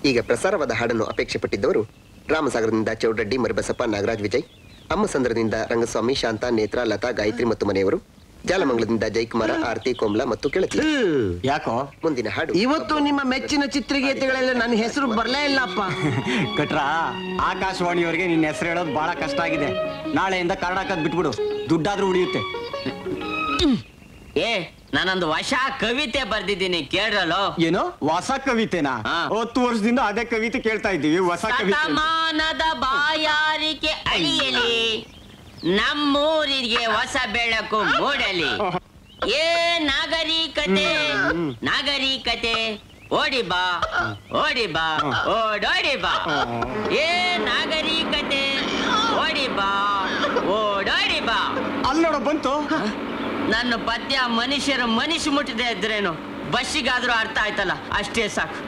ಈಗ ಪ್ರಸಾರವಾದ ಹಾಡನ್ನು ಅಪೇಕ್ಷೆ ಪಟ್ಟಿದ್ದವರು ರಾಮಸಾಗರದಿಂದ ಚೌಡಡ್ಡಿ ಮರಿಬಸಪ್ಪ ನಾಗರಾಜ್ ವಿಜಯ್ ಅಮ್ಮಸಂದ್ರದಿಂದ ರಂಗಸ್ವಾಮಿ ಶಾಂತ ನೇತ್ರ ಲತಾ ಗಾಯತ್ರಿ ಮತ್ತು ಮನೆಯವರು ಜಾಲಮಂಗಲದಿಂದ ಜಯಕುಮಾರ ಆರತಿ ಕೋಮ್ಲಾ ಮತ್ತು ಕೆಳತಿ ಯಾಕೋ ಮುಂದಿನ ಹಾಡು ಇವತ್ತು ನಿಮ್ಮ ಮೆಚ್ಚಿನ ಚಿತ್ರಗೀತೆಗಳಲ್ಲಿ ನನ್ನ ಹೆಸರು ಬರ್ಲೇ ಇಲ್ಲಪ್ಪ ಕಟ್ರ ಆಕಾಶವಾಣಿಯವರಿಗೆ ನಿನ್ನ ಹೆಸರು ಹೇಳೋದು ಬಹಳ ಕಷ್ಟ ಆಗಿದೆ ನಾಳೆಯಿಂದ ಕನ್ನಡ ಹಾಕೋದ್ ಬಿಟ್ಬಿಡು ದುಡ್ಡಾದ್ರೂ ಉಳಿಯುತ್ತೆ ಏ ನಾನೊಂದು ಹೊಸ ಕವಿತೆ ಬರ್ದಿದ್ದೀನಿ ಕೇಳ್ರಲ್ಲೋ ಏನು ಹೊಸ ಕವಿತೆನಾ ಹಾ. ಹತ್ತು ವರ್ಷದಿಂದ ಅದೇ ಕವಿತೆ ಕೇಳ್ತಾ ಇದ್ದೀವಿ ಹೊಸ ಕವಿತೆ ಶತಮಾನದ ಬಾಯಾರಿಕೆ ಅಳಿಯಲಿ ನಮ್ಮೂರಿಗೆ ಹೊಸ ಬೆಳಕು ಮೂಡಲಿ ಏ ನಾಗರಿಕತೆ ನಾಗರಿಕತೆ ಓಡಿ ಬಾ ಓಡಿ ಬಾ ಓಡೋಡಿ ಬಾ ಏ ನಾಗರಿಕತೆ ಓಡಿ ಬಾ ಓಡೋಡಿ ಬಾ ಅಲ್ಲಿ ನೋಡೋ ಬಂತು ನನ್ನ ಪದ್ಯ ಮನುಷ್ಯರ ಮನುಷ್ಯ ಮುಟ್ಟಿದೆ ಇದ್ರೇನು ಬಸ್ಸಿಗಾದ್ರೂ ಅರ್ಥ ಆಯ್ತಲ್ಲ ಅಷ್ಟೇ ಸಾಕು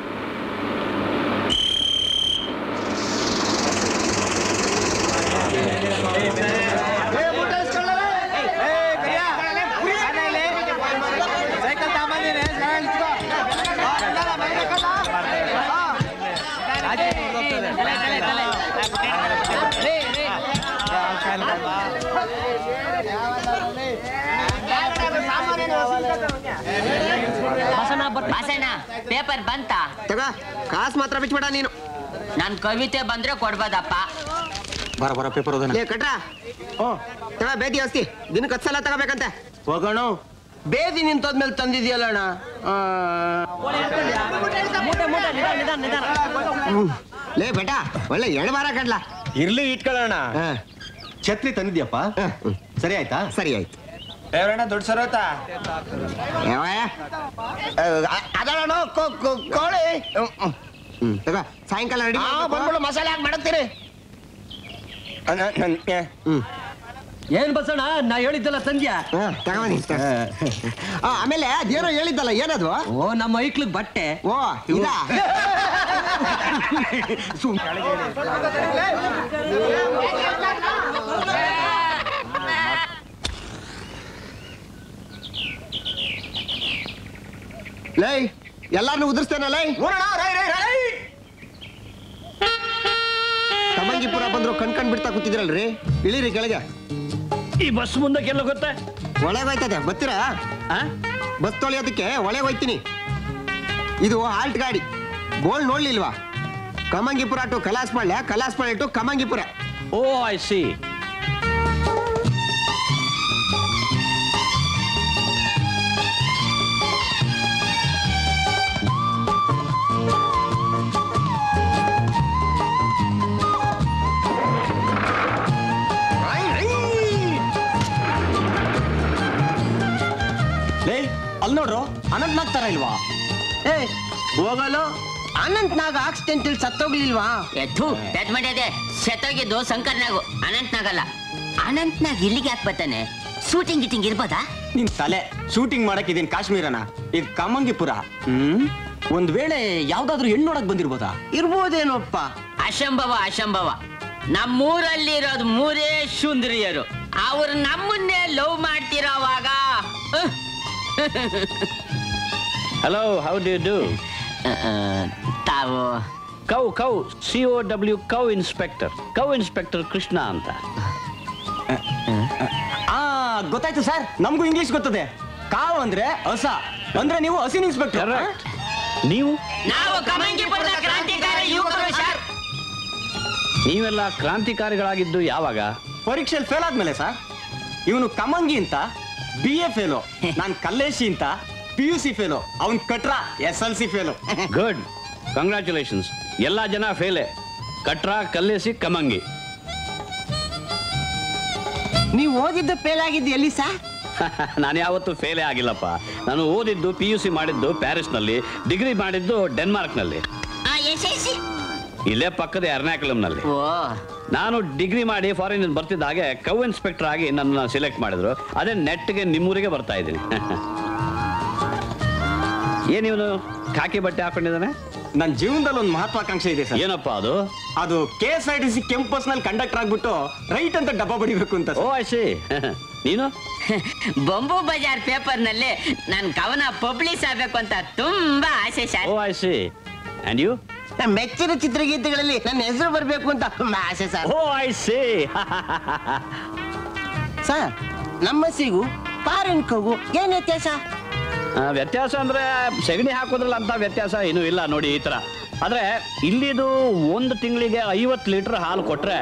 ಬಾಸಣ್ಣ ಪೇಪರ್ ಬಂತ ತಗ ಕಾಸು ಮಾತ್ರ ಬಿಚ್ಬೇಡ ನೀನು ನನ್ ಕವಿತೆ ಬಂದ್ರೆ ಕೊಡ್ಬೋದಪ್ಪ ಬರ ಬರ ಪೇಪರ್ ಓದೋಣ ಲೇ ಕಟ್ರ ತಗ ಬೇದಿ ಔಷಧಿ ದಿನಕ್ಕೆ ಹತ್ತು ಸಲ ತಗೋಬೇಕಂತೆ ಹೋಗೋಣ ಬೇದಿ ನಿಂತೋದ್ಮೇಲೆ ತಂದಿದ್ಯಲ್ಲ ಅಣ್ಣ ಆ, ಹ್ಮ್. ಲೇ ಬೇಟ ಒಳ್ಳೆ ಎಳ್ಬಾರ ಕಡ್ಲ ಇರ್ಲಿ ಇಟ್ಕೊಳ್ಳೋಣ ಹಾ, ಛತ್ರಿ ತಂದಿದ್ಯಪ್ಪ ಹಾ, ಹ್ಮ್. ಸರಿ ಆಯ್ತಾ ಸರಿ ಆಯ್ತು ದುಡ್ಡು ಸರೋತ ಯಾವಯ್ಯ? ಆ, ಅ- ಅದಲ್ಲಣ್ಣ ಕೋ- ಕೋ- ಕೋಳಿ ಹ್ಮ್, ಹ್ಮ್. ಹ್ಮ್ ತಗ ಸಾಯಂಕಾಲ ರೆಡಿ ಬಂದ್ಬಿಡು ಮಸಾಲೆ ಹಾಕಿ ಮಾಡತ್ತೀರಿ ಹ್ಮ್ ಏನ್ ಬಸಣ್ಣ ನಾ ಹೇಳಿದ್ದಲ್ಲ ಸಂಧ್ಯಾ ಹಾ, ತಗೊಂಬನ್ನಿ ತಗ. ಆ, ಆಮೇಲೆ ಅದೇನೋ ಹೇಳಿದ್ದಲ್ಲ ಏನದು ಓ ನಮ್ಮ ಐಕ್ಳಿಗ್ ಬಟ್ಟೆ ಓ ಇದಾ ಲೈ ಎಲ್ಲಾರನ್ನು ಉದುರಿಸ್ತೇನ ಲೈ ತಮಂಗಿಪುರ ಬಂದ್ರು ಕಣ್ ಕಣ್ ಬಿಡ್ತಾ ಕೂತಿದ್ರಲ್ರಿ ಇಳಿರಿ ಕೆಳಗೆ ಈ ಬಸ್ ಮುಂದಕ್ಕೆಲ್ಲ ಗೊತ್ತಾ ಒಳಗೆ ಹೋಯ್ತದೆ ಬರ್ತೀರಾ ಬಸ್ ತೊಳೆಯೋದಕ್ಕೆ ಒಳಗೆ ಹೋಯ್ತೀನಿ ಇದು ಆಲ್ಟ್ ಗಾಡಿ ಬೋಲ್ ನೋಡ್ಲಿಲ್ವಾ Kamangipura to Kalaspalya Kalaspalya to Kamangipura oh I see ಲೇ ಅಲ್ಲಿ ನೋಡ್ರು ಅನಂತ್ ತರ ಇಲ್ವಾ ಏ ಹೋಗಲು ಅನಂತ್ ನಾಗ ಆಕ್ಸಿಡೆಂಟ್ ಇಲ್ಲಿ ಸತ್ತೋಗ್ಲಿಲ್ವಾ ಎತ್ತು ಪೆದ್ ಮಾಡ್ಯದೆ ಸೆತ್ತೋಗಿದ್ದು ಶಂಕರ್ನಾಗು ಅನಂತ್ನಾಗಲ್ಲ ಅನಂತ್ನಾಗ್ ಇಲ್ಲಿಗೆ ಯಾಕೆ ಬರ್ತಾನೆ ಶೂಟಿಂಗ್ ಗಿಟಿಂಗ್ ಇರ್ಬೋದಾ ನಿನ್ ತಲೆ ಶೂಟಿಂಗ್ ಮಾಡಕ್ ಇದೀನ್ ಕಾಶ್ಮೀರನ ಇದು ಕಮಂಗಿಪುರ ಹ್ಮ್ ಒಂದ್ ವೇಳೆ ಯಾವ್ದಾದ್ರು ಹೆಣ್ಣು ನೋಡಕ್ ಬಂದಿರ್ಬೋದಾ ಇರ್ಬೋದೇನೋಪ್ಪ ಅಶಂಭವ ಅಶಂಭವ ನಮ್ಮೂರಲ್ಲಿರೋದು ಮೂರೇ ಸುಂದರಿಯರು ಅವ್ರು ನಮ್ಮನ್ನೇ ಲವ್ ಮಾಡ್ತಿರೋವಾಗ ಅಹ್, ಹಲೋ ಹೌ ಡು ಡೂ ಅಹ್, ಅಹ್, ತಾವು cow cow C O W cow inspector cow inspector Krishna ಅಂತ ಆ ಗೊತ್ತಾಯ್ತು ಸರ್ ನಮಗೂ ಇಂಗ್ಲಿಷ್ ಗೊತ್ತದೆ ಕಾವ್ ಅಂದ್ರೆ ಹಸ ಅಂದ್ರೆ ನೀವು ಹಸಿನ್ ಇನ್ಸ್ಪೆಕ್ಟರ್ ಕರೆಕ್ಟ್ ನೀವು ನಾವು ಕಮಂಗಿಪುರದ ಕ್ರಾಂತಿಕಾರಿ ಯುವಕರು ಸರ್ ನೀವೆಲ್ಲ ಕ್ರಾಂತಿಕಾರಿಗಳಾಗಿದ್ದು ಯಾವಾಗ ಪರೀಕ್ಷೆಯಲ್ಲಿ ಫೇಲ್ ಆದ್ಮೇಲೆ ಸರ್ ಇವನು ಕಮಂಗಿ ಅಂತ ಬಿ ಎ ಫೇಲು ನಾನ್ ಕಲ್ಲೇಶಿ ಅಂತ ಪಿ ಯು ಸಿ ಫೇಲು ಅವನ್ ಕಟ್ರ S L C fail good congratulations ಎಲ್ಲ ಜನ ಫೇಲೆ ಕಟ್ರ ಕಲ್ಲೇಸಿ ಕಮಂಗಿ ನೀವು ಓದಿದ್ದು ಫೇಲ್ ಆಗಿದ್ದು ಎಲ್ಲಿ ಸಾ ನಾನು ಯಾವತ್ತೂ ಫೇಲೇ ಆಗಿಲ್ಲಪ್ಪ ನಾನು ಓದಿದ್ದು ಪಿ ಯು ಸಿ ಮಾಡಿದ್ದು ಪ್ಯಾರಿಸ್ನಲ್ಲಿ ಡಿಗ್ರಿ ಮಾಡಿದ್ದು ಡೆನ್ಮಾರ್ಕ್ನಲ್ಲಿ ಎಸ್ ಎಸ್ ಇಲ್ಲೇ ಪಕ್ಕದ ಎರ್ನಾಕುಲಂನಲ್ಲಿ ಓ ನಾನು ಡಿಗ್ರಿ ಮಾಡಿ ಫಾರಿನ್ ಬರ್ತಿದ್ದ ಹಾಗೆ ಕೌ ಇನ್ಸ್ಪೆಕ್ಟರ್ ಆಗಿ ನನ್ನ ಸೆಲೆಕ್ಟ್ ಮಾಡಿದ್ರು ಅದೇ ನೆಟ್ಗೆ ನಿಮ್ಮೂರಿಗೆ ಬರ್ತಾ ಇದ್ದೀನಿ ಏನಿವನು ಖಾಕಿ ಬಟ್ಟೆ ಹಾಕೊಂಡಿದ್ದಾನೆ ನನ್ನ ಜೀವನದಲ್ಲಿ ಒಂದು ಮಹತ್ವಾಕಾಂಕ್ಷೆ ಇದೆ ಸರ್ ಏನಪ್ಪ ಅದು ಅದು K S I T C campus ನಲ್ಲಿ ಕಂಡಕ್ಟರ್ ಆಗ್ಬಿಟ್ಟು ರೈಟ್ ಅಂತ ಡಬ್ಬ ಬಡಿಬೇಕು ಅಂತ ಓ ಐ ಸಿ ನೀನು ಬೊಂಬು ಬಜಾರ್ ಪೇಪರ್ ನಲ್ಲಿ ನನ್ ಕವನ ಪಬ್ಲಿಷ್ ಆಗ್ಬೇಕು ಅಂತ ತುಂಬಾ ಆಸೆ oh sir I see and you ಮೆಚ್ಚಿನ ಚಿತ್ರಗೀತೆಗಳಲ್ಲಿ ನನ್ನ ಹೆಸರು ಬರಬೇಕು ಅಂತ ಆಸೆ sir oh I say sir ನಮ್ಮ ಸಿಗು ಫಾರಿನ್ ಕೂಗು ಏನ್ ವ್ಯತ್ಯಾಸ ವ್ಯತ್ಯಾಸ ಅಂದ್ರೆ ಸೆಗಣಿ ಹಾಕೋದ್ರಲ್ಲ ಅಂತ ವ್ಯತ್ಯಾಸ ಏನೂ ಇಲ್ಲ ನೋಡಿ ಈ ತರ ಆದ್ರೆ ಇಲ್ಲಿದು ಒಂದು ತಿಂಗಳಿಗೆ ಐವತ್ತು ಲೀಟರ್ ಹಾಲು ಕೊಟ್ರೆ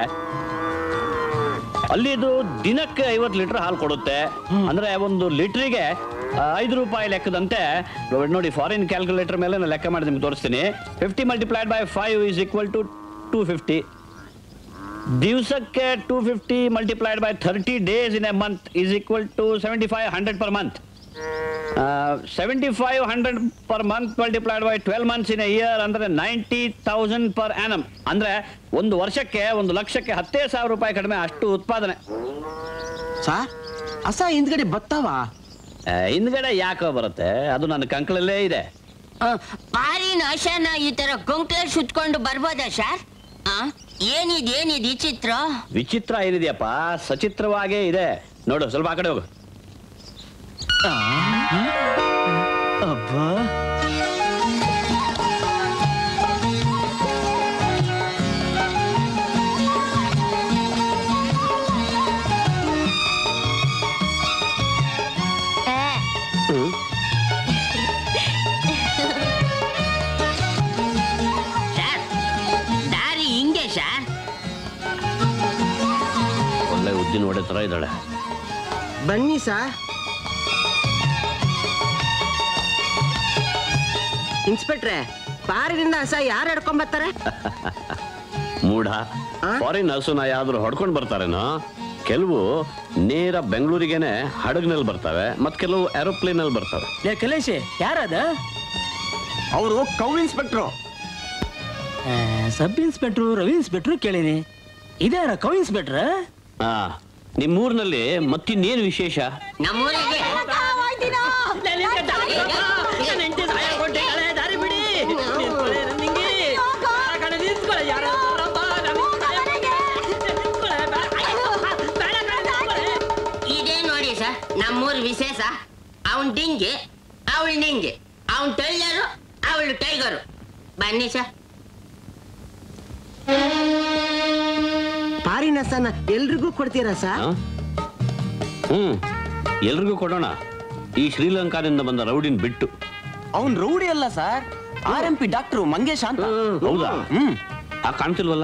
ಅಲ್ಲಿದು ದಿನಕ್ಕೆ ಐವತ್ತು ಲೀಟರ್ ಹಾಲು ಕೊಡುತ್ತೆ ಅಂದ್ರೆ ಒಂದು ಲೀಟ್ರಿಗೆ ಐದು ರೂಪಾಯಿ ಲೆಕ್ಕದಂತೆ ನೋಡಿ- ನೋಡಿ ಫಾರಿನ್ ಕ್ಯಾಲ್ಕುಲೇಟರ್ ಮೇಲೆ ನಾನು ಲೆಕ್ಕ ಮಾಡಿ ನಿಮ್ಗೆ ತೋರಿಸ್ತೀನಿ fifty multiplied by five is equal to two fifty ದಿವಸಕ್ಕೆ two fifty multiplied by thirty days in a month is equal to seventy five hundred per month seventy five hundred per month multiplied by twelve months in year ಅಂದ್ರೆ ninety thousand per annum ಅಂದ್ರೆ ಒಂದು ವರ್ಷಕ್ಕೆ ಒಂದು ಲಕ್ಷಕ್ಕೆ ಹತ್ತೇ ಸಾವಿರ ರೂಪಾಯಿ ಕಡಿಮೆ ಅಷ್ಟು ಉತ್ಪಾದನೆ ಸರ್ ಅಸ ಹಿಂದ್ಗಡೆ ಬತ್ತಾವ ಆ, ಹಿಂದ್ಗಡೆ ಯಾಕೋ ಬರುತ್ತೆ ಅದು ನನ್ನ ಕಂಕಳಲ್ಲೇ ಇದೆ ಪಾರಿನ ಆಶಾನ ಈ ತರ ಕೊಂಕ್ಲೆ ಸುತ್ಕೊಂಡು ಬರ್ಬೋದಾ ಸರ್ ಆ? ಏನಿದ್ ಏನಿದ್ ಈ ಚಿತ್ರ ವಿಚಿತ್ರ ಏನಿದೆಯಪ್ಪ ಸಚಿತ್ರವಾಗೇ ಇದೆ ನೋಡು ಸ್ವಲ್ಪ ಆ ಕಡೆ ಹೋಗು ಅಬ್ಬಾ ಸರ್ ದಾರಿ ಹಿಂಗೆ ಸರ್ ಒಳ್ಳೆ ಉದ್ದಿನ ಒಡೆ ತರ ಇದ್ದಾಳೆ ಬನ್ನಿ ಸರ್ ಇನ್ಸ್ಪೆಕ್ಟ್ರೆ ಪಾರಿನಿಂದ ಹಸ ಯಾರು ಹಿಡ್ಕೊಂಡ್ ಬರ್ತಾರೆ ಮೂಢ ಆ? ಫಾರಿನ್ ಹಸುನ ಯಾವ್ದಾದ್ರು ಹೊಡ್ಕೊಂಡು ಬರ್ತಾರೇನೋ ಕೆಲವು ನೇರ ಬೆಂಗಳೂರಿಗೇನೆ ಹಡಗ್ನಲ್ಲಿ ಬರ್ತವೆ ಮತ್ ಕೆಲವು ಏರೋಪ್ಲೇನ್ ಅಲ್ಲಿ ಬರ್ತವೆ ಲೇ ಕಲೇಶಿ ಯಾರದ ಅವರು cow inspector sub inspector Ravi inspector ಕೇಳೀನಿ ಇದ್ಯಾರ ಕೌ ಇನ್ಸ್ಪೆಕ್ಟ್ರ ಆ ನಿಮ್ಮೂರಿನಲ್ಲಿ ಮತ್ತಿನ್ನೇನು ವಿಶೇಷ ನಮ್ಮೂರಿಗೆ ಇದೇ ನೋಡಿ ಸರ್ ನಮ್ಮೂರ್ ವಿಶೇಷ ಅವನ್ ಡಿಂಗಿ ಅವಳು ನಿಂಗೆ ಅವನ್ ಟೈಲರು ಅವಳು ಟೈಗರು ಬನ್ನಿ ಸರ್ ಪಾರಿನ ಹಸನ ಎಲ್ರಿಗೂ ಕೊಡ್ತೀರಾ ಸರ್ ಆ? ಹ್ಮ್ ಎಲ್ರಿಗೂ ಕೊಡೋಣ ಈ ಶ್ರೀಲಂಕಾದಿಂದ ಬಂದ ರೌಡಿನ್ ಬಿಟ್ಟು ಅವನ್ ರೌಡಿ ಅಲ್ಲ sir R M P doctor Mangesh ಅಂತ ಹೌದಾ ಹ್ಮ್ ಆ ಕಾಣ್ತಿಲ್ವಲ್ಲ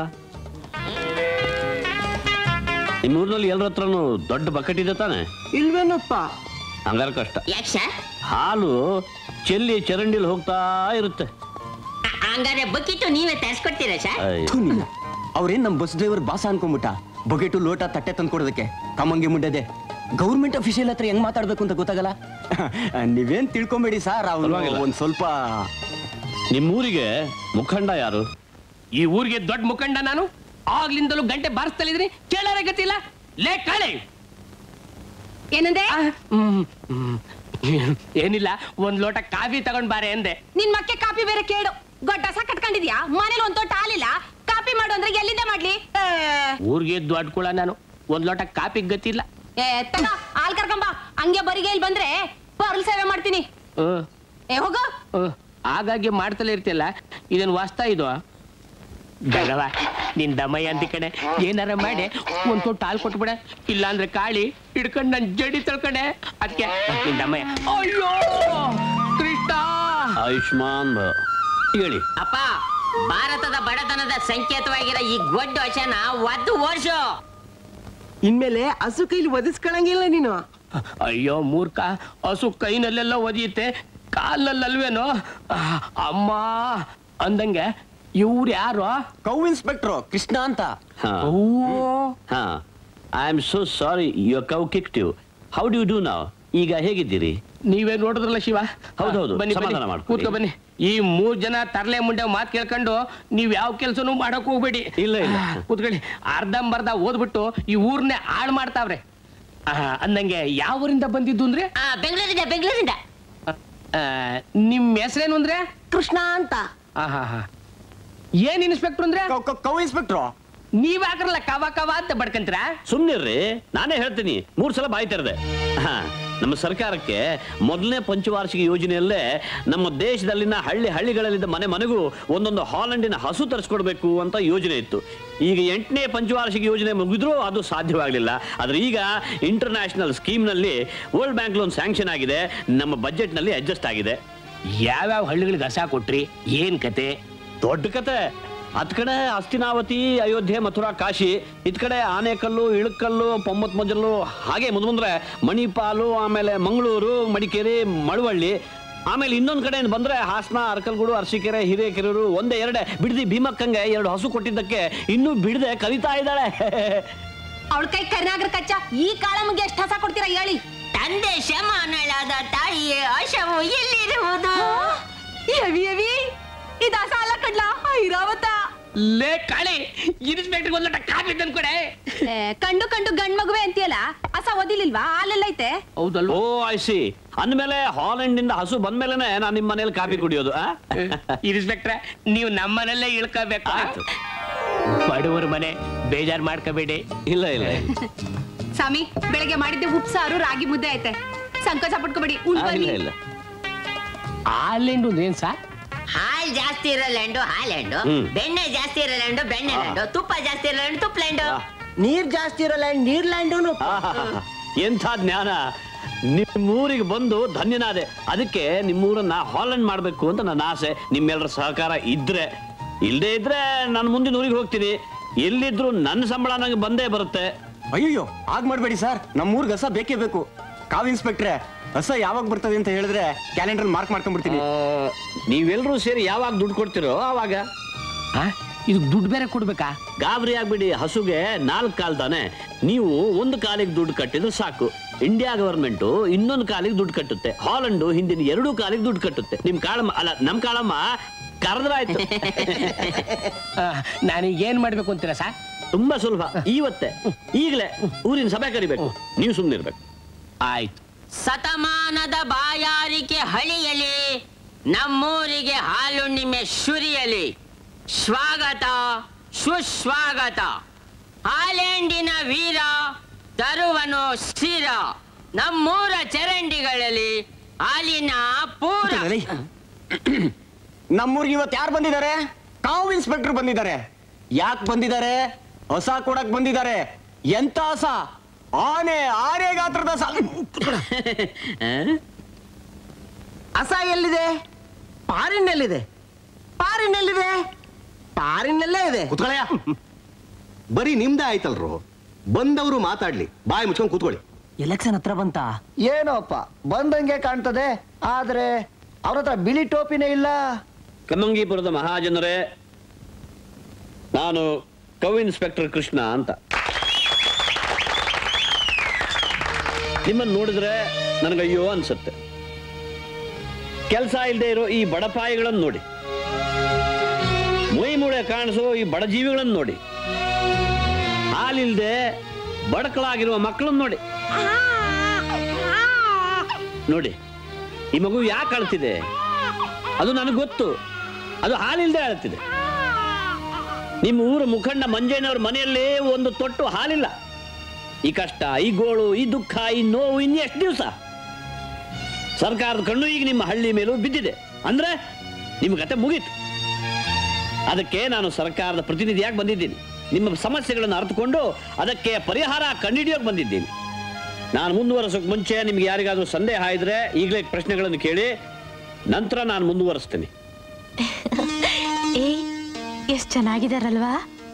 ನಿಮ್ಮ ಊರಿನಲ್ಲಿ ಎಲ್ಲರ ಹತ್ರನು ದೊಡ್ಡ ಬಕೆಟ್ ಇದೆ ತಾನೆ ಇಲ್ವೇನಪ್ಪ ಹಂಗಾರೆ ಕಷ್ಟ ಯಾಕೆ ಸರ್ ಹಾಲು ಚೆಲ್ಲಿ ಚರಂಡಿಲಿ ಹೋಗ್ತಾ ಇರುತ್ತೆ ಹ- ಹಂಗಾರೆ ಬಕ್ಕಿಟ್ಟು ನೀವೇ ತರಿಸ್ಕೊಡ್ತೀರಾ ಸರ್ ಅಯ್ಯೋ. ಥು ನಿನ್ನ. ಅವ್ರೇನ್ ನಮ್ ಬಸ್ ಡ್ರೈವರ್ ಬಾಸ ಅನ್ಕೊಂಬಿಟ್ಟ ಬಕೆಟು ಲೋಟ ತಟ್ಟೆ ತಂದು ಕೊಡೋದಕ್ಕೆ ಕಮ್ಮಂಗೆ ಮುಂಡದೆ ಗೌರ್ಮೆಂಟ್ ಅಫಿಷಿಯಲ್ ಹತ್ರ ಹೆಂಗ್ ಮಾತಾಡ್ಬೇಕು ಅಂತ ಗೊತ್ತಾಗಲ್ಲ ನೀವೇನ್ ತಿಳ್ಕೊಂಬೇಡಿ ಸರ್ ಅವ್ರು ಪರವಾಗಿಲ್ಲ. ಒಂದ್ ಸ್ವಲ್ಪ ನಿಮ್ಮೂರಿಗೆ ಮುಖಂಡ ಯಾರು ಈ ಊರಿಗೆ ದೊಡ್ಡ ಮುಖಂಡ ನಾನು ಆಗ್ಲಿಂದಲೂ ಗಂಟೆ ಬಾರಿಸ್ತಲಿದ್ರಿ ಕೇಳಾರೆ ಗತಿಲ್ಲ ಲೇ ಕಾಳೆ ಏನಂದೆ ಹ್ಮ್, ಹ್ಮ್. ಏನಿಲ್ಲ ಒಂದ್ ಲೋಟ ಕಾಫಿ ತಗೊಂಡ್ ಬಾರೆ ಅಂದೆ ನಿನ್ ಮಕ್ಕೆ ಕಾಪಿ ಬೇರೆ ಕೇಳು ಗೊಡ್ಡಸ ಕಟ್ಕೊಂಡಿದ್ಯಾ ಮನೇಲಿ ಒಂದ್ ತೊಟ್ಟು ಹಾಲಿಲ್ಲ ಕಾಪಿ ಮಾಡು ಅಂದ್ರೆ ಎಲ್ಲಿಂದ ಮಾಡ್ಲಿ ಏ, ಊರಿಗೆ ದೊಡ್ಡ ಕುಳ ನಾನು ಒಂದ್ ಲೋಟ ಕಾಫಿ ಗತಿಲ್ಲ ಏ ತಗ ಹಾಲ್ ಕರ್ಕೊಂಬ ಹಂಗೆ ಬರಿಗೆ ಇಲ್ಲಿ ಬಂದ್ರೆ ಪರ್ಲ್ ಸೇವೆ ಮಾಡ್ತೀನಿ ಹ್ಮ್, ಏ ಹೋಗು ಹ್ಮ್. ಆಗಾಗ್ಗೆ ಮಾಡ್ತಲೇ ಇರ್ತಿಯಲ್ಲ ಇದನ್ ವಾಸ್ತಾ ಇದು ಬೇಡವ ನಿನ್ ದಮಯ್ಯ ಅಂತಿ ಕಡೆ ಏನಾರ ಮಾಡಿ ಒಂದ್ ತೊಟ್ಟು ಹಾಲು ಕೊಟ್ಬಿಡ ಇಲ್ಲ ಅಂದ್ರೆ ಕಾಳಿ ಹಿಡ್ಕೊಂಡ್ ನನ್ ಜಡಿ ತಳ್ಕೊಂಡೆ ಅದಕ್ಕೆ ನಿನ್ ದಮಯ್ಯ ಅಯ್ಯೋ ಕೃಷ್ಣ ಆಯುಷ್ಮಾನ್ ಭವ ಹೇಳಿ ಅಪ್ಪ ಭಾರತದ ಬಡತನದ ಸಂಕೇತವಾಗಿರೋ ಈ ಗೊಡ್ಡ ವಚನ ಒದ್ದು ಓಡ್ಸು ಇನ್ಮೇಲೆ ಹಸು ಕೈಲಿ ಒದಿಸ್ಕೊಳಂಗಿಲ್ಲ ನೀನು ಅಯ್ಯೋ ಮೂರ್ಖ ಹಸು ಕೈನಲ್ಲೆಲ್ಲ ಒದಿಯುತ್ತೆ ಕಾಲಲ್ಲಲ್ವೇನೋ ಅಮ್ಮ ಅಂದಂಗೆ ಇವ್ರು ಯಾರು ಕೌ ಇನ್ಸ್ಪೆಕ್ಟ್ರು ಕೃಷ್ಣ ಅಂತ ಹಾ ಅವ್ವೋ. ಹಾ I am so sorry your cow kicked you how do you do ನಾವ್ ಈಗ ಹೇಗಿದ್ದೀರಿ ನೀವೇ ನೋಡಿದ್ರಲ್ಲ ಶಿವ ಹೌದೌದು, ಬನ್ನಿ ಸಮಾಧಾನ ಬನ್ನಿ ಮಾಡ್ಕೊಳ್ಳಿ. ಕೂತ್ಕೊ ಬನ್ನಿ ಈ ಮೂರ್ ಜನ ತರ್ಲೆ ಮುಂಡೆ ಮಾತ್ ಕೇಳ್ಕೊಂಡು ನೀವ್ ಯಾವ ಕೆಲ್ಸನೂ ಮಾಡಕ್ ಹೋಗ್ಬೇಡಿ ಇಲ್ಲ, ಇಲ್ಲ. ಕೂತ್ಕೊಳ್ಳಿ ಅರ್ಧಂಬರ್ಧ ಓದ್ಬಿಟ್ಟು ಈ ಊರ್ನೇ ಹಾಳ್ ಮಾಡ್ತಾವ್ರೆ ಆ, ಅಂದಂಗೆ ಯಾವ ಊರಿಂದ ಬಂದಿದ್ದು ಅಂದ್ರೆ ಆ ಬೆಂಗಳೂರಿಂದ ಬೆಂಗಳೂರಿಂದ ಆ, ನಿಮ್ ಹೆಸರೇನು ಅಂದ್ರೆ ಕೃಷ್ಣ ಅಂತ ಆಹಾ ಹಾ ಏನ್ ಇನ್ಸ್ಪೆಕ್ಟರ್ ಅಂದ್ರೆ ಕೌ- ಕೌ- ಕೌ ಇನ್ಸ್ಪೆಕ್ಟ್ರು ನೀವ್ ಹಾಕ್ರಲ್ಲ ಕವ ಕವ ಅಂತ ಬಡ್ಕಂತೀರ ಸುಮ್ನಿರ್ರಿ ನಾನೇ ಹೇಳ್ತೀನಿ ಮೂರ್ ಸಲ ಬಾಯಿ ತೆರೆದೆ ಹಾ, ನಮ್ಮ ಸರ್ಕಾರಕ್ಕೆ ಮೊದಲನೇ ಪಂಚವಾರ್ಷಿಕ ಯೋಜನೆಯಲ್ಲೇ ನಮ್ಮ ದೇಶದಲ್ಲಿನ ಹಳ್ಳಿ ಹಳ್ಳಿಗಳಲ್ಲಿದ್ದ ಮನೆ ಮನೆಗೂ ಒಂದೊಂದು ಹಾಲೆಂಡಿನ ಹಸು ತರಿಸ್ಕೊಡ್ಬೇಕು ಅಂತ ಯೋಜನೆ ಇತ್ತು ಈಗ ಎಂಟನೇ ಪಂಚವಾರ್ಷಿಕ ಯೋಜನೆ ಮುಗಿದ್ರೂ ಅದು ಸಾಧ್ಯವಾಗಲಿಲ್ಲ ಆದ್ರೆ ಈಗ ಇಂಟರ್ನ್ಯಾಷನಲ್ ಸ್ಕೀಮ್ನಲ್ಲಿ ವರ್ಲ್ಡ್ ಬ್ಯಾಂಕ್ ಲೋನ್ ಸ್ಯಾಂಕ್ಷನ್ ಆಗಿದೆ ನಮ್ಮ ಬಜೆಟ್ನಲ್ಲಿ ಅಡ್ಜಸ್ಟ್ ಆಗಿದೆ ಯಾವ್ಯಾವ ಹಳ್ಳಿಗಳಿಗೆ ಹಸ ಕೊಟ್ರಿ ಏನ್ ಕತೆ ದೊಡ್ಡ ಕತೆ ಹತ್ ಕಡೆ ಹಸ್ತಿನಾವತಿ ಅಯೋಧ್ಯೆ ಮಥುರಾ ಕಾಶಿ ಇತ್ ಕಡೆ ಆನೆಕಲ್ಲು ಇಳಕಲ್ಲು ಪೊಮ್ಮತ್ ಮೊಜಲು ಹಾಗೆ ಮುಂದ್ ಮುಂದ್ರೆ ಮಣಿಪಾಲು ಆಮೇಲೆ ಮಂಗಳೂರು ಮಡಿಕೇರಿ ಮಳವಳ್ಳಿ ಆಮೇಲೆ ಇನ್ನೊಂದ್ ಕಡೆ ಬಂದ್ರೆ ಹಾಸನ ಅರಕಲ್ಗೂಡು ಅರಸೀಕೆರೆ ಹಿರೇಕೆರೂರು ಒಂದೇ ಎರಡೆ ಬಿಡದಿ ಭೀಮಕ್ಕಂಗೆ ಎರಡು ಹಸು ಕೊಟ್ಟಿದ್ದಕ್ಕೆ ಇನ್ನೂ ಬಿಡದೆ ಕಲಿತಾ ಇದ್ದಾಳೆ ಅವಳ ಕೈ ಕರ್ನಾಗರ ಕಚ್ಚ ಈ ಕಾಳಮ್ಗೆ ಎಷ್ಟು ಹಸ ಕೊಡ್ತೀರಾ ಹೇಳಿ ತಂದೆ ಶಮಾನಳಾದ ತಾಯಿಯೇ ಆಶವು ಎಲ್ಲಿರುವುದು ಎವಿ ಎವಿ ಇದ ಹಸ ಅಲ್ಲ ಕಡ್ಲ ಐರಾವತ ಲೇ ಕಾಳಿ ಇನ್ಸ್ಪೆಕ್ಟರ್ ಒಂದ್ ಲೋಟ ಕಾಫಿ ತಂದ್ಕೊಡೆ ಏ, ಕಂಡು ಕಂಡು ಗಂಡ್ ಮಗುವೆ ಅಂತೀಯಲ್ಲ ಹಸ ಓದಿಲಿಲ್ವಾ ಹಾಲೆಲ್ಲ ಐತೆ ಹೌದಲ್ವ ಓ ಐ ಸಿ ಅಂದ್ಮೇಲೆ ಹಾಲೆಂಡ್ ಇಂದ ಹಸು ಬಂದ್ಮೇಲೆ ನಾನು ನಿಮ್ಮ ಮನೇಲಿ ಕಾಫಿ ಕುಡಿಯೋದು ಆ? ಇನ್ಸ್ಪೆಕ್ಟ್ರೆ ನೀವು ನಮ್ಮನೆಲ್ಲೇ ಇಳ್ಕೋಬೇಕು ಆಯ್ತು. ಬಡವರ ಮನೆ ಬೇಜಾರ್ ಮಾಡ್ಕೋಬೇಡಿ ಇಲ್ಲ ಇಲ್ಲ ಇಲ್ಲ. ಸ್ವಾಮಿ ಬೆಳಗ್ಗೆ ಮಾಡಿದ್ದೆ ಉಪ್ಸಾರು ರಾಗಿ ಮುದ್ದೆ ಐತೆ ಸಂಕೋಚ ಪಟ್ಕೋಬೇಡಿ ಉಂಡ್ ಆ, ಇಲ್ಲ ಬನ್ನಿ ಇಲ್ಲ ಹಾಲೆಂಡು ಏನ್ ಸಾ ಹಾಲ್ ಜಾಸ್ತಿ ಇರೋ ಲ್ಯಾಂಡು ಹಾಲೆಂಡು ಹ್ಮ್. ಬೆಣ್ಣೆ ಜಾಸ್ತಿ ಇರೋ ಲ್ಯಾಂಡು ಬೆಣ್ಣೆ ಲ್ಯಾಂಡು ತುಪ್ಪ ಜಾಸ್ತಿ ಇರೋ ಲ್ಯಾಂಡು ತುಪ್ಪ ಲ್ಯಾಂಡು ಆ. ನೀರ್ ಜಾಸ್ತಿ ಇರೋ ಲ್ಯಾಂಡ್ ನೀರ್ ಲ್ಯಾಂಡು ಆಹಾಹಾ. ಎಂಥ ಜ್ಞಾನ ನಿಮ್ಮೂರಿಗೆ ಬಂದು ಧನ್ಯನಾದೆ ಅದಕ್ಕೆ ನಿಮ್ಮೂರನ್ನ ಹಾಲೆಂಡ್ ಮಾಡಬೇಕು ಅಂತ ನನ್ನ ಆಸೆ ನಿಮ್ಮೆಲ್ಲರ ಸಹಕಾರ ಇದ್ರೆ ಇಲ್ಲದೆ ಇದ್ರೆ ನಾನು ಮುಂದಿನ ಊರಿಗೆ ಹೋಗ್ತೀನಿ ಎಲ್ಲಿದ್ರು ನನ್ನ ಸಂಬಳ ನಂಗೆ ಬಂದೇ ಬರುತ್ತೆ ಅಯ್ಯೋ ಆಗ್ ಮಾಡ್ಬೇಡಿ ಸರ್ ನಮ್ಮೂರ್ಗ್ ಹಸ ಬೇಕೇ ಬೇಕು ಕಾವ್ ಇನ್ಸ್ಪೆಕ್ಟ್ರೆ ಹಸ ಯಾವಾಗ ಬರ್ತದೆ ಅಂತ ಹೇಳಿದ್ರೆ ಕ್ಯಾಲೆಂಡರ್ ಮಾರ್ಕ್ ಮಾಡ್ಕೊಂಡ್ಬಿಡ್ತೀನಿ ಆ, ನೀವೆಲ್ಲರೂ ಸೇರಿ ಯಾವಾಗ ದುಡ್ಡು ಕೊಡ್ತಿರೋ ಆವಾಗ ಇದು ದುಡ್ಡು ಬೇರೆ ಕೊಡ್ಬೇಕಾ ಗಾಬರಿ ಆಗ್ಬಿಡಿ ಹಸುಗೆ ನಾಲ್ಕು ಕಾಲ್ ತಾನೆ ನೀವು ಒಂದು ಕಾಲಿಗೆ ದುಡ್ಡು ಕಟ್ಟಿದ್ರೆ ಸಾಕು ಇಂಡಿಯಾ ಗವರ್ಮೆಂಟ್ ಇನ್ನೊಂದು ಕಾಲಿಗೆ ದುಡ್ಡು ಕಟ್ಟುತ್ತೆ ಹಾಲೆಂಡು ಹಿಂದಿನ ಎರಡೂ ಕಾಲಿಗೆ ದುಡ್ಡು ಕಟ್ಟುತ್ತೆ ನಿಮ್ ಕಾಳಮ್ಮ ಅಲ್ಲ ನಮ್ ಕಾಳಮ್ಮ ಕರೆದ್ರಾಯ್ತು ನಾನೀಗ ಏನ್ ಮಾಡ್ಬೇಕು ಅಂತೀರಾ ಸಾ ತುಂಬಾ ಸುಲಭ ಇವತ್ತೇ ಈಗಲೇ ಊರಿನ ಸಭೆ ಕರಿಬೇಕು ನೀವು ಸುಮ್ಮನಿರ್ಬೇಕು ಆಯ್ತು ಶತಮಾನದ ಬಾಯಾರಿಕೆ ಹಳಿಯಲಿ ನಮ್ಮೂರಿಗೆ ಹಾಲುಣ್ಣಿಮೆ ಶುರಿಯಲಿ ಸ್ವಾಗತ ಸುಸ್ವಾಗತ ಹಾಲೆಂಡಿನ ವೀರ ತರುವನು ಸ್ಥಿರ ನಮ್ಮೂರ ಚರಂಡಿಗಳಲ್ಲಿ ಹಾಲಿನ ಪೂರ ನಮ್ಮೂರ್ಗೆ ಇವತ್ತು ಯಾರು ಬಂದಿದ್ದಾರೆ ಕಾವ್ ಇನ್ಸ್ಪೆಕ್ಟರ್ ಬಂದಿದ್ದಾರೆ ಯಾಕೆ ಬಂದಿದ್ದಾರೆ ಹೊಸ ಕೊಡಕ್ ಬಂದಿದ್ದಾರೆ ಎಂತ ಹಸ ಆನೆ ಆನೆ ಗಾತ್ರದ ಹಸ ಹಸ ಎಲ್ಲಿದೆ ಪಾರಿನಲ್ಲಿದೆ ಪಾರಿನಲ್ಲಿದೆ ಪಾರಿನಲ್ಲೇ ಇದೆ ಕುತ್ಕೊಳ್ಳಯ್ಯ ಬರೀ ನಿಮ್ದೇ ಆಯ್ತಲ್ರು ಬಂದವರು ಮಾತಾಡ್ಲಿ ಬಾಯಿ ಮುಚ್ಕೊಂಡು ಕೂತ್ಕೊಳ್ಳಿ ಎಲೆಕ್ಷನ್ ಹತ್ರ ಬಂತ ಏನೋಪ್ಪ ಬಂದಂಗೆ ಕಾಣ್ತದೆ ಆದ್ರೆ ಅವ್ರ ಹತ್ರ ಬಿಳಿ ಟೋಪಿನೇ ಇಲ್ಲ ಕಮ್ಮಂಗಿಪುರದ ಮಹಾಜನರೇ ನಾನು ಕವಿ ಇನ್ಸ್ಪೆಕ್ಟರ್ ಕೃಷ್ಣ ಅಂತ ನಿಮ್ಮನ್ನು ನೋಡಿದ್ರೆ ನನಗಯ್ಯೋ ಅನ್ಸುತ್ತೆ ಕೆಲಸ ಇಲ್ಲದೆ ಇರೋ ಈ ಬಡಪಾಯಿಗಳನ್ನು ನೋಡಿ ಮೈ ಮೂಳೆ ಕಾಣಿಸೋ ಈ ಬಡ ಜೀವಿಗಳನ್ನು ನೋಡಿ ಹಾಲಿಲ್ದೆ ಬಡಕಳಾಗಿರುವ ಮಕ್ಕಳನ್ನು ನೋಡಿ ನೋಡಿ ಈ ಮಗು ಯಾಕೆ ಅಳ್ತಿದೆ ಅದು ನನಗೆ ಗೊತ್ತು ಅದು ಹಾಲಿಲ್ದೆ ಅಳ್ತಿದೆ ನಿಮ್ಮ ಊರ ಮುಖಂಡ ಮಂಜಯ್ಯನವ್ರ ಮನೆಯಲ್ಲೇ ಒಂದು ತೊಟ್ಟು ಹಾಲಿಲ್ಲ ಈ ಕಷ್ಟ ಈ ಗೋಳು ಈ ದುಃಖ ಈ ನೋವು ಇನ್ನು ಎಷ್ಟು ದಿವಸ ಸರ್ಕಾರದ ಕಣ್ಣು ಈಗ ನಿಮ್ಮ ಹಳ್ಳಿ ಮೇಲೂ ಬಿದ್ದಿದೆ ಅಂದ್ರೆ ನಿಮ್ಮ ಕತೆ ಮುಗೀತು ಅದಕ್ಕೆ ನಾನು ಸರ್ಕಾರದ ಪ್ರತಿನಿಧಿಯಾಗಿ ಬಂದಿದ್ದೀನಿ ನಿಮ್ಮ ಸಮಸ್ಯೆಗಳನ್ನು ಅರ್ಥಕೊಂಡು ಅದಕ್ಕೆ ಪರಿಹಾರ ಕಂಡುಹಿಡಿಯೋಕೆ ಬಂದಿದ್ದೀನಿ ನಾನು ಮುಂದುವರೆಸೋಕೆ ಮುಂಚೆ ನಿಮ್ಗೆ ಯಾರಿಗಾದ್ರೂ ಸಂದೇಹ ಇದ್ರೆ ಈಗಲೇ ಪ್ರಶ್ನೆಗಳನ್ನು ಕೇಳಿ ನಂತರ ನಾನು ಮುಂದುವರಿಸ್ತೀನಿ ಏ ಎಷ್ಟ್ ಚೆನ್ನಾಗಿದಾರಲ್ವಾ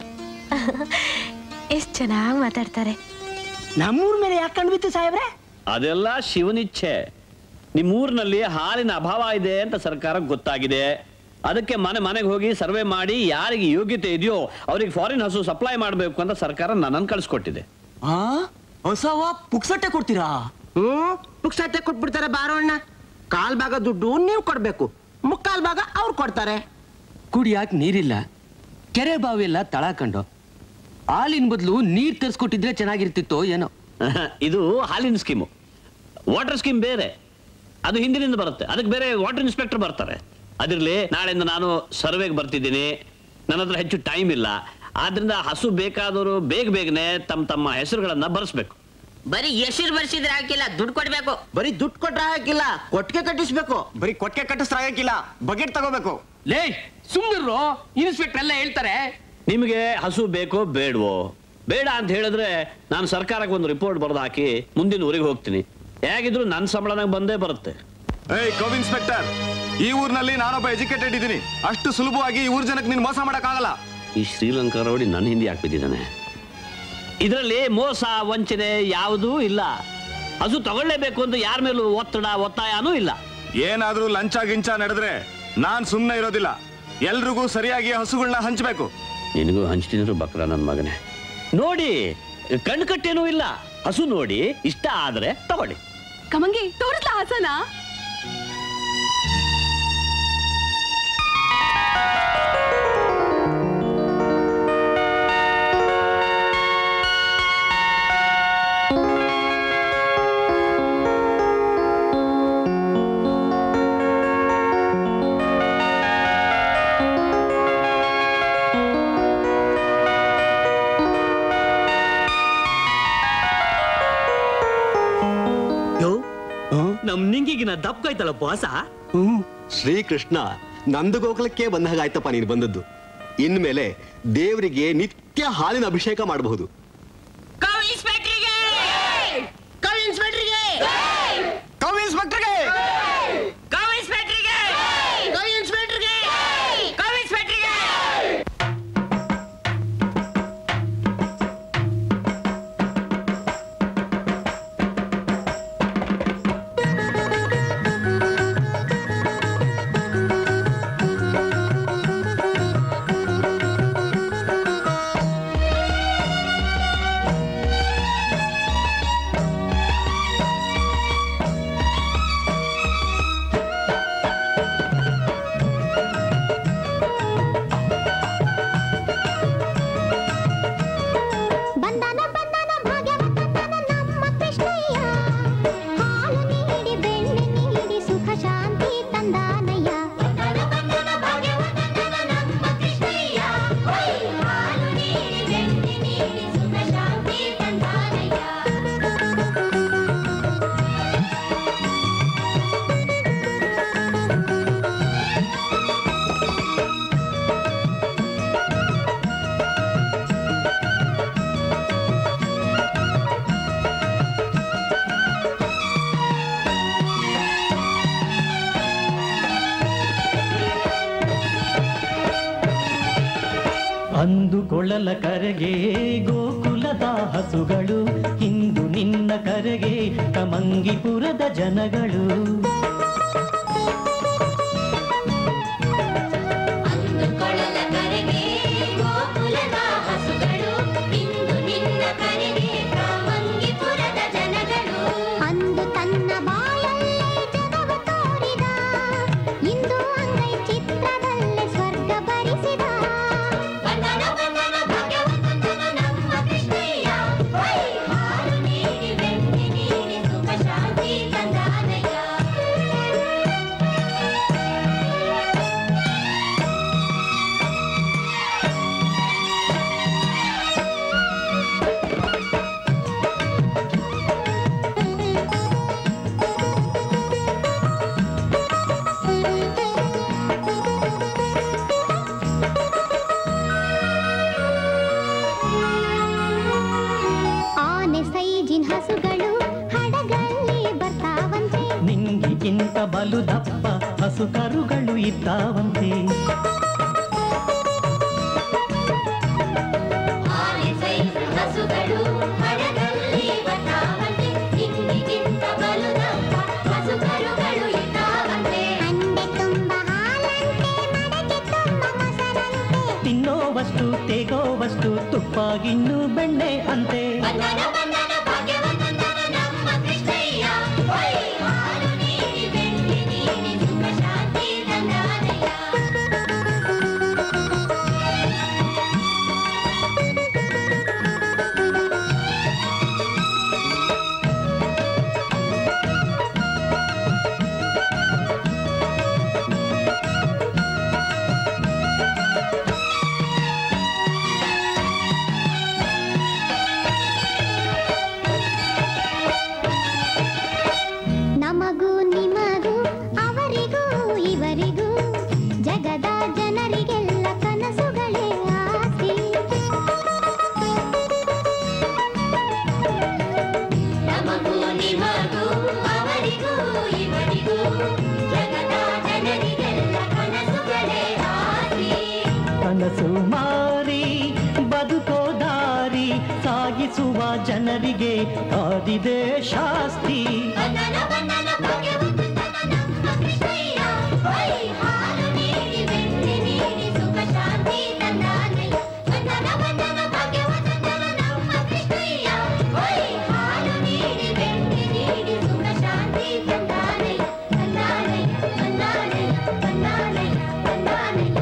ಎಷ್ಟ್ ಚೆನ್ನಾಗಿ ಮಾತಾಡ್ತಾರೆ ನಮ್ಮೂರ್ ಮೇಲೆ ಯಾಕೆ ಕಂಡ್ಬಿತ್ತು ಸಾಹೇಬ್ರೆ ಅದೆಲ್ಲ ಶಿವನಿಚ್ಛೆ ನಿಮ್ಮೂರಿನಲ್ಲಿ ಹಾಲಿನ ಅಭಾವ ಇದೆ ಅಂತ ಸರ್ಕಾರ ಗೊತ್ತಾಗಿದೆ ಅದಕ್ಕೆ ಮನೆ ಮನೆಗೆ ಹೋಗಿ ಸರ್ವೆ ಮಾಡಿ ಯಾರಿಗೆ ಯೋಗ್ಯತೆ ಇದೆಯೋ ಅವ್ರಿಗೆ ಫಾರಿನ್ ಹಸು ಸಪ್ಲೈ ಮಾಡಬೇಕು ಅಂತ ಸರ್ಕಾರ ನನ್ನನ್ನು ಕಳಿಸ್ಕೊಟ್ಟಿದೆ ಆ ಹೊಸವ ಪುಕ್ಸಟ್ಟೆ ಕೊಡ್ತೀರಾ ಹ್ಮ್ ಪುಕ್ಸಟ್ಟೆ ಕೊಟ್ಬಿಡ್ತಾರೆ ಬಾರೋಣ್ಣ ಕಾಲ್ ಭಾಗ ದುಡ್ಡು ನೀವು ಕೊಡ್ಬೇಕು ಮುಕ್ಕಾಲ್ ಭಾಗ ಅವ್ರು ಕೊಡ್ತಾರೆ ಕುಡಿಯಾಕ್ ನೀರಿಲ್ಲ ಕೆರೆ ಬಾವಿ ಎಲ್ಲ ತಳಕಂಡು ಹಾಲಿನ ಬದಲು ನೀರ್ ತರಿಸ್ಕೊಟ್ಟಿದ್ರೆ ಚೆನ್ನಾಗಿರ್ತಿತ್ತು ಏನೋ ಇದು ಹಾಲಿನ ಸ್ಕೀಮು ವಾಟರ್ ಸ್ಕೀಮ್ ಬೇರೆ ಅದು ಹಿಂದಿನಿಂದ ಬರುತ್ತೆ ಅದಕ್ಕೆ ಬೇರೆ ವಾಟರ್ ಇನ್ಸ್ಪೆಕ್ಟರ್ ಬರ್ತಾರೆ ಅದಿರಲಿ ನಾಳೆಯಿಂದ ನಾನು ಸರ್ವೆಗೆ ಬರ್ತಿದ್ದೀನಿ ನನ್ನ ಹತ್ರ ಹೆಚ್ಚು ಟೈಮ್ ಇಲ್ಲ ಆದ್ರಿಂದ ಹಸು ಬೇಕಾದವರು ಬೇಗ ಬೇಗನೆ ತಮ್ಮ ತಮ್ಮ ಹೆಸರುಗಳನ್ನ ಬರೆಸ್ಬೇಕು ಬರೀ ಹೆಸರು ಬರ್ಸಿದ್ರೆ ಹಾಕಿಲ್ಲ ದುಡ್ಡು ಕೊಡ್ಬೇಕು ಬರೀ ದುಡ್ಡು ಕೊಟ್ರೆ ಹಾಕಿಲ್ಲ ಕೊಟ್ಟಿಗೆ ಕಟ್ಟಿಸ್ಬೇಕು ಬರೀ ಕೊಟ್ಟಿಗೆ ಕಟ್ಟಿಸ್ತ್ರ ಆಗಕ್ಕಿಲ್ಲ ಬಕೆಟ್ ತಗೋಬೇಕು ಲೇ ಸುಮ್ಮನಿರು ಇನ್ಸ್ಪೆಕ್ಟರ್ ಎಲ್ಲ ಹೇಳ್ತಾರೆ ನಿಮಗೆ ಹಸು ಬೇಕೋ ಬೇಡವೋ ಬೇಡ ಅಂತ ಹೇಳಿದ್ರೆ ನಾನು ಸರ್ಕಾರಕ್ಕೆ ಒಂದು ರಿಪೋರ್ಟ್ ಬರೆದು ಹಾಕಿ ಮುಂದಿನ ಊರಿಗೆ ಹೋಗ್ತೀನಿ ಹೇಗಿದ್ರು ನನ್ನ ಸಂಬಳನಾಗ ಬಂದೇ ಬರುತ್ತೆ ಏಯ್ ಕಬ್ ಇನ್ಸ್ಪೆಕ್ಟರ್ ಈ ಊರಿನಲ್ಲಿ ನಾನೊಬ್ಬ ಎಜುಕೇಟೆಡ್ ಇದ್ದೀನಿ ಅಷ್ಟು ಸುಲಭವಾಗಿ ಈ ಊರ್ ಜನಕ್ಕೆ ನೀನು ಮೋಸ ಮಾಡಕ್ಕಾಗಲ್ಲ ಈ ಶ್ರೀಲಂಕಾ ರೌಡಿ ನನ್ನ ಹಿಂದೆ ಹಾಕ್ಬಿಟ್ಟಿದ್ದಾನೆ ಇದರಲ್ಲಿ ಮೋಸ ವಂಚನೆ ಯಾವುದೂ ಇಲ್ಲ ಹಸು ತಗೊಳ್ಳೇಬೇಕು ಅಂತ ಯಾರ ಮೇಲೂ ಒತ್ತಡ ಒತ್ತಾಯನೂ ಇಲ್ಲ ಏನಾದ್ರೂ ಲಂಚ ಗಿಂಚ ನಡೆದ್ರೆ ನಾನ್ ಸುಮ್ನೆ ಇರೋದಿಲ್ಲ ಎಲ್ರಿಗೂ ಸರಿಯಾಗಿ ಹಸುಗಳನ್ನ ಹಂಚ್ಬೇಕು ನಿನಗೂ ಹಂಚ್ತಿದ್ರು ಬಕ್ರ ನನ್ನ ಮಗನೇ ನೋಡಿ ಕಣ್ಣು ಕಟ್ಟೇನೂ ಇಲ್ಲ ಹಸು ನೋಡಿ ಇಷ್ಟ ಆದ್ರೆ ತಗೊಳ್ಳಿ ಕಮಂಗಿ ತೋರಿಸ್ಲಾ ಹಾಸನ ನಮ್ ನಿಂಗಿಗಿನ ದಪ್ಪೈತಲ್ಲ ಬಾಸ ಹ್ಮ್ ಶ್ರೀಕೃಷ್ಣ ನಂದು ಗೋಕುಲಕ್ಕೆ ಬಂದ ಹಾಗಾಯ್ತಪ್ಪ ನೀನು ಬಂದದ್ದು ಇನ್ಮೇಲೆ ದೇವರಿಗೆ ನಿತ್ಯ ಹಾಲಿನ ಅಭಿಷೇಕ ಮಾಡಬಹುದು ಕೌ ಇನ್ಸ್ಪೆಕ್ಟ್ರಿಗೆ ಕೌ ಇನ್ಸ್ಪೆಕ್ಟ್ರಿಗೆ ಕೌ ಇನ್ಸ್ಪೆಕ್ಟರ್ಗೆ ಕೌ ಇನ್ಸ್ಪೆಕ್ಟ್ರಿಗೆ ಕೌ ಇನ್ಸ್ಪೆಕ್ಟ್ರಿಗೆ ಕೌ ಇನ್ಸ್ಪೆಕ್ಟ್ರಿಗೆ ಬಂದನ ಬಂದನ ಭಾಗ್ಯವಂತನ ನಮ್ಮ ಕೃಷ್ಣಯ್ಯ ಹಾಲು ನೀಡಿ ಬೆಣ್ಣೆ ನೀಡಿ ಸುಖ ಶಾಂತಿ ತಂದಾನಯ್ಯ ಬಂದನ ಬಂದನ ಭಾಗ್ಯವಂತನ ನಮ್ಮ ಕೃಷ್ಣಯ್ಯ ಹಾಲು ನೀಡಿ ಬೆಣ್ಣೆ ನೀಡಿ ಸುಖ ಶಾಂತಿ ತಂದಾನಯ್ಯ ಅಂದುಕೊಳ್ಳಲ ಕರೆಗೆ ಗೋಕುಲದ ಹಸುಗಳು ಇಂದು ನಿನ್ನ ಕರೆಗೆ ಕಮಂಗಿಪುರದ ಜನಗಳು ಅಂದುಕೊಳ್ಳಲ ಕರೆಗೆ ಗೋಕುಲದ ಹಸುಗಳು ಇಂದು ನಿನ್ನ ಕರೆಗೆ ಕಾಮಂಗಿಪುರದ ಜನಗಳು ಅಂದು ತನ್ನ ಬಾಯಲ್ಲೇ ಜನವ ತೋರಿದ ಇಂದು ಅಂಗೈ ಚಿತ್ರದಲ್ಲೇ ಸ್ವರ್ಗ ಭರಿಸಿದ ಬಂದನ ಬಂದನ ಭಾಗ್ಯವಂತನ ನಮ್ಮ ಕೃಷ್ಣಯ್ಯ ಹಾಲು ನೀಡಿ ಬೆಣ್ಣೆ ನೀಡಿ ಸುಖ ಶಾಂತಿ ತಂದಾನಯ್ಯ ಆನೆ ಸೈಜಿನ ಹಸುಗಳು ಹಡಗಲ್ಲಿ ಬರ್ತಾವಂತೆ ನಿಂಗಿಗಿಂತ ಬಲು ದಪ್ಪ ಹಸು ಕರುಗಳು ಇದ್ದಾವಂತೆ ಆನೆ ಸೈಜಿನ ಹಸುಗಳು ಹಡಗಲ್ಲಿ ಬರ್ತಾವಂತೆ ಹಿಂದಿಗಿಂತ ಬಲು ದಪ್ಪ ಹಸು ಕರುಗಳು ಇದ್ದಾವಂತೆ ಅಂಡೆ ತುಂಬ ಹಾಲಂತೆ ಮಡಕೆ ತುಂಬ ಮೊಸರಂತೆ ತಿನ್ನೋವಷ್ಟು ತೇಗೋವಷ್ಟು ತುಪ್ಪಾಗಿನ್ನು ಬೆಣ್ಣೆ ಅಂತೆ ಬಂದನ ಬಂದನ ಭಾಗ್ಯವಂತನ ನಮ್ಮ ಕೃಷ್ಣಯ್ಯ ಹಾಲು ನೀಡಿ ಬೆಣ್ಣೆ ನೀಡಿ ಸುಖ ಶಾಂತಿ ತಂದಾನಯ್ಯ ಮನಸ್ಸು ಮಾರಿ ಬದುಕೋ ದಾರಿ ಸಾಗಿಸುವ ಜನರಿಗೆ ಕಾದಿದೆ ಶಾಸ್ತಿ ಬಂಧನ ಬಂಧನ ಭಾಗ್ಯವಂತನ ನಮ್ಮ ಕೃಷ್ಣಯ್ಯ ಹೈ ಹಾಲು ನೀಡಿ ಬೆಣ್ಣೆ ನೀಡಿ ಸುಖ ಶಾಂತಿ ತಂದಾನಯ್ಯ ಬಂಧನ ಬಂಧನ ಭಾಗ್ಯವಂತನ ನಮ್ಮ ಕೃಷ್ಣಯ್ಯ ಹೈ ಹಾಲು ನೀಡಿ ಬೆಣ್ಣೆ ನೀಡಿ ಸುಖ ಶಾಂತಿ ತಂದಾನಯ್ಯ ತಂದಾನಯ್ಯ ತಂದಾನಯ್ಯ ತಂದಾನಯ್ಯ ತಂದಾನಯ್ಯ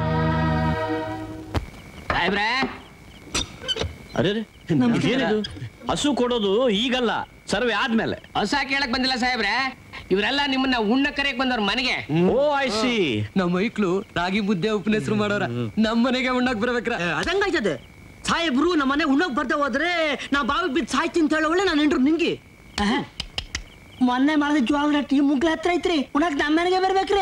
ಸಾಹೇಬ್ರೆ ಅರೆ ಏನಿದು ಹಸು ಕೊಡೋದು ಈಗಲ್ಲ ಸರ್ವೆ ಆದ್ಮೇಲೆ ಹೊಸ ಕೇಳಕ್ ಬಂದಿಲ್ಲ ಸಾಹೇಬ್ರೆ ಇವರೆಲ್ಲ ನಿಮ್ಮನ್ನ ಉಣ್ಣ ಕರೆಯಕ್ ಬಂದವ್ರ ಮನೆಗೆ ಓ ಐ ಸಿ ನಮ್ಮ ಮೈಕ್ಳು ರಾಗಿ ಮುದ್ದೆ ಉಪ್ಪಿನ ಹೆಸರು ಮಾಡೋರ ನಮ್ಮ ಮನೆಗೆ ಉಣ್ಣಕ್ ಬರ್ಬೇಕ್ರ ಅದಂಗಾಯ್ತದೆ ಸಾಹೇಬ್ರು ನಮ್ಮ ಮನೆ ಉಣ್ಣಕ್ ಬರ್ದೆ ಹೋದ್ರೆ ನಾ ಬಾವಿ ಬಿದ್ದು ಸಾಯ್ತೀನಿ ಅಂತ ಹೇಳೋಳೆ ನಾನು ಹೆಂಡ್ರು ನಿಂಗೆ ಮೊನ್ನೆ ಮಾಡಿದ ಜೋಳ ರೊಟ್ಟಿ ಮುಗ್ಲ ಹತ್ರ ಐತ್ರಿ ಉಣ್ಣಕ್ ನಮ್ಮ ಮನೆಗೆ ಬರ್ಬೇಕ್ರಿ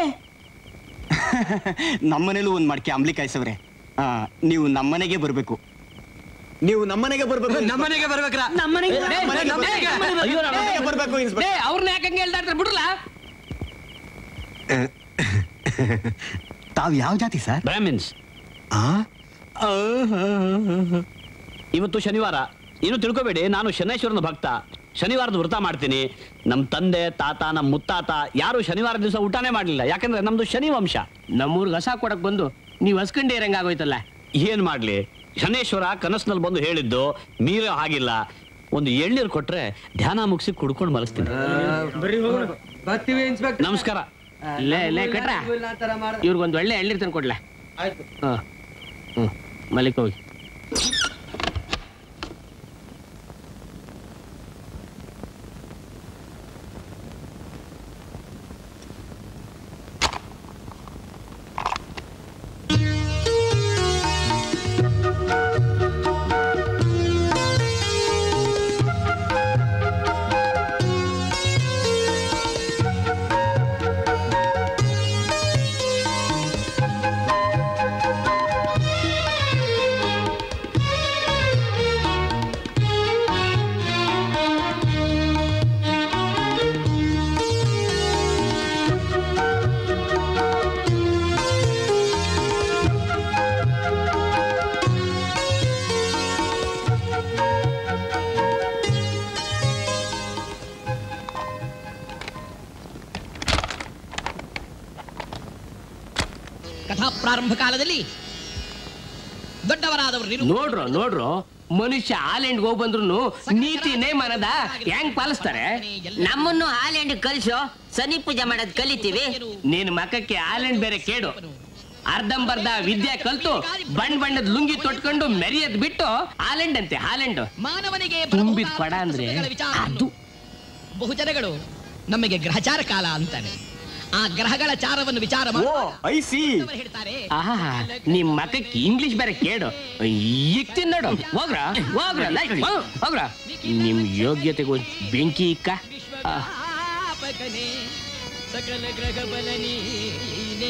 ನಮ್ಮನೇಲೂ ಒಂದ್ ಮಡ್ಕೆ ಅಂಬ್ಲಿ ಕಾಯ್ಸವ್ರೆ ಆ, ನೀವು ನಮ್ಮನೆಗೆ ಬರ್ಬೇಕು ನೀವು ನಮ್ಮನೆಗೆ ಬರ್ಬೇಕು ನಮ್ಮನೆಗೆ ಬರ್ಬೇಕ್ರ ನಮ್ಮನೆಗೆ ಅಯ್ಯೋ, ನಮ್ಮ ಮನೆಗೆ ಬರ್ಬೇಕು ಇನ್ಸ್ಪೆಕ್ಟರ್. ಅವ್ರನ್ನ ಯಾಕಂಗೆ ಹೇಳ್ತಾ ಬಿಡ್ರಲ್ಲ ತಾವ್ ಯಾವ ಜಾತಿ ಸರ್ ಬ್ರಾಹ್ಮಿನ್ಸ್ ಇವತ್ತು ಶನಿವಾರ ಇನ್ನು ತಿಳ್ಕೊಬೇಡಿ ನಾನು ಶನೇಶ್ವರನ ಭಕ್ತ ಶನಿವಾರದ ವ್ರತ ಮಾಡ್ತೀನಿ ನಮ್ಮ ತಂದೆ ತಾತ ನಮ್ಮ ಮುತ್ತಾತ ಯಾರು ಶನಿವಾರ ದಿವಸ ಊಟನೇ ಮಾಡಲಿಲ್ಲ ಯಾಕಂದ್ರೆ ನಮ್ದು ಶನಿ ವಂಶ ನಮ್ಮೂರ್ಗೆ ಹೊಸ ಕೊಡಕ್ ಬಂದು ನೀವು ಹಸ್ಕಂಡೇ ಇರಂಗ ಆಗೋಯ್ತಲ್ಲ ಏನ್ ಮಾಡ್ಲಿ ಶನೇಶ್ವರ ಕನಸಿನಲ್ಲಿ ಬಂದು ಹೇಳಿದ್ದು ಮೀರೋ ಹಾಗಿಲ್ಲ ಒಂದು ಎಳ್ನೀರು ಕೊಟ್ರೆ ಧ್ಯಾನ ಮುಗಿಸಿ ಕುಡ್ಕೊಂಡು ಮಲಸ್ತೀನಿ ಬರ್ತೀವಿ ಇನ್ಸ್ಪೆಕ್ಟರ್ ನಮಸ್ಕಾರ ಲೇ ಲೇ ಕಟ್ರ ಇವ್ರಿಗೊಂದು ಒಳ್ಳೆ ಎಳ್ನೀರ್ ತಂದು ಕೊಡ್ಲ ಹಾ ಹ್ಮ್ ಮಲಿಕ್ ಹೋಗಿ ಕಥಾ ಪ್ರಾರಂಭ ಕಾಲದಲ್ಲಿ ದೊಡ್ಡವರಾದವರು ನೋಡ್ರು ನೋಡ್ರು ಮನುಷ್ಯ ಹಾಲೆಂಡ್ ಹೋಗ್ ಬಂದ್ರು ನೀತಿನೇ ಮನದ ಹೆಂಗ್ ಪಾಲಿಸ್ತಾರೆ ನಮ್ಮನ್ನು ಹಾಲೆಂಡ್ ಕಲ್ಸೋ ಸನಿ ಪೂಜೆ ಮಾಡೋದ್ ಕಲಿತೀವಿ ನೀನ್ ಮಕಕ್ಕೆ ಹಾಲೆಂಡ್ ಬೇರೆ ಕೇಡು ಅರ್ಧಂಬರ್ಧ ವಿದ್ಯೆ ಕಲ್ತು ಬಣ್ಣ ಬಣ್ಣದ ಲುಂಗಿ ತೊಟ್ಕೊಂಡು ಮೆರಿಯದ್ ಬಿಟ್ಟು ಹಾಲೆಂಡ್ ಅಂತೆ ಹಾಲೆಂಡ್ ಮಾನವನಿಗೆ ತುಂಬಿದ ಕೊಡ ಅಂದ್ರೆ ಅದು ಬಹುಜನಗಳು ನಮಗೆ ಗ್ರಹಚಾರ ಕಾಲ ಅಂತಾನೆ ಆ ಗ್ರಹಗಳ ಚಾರವನ್ನು ವಿಚಾರ ಮಾಡಿ ಹೇಳ್ತಾರೆ ಆಹಾ ನಿಮ್ ಮಕಕ್ಕೆ ಇಂಗ್ಲಿಷ್ ಬೇರೆ ಕೇಡು ಈಗ ತಿನ್ನೋಡು ಹೋಗ್ರ ಹೋಗ್ರ ಲೈ, ಹೋಗ್- ಹೋಗ್ರ ನಿಮ್ ಯೋಗ್ಯತೆಗೂ ಬೆಂಕಿ ಇಕ್ಕ ಆ. ಪಾಪಕನೇ, ಸಕಲ ಗ್ರಹ ಬಲ ನೀನೇ.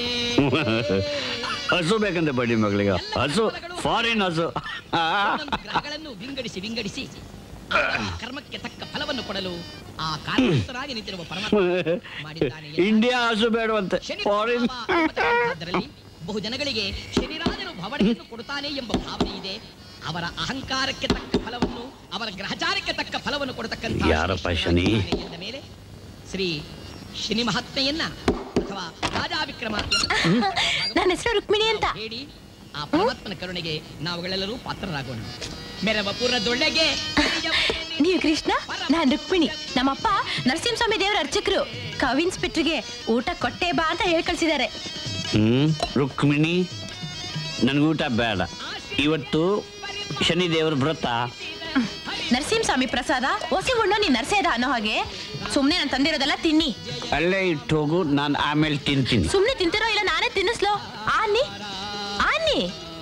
ಹಸು ಬೇಕಂತೆ ಬಡ್ಡಿ ಮಗಳಿಗೆ ಹಸು ಫಾರಿನ್ ಹಸು ಗ್ರಹಗಳನ್ನು ವಿಂಗಡಿಸಿ ವಿಂಗಡಿಸಿ ಅವರ ಕರ್ಮಕ್ಕೆ ತಕ್ಕ ಫಲವನ್ನು ಕೊಡಲು ಆ ಕಾರಣಸ್ಥರಾಗಿ ನಿಂತಿರುವ ಪರಮಾತ್ಮ ಮಾಡಿದ್ದಾನೆ ಇಂಡಿಯಾ ಹಸು ಬೇಡವಂತೆ ಫಾರಿನ್ ಅದರಲ್ಲಿ ಬಹು ಜನಗಳಿಗೆ ಶರೀರಾದರೂ ಭವಣೆಯನ್ನು ಕೊಡುತ್ತಾನೆ ಎಂಬ ಭಾವನೆ ಇದೆ ಅವರ ಅಹಂಕಾರಕ್ಕೆ ತಕ್ಕ ಫಲವನ್ನು ಅವರ ಗ್ರಹಚಾರಕ್ಕೆ ತಕ್ಕ ಫಲವನ್ನು ಕೊಡತಕ್ಕಂಥ ಯಾರಪ್ಪ ಶನಿ ಎಂದ ಮೇಲೆ ಶ್ರೀ ಶನಿ ಮಹಾತ್ಮೆಯನ್ನ ಅಥವಾ ರಾಜಾ ವಿಕ್ರಮ ನನ್ನ ಹೆಸರು ರುಕ್ಮಿಣಿ ಅಂತ ಹೇಳಿ ಆ ಪರಮಾತ್ಮನ ಕರುಣೆಗೆ ನಾವುಗಳೆಲ್ಲರೂ ಪಾತ್ರರಾಗೋಣ ಮೆರವ ಪುರದೊಳಗೆ ನೀವು ಕೃಷ್ಣ ನಾನ್ ರುಕ್ಮಿಣಿ ನಮ್ಮಪ್ಪ ನರಸಿಂಹಸ್ವಾಮಿ ದೇವರ ಅರ್ಚಕರು ಕವ್ ಇನ್ಸ್ಪೆಕ್ಟರ್ಗೆ ಊಟ ಕೊಟ್ಟೆ ಬಾ ಅಂತ ಹೇಳ್ ಕಳ್ಸಿದ್ದಾರೆ ಹ್ಮ್ ರುಕ್ಮಿಣಿ ನನ್ಗೂಟ ಬೇಡ ಇವತ್ತು ಶನಿ ದೇವ್ರ ವ್ರತ ನರಸಿಂಹಸ್ವಾಮಿ ಪ್ರಸಾದ ಹೊಸಿ ಉಣ್ಣೋ ನೀನ್ ನರ್ಸೇದ ಅನ್ನೋ ಹಾಗೆ ಸುಮ್ನೆ ನಾನು ತಂದಿರೋದೆಲ್ಲ ತಿನ್ನಿ ಅಲ್ಲೇ ಇಟ್ಟು ಹೋಗು ನಾನು ಆಮೇಲೆ ತಿಂತೀನಿ ಸುಮ್ನೆ ತಿಂತಿರೋ ಇಲ್ಲ ನಾನೇ ತಿನ್ನಿಸ್ಲೋ ಆನಿ ಆನಿ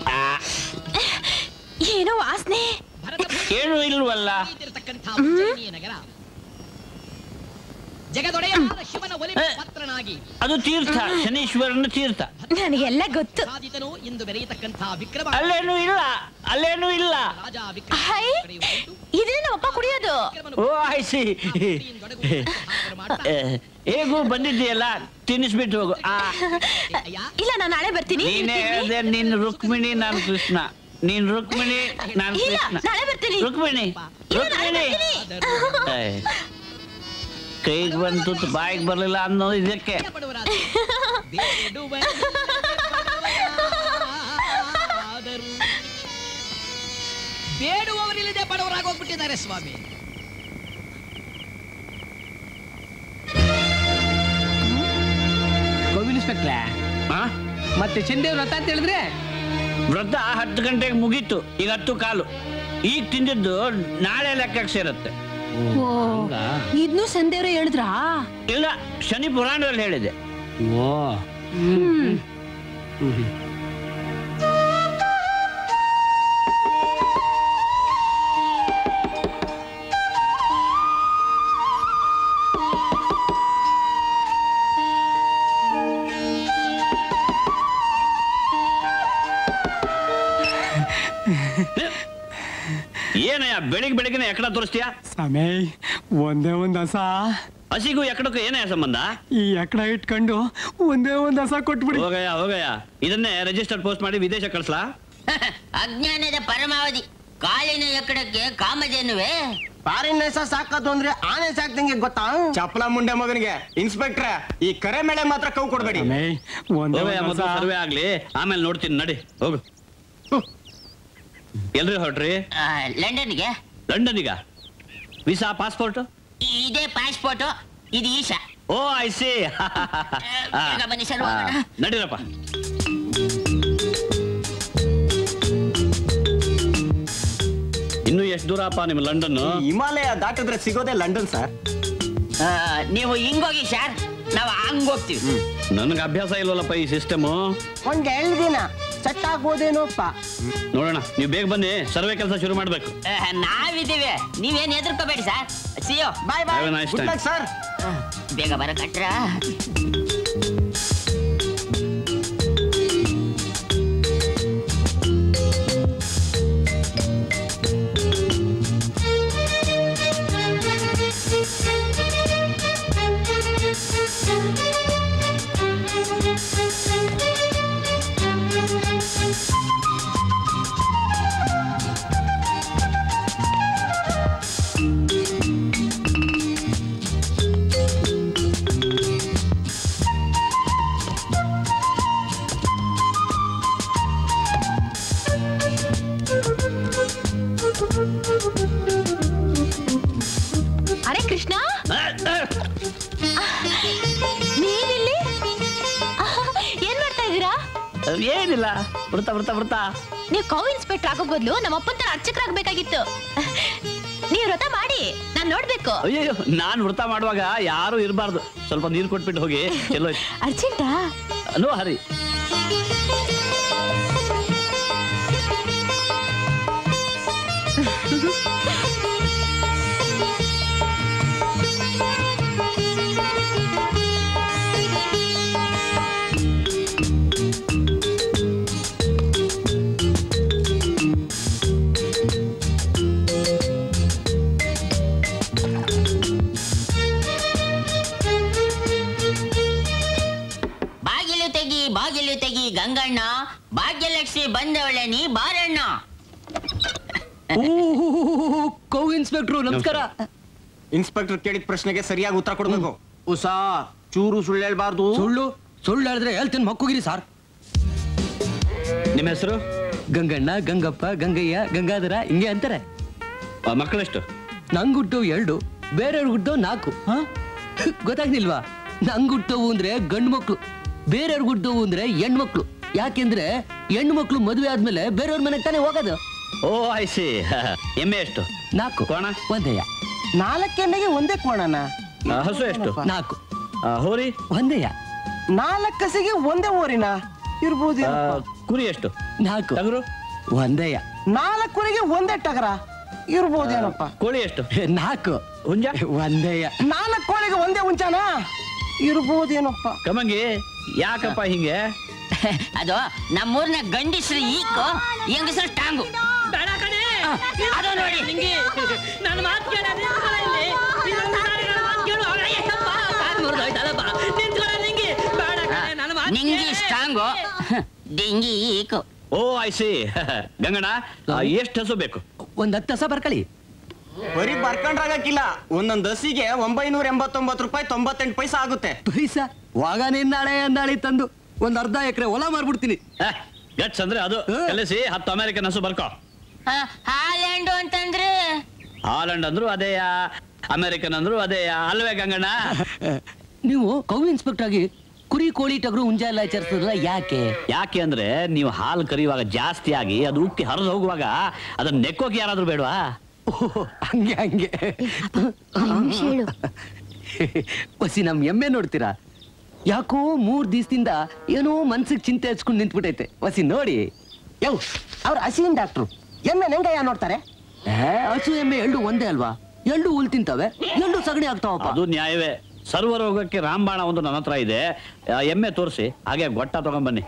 ಏನೋ ವಾಸನೆ ಏನು ಇಲ್ವಲ್ಲ ಇರತಕ್ಕಂಥ ಉಜ್ಜಯಿನಿಯ ನಗರ ಜಗದೊಡೆಯಾದ ಶಿವನ ಒಲಿಮೆ ಪಾತ್ರನಾಗಿ ಅದು ತೀರ್ಥ ಶನೀಶ್ವರನ ತೀರ್ಥ ನನಗೆಲ್ಲ ಗೊತ್ತು ಸಾಧಿತನು ಎಂದು ಬೆರೆಯತಕ್ಕಂಥ ವಿಕ್ರಮ ಅಲ್ಲೇನು ಇಲ್ಲ ಅಲ್ಲೇನು ಇಲ್ಲ ರಾಜ ವಿಕ್ರಮ ಹೈ ಕರೆಯುವುದು ಇದೇ ನಮ್ಮಪ್ಪ ಕುಡಿಯೋದು ಓ ಆಯ್ಸಿ ಹೇಗೂ ಬಂದಿದ್ದೀಯಲ್ಲ ತಿನ್ನಿಸ್ಬಿಟ್ಟು ಹೋಗು ಆ ಇಲ್ಲ ನಾನು ನಾಳೆ ಬರ್ತೀನಿ ನೀನೇ ಹೇಳ್ದೆ ನೀನ್ ರುಕ್ಮಿಣಿ ನಾನು ಕೃಷ್ಣ ನೀನ್ ರುಕ್ಮಿಣಿ ನಾನು ಇಲ್ಲ ಕೃಷ್ಣ ನಾಳೆ ಬರ್ತೀನಿ ರುಕ್ಮಿಣಿ ಇಲ್ಲ, ನಾಳೆ ರುಕ್ಮಿಣಿ ಏಯ್. ಕೈಗೆ ಬಂತು ಬಾಯಿಗೆ ಬರಲಿಲ್ಲ ಅನ್ನೋ ಇದಕ್ಕೆ ಬೇಡುವವರಿಲ್ಲದೆ ಬಡವರಾಗೋಗ್ಬಿಟ್ಟಿದ್ದಾರೆ ಸ್ವಾಮಿ ಗೋವಿಂದ ಇನ್ಸ್ಪೆಕ್ಟ್ರೆ ಮತ್ತೆ ಚಂದೇವ್ ವ್ರತ ಅಂತ ಹೇಳಿದ್ರೆ ವ್ರತ ಹತ್ತು ಗಂಟೆಗೆ ಮುಗೀತು ಈಗ ಹತ್ತು ಕಾಲು ಈಗ ತಿಂದಿದ್ದು ನಾಳೆ ಲೆಕ್ಕಕ್ಕೆ ಸೇರುತ್ತೆ ಓ ಇದ್ನು ಸಂದೇವ್ರೆ ಹೇಳಿದ್ರಾ ಇಲ್ಲ ಶನಿ ಪುರಾಣದಲ್ಲಿ ಹೇಳಿದೆ ಓ ಹ್ಮ್ ಏನಯ್ಯ ಬೆಳಿಗ್ಗೆ ಬೆಳಿಗ್ಗೆ ಎಕಡ ತೋರಿಸ್ತೀಯಾ ಸ್ವಾಮಿ ಒಂದೇ ಒಂದ್ ಹಸ ಹಸಿಗೂ ಎಕಡಕ್ಕೂ ಏನಯ್ಯ ಸಂಬಂಧ ಈ ಎಕಡ ಇಟ್ಕೊಂಡು ಒಂದೇ ಒಂದ್ ಹಸ ಕೊಟ್ಬಿಡಿ ಹೋಗಯ್ಯ ಹೋಗಯ್ಯ ಇದನ್ನೇ ರಿಜಿಸ್ಟರ್ ಪೋಸ್ಟ್ ಮಾಡಿ ವಿದೇಶ ಕಳಿಸ್ಲಾ ಅಜ್ಞಾನದ ಪರಮಾವಧಿ ಕಾಲಿನ ಎಕ್ಕಡಕ್ಕೆ ಕಾಮಧೇನುವೆ ಪಾರಿನ ಸಾಕೋದು ಅಂದ್ರೆ ಆನೆ ಸಾಕ್ದಂಗೆ ಗೊತ್ತಾ ಚಪ್ಪಲ ಮುಂಡೆ ಮಗನಿಗೆ ಇನ್ಸ್ಪೆಕ್ಟ್ರೆ ಈ ಕರೆ ಮೇಳೆ ಮಾತ್ರ ಕೌ ಕೊಡ್ಬೇಡಿ ಒಂದೇ ಹೋಗಯ್ಯ ಒಂದ್ ಮೊದಲು ಹಸ. ಸರ್ವೆ ಆಗ್ಲಿ ಆಮೇಲೆ ನೋಡ್ತೀನಿ ನಡಿ ಹೋಗು ಎಲ್ರಿ ಹೊರಟ್ರಿ ಲಂಡನ್ಗೆ ಲಂಡನ್ನಿಗ ವೀಸಾ ಪಾಸ್ಪೋರ್ಟ್ ಇದೇ ಪಾಸ್ಪೋರ್ಟ್ ಇದು ಈಶಾ ಓ ಐ ಸಿ ಬೇಗ ಬನ್ನಿ ಸರ್, ಹೋಗೋಣ. ನಡೀರಪ್ಪ ಇನ್ನು ಎಷ್ಟು ದೂರಪ್ಪ ನಿಮ್ಮ ಲಂಡನ್ ಹಿಮಾಲಯ ದಾಟಿದ್ರೆ ಸಿಗೋದೇ ಲಂಡನ್ ಸರ್ ಆ, ನೀವು ಹಿಂಗೋಗಿ ಸರ್ ನಾವು ಹಂಗೋಗ್ತೀವಿ ನನಗೆ ಅಭ್ಯಾಸ ಇಲ್ವಲ್ಲಪ್ಪ ಈ ಸಿಸ್ಟಮ್ ಒಂದ್ ಎರಡು ದಿನ ಸೆಟ್ ಆಗ್ಬೋದೇನೋಪ್ಪ ನೋಡೋಣ ನೀವು ಬೇಗ ಬನ್ನಿ ಸರ್ವೆ ಕೆಲಸ ಶುರು ಮಾಡ್ಬೇಕು ಆ, ನಾವಿದ್ದೀವಿ ನೀವೇನ್ ಹೆದರ್ಕೋಬೇಡಿ sir see you bye Have a nice bye time. Sir ಬೇಗ ಬರ ಕಟ್ರ ಅರೆ ಕೃಷ್ಣ ನೀವಿಲ್ಲಿ ಆಹ್, ಏನ್ ಮಾಡ್ತಾ ಇದ್ದೀರಾ ಏನಿಲ್ಲ ಬರ್ತಾ ಬರ್ತಾ ಬರ್ತಾ ನೀವು ಕೌ ಇನ್ಸ್ಪೆಕ್ಟರ್ ಆಗೋ ಬದಲು ನಮ್ಮ ಅಪ್ಪನ ತರ ಅರ್ಚಕರಾಗಬೇಕಾಗಿತ್ತು ನೀವು ವ್ರತ ಮಾಡಿ ನಾನ್ ನೋಡ್ಬೇಕು ಅಯ್ಯೋ ನಾನು ವೃತ ಮಾಡುವಾಗ ಯಾರು ಇರಬಾರ್ದು ಸ್ವಲ್ಪ ನೀರು ಕೊಟ್ಬಿಟ್ಟು ಹೋಗಿ ಎಲ್ಲೋ ಅರ್ಜೆಂಟಾ ನೋ ಹರಿ ಬಾಗಿಲು ತೆಗಿ ಬಾಗಿಲು ತೆಗಿ ಗಂಗಣ್ಣ ಭಾಗ್ಯಲಕ್ಷ್ಮಿ ಬಂದವಳೆ ನೀ ಬಾರಣ್ಣ ಕೌ ಇನ್ಸ್ಪೆಕ್ಟ್ರು ನಮಸ್ಕಾರ ಇನ್ಸ್ಪೆಕ್ಟರ್ ಕೇಳಿದ ಪ್ರಶ್ನೆಗೆ ಸರಿಯಾಗಿ ಉತ್ತರ ಕೊಡ್ಬೇಕು ಉಸಾ ಚೂರು ಸುಳ್ಳು ಹೇಳ್ಬಾರ್ದು ಸುಳ್ಳು ಸುಳ್ಳು ಹೇಳಿದ್ರೆ ಹೇಳ್ತೀನಿ ಮಕ್ಕೋಗಿರಿ ಸರ್ ನಿಮ್ಮ ಹೆಸರು ಗಂಗಣ್ಣ ಗಂಗಪ್ಪ ಗಂಗಯ್ಯ ಗಂಗಾಧರ ಹಿಂಗೆ ಅಂತಾರೆ ಮಕ್ಕಳೆಷ್ಟು ನಂಗ್ ಹುಟ್ಟವು ಎರಡು ಬೇರೆಯವ್ರಿಗೆ ಹುಟ್ಟವು ನಾಲ್ಕು ಗೊತ್ತಾಗ್ನಿಲ್ವಾ ನಂಗ್ ಹುಟ್ಟವು ಅಂದ್ರೆ ಗಂಡು ಮಕ್ಳು ಬೇರೆಯವ್ರಿಗೆ ಹುಟ್ಟವು ಅಂದ್ರೆ ಹೆಣ್ಮಕ್ಳು ಯಾಕೆಂದ್ರೆ ಹೆಣ್ಣು ಮಕ್ಳು ಮದುವೆ ಆದ್ಮೇಲೆ ಬೇರೆಯವ್ರ ಮನೆಗೆ ತಾನೇ ಹೋಗೋದು ಓ ಐ ಸಿ ಎಮ್ಮೆ ಎಷ್ಟು ನಾಲ್ಕು ಕೋಣ ಒಂದಯ್ಯ ನಾಲ್ಕೆಣ್ಣೆಗೆ ಒಂದೇ ಕೋಣನ ಆ, ಹಸು ಎಷ್ಟು ನಾಲ್ಕು ಆ, ಹೋರಿ ಒಂದಯ್ಯ ನಾಲ್ಕಸಿಗೆ ಒಂದೇ ಓರಿನ ಇರ್ಬೋದು ಆ, ಕುರಿ ಎಷ್ಟು ನಾಲ್ಕು ಟಗರು ಒಂದಯ್ಯ ನಾಲ್ಕೂರಿಗೆ ಒಂದೇ ಟಗರ ಇರ್ಬೋದೇನಪ್ಪ ಕೋಳಿ ಎಷ್ಟು ನಾಲ್ಕು ಹುಂಜ ಒಂದಯ್ಯ ನಾಲ್ಕು ಕೋಳಿಗೆ ಒಂದೇ ಉಂಚಾನ ಇರ್ಬೋದೇನಪ್ಪ ಕಮಂಗಿ ಯಾಕಪ್ಪ ಹಿಂಗೆ ಅದು ನಮ್ಮೂರ್ನ ಗಂಡಸ್ರು ಈಕು ಹೆಂಗಸರು ಟಾಂಗು ಬೇಡ ಕಣೆ ಅದು ನೋಡಿ ನನ್ನ ಮಾತು ಕೇಳ ನಿಂತ್ಕೊಳ್ಳ ಇಲ್ಲಿ ಇದೊಂದು ಸಾರಿ ನನ್ನ ಮಾತು ಕೇಳು ಅಯ್ಯಪ್ಪ ಕಾಲ್ ಮುರಿದೋಯ್ತಲ್ಲಪ್ಪ ನಿಂತ್ಕೊಳ್ಳ ನಿಂಗೆ ಬೇಡ ಕಣೆ, ನನ್ನ ಮಾತು ನಿಂಗಿ ಸ್ಟ್ರಾಂಗು ಡಿಂಗಿ ಈಕು ಓ ಐ ಸಿ ಗಂಗಣ್ಣ ಎಷ್ಟು ಹಸು ಬೇಕು ಒಂದ್ ಹತ್ತು ಹಸ ಬರ್ಕಳಿ ಬರೀ ಬರ್ಕೊಂಡ್ರಾಗಕ್ಕಿಲ್ಲ ಒಂದೊಂದ್ ಹಸಿಗೆ ಒಂಬೈನೂರ ಎಂಬತ್ತೊಂಬತ್ತು ರೂಪಾಯಿ ತೊಂಬತ್ತೆಂಟು ಪೈಸಾ ಆಗುತ್ತೆ ಪೈಸಾ ವಾಗ ನಾಳೆ ಅಂದಾಳಿ ತಂದು ಒಂದ್ ಅರ್ಧ ಎಕರೆ ಹೊಲ ಮಾರ್ಬಿಡ್ತೀನಿ ಗಟ್ಸ್ ಅಂದ್ರೆ ಅದು ಕಲಿಸಿ ಹತ್ತು ಅಮೆರಿಕನ್ ಹಸು ಬರ್ಕೋ ಹಾಲೆಂಡು ಅಂತಂದ್ರೆ ಹಾಲೆಂಡ್ ಅಂದ್ರು ಅದೇ ಅಮೆರಿಕನ್ ಅಂದ್ರು ಅದೇ ಅಲ್ವೇ ಗಂಗಣ್ಣ ನೀವು ಕೌ ಇನ್ಸ್ಪೆಕ್ಟರ್ ಆಗಿ ಕುರಿ ಕೋಳಿ ಟಗರು ಹುಂಜ ಎಲ್ಲ ಎಚ್ಚರಿಸಿದ್ರ ಯಾಕೆ ಯಾಕೆ ಅಂದ್ರೆ ನೀವು ಹಾಲು ಕರೆಯುವಾಗ ಜಾಸ್ತಿ ಆಗಿ ಅದು ಉಕ್ಕಿ ಹರಿದು ಹೋಗುವಾಗ ಅದನ್ನ ನೆಕ್ಕೋಕೆ ಯಾರಾದ್ರೂ ಬೇಡವಾ ಹಂಗೆ ಹಂಗೆ ಒಸಿ ನಮ್ ಎಮ್ಮೆ ನೋಡ್ತೀರಾ ಯಾಕೋ ಮೂರ್ ದಿವಸದಿಂದ ಏನೋ ಮನ್ಸಿಗೆ ಚಿಂತೆ ಹಚ್ಕೊಂಡು ನಿಂತ್ಬಿಟ್ಟೈತೆ ಒಸಿ ನೋಡಿ ಯವ್ ಅವ್ರ ಹಸಿನ್ ಡಾಕ್ಟ್ರು ಎಮ್ಮೆ ನಂಗಯ್ಯ ನೋಡ್ತಾರೆ ಏ, ಹಸು ಎಮ್ಮೆ ಎಳ್ಳು ಒಂದೇ ಅಲ್ವಾ ಎಳ್ಳು ಹುಲ್ ತಿಂತವೆ ಎಳ್ಳು ಸಗಣಿ ಆಗ್ತಾವಪ್ಪ ಅದು ನ್ಯಾಯವೇ ಸರ್ವರೋಗಕ್ಕೆ ರಾಮಬಾಣ ಒಂದು ನನ್ನ ಹತ್ರ ಇದೆ ಆ ಎಮ್ಮೆ ತೋರಿಸಿ ಹಾಗೆ ಗೊಟ್ಟ ತಗೊಂಡ್ಬನ್ನಿ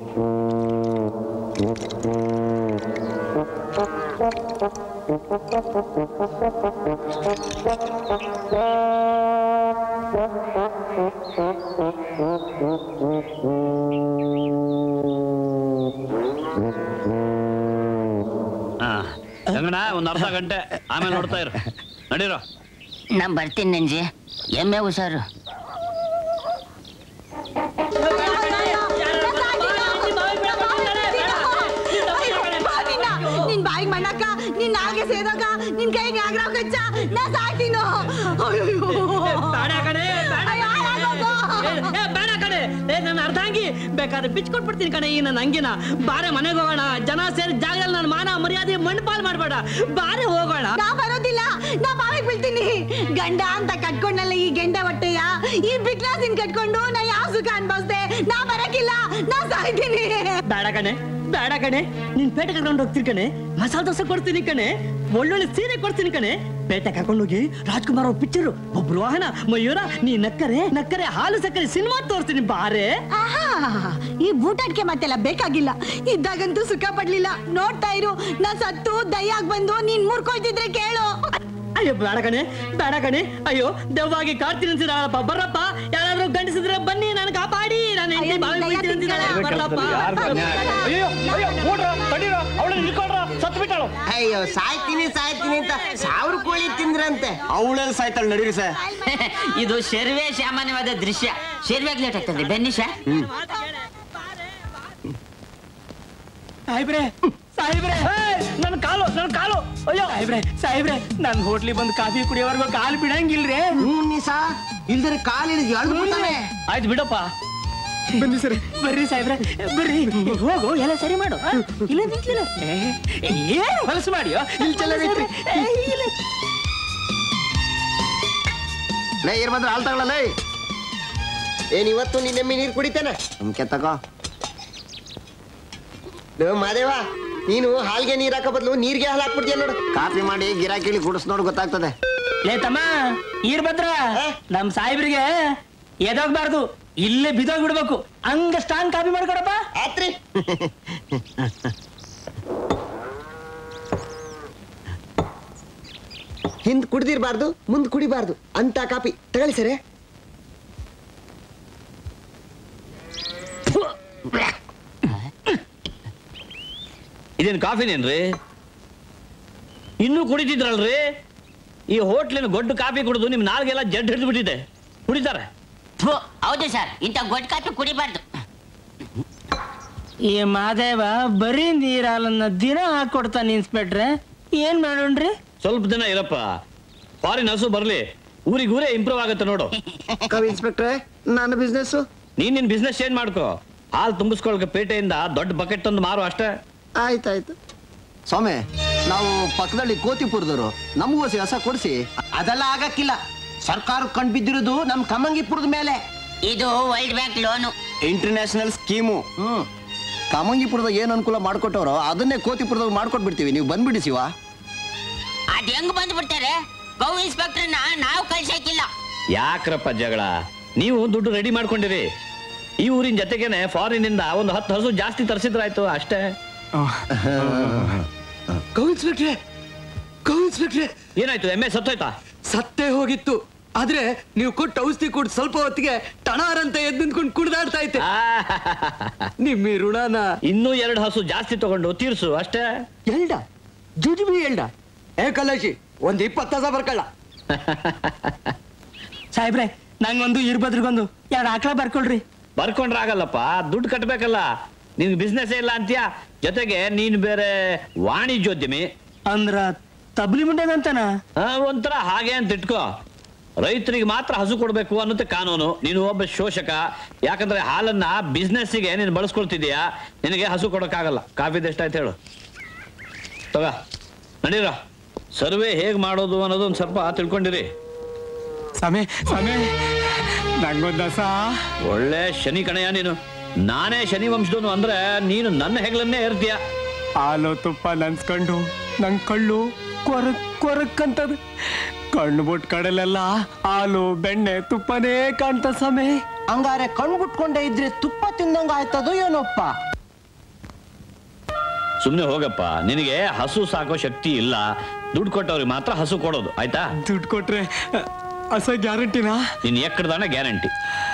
ಹಾ ಗಂಗಣ್ಣ ಒಂದ್ ಅರ್ಧ ಗಂಟೆ ಆಮೇಲೆ ನೋಡ್ತಾ ಇರು ನಡೀರೋ ನಾನ್ ಬರ್ತೀನಿ ನಂಜಿ ಎಮ್ಮೆ ಹುಷಾರು ನಿನ್ ಬಾಯಿಗೆ ಮಣ್ಣಕ್ಕ ನಿನ್ ನಾಲ್ಗೆ ಸೇದಾಗ ನಿನ್ ಕೈಗೆ ಆಗ್ರಾವ್ ಕಚ್ಚ ನಾ ಸಾಯ್ತೀನೋ ಬೇಡ ಕಣೆ ಬೇಡ ಅಯ್ಯೋ, ಹಾಳಾಗೋಗು. ಏ, ಏ, ಬೇಡ ಕಣೆ ಏ ನನ್ನ ಅರ್ಧಾಂಗಿ ಬೇಕಾದ್ರೆ ಬಿಚ್ಕೊಟ್ಬಿಡ್ತೀನಿ ಕಣೆ ಈ ನನ್ನ ಅಂಗಿನ ಬಾರೆ ಮನೆಗೆ ಹೋಗೋಣ ಜನ ಸೇರಿ ಜಾಗದಲ್ಲಿ ನನ್ನ ಮಾನ ಮರ್ಯಾದೆ ಮಣ್ಣು ಮಾಡಬೇಡ ಬಾರೆ ಹೋಗೋಣ ನಾ ಬರೋದಿಲ್ಲ ನಾ ಬಾವಿಗೆ ಬೀಳ್ತೀನಿ ಗಂಡ ಅಂತ ಕಟ್ಕೊಂಡಲ್ಲ ಈ ಗೆಂಡ ಹೊಟ್ಟೆಯ ಈ ಬಿಕ್ಲಾಸಿನ್ ಕಟ್ಕೊಂಡು ನಾ ಯಾವ ಸುಖ ಅನ್ಭವಿಸ್ದೆ ನಾ ಬರಕಿಲ್ಲ ನಾ ಸಾಯ್ತೀನಿ ಬೇಡ ಕಣೆ ಬೇಡ ಕಣೆ ನೀನ್ ಪೇಟೆ ಕರ್ಕೊಂಡು ಹೋಗ್ತೀನಿ ಕಣೆ ಮಸಾಲ ದೋಸೆ ಕೊಡ್ತೀನಿ ಕಣೆ ಒಳ್ಳೊಳ್ಳೆ ಸೀರೆ ಕೊಡ್ತೀನಿ ಕಣೆ ಪೇಟೆ ಕರ್ಕೊಂಡು ಹೋಗಿ ರಾಜ್ಕುಮಾರ್ ಅವ್ರ ಪಿಕ್ಚರ್ ಒಬ್ರು ವಾಹನ ಮಯೂರ ನೀ ನಕ್ಕರೆ ನಕ್ಕರೆ ಹಾಲು ಸಕ್ಕರೆ ಸಿನಿಮಾ ತೋರಿಸ್ತೀನಿ ಬಾರೆ ಆಹಾ, ಈ ಬೂಟಾಟ್ಕೆ ಮತ್ತೆಲ್ಲ ಬೇಕಾಗಿಲ್ಲ ಇದ್ದಾಗಂತೂ ಸುಖ ಪಡ್ಲಿಲ್ಲ ನೋಡ್ತಾ ಇರು ನಾ ಸತ್ತು ದಯ್ಯಾಗ್ ಬಂದು ನೀನ್ ಮುರ್ಕೊಳ್ತಿದ್ರೆ ಕೇಳು ಅಯ್ಯೋ ಬೇಡ ಕಣೆ ಬೇಡ ಕಣೆ ಅಯ್ಯೋ ದೆವ್ವಾಗಿ ಕಾಡ್ತೀನಿ ಅಂತಿದ್ದಾಳಪ್ಪ ಬರ್ರಪ್ಪ ಯಾರಾದ್ರೂ ಗಂಡಿಸಿದ್ರೆ ಬನ್ನಿ ನಾನು ಕಾಪಾಡಿ ನಾನು ಹೆಂಡತಿ ಬಾವಿ ಬೀಳ್ತೀನಿ ಅಂತಿದ್ದಾಳೆ ಬರ್ರಪ್ಪ ಅಯ್ಯೋ ಅಯ್ಯೋ ಓಡ್ರ ತಡೀರ ಅವಳನ್ನ ಹಿಡ್ಕೊಳ್ರ ಸತ್ತು ಬಿಟ್ಟಾಳು ಅಯ್ಯೋ ಸಾಯ್ತೀನಿ ಸಾಯ್ತೀನಿ ಅಂತ ಸಾವಿರ ಕೋಳಿ ತಿಂದ್ರಂತೆ ಅವಳೆಲ್ಲ ಸಾಯ್ತಾಳೆ ನಡೀರಿ ಸರ್ ಇದು ಶರ್ವೇ ಸಾಮಾನ್ಯವಾದ ದೃಶ್ಯ ಶರ್ವೆಗ್ ಲೇಟ್ ಆಗ್ತದೆ ಬನ್ನಿ ಸರ್ ಸಾಹೇಬ್ರೆ ಸಾಹೇಬ್ರೆ ನನ್ನ ಕಾಲು ನನ್ನ ಕಾಲು ಅಯ್ಯೋ ಸಾಹೇಬ್ರೆ ಸಾಹೇಬ್ರೆ ನನ್ ಹೋಟ್ಲಿ ಬಂದು ಕಾಫಿ ಕುಡಿಯೋವರೆಗೂ ಕಾಲು ಬಿಡಂಗಿಲ್ರಿ ನಿಸಾ ಇಲ್ದರೆ ಕಾಲಿಳಿದು ಎಳ್ದು ಬಿಡ್ತಾನೆ ಆಯ್ತು ಬಿಡಪ್ಪ ಬನ್ನಿ ಸರ್ ಬರ್ರಿ ಸಾಹೇಬ್ರೆ ಬರ್ರಿ ಹೋಗು ಎಲ್ಲ ಸರಿ ಮಾಡು ಆ? ಇಲ್ಲ ನಿಂತಿಲ್ಲ ಏನು ಹೊಲಸು ಮಾಡಿ ಇಲ್ಲಿ ಚೆಲ್ಲದೈತ್ರಿ ಲೇ ಇರ್ಬಂದ್ರೆ ಹಾಲ್ ತಗೊಳ್ಳಲೇ ಏನ್ ಇವತ್ತು ನಿನ್ನೆಮ್ಮಿ ನೀರು ಕುಡಿತೇನೆ ನಮ್ಗೆ ತಗೋ ಲೋ ಮಾದೇವ ನೀನು ಹಾಲ್ಗೆ ನೀರ್ ಹಾಕೋ ಬದಲು ನೀರ್ಗೆ ಹಾಲು ಹಾಕ್ಬಿಡ್ತೀಯ ನೋಡು ಕಾಫಿ ಮಾಡಿ ಗಿರಾಕಿಲಿ ಗುಡಿಸ್ ನೋಡು ಗೊತ್ತಾಗ್ತದೆ ಲೇ ತಮ್ಮ ಈರ್ ಭದ್ರ ನಮ್ ಸಾಹೇಬ್ರಿಗೆ ಎದೋಗ್ಬಾರ್ದು ಇಲ್ಲೇ ಬಿದೋಗ್ ಬಿಡ್ಬೇಕು ಹಂಗ ಸ್ಟ್ರಾಂಗ್ ಕಾಪಿ ಮಾಡ್ಕೊಡಪ್ಪ ಆತ್ರಿ ಹಿಂದ್ ಕುಡ್ದಿರ್ಬಾರ್ದು ಮುಂದ್ ಕುಡಿಬಾರ್ದು ಅಂತ ಕಾಪಿ ತಗೊಳ್ಳಿ ಸರಿ ಇದೇನು ಕಾಫಿನೇನ್ರಿ ಇನ್ನೂ ಕುಡಿತಿದ್ರಲ್ರಿ ಈ ಹೋಟ್ಲಿನ ಗೊಡ್ಡು ಕಾಫಿ ಕುಡಿದು ನಿಮ್ ನಾಲ್ಗೆಲ್ಲ ಜಡ್ ಹಿಡಿದು ಬಿಟ್ಟಿದೆ ಕುಡಿತಾರೆ ಥು, ಹೌದು ಸರ್ ಇಂಥ ಗೊಡ್ಡ ಕಾಪಿ ಕುಡಿಬಾರ್ದು ಈ ಮಾದೇವ ಬರೀ ನೀರಾಲನ್ನ ದಿನ ಹಾಕೊಡ್ತಾನೆ ಇನ್ಸ್ಪೆಕ್ಟ್ರೆ ಏನ್ ಮಾಡೋಣ್ರಿ ಸ್ವಲ್ಪ ದಿನ ಇರಪ್ಪ ಫಾರಿನ್ ಹಸು ಬರ್ಲಿ ಊರಿಗೆ ಊರೇ ಇಂಪ್ರೂವ್ ಆಗುತ್ತೆ ನೋಡು ಕವಿ ಇನ್ಸ್ಪೆಕ್ಟ್ರೆ ನನ್ನ ಬಿಸ್ನೆಸ್ ನೀನ್ ನಿನ್ ಬಿಸ್ನೆಸ್ ಚೇಂಜ್ ಮಾಡ್ಕೋ ಹಾಲು ತುಂಬಿಸ್ಕೊಳಕ್ಕೆ ಪೇಟೆಯಿಂದ ದೊಡ್ಡ ಬಕೆಟ್ ತಂದು ಮಾರು ಅಷ್ಟೇ ಆಯ್ತಾಯ್ತು ಸ್ವಾಮಿ ನಾವು ಪಕ್ಕದಲ್ಲಿ ಕೋತಿಪುರದವರು ನಮಗೂ ಹೊಸ ಹೊಸ ಕೊಡಿಸಿ ಅದೆಲ್ಲ ಆಗಕ್ಕಿಲ್ಲ ಸರ್ಕಾರ ಕಂಡು ಬಿದ್ದಿರೋದು ನಮ್ ಕಮ್ಮಂಗಿಪುರದ ಮೇಲೆ ಇದು world bank loan international scheme ಹ್ಮ್ ಕಾಮಂಗಿಪುರದಾಗ ಏನ್ ಅನುಕೂಲ ಮಾಡ್ಕೊಟ್ಟವ್ರೋ ಅದನ್ನೇ ಕೋತಿಪುರದಾಗ ಮಾಡ್ಕೊಟ್ಬಿಡ್ತೀವಿ ನೀವು ಬಂದ್ಬಿಡಿ ಶಿವ ಅದ್ ಹೆಂಗ್ ಬಂದ್ಬಿಡ್ತಾರೆ ಗೌ ಇನ್ಸ್ಪೆಕ್ಟರ್ನ ನಾವು ಕಳ್ಸಕ್ಕಿಲ್ಲ ಯಾಕ್ರಪ್ಪ ಜಗಳ ನೀವು ದುಡ್ಡು ರೆಡಿ ಮಾಡ್ಕೊಂಡಿರಿ ಈ ಊರಿನ ಜೊತೆಗೇನೆ ಫಾರಿನ್ ಇಂದ ಒಂದು ಹತ್ತು ಹಸು ಜಾಸ್ತಿ ತರಿಸಿದ್ರಾಯ್ತು ಅಷ್ಟೇ ಕವಿ ಇನ್ಸ್ಪೆಕ್ಟ್ರೆ ಇನ್ಸ್ಪೆಕ್ಟ್ರೆ ಏನಾಯ್ತು ಎಮ್ಮೆ ಸತ್ತೋಯ್ತಾ ಸತ್ತೇ ಹೋಗಿತ್ತು ಆದ್ರೆ ನೀವು ಕೊಟ್ಟು ಔಷಧಿ ಕೊಟ್ಟು ಸ್ವಲ್ಪ ಹೊತ್ತಿಗೆ ಟಣಾರಂತ ಎದ್ದು ನಿಂತ್ಕೊಂಡು ಕುಡ್ದಾಡ್ತಾ ಐತೆ ನಿಮ್ಮ ಈ ಋಣನ ಇನ್ನೂ ಎರಡು ಹಸು ಜಾಸ್ತಿ ತಗೊಂಡು ತೀರ್ಸು ಅಷ್ಟೇ ಎಲ್ಡ ಜುಜುಬಿ ಎಲ್ಡ ಏ ಕಲಾಶಿ ಒಂದ್ ಇಪ್ಪತ್ತು ಹಸ ಬರ್ಕಳ್ಳ ಸಾಹೇಬ್ರೆ ನಂಗೊಂದು ಇರ್ಬದ್ರಿಗೊಂದು ಎರಡು ಆಕಳ ಬರ್ಕೊಳ್ರಿ ಬರ್ಕೊಂಡ್ರೆ ಆಗಲ್ಲಪ್ಪ ದುಡ್ಡು ಕಟ್ಬೇಕಲ್ಲ ನಿನ್ಗೆ ಬಿಸ್ನೆಸ್ ಇಲ್ಲ ಅಂತ್ಯ ಜೊತೆಗೆ ನೀನ್ ಬೇರೆ ವಾಣಿಜ್ಯೋದ್ಯಮಿ ಅಂದ್ರ ತಬ್ಲಿ ಮುಂಡೆದಂತನ ಆ, ಒಂಥರ ಹಾಗೆ ಅಂತ ಇಟ್ಕೋ ರೈತರಿಗೆ ಮಾತ್ರ ಹಸು ಕೊಡ್ಬೇಕು ಅನ್ನೋದೇ ಕಾನೂನು ನೀನು ಒಬ್ಬ ಶೋಷಕ ಯಾಕಂದ್ರೆ ಹಾಲನ್ನ ಬಿಸ್ನೆಸ್ಸಿಗೆ ನೀನು ಬಳಸ್ಕೊಳ್ತಿದೀಯಾ ನಿನಗೆ ಹಸು ಕೊಡೋಕ್ಕಾಗಲ್ಲ ಕಾಫಿದು ಎಷ್ಟಾಯ್ತು ಹೇಳು ತಗ ನಡೀರ ಸರ್ವೆ ಹೇಗ್ ಮಾಡೋದು ಅನ್ನೋದು ಒಂದ್ ಸ್ವಲ್ಪ ತಿಳ್ಕೊಂಡಿರಿ ಸಮೆ ಸಮೆ ನಂಗೊಂದ ಸಾ ಒಳ್ಳೆ ಶನಿ ಕಣಯ್ಯ ನೀನು ನಾನೇ ಶನಿ ವಂಶದವನು ಅಂದ್ರೆ ನೀನು ನನ್ನ ಹೆಗಲನ್ನೇ ಏರ್ತೀಯ ಹಾಲು ತುಪ್ಪ ನನ್ಸ್ಕೊಂಡು ನನ್ ಕಳ್ಳು ಕೊರಕ್ ಕೊರಕ್ಕಂತದ ಕಣ್ಣು ಬಿಟ್ಟು ಕಡಲೆಲ್ಲ ಹಾಲು ಬೆಣ್ಣೆ ತುಪ್ಪನೇ ಕಾಣ್ತ ಸಮೆ ಹಂಗಾರೆ ಕಣ್ ಬಿಟ್ಕೊಂಡೆ ಇದ್ರೆ ತುಪ್ಪ ತಿಂದಂಗ ಆಯ್ತದೋ ಏನೋಪ್ಪ ಸುಮ್ನೆ ಹೋಗಪ್ಪ ನಿನಗೆ ಹಸು ಸಾಕೋ ಶಕ್ತಿ ಇಲ್ಲ ದುಡ್ಡು ಕೊಟ್ಟವ್ರಿಗೆ ಮಾತ್ರ ಹಸು ಕೊಡೋದು ಆಯ್ತಾ ದುಡ್ಡು ಕೊಟ್ರೆ ಹಸ ಗ್ಯಾರಂಟಿನಾ ನೀನ್ ಎಕ್ಕಡ್ದಾನೆ ಗ್ಯಾರಂಟಿ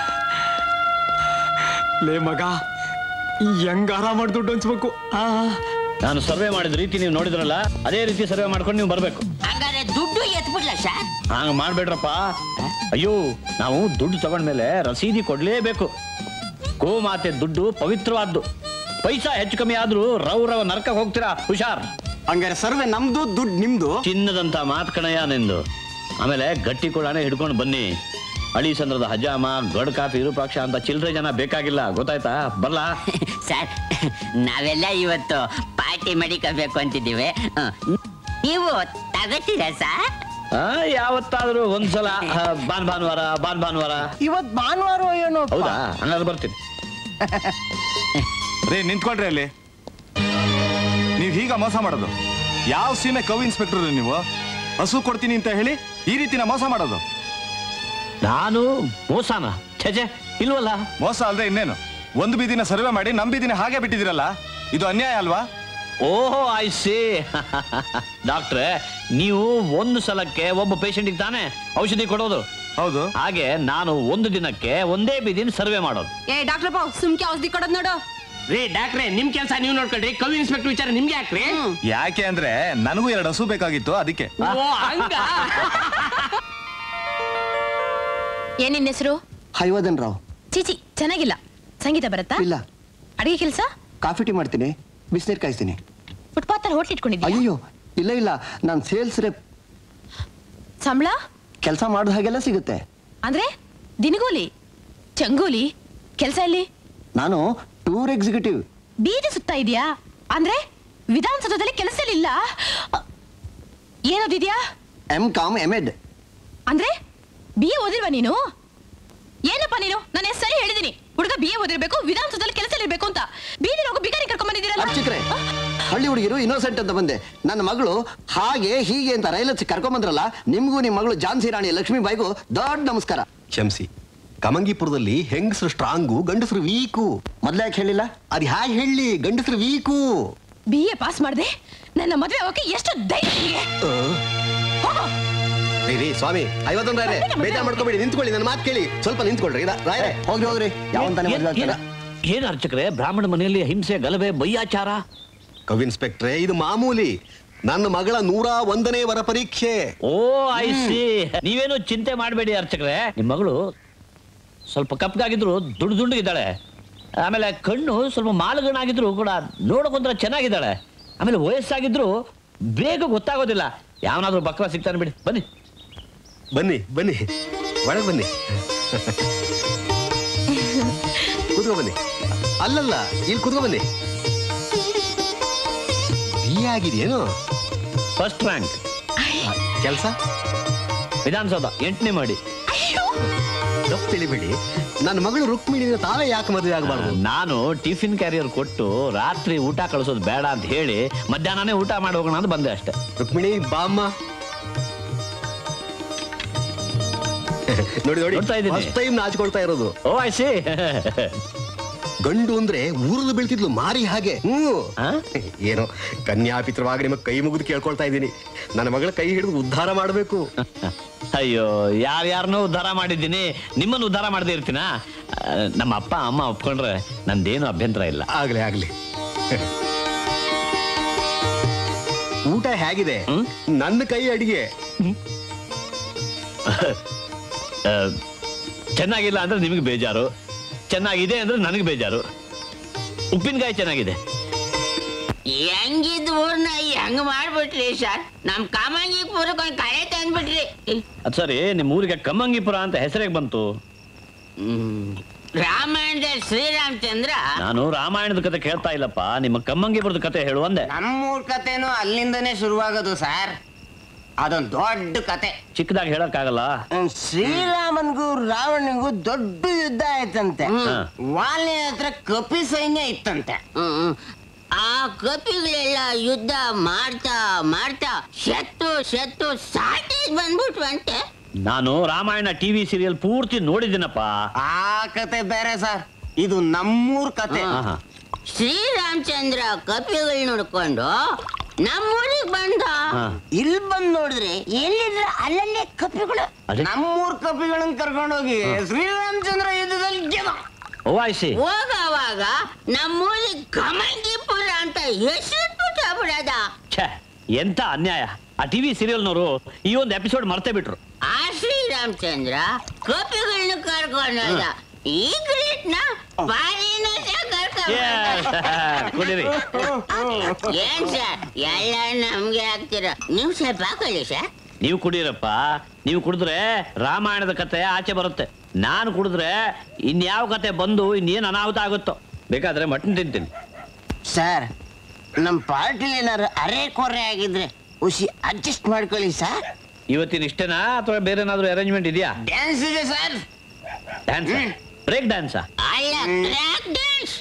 ಲೇ ಮಗ ಹೆಂಗ್ ಆರಾಮಾಡ್ ದುಡ್ಡು ಹಂಚ್ಬೇಕು ಆ ನಾನು ಸರ್ವೆ ಮಾಡಿದ ರೀತಿ ನೀವು ನೋಡಿದ್ರಲ್ಲ ಅದೇ ರೀತಿ ಸರ್ವೆ ಮಾಡ್ಕೊಂಡು ನೀವು ಬರ್ಬೇಕು ಹಂಗಾರೆ ದುಡ್ಡು ಎತ್ಬಿಡ್ಲ ಸರ್ ಹಂಗ ಮಾಡ್ಬೇಡ್ರಪ್ಪ ಅಯ್ಯೋ ನಾವು ದುಡ್ಡು ತಗೊಂಡ್ಮೇಲೆ ರಸೀದಿ ಕೊಡ್ಲೇಬೇಕು ಗೋಮಾತೆ ದುಡ್ಡು ಪವಿತ್ರವಾದ್ದು ಪೈಸಾ ಹೆಚ್ಚು ಕಮ್ಮಿ ಆದ್ರೂ ರವ್ ರವ ನರಕ ಹೋಗ್ತೀರಾ ಹುಷಾರ್ ಹಂಗಾರೆ ಸರ್ವೆ ನಮ್ದು ದುಡ್ಡು ನಿಮ್ದು ಚಿನ್ನದಂತ ಮಾತ್ ಕಣಯ್ಯ ನಿಂದು ಆಮೇಲೆ ಗಟ್ಟಿ ಕೊಡಾನೆ ಹಿಡ್ಕೊಂಡು ಬನ್ನಿ ಅಳಿ ಸಂದ್ರದ ಹಜಾಮ ಗಡ್ ಕಾಫಿ ವಿರೂಪಾಕ್ಷ ಅಂತ ಚಿಲ್ಲರೆ ಜನ ಬೇಕಾಗಿಲ್ಲ ಗೊತ್ತಾಯ್ತಾ ಬರ್ಲಾ ಸರ್ ನಾವೆಲ್ಲ ಇವತ್ತು ಪಾರ್ಟಿ ಮಾಡಿಕೋಬೇಕು ಅಂತಿದ್ದೀವಿ ಹ. ನೀವು ತಗೋತೀರಾ ಸರ್ ಆ, ಯಾವತ್ತಾದ್ರೂ ಒಂದ್ಸಲ ಆ, ಬಾನ್ ಭಾನುವಾರ ಬಾನ್ ಭಾನುವಾರ ಇವತ್ ಭಾನುವಾರ ಏನೋ ಹೌದಾ ಹಂಗಾದ್ರೆ ಬರ್ತೀನಿ ರೇ ನಿಂತ್ಕೊಳ್ರಿ ಅಲ್ಲಿ ನೀವ್ ಹೀಗ ಮೋಸ ಮಾಡೋದು ಯಾವ ಸೀಮೆ ಕವಿ ಇನ್ಸ್ಪೆಕ್ಟರ್ ನೀವು ಹಸು ಕೊಡ್ತೀನಿ ಅಂತ ಹೇಳಿ ಈ ರೀತಿನ ಮೋಸ ಮಾಡೋದು ನಾನು ಮೋಸನ ಛೆ ಇಲ್ವಲ್ಲ ಮೋಸ ಅಲ್ದೆ ಇನ್ನೇನು ಒಂದು ಬೀದಿನ ಸರ್ವೆ ಮಾಡಿ ನಮ್ ಬೀದಿನ ಹಾಗೆ ಬಿಟ್ಟಿದಿರಲ್ಲ ಇದು ಅನ್ಯಾಯ ಅಲ್ವಾ ಓಹೋ ಐ ಸಿ ಡಾಕ್ಟ್ರೆ ನೀವು ಒಂದು ಸಲಕ್ಕೆ ಒಬ್ಬ ಪೇಷಂಟಿಗೆ ತಾನೇ ಔಷಧಿ ಕೊಡೋದು ಹೌದು ಹಾಗೆ ನಾನು ಒಂದು ದಿನಕ್ಕೆ ಒಂದೇ ಬೀದಿನ ಸರ್ವೆ ಮಾಡೋದು ಏ ಡಾಕ್ಟರ್ ಬಾವ್ ಸುಮ್ಕೆ ಔಷಧಿ ಕೊಡೋದ್ ನೋಡು ರೀ ಡಾಕ್ಟ್ರೆ ನಿಮ್ ಕೆಲಸ ನೀವು ನೋಡ್ಕೊಳ್ರಿ ಕವಿ ಇನ್ಸ್ಪೆಕ್ಟರ್ ವಿಚಾರ ನಿಮ್ಗೆ ಯಾಕ್ರಿ ಯಾಕೆ ಅಂದ್ರೆ ನನಗೂ ಎರಡು ಹಸು ಬೇಕಾಗಿತ್ತು ಅದಕ್ಕೆ ಓ ಹಂಗ ಏನ್ ನಿನ್ ಹೆಸರು ಹೈವದನ್ ರಾವ್ ಚೀಚಿ ಚೆನ್ನಾಗಿಲ್ಲ ಸಂಗೀತ ಬರತ್ತಾ ಇಲ್ಲ ಅಡಿಗೆ ಕೆಲಸ ಕಾಫಿ ಟೀ ಮಾಡ್ತೀನಿ ಬಿಸಿನೀರು ಕಾಯಿಸ್ತೀನಿ ಫುಟ್ಪಾತ್ ಅಲ್ಲಿ ಹೋಟ್ಲ್ ಇಟ್ಕೊಂಡಿದ್ಯಾ ಅಯ್ಯೋ ಇಲ್ಲ ಇಲ್ಲ ನಾನು ಸೇಲ್ಸ್ ರೇಪ್ ಸಂಬಳ ಕೆಲಸ ಮಾಡಿದ ಹಾಗೆಲ್ಲ ಸಿಗುತ್ತೆ ಅಂದ್ರೆ ದಿನಗೂಲಿ ಚಂಗೂಲಿ ಕೆಲಸ ಎಲ್ಲಿ ನಾನು ಟೂರ್ ಎಕ್ಸಿಕ್ಯೂಟಿವ್ ಬೀದಿ ಸುತ್ತಾ ಇದೆಯಾ ಅಂದ್ರೆ ವಿಧಾನಸೌಧದಲ್ಲಿ ಕೆಲಸ ಇಲ್ಲ ಏನೋದಿದ್ಯಾ ಎಂ ಕಾಮ್ ಎಮ್ ಎಡ್ ಅಂದ್ರೆ ಬಿ ಎ ಓದಿಲ್ವಾ ನೀನು ಏನಪ್ಪ ನೀನು ನಾನು ಎಷ್ಟು ಸರಿ ಹೇಳಿದೀನಿ ಹುಡುಗ ಬಿ ಎ ಓದಿರ್ಬೇಕು ವಿಧಾನಸೌಧದಲ್ಲಿ ಕೆಲಸ ಇರ್ಬೇಕು ಅಂತ ಬೀದಿ ಹೋಗು ಬಿಗಾರಿ ಕರ್ಕೊಂಡ್ ಬಂದಿದ್ದೀರಲ್ಲ ಅರ್ಚಕ್ರೆ ಹಳ್ಳಿ ಹುಡುಗಿರು ಇನ್ನೋಸೆಂಟ್ ಅಂತ ಬಂದೆ ನನ್ನ ಮಗಳು ಹಾಗೆ ಹೀಗೆ ಅಂತ ರೈಲ್ ಹಚ್ಚಿ ಕರ್ಕೊಂಬಂದ್ರಲ್ಲ ನಿಮ್ಗೂ ನಿಮ್ಮ ಮಗಳು ಝಾನ್ಸಿ ರಾಣಿ ಲಕ್ಷ್ಮೀಬಾಯಿಗೂ ದೊಡ್ಡ ನಮಸ್ಕಾರ ಕ್ಷಮಿಸಿ ಕಮಂಗಿಪುರದಲ್ಲಿ ಹೆಂಗಸರು ಸ್ಟ್ರಾಂಗು ಗಂಡಸರು ವೀಕು ಮೊದ್ಲು ಯಾಕೆ ಹೇಳಿಲ್ಲ ಅದ್ ಹ್ಯಾಗ್ ಹೇಳಿ ಗಂಡಸರು ವೀಕು ಬಿ ಎ ಪಾಸ್ ಮಾಡ್ದೆ ನನ್ನ ಮದುವೆ ಆಗೋಕೆ ಎಷ್ಟು ಧೈರ್ಯ ನಿನಗೆ? ಹೋಗು ರೀ ರೀ ಸ್ವಾಮಿ ಐವತ್ತೊಂದು ರಾಯ್ರೆ ಬೇಜಾರ್ ಮಾಡ್ಕೋಬೇಡಿ ನಿಂತ್ಕೊಳ್ಳಿ ನನ್ನ ಮಾತು ಕೇಳಿ ಸ್ವಲ್ಪ ನಿಂತ್ಕೊಳ್ರಿ ರಾ- ರಾಯ್ರೆ ಹೋಗ್ರಿ ಹೋಗ್ರಿ ಯಾವಂತಾನೆ ಮದ್ವೆ ಆಗ್ತೀರಾ ಏನ್ ಅರ್ಚಕ್ರೆ ಬ್ರಾಹ್ಮಣ ಮನೆಯಲ್ಲಿ ಹಿಂಸೆ ಗಲಭೆ ಬೈಯಾಚಾರ ಕವಿ ಇನ್ಸ್ಪೆಕ್ಟ್ರೆ ಇದು ಮಾಮೂಲಿ ನನ್ನ ಮಗಳ ನೂರ ಒಂದನೇ ವರ ಪರೀಕ್ಷೆ ಓ ಐ ಸಿ ನೀವೇನು ಚಿಂತೆ ಮಾಡಬೇಡಿ ಅರ್ಚಕ್ರೆ ನಿಮ್ ಮಗಳು ಸ್ವಲ್ಪ ಕಪ್ಪಗಾಗಿದ್ರು ದುಡ್ಡು ದುಂಡಗಿದ್ದಾಳೆ ಆಮೇಲೆ ಕಣ್ಣು ಸ್ವಲ್ಪ ಮಾಲಗಣ್ಣಾಗಿದ್ರು ಕೂಡ ನೋಡೋಕೊಂದ್ರ ಚೆನ್ನಾಗಿದ್ದಾಳೆ ಆಮೇಲೆ ವಯಸ್ಸಾಗಿದ್ರು ಬೇಗ ಗೊತ್ತಾಗೋದಿಲ್ಲ ಯಾವನಾದ್ರೂ ಬಕ್ರ ಸಿಗ್ತಾನೆ ಬಿಡಿ ಬನ್ನಿ ಬನ್ನಿ ಬನ್ನಿ ಒಳಗೆ ಬನ್ನಿ ಕೂತ್ಕೊ ಬನ್ನಿ ಅಲ್ಲಲ್ಲ ಇಲ್ಲಿ ಕೂತ್ಕೊ ಬನ್ನಿ ಬಿ ಆಗಿದೆಯೇನು ಫಸ್ಟ್ ರ್ಯಾಂಕ್ ಕೆಲಸ ವಿಧಾನಸೌಧ ಎಂಟನೇ ಮಾಡಿ ತಪ್ಪು ತಿಳಿಬೇಡಿ ನನ್ನ ಮಗಳು ರುಕ್ಮಿಣಿನ ತಾವೇ ಯಾಕೆ ಮದುವೆ ಆಗಬಾರ್ದು ನಾನು ಟಿಫಿನ್ ಕ್ಯಾರಿಯರ್ ಕೊಟ್ಟು ರಾತ್ರಿ ಊಟ ಕಳಿಸೋದು ಬೇಡ ಅಂತ ಹೇಳಿ ಮಧ್ಯಾಹ್ನನೇ ಊಟ ಮಾಡಿ ಹೋಗೋಣ ಅಂತ ಬಂದೆ ಅಷ್ಟೇ ರುಕ್ಮಿಣಿ ಬಾಮ್ಮ ನೋಡಿ ನೋಡಿ ನೋಡ್ತಾ ಇದ್ದೀನಿ. ಫಸ್ಟ್ ಟೈಮ್ ನಾಚಿಕೊಳ್ತಾ ಇರೋದು ಓ ಐ ಸಿ ಗಂಡು ಅಂದ್ರೆ ಊರಲ್ಲಿ ಬೀಳ್ತಿದ್ಲು ಮಾರಿ ಹಾಗೆ ಹ್ಮ್ ಏನೋ ಕನ್ಯಾಪಿತ್ರವಾಗಿ ನಿಮಗೆ ಕೈ ಮುಗಿದು ಕೇಳ್ಕೊಳ್ತಾ ಇದ್ದೀನಿ ನನ್ನ ಮಗಳ ಕೈ ಹಿಡಿದು ಉದ್ಧಾರ ಮಾಡಬೇಕು ಅಯ್ಯೋ ಯಾರ್ಯಾರನ್ನೂ ಉದ್ಧಾರ ಮಾಡಿದ್ದೀನಿ ನಿಮ್ಮನ್ನು ಉದ್ಧಾರ ಮಾಡದೇ ಇರ್ತೀನಾ ಆ, ನಮ್ಮ ಅಪ್ಪ ಅಮ್ಮ ಒಪ್ಕೊಂಡ್ರೆ ನಂದೇನು ಅಭ್ಯಂತರ ಇಲ್ಲ ಆಗ್ಲಿ ಆಗ್ಲಿ ಊಟ ಹೇಗಿದೆ ನನ್ನ ಕೈ ಅಡಿಗೆ ಆ, ಚೆನ್ನಾಗಿಲ್ಲ ಅಂದ್ರೆ ನಿಮಗೆ ಬೇಜಾರು ಚೆನ್ನಾಗಿದೆ ಅಂದ್ರೆ ನನಗೆ ಬೇಜಾರು ಉಪ್ಪಿನಕಾಯಿ ಚೆನ್ನಾಗಿದೆ ಹೆಂಗಿದ್ ಊರ್ನ ಹೆಂಗ್ ಮಾಡ್ಬಿಟ್ರಿ ಸರ್ ನಮ್ ಕಾಮಂಗಿ ಪೂರಕ್ಕೆ ಒಂದ್ ಕಳೆ ತಂದ್ಬಿಟ್ರಿ ಅದು ಸರಿ ನಿಮ್ಮ ಊರಿಗೆ ಕಮ್ಮಂಗಿಪುರ ಅಂತ ಹೆಸರಿಗೆ ಬಂತು ರಾಮಾಯಣದಲ್ಲಿ ಶ್ರೀರಾಮಚಂದ್ರ ನಾನು ರಾಮಾಯಣದ ಕತೆ ಕೇಳ್ತಾ ಇಲ್ಲಪ್ಪ ನಿಮ್ಮ ಕಮ್ಮಂಗಿಪುರದ ಕತೆ ಹೇಳು ಅಂದೆ ನಮ್ಮೂರ್ ಕತೆನೂ ಅಲ್ಲಿಂದನೇ ಶುರುವಾಗೋದು ಸರ್ ಅದೊಂದ್ ದೊಡ್ಡ ಕತೆ ಚಿಕ್ಕದಾಗಿ ಹೇಳಕ್ಕಾಗಲ್ಲ ಶ್ರೀರಾಮನ್ಗೂ ರಾವಣನಿಗೂ ದೊಡ್ಡ ಯುದ್ಧ ಆಯ್ತಂತೆ ವಾಲಿ ಹತ್ರ ಕಪಿ ಸೈನ್ಯ ಇತ್ತಂತೆ ಆ ಕಪಿಗಳೆಲ್ಲ ಯುದ್ಧ ಮಾಡ್ತಾ ಮಾಡ್ತಾ ಶತ್ತು ಶತ್ತು ಸಾಟಿ ಬಂದ್ಬಿಟ್ವಂತೆ ನಾನು ರಾಮಾಯಣ ಟಿವಿ ಸೀರಿಯಲ್ ಪೂರ್ತಿ ನೋಡಿದ್ದೀನಪ್ಪ ಆ ಕತೆ ಬೇರೆ ಸರ್ ಇದು ನಮ್ಮೂರ್ ಕತೆ ಆಹಾ. ಶ್ರೀರಾಮಚಂದ್ರ ಕಪಿಗಳು ನೋಡ್ಕೊಂಡು ನಮ್ಮೂರಿಗೆ ಬಂದ ಹಾ. ಇಲ್ಲಿ ಬಂದ್ ನೋಡಿದ್ರೆ ಎಲ್ಲಿದ್ರ ಅಲ್ಲಲ್ಲೇ ಕಪಿಗಳು ಅದೇ? ನಮ್ಮೂರ್ ಕಪಿಗಳನ್ನ ಕರ್ಕೊಂಡೋಗಿ ಶ್ರೀರಾಮಚಂದ್ರ ಯುದ್ಧದಲ್ಲಿ ಗೆದ ಓ ಆಯ್ಸಿ ಹೋಗವಾಗ ನಮ್ಮೂರಿಗೆ ಕಮಂಗಿಪುರ ಅಂತ ಹೆಸರು ಬಿಡದ ಛೇ ಎಂತ ಅನ್ಯಾಯ ಆ ಟಿವಿ ಸೀರಿಯಲ್ನವರು ಈ ಒಂದು ಎಪಿಸೋಡ್ ಮರ್ತೇ ಬಿಟ್ರು ಆ ಶ್ರೀರಾಮಚಂದ್ರ ಕಪಿಗಳನ್ನ ಕರ್ಕೊಂಡೋದ ಈ ಗ್ರೇಟ್ನ ಬಾರಿನ ಕುಡೀರಿ ಏನ್ ಸರ್ ಎಲ್ಲ ನಮ್ಗೆ ಹಾಕ್ತೀರ ನೀವು ಸ್ವಲ್ಪ ಹಾಕೊಳ್ಳಿ ಸರ್ ನೀವು ಕುಡೀರಪ್ಪ ನೀವು ಕುಡಿದ್ರೆ ರಾಮಾಯಣದ ಕತೆ ಆಚೆ ಬರುತ್ತೆ ನಾನು ಕುಡಿದ್ರೆ ಇನ್ಯಾವ ಕತೆ ಬಂದು ಇನ್ನೇನು ಅನಾಹುತ ಆಗುತ್ತೋ ಬೇಕಾದ್ರೆ ಮಟನ್ ತಿಂತೀನಿ ಸರ್ ನಮ್ಮ ಪಾರ್ಟಿಲಿ ಏನಾರು ಅರೆ ಕೊರೆ ಆಗಿದ್ರೆ ಖುಷಿ ಅಡ್ಜಸ್ಟ್ ಮಾಡ್ಕೊಳ್ಳಿ ಸರ್ ಇವತ್ತಿನ ಇಷ್ಟೇನಾ ಅಥವಾ ಬೇರೆ ಏನಾದ್ರು ಅರೇಂಜ್ಮೆಂಟ್ ಇದೆಯಾ ಡ್ಯಾನ್ಸ್ ಇದೆ ಸರ್ ಡ್ಯಾನ್ಸ್ ಬ್ರೇಕ್ ಡ್ಯಾನ್ಸಾ ಅಲ್ಲ ಕ್ರ್ಯಾಕ್ ಡ್ಯಾನ್ಸ್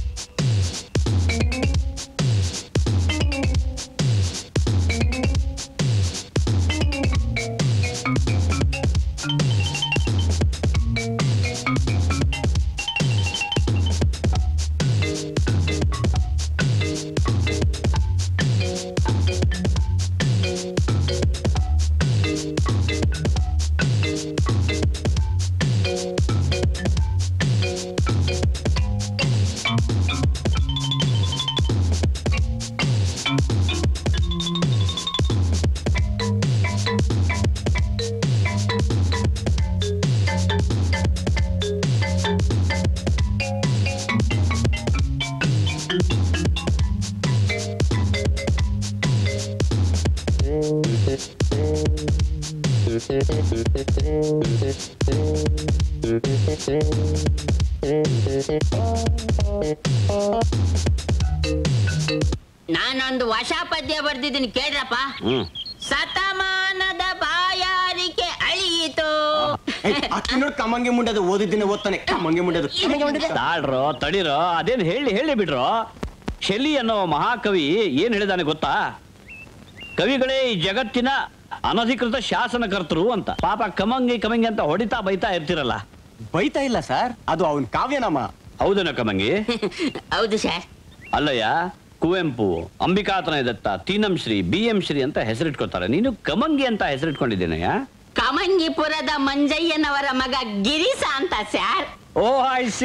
ನಾನೊಂದು ಹೊಸ ಪದ್ಯ ಬರ್ದಿದ್ದೀನಿ ಕೇಳ್ರಪ್ಪ ಹ್ಮ್ ಸತಮಾನದ ಬಾಯಾರಿಕೆ ಅಳಿಯಿತು ನೋಡಿ ಕಮ್ಮಂಗೆ ಮುಂಡದು ಓದಿದ್ದೀನಿ ಓದ್ತಾನೆ ಕಮ್ಮಂಗೆ ಮುಂಡದು ಕಮ್ಮಂಗೆ ಮುಂಡದು ತಾಳ್ರೋ ತಡೀರೋ ಅದೇನ್ ಹೇಳಿ ಹೇಳಿ ಬಿಡ್ರೋ ಶೆಲ್ಲಿ ಅನ್ನೋ ಮಹಾಕವಿ ಏನ್ ಹೇಳಿದಾನೆ ಗೊತ್ತಾ ಕವಿಗಳೇ ಈ ಜಗತ್ತಿನ ಅನಧಿಕೃತ ಶಾಸನಕರ್ತರು ಅಂತ ಪಾಪ ಕಮಂಗಿ ಕಮಂಗಿ ಅಂತ ಹೊಡಿತಾ ಬೈತಾ ಇರ್ತಿರಲ್ಲ ಬೈತಾ ಇಲ್ಲ ಸರ್ ಅದು ಅವನ್ ಕಾವ್ಯನಾಮ ಹೌದೇನ ಕಮಂಗಿ ಹೌದು ಸರ್ ಅಲ್ಲಯ್ಯ Kuvempu Ambikatanayadatta Teenam Shri B M Shri ಅಂತ ಹೆಸರಿಟ್ಕೋತಾರೆ ನೀನು ಕಮಂಗಿ ಅಂತ ಹೆಸರಿಟ್ಕೊಂಡಿದ್ದೀನಯ್ಯ ಕಮಂಗಿಪುರದ ಮಂಜಯ್ಯನವರ ಮಗ ಗಿರೀಶ ಅಂತ ಸರ್ ಓ ಆಯ್ಸಿ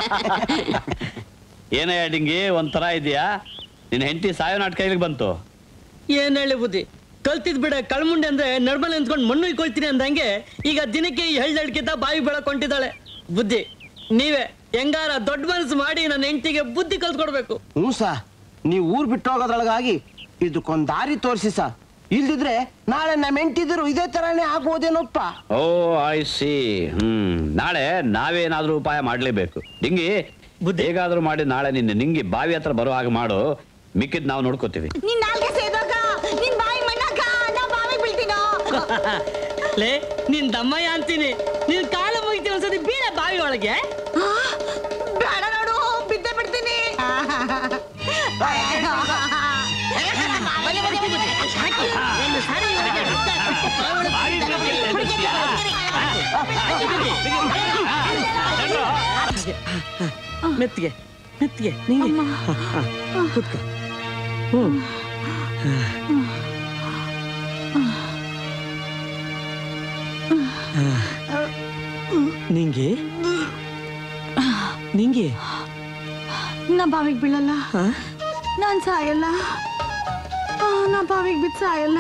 ಏನಯ್ಯ ಡಿಂಗಿ ಒಂಥರ ಇದೆಯಾ ನಿನ್ನ ಹೆಂಡತಿ ಸಾಯೋ ನಾಟಕ ಇಲ್ಲಿಗೆ ಬಂತು ಏನ್ ಹೇಳಿ ಬುದ್ಧಿ ಕಲ್ತಿದ್ ಬಿಡ ಕಳ್ಮುಂಡೆ ಅಂದ್ರೆ ನಡ್ಮಲ್ ನಿಂತ್ಕೊಂಡು ಮಣ್ಣು ಇಕ್ಕೊಳ್ತೀನಿ ಅಂದಂಗೆ ಈಗ ದಿನಕ್ಕೆ ಈ ಹೆಳ್ದಡ್ಕಿದ್ದ ಬಾವಿ ಬೆಳಕ್ ಹೊಂಟಿದ್ದಾಳೆ ಬುದ್ಧಿ ನೀವೇ ಹೆಂಗಾರ ದೊಡ್ಡ ಮನಸ್ಸು ಮಾಡಿ ನನ್ನ ಹೆಂಡತಿಗೆ ಬುದ್ಧಿ ಕಲ್ತ್ಕೊಡ್ಬೇಕು ಹ್ಞೂ ಸಾ ನೀವು ಊರ್ ಬಿಟ್ಟು ಹೋಗೋದ್ರೊಳಗಾಗಿ ಇದಕ್ಕೊಂದ್ ದಾರಿ ತೋರಿಸಿ ಸಾ ಇಲ್ದಿದ್ರೆ ನಾಳೆ ನಮ್ಮ ಹೆಂಡತಿದ್ರು ಇದೇ ತರಾನೇ ಆಗ್ಬೋದೇನೋಪ್ಪ ಓ ಐ ಸಿ ಹ್ಮ್ ನಾಳೆ ನಾವೇನಾದ್ರೂ ಉಪಾಯ ಮಾಡ್ಲೇಬೇಕು ಡಿಂಗಿ ಹೇಗಾದ್ರೂ ಮಾಡಿ ನಾಳೆ ನಿನ್ನೆ ನಿಂಗೆ ಬಾವಿ ಹತ್ರ ಬರೋ ಹಾಗೆ ಮಾಡು ಮಿಕ್ಕಿದ್ ನಾವು ನೋಡ್ಕೋತೀವಿ ನಿನ್ ನಾಲ್ಗೆ ಸೇದೋಕ ನಿನ್ ಬಾಯಿ ಮಣ್ಣಾಕ ನಾ ಬಾವಿಗೆ ಬೀಳ್ತೀನೋ ಲೇ ನಿನ್ ದಮ್ಮಯ್ಯ ಅಂತೀನಿ ನಿನ್ ಕಾಲ ಮುಗಿತಿ ಒಂದ್ಸತಿ ಬೀಳ ಬಾವಿ ಒಳಗೆ ಬೇಡ ನೋಡು ಬಿದ್ದೆ ಬಿಡ್ತೀನಿ ಮೆತ್ತಿಗೆ ಮೆತ್ತಿಗೆ ನಿಂಗೆ ಹ, ಹ, ಕೂತ್ಕೋ ಹ್ಮ್ ನಿಂಗೆ ನಿಂಗೆ ನಾ ಬಾವಿಗೆ ಬೀಳಲ್ಲ ನಾನ್ ಸಾಯಲ್ಲ ಆ, ನಾ ಬಾವಿಗೆ ಬಿದ್ದು ಸಾಯಲ್ಲ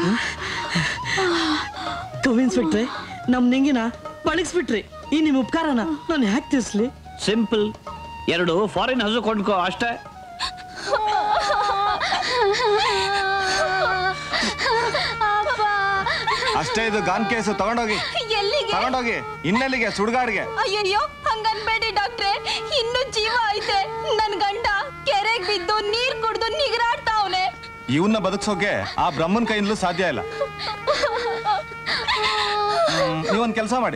ಕವಿ ಇನ್ಸ್ಪೆಕ್ಟ್ರೆ ನಮ್ ನಿಂಗಿನ ಬಳಗಿಸ್ಬಿಟ್ರಿ ಈ ನಿಮ್ ಉಪಕಾರನ ನಾನು ಹ್ಯಾಕ್ ತಿಳಿಸ್ಲಿ ಸಿಂಪಲ್ ಎರಡು ಫಾರಿನ್ ಹಸು ಕೊಂಡ್ಕೋ ಅಷ್ಟೇ ಅಷ್ಟೇ ಇದು ಗಾನ್ ಕೇಸು ತಗೊಂಡೋಗಿ ಎಲ್ಲಿಗೆ ತಗೊಂಡೋಗಿ ಇನ್ನೆಲ್ಲಿಗೆ ಸುಡ್ಗಾಡ್ಗೆ ಅಯ್ಯಯ್ಯೋ ಹಂಗನ್ಬೇಡಿ ಡಾಕ್ಟ್ರೆ ಇನ್ನು ಜೀವ ಐತೆ ನನ್ ಗಂಡ ಕೆರೆಗ್ ಬಿದ್ದು ನೀರ್ ಕುಡ್ದು ನಿಗರಾಡ್ತಾವ್ನೆ ಇವನ್ನ ಬದುಕ್ಸೋಕೆ ಆ ಬ್ರಹ್ಮನ್ ಕೈಯಿಂದಲೂ ಸಾಧ್ಯ ಇಲ್ಲ ಹ್ಮ್, ನೀವೊಂದ್ ಕೆಲಸ ಮಾಡಿ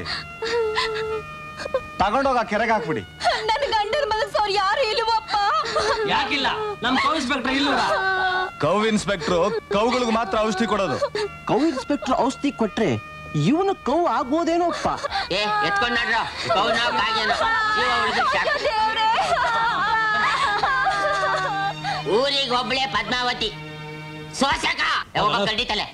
ತಗೊಂಡೋಗ ಆ ಕೆರೆಗೆ ಹಾಕ್ಬಿಡಿ ನನ್ ಗಂಡನ್ ಬದುಕ್ಸೋರ್ ಯಾರು ಇಲ್ವಪ್ಪ ಯಾಕಿಲ್ಲ ನಮ್ ಕವಿ ಇನ್ಸ್ಪೆಕ್ಟರ್ ಇಲ್ವಾ ಕೌ ಇನ್ಸ್ಪೆಕ್ಟ್ರು ಕೌಗಳಿಗೆ ಮಾತ್ರ ಔಷಧಿ ಕೊಡೋದು ಕೌ ಇನ್ಸ್ಪೆಕ್ಟರ್ ಔಷಧಿ ಕೊಟ್ರೆ ಇವನು ಕೌ ಆಗ್ಬೋದೇನೋಪ್ಪ ಏ ಎತ್ಕೊಂಡ್ ನಡ್ರ ಕೌನ ಕಾಗೇನೋ ಜೀವ ಉಳಿದ್ರೆ ಸಾಕು. ಊರಿಗೆ ಒಬ್ಳೆ ಪದ್ಮಾವತಿ ಸೋಸಕ ಯಾವಾಗ ಕಡಿತಲೆ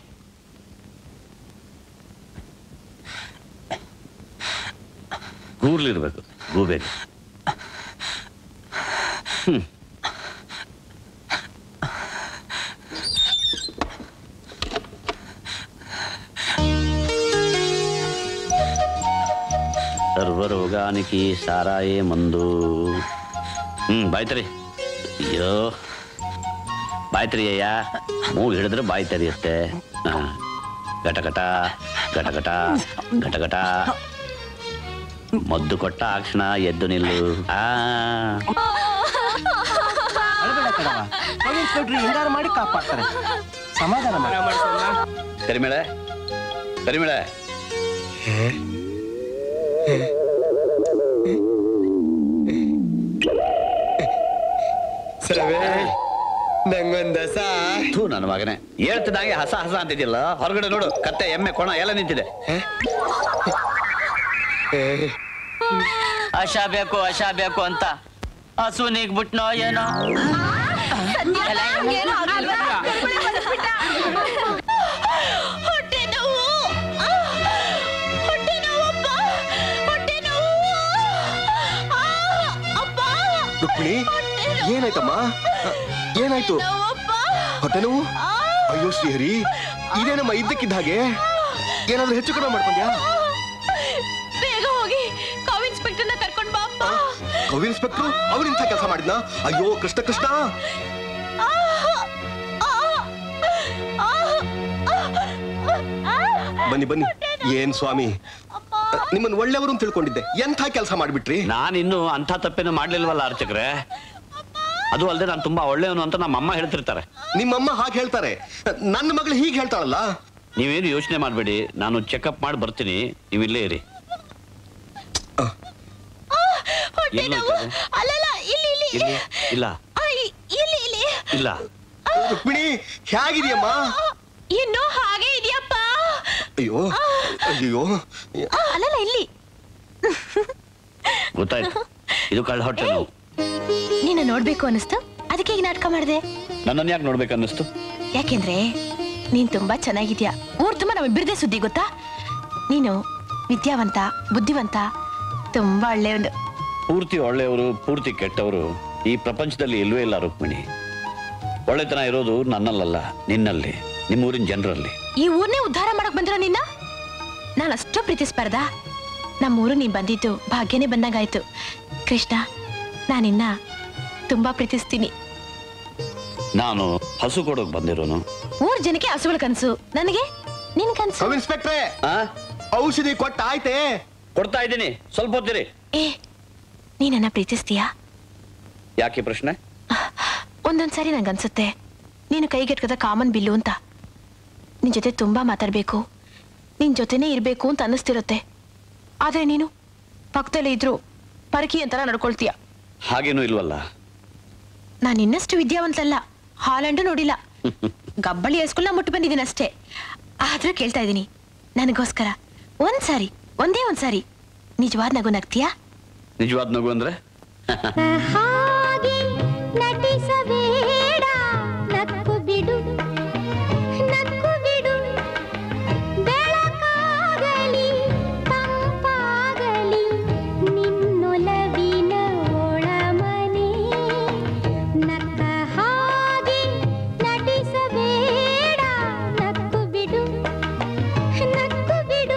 ಕೂರ್ಲಿರ್ಬೇಕು ಗೂಬೇರಿ ಹ್ಮ್ ಸರ್ವರೋಗಾನಿಕಿ ಸಾರಾಯೇ ಮಂದು ಹ್ಮ್ ಬಾಯ್ತರಿ ಅಯ್ಯೋ ಬಾಯ್ತರಿ ಅಯ್ಯ ಮೂಗು ಹಿಡಿದ್ರೆ ಬಾಯಿ ತೆರೆಯುತ್ತೆ ಹಾ. ಘಟಘಟ ಘಟಘಟ ಘಟಘಟ ಮದ್ದು ಕೊಟ್ಟ ಆಕ್ಷಣ ಎದ್ದು ನಿಲ್ಲು ಆ ಕೌ ಇನ್ಸ್ಪೆಕ್ಟರ್ ಹೆಂಗಾರು ಮಾಡಿ ಕಾಪಾಡ್ತಾರೆ ಸಮಾಧಾನ ಮಾಡಿ ಕರಿಮೇಳೆ ಕರಿಮೇಳೆ ನಂಗೊಂದ ಸಾ ಥೂ ನನ್ನ ಮಗನೇ ಹೇಳ್ತಿದ್ದಾಗೆ ಹಸ ಹಸ ಅಂತಿದ್ಯಲ್ಲ ಹೊರಗಡೆ ನೋಡು ಕತ್ತೆ ಎಮ್ಮೆ ಕೊಣ ಎಲ್ಲ ನಿಂತಿದೆ ಆಶ ಬೇಕು ಆಶ ಬೇಕು ಅಂತ ಹಸು ನೀಗ್ಬಿಟ್ನೋ ಏನೋ ಹೊಟ್ಟೆ ನೋವು ಆ, ಹೊಟ್ಟೆ ನೋವಪ್ಪ ಹೊಟ್ಟೆ ನೋವು ಆ, ಅಪ್ಪ ರುಕ್ಮಿಣಿ ಏನಾಯ್ತಮ್ಮ ಏನಾಯ್ತು ನೋವಪ್ಪ ಹೊಟ್ಟೆ ನೋವು ಅಯ್ಯೋ ಶ್ರೀಹರಿ ಇದೇನಮ್ಮ ಇದ್ದಕ್ಕಿದ್ದ ಹಾಗೆ ಏನಾದ್ರೂ ಹೆಚ್ಚು ಕಡಿಮೆ ಮಾಡ್ಕೊಂಡ್ಯಾ ಬೇಗ ಹೋಗಿ ಕಾವ್ ಇನ್ಸ್ಪೆಕ್ಟರ್ನ ಕರ್ಕೊಂಡ್ ಬಾ ಅಪ್ಪ ಕವಿ ಇನ್ಸ್ಪೆಕ್ಟ್ರು ಅವ್ರಿಂಥ ಕೆಲಸ ಮಾಡಿದ್ನಾ ಅಯ್ಯೋ ಕೃಷ್ಣ ಕೃಷ್ಣ ಆ, ಆ, ಆ, ಆ, ಬನ್ನಿ ಬನ್ನಿ ಏನ್ ಸ್ವಾಮಿ ನಿಮ್ಮನ್ನ ಒಳ್ಳೆಯವರು ಅಂತ ತಿಳ್ಕೊಂಡಿದ್ದೆ ಎಂಥ ಕೆಲಸ ಮಾಡ್ಬಿಟ್ರಿ ನಾನಿನ್ನು ಅಂಥ ತಪ್ಪೇನು ಮಾಡ್ಲಿಲ್ವಲ್ಲ ಅರ್ಚಕ್ರೆ ಅದು ಅಲ್ಲದೆ ನಾನು ತುಂಬಾ ಒಳ್ಳೆಯವನು ಅಂತ ನಮ್ಮ ಅಮ್ಮ ಹೇಳ್ತಿರ್ತಾರೆ ನಿಮ್ಮಮ್ಮ ಹಾಗೆ ಹೇಳ್ತಾರೆ ನನ್ನ ಮಗಳು ಹೀಗೆ ಹೇಳ್ತಾಳಲ್ಲ ನೀವೇನು ಯೋಚನೆ ಮಾಡಬೇಡಿ ನಾನು ಚೆಕಪ್ ಮಾಡಿ ಬರ್ತೀನಿ ನೀವು ಇಲ್ಲೇ ಇರಿ ಹೊಟ್ಟೆ ಎಲ್ಲೋ ನೋವು ಇದೆ? ಅಲ್ಲಲ್ಲ ಇಲ್ಲಿ ಇಲ್ಲಿ ಇಲ್ಲಿ ಇಲ್ಲ ಆ, ಇ- ಇಲ್ಲಿ ಇಲ್ಲಿ ಇಲ್ಲ ರುಕ್ಮಿಣಿ ಹೇಗಿದೆಯಮ್ಮ ಇನ್ನೂ ಹಾಗೆ ಇದೆಯಪ್ಪ ಅಯ್ಯೋ ಅಯ್ಯೋ ಆ, ಅಲ್ಲಲ್ಲ ಇಲ್ಲಿ ಗೊತ್ತಾಯ್ತು ಇದು ಕಳ್ಳ ಹೊಟ್ಟೆ ನೋವು ನಿನ್ನ ನೋಡ್ಬೇಕು ಅನಿಸ್ತು ಅದಕ್ಕೆ ಈಗ ನಾಟಕ ಮಾಡಿದೆ ನನ್ನನ್ನು ಯಾಕೆ ನೋಡ್ಬೇಕು ಅನ್ನಿಸ್ತು ಯಾಕೆಂದ್ರೆ ನೀನ್ ತುಂಬಾ ಚೆನ್ನಾಗಿದ್ಯಾ ಊರ್ ತುಂಬಾ ನಮಗೆ ಬಿರ್ದೆ ಸುದ್ದಿ ಗೊತ್ತಾ ನೀನು ವಿದ್ಯಾವಂತ ಬುದ್ಧಿವಂತ ತುಂಬಾ ಒಳ್ಳೆಯವನು ಪೂರ್ತಿ ಒಳ್ಳೆಯವರು ಪೂರ್ತಿ ಕೆಟ್ಟವರು ಈ ಪ್ರಪಂಚದಲ್ಲಿ ಇಲ್ವೇ ಇಲ್ಲ ರುಕ್ಮಿಣಿ ಒಳ್ಳೆತನ ಇರೋದು ನನ್ನಲ್ಲಲ್ಲ ನಿನ್ನಲ್ಲಿ ನಿಮ್ಮೂರಿನ ಜನರಲ್ಲಿ ಈ ಊರ್ನೇ ಉದ್ಧಾರ ಮಾಡಕ್ ಬಂದಿರೋ ನಿನ್ನ ನಾನು ಅಷ್ಟು ಪ್ರೀತಿಸ್ಬಾರ್ದ ನಮ್ಮೂರು ನೀನ್ ಬಂದಿದ್ದು ಭಾಗ್ಯನೇ ಬಂದಂಗಾಯ್ತು ಕೃಷ್ಣ ನಾನಿನ್ನ ತುಂಬಾ ಪ್ರೀತಿಸ್ತೀನಿ ನಾನು ಹಸು ಕೊಡೋಕ್ ಬಂದಿರೋನು ಊರ್ ಜನಕ್ಕೆ ಹಸುಗಳ ಕನ್ಸು ನನಗೆ ನಿನ್ ಕನ್ಸು ಸಬ್ ಇನ್ಸ್ಪೆಕ್ಟ್ರೆ ಔಷಧಿ ಕೊಟ್ಟ ಆಯ್ತೆ ಕೊಡ್ತಾ ಇದ್ದೀನಿ ಸ್ವಲ್ಪ ಹೊತ್ತಿರಿ ಏ ನೀನನ್ನ ಪ್ರೀತಿಸ್ತೀಯಾ ಯಾಕೆ ಪ್ರಶ್ನೆ ಒಂದೊಂದ್ಸಾರಿ ನಂಗನ್ಸುತ್ತೆ ನೀನು ಕೈಗೆಟ್ಕದ ಕಾಮನ್ ಬಿಲ್ಲು ಅಂತ ನಿನ್ ಜೊತೆ ತುಂಬಾ ಮಾತಾಡ್ಬೇಕು ನಿನ್ ಜೊತೆನೇ ಇರ್ಬೇಕು ಅಂತ ಅನ್ನಿಸ್ತಿರುತ್ತೆ ಆದ್ರೆ ನೀನು ಪಕ್ಕದಲ್ಲೇ ಇದ್ರು ಪರಕಿ ಅಂತರ ನಡ್ಕೊಳ್ತೀಯ ಹಾಗೇನೂ ಇಲ್ವಲ್ಲ ನಾನು ಇನ್ನಷ್ಟು ವಿದ್ಯಾವಂತಲ್ಲ ಹಾಲೆಂಡು ನೋಡಿಲ್ಲ ಗಬ್ಬಳಿ ಹೈಸ್ಕೂಲ್ನ ಮುಟ್ಟು ಬಂದಿದ್ದೀನಿ ಅಷ್ಟೇ ಆದ್ರೂ ಕೇಳ್ತಾ ಇದ್ದೀನಿ ನನಗೋಸ್ಕರ ಒಂದ್ಸಾರಿ ಒಂದೇ ಒಂದ್ಸಾರಿ ನಿಜವಾದ ನಗು ನಗ್ತೀಯಾ ನಿಜವಾದ ನಗು ಅಂದ್ರೆ ಹಾಗೆ ನಟಿಸಬೇಡ ನಕ್ಕು ಬಿಡು ನಕ್ಕು ಬಿಡು ಬೆಳಕಾಗಲಿ ತಂಪಾಗಲಿ ನಿನ್ನೊಲವಿನ ಒಳಮನೆ ನಕ್ಕ ಹಾಗೆ ನಟಿಸಬೇಡ ನಕ್ಕು ಬಿಡು ನಕ್ಕು ಬಿಡು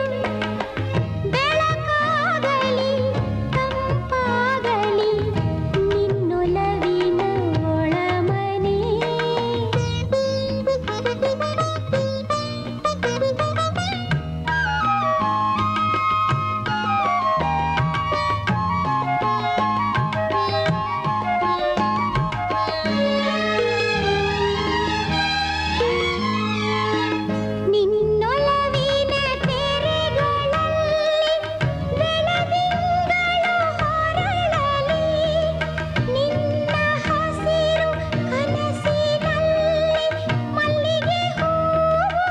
ಬೆಳಕಾಗಲಿ ತಂಪಾಗಲಿ ನಿನ್ನೊಲವಿನ ಒಳಮನೆ ನಿನ್ನೊಲವಿನ ತೆರೆಗಳಲ್ಲಿ ಬೆಳದಿಂಗಳು ಹೊರಳಲಿ ನಿನ್ನ ಹಸಿರು ಕನಸಿನಲ್ಲಿ ಮಲ್ಲಿಗೆ ಹೂವು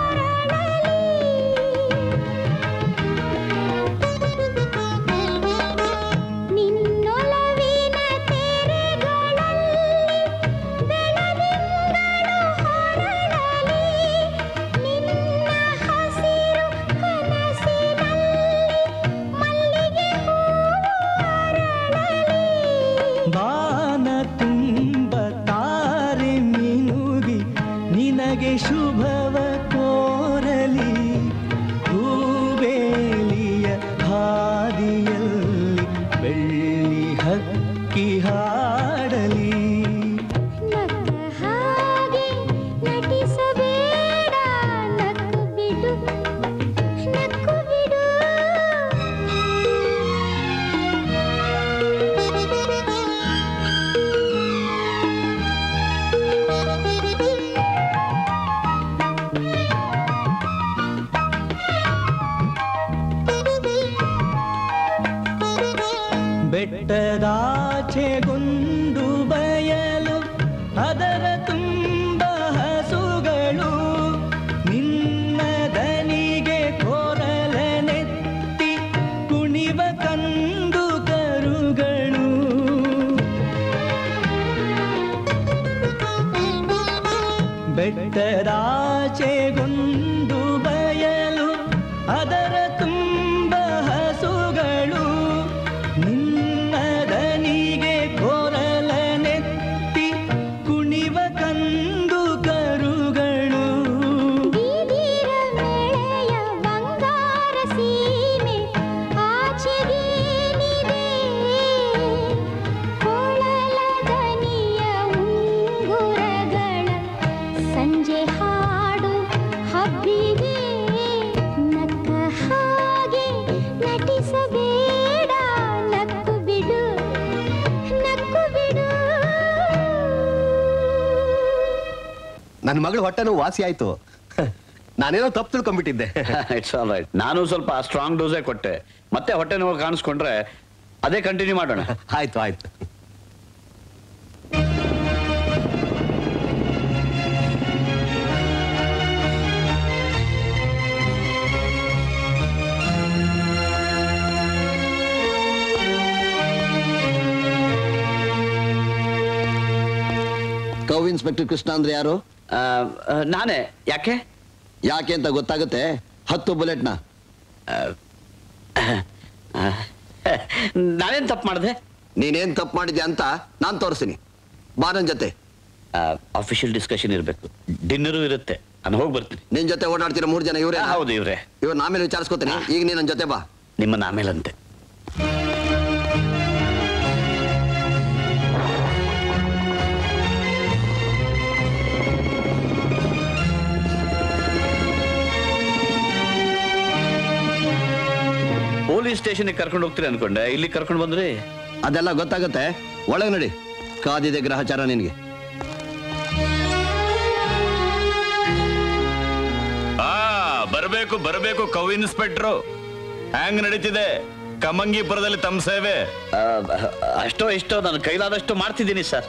ಅರಳಲಿ ನಿನ್ನೊಲವಿನ ತೆರೆಗಳಲ್ಲಿ ಬೆಳದಿಂಗಳು ಹೊರಳಲಿ ನಿನ್ನ ಹಸಿರು ಕನಸಿನಲ್ಲಿ ಮಲ್ಲಿಗೆ ಬಾನ ತುಂಬ ತಾರೆ ಮಿನುಗಿ ನಿನಗೆ ಶುಭವ ಕೋರಲಿ ಹೂಬೇಲಿಯ ಹಾದಿಯಲ್ಲಿ ಬೆಳ್ಳಿ ಹಕ್ಕಿ ಹಾಡಲಿ ನಕ್ಕ ಹಾಗೆ ನಟಿಸಬೇಡ ನಕ್ಕು ಬಿಡು ನಕ್ಕು ಬಿಡು ಬೆಟ್ಟದಾಚೆಗೊಂದು ಬಯಲು ಅದರ ತುಂಬ ಹಸುಗಳು ನಿನ್ನ ದನಿಗೆ ಕೊರಲನೆತ್ತಿ ಕುಣಿವ ಕಂದು ಕರುಗಳು ಬೆಟ್ಟದಾಚೆಗೊಂದು ಬಯಲು ಅದರ ತುಂಬ ಹಸುಗಳು ನಿನ್ನ ದನಿಗೆ ಕೊರಲನೆತ್ತಿ ಕುಣಿವ ಕಂದು ಕರುಗಳು ಬೀದಿರ ಮೇಳೆಯ ಬಂಗಾರ ಸೀಮೆ ಆಚೆಗೇನಿದೆ ಕೊಳಲ ದನಿಯ ಉಂಗುರಗಳ ಸಂಜೆ ಹಾಡು ಹಬ್ಬಿಗೆ ನಕ್ಕ ಹಾಗೆ ನಟಿಸಬೇಡ ನಕ್ಕು ಬಿಡು ನಕ್ಕು ಬಿಡು ನನ್ನ ಮಗಳು ಹೊಟ್ಟೆನೂ ವಾಸಿ ಆಯ್ತು ನಾನೇನೋ ತಪ್ಪು ತಿಳ್ಕೊಂಡ್ಬಿಟ್ಟಿದ್ದೆ ಇಟ್ಸ್ ಆಲ್ ರೈಟ್ ನಾನು ಸ್ವಲ್ಪ ಸ್ಟ್ರಾಂಗ್ ಡೋಸೇ ಕೊಟ್ಟೆ ಮತ್ತೆ ಹೊಟ್ಟೆ ನೋವು ಕಾಣಿಸ್ಕೊಂಡ್ರೆ ಅದೇ ಕಂಟಿನ್ಯೂ ಮಾಡೋಣ ಆಯ್ತು ಆಯ್ತು ಕೌ ಇನ್ಸ್ಪೆಕ್ಟರ್ ಕೃಷ್ಣ ಅಂದ್ರೆ ಯಾರು ನಾನೇ ಯಾಕೆ ಯಾಕೆ ಅಂತ ಗೊತ್ತಾಗುತ್ತೆ ಹತ್ತು ಬುಲೆಟ್ನ ನಾನೇನ್ ತಪ್ಪು ಮಾಡಿದೆ ನೀನೇನ್ ತಪ್ಪು ಮಾಡಿದ್ಯಾ ಅಂತ ನಾನ್ ತೋರಿಸ್ತೀನಿ ಬಾ ನನ್ ಜೊತೆ ಅಫಿಷಿಯಲ್ ಡಿಸ್ಕಷನ್ ಇರಬೇಕು ಡಿನ್ನರು ಇರುತ್ತೆ ನಾನು ಹೋಗಿ ಬರ್ತೀನಿ ನಿನ್ ಜೊತೆ ಓಡಾಡ್ತಿರೋ ಮೂರ್ ಜನ ಇವ್ರೆ ಹೌದು ಇವ್ರೆ ಇವ್ರು ಆಮೇಲೆ ವಿಚಾರಿಸ್ಕೊತೀನಿ ಈಗ ನೀನ್ ನನ್ ಜೊತೆ ಬಾ ನಿಮ್ಮನ್ನ ಆಮೇಲಂತೆ ಪೊಲೀಸ್ ಸ್ಟೇಷನ್ಗೆ ಕರ್ಕೊಂಡು ಹೋಗ್ತೀರಿ ಅನ್ಕೊಂಡೆ ಇಲ್ಲಿ ಕರ್ಕೊಂಡು ಬಂದ್ರಿ ಅದೆಲ್ಲ ಗೊತ್ತಾಗುತ್ತೆ ಒಳಗೆ ನಡಿ ಕಾದಿದೆ ಗ್ರಹಚಾರ ನಿನ್ಗೆ ಆ ಬರಬೇಕು ಬರಬೇಕು ಕವ್ ಇನ್ಸ್ಪೆಕ್ಟ್ರು ಹ್ಯಾಂಗ್ ನಡೀತಿದೆ ಕಮಂಗಿಪುರದಲ್ಲಿ ತಮ್ಮ ಸೇವೆ ಅಷ್ಟೋ ಇಷ್ಟೋ ನಾನು ಕೈಲಾದಷ್ಟು ಮಾಡ್ತಿದ್ದೀನಿ ಸರ್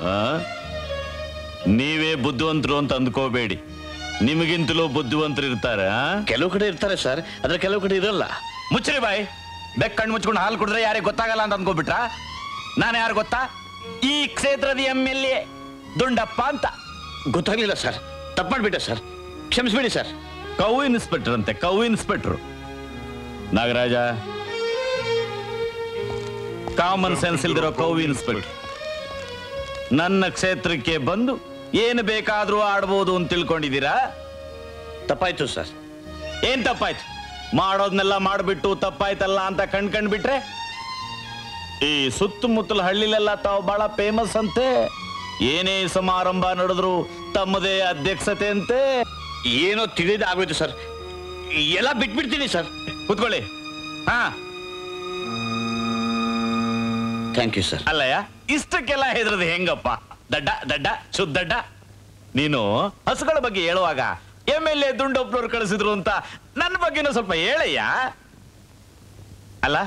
ನೀವೇ ಬುದ್ಧಿವಂತರು ಅಂತ ಅಂದ್ಕೋಬೇಡಿ ನಿಮಗಿಂತಲೂ ಬುದ್ಧಿವಂತರು ಇರ್ತಾರೆ ಕೆಲವು ಕಡೆ ಇರ್ತಾರೆ ಸರ್ ಆದ್ರೆ ಕೆಲವು ಕಡೆ ಇರಲ್ಲ ಮುಚ್ಚ್ರಿ ಬಾಯ್ ಬೆಕ್ ಕಣ್ಣು ಮುಚ್ಕೊಂಡು ಹಾಲು ಕುಡಿದ್ರೆ ಯಾರಿಗೆ ಗೊತ್ತಾಗಲ್ಲ ಅಂತ ಅನ್ಕೋಬಿಟ್ರಾ ನಾನು ಯಾರು ಗೊತ್ತಾ ಈ ಕ್ಷೇತ್ರದ ಎಂ ಎಲ್ ಎ ದುಂಡಪ್ಪ ಅಂತ ಗೊತ್ತಾಗ್ಲಿಲ್ಲ ಸರ್ ತಪ್ಪು ಮಾಡ್ಬಿಟ್ಟೆ ಸರ್ ಕ್ಷಮಿಸ್ಬಿಡಿ ಸರ್ ಕೌ ಇನ್ಸ್ಪೆಕ್ಟರ್ ಅಂತೆ cow inspector Nagaraja common sense ಇಲ್ದಿರೋ ಕೌ ಇನ್ಸ್ಪೆಕ್ಟರ್ ನನ್ನ ಕ್ಷೇತ್ರಕ್ಕೆ ಬಂದು ಏನು ಬೇಕಾದ್ರೂ ಆಡ್ಬೋದು ಅಂತ ತಿಳ್ಕೊಂಡಿದ್ದೀರಾ ತಪ್ಪಾಯ್ತು ಸರ್ ಏನ್ ತಪ್ಪಾಯ್ತು ಮಾಡೋದ್ನೆಲ್ಲ ಮಾಡ್ಬಿಟ್ಟು ತಪ್ಪಾಯ್ತಲ್ಲ ಅಂತ ಕಣ್ ಕಂಡ್ಬಿಟ್ರೆ ಈ ಸುತ್ತಮುತ್ತಲ ಹಳ್ಳಿಲೆಲ್ಲ ತಾವು ಬಹಳ ಫೇಮಸ್ ಅಂತೆ ಏನೇ ಸಮಾರಂಭ ನಡೆದ್ರು ತಮ್ಮದೇ ಅಧ್ಯಕ್ಷತೆ ಅಂತೆ ಏನೋ ತಿಳಿದ ಆಗೋಯ್ತು ಸರ್ ಎಲ್ಲ ಬಿಟ್ಬಿಡ್ತೀನಿ ಸರ್ ಕೂತ್ಕೊಳ್ಳಿ ಹಾ ಥ್ಯಾಂಕ್ ಯು ಸರ್ ಅಲ್ಲಯ್ಯ ಇಷ್ಟಕ್ಕೆಲ್ಲ ಹೆದ್ರದು ಹೆಂಗಪ್ಪ ದಡ್ಡ ದಡ್ಡ ಶುದ್ಧಡ್ಡ ನೀನು ಹಸುಗಳ ಬಗ್ಗೆ ಹೇಳುವಾಗ ಎಮ್ ಎಲ್ ಎ ದುಂಡೊಬ್ನವ್ರು ಕಳಿಸಿದ್ರು ಅಂತ ನನ್ನ ಬಗ್ಗೆನೂ ಸ್ವಲ್ಪ ಹೇಳಯ್ಯ ಅಲ್ಲ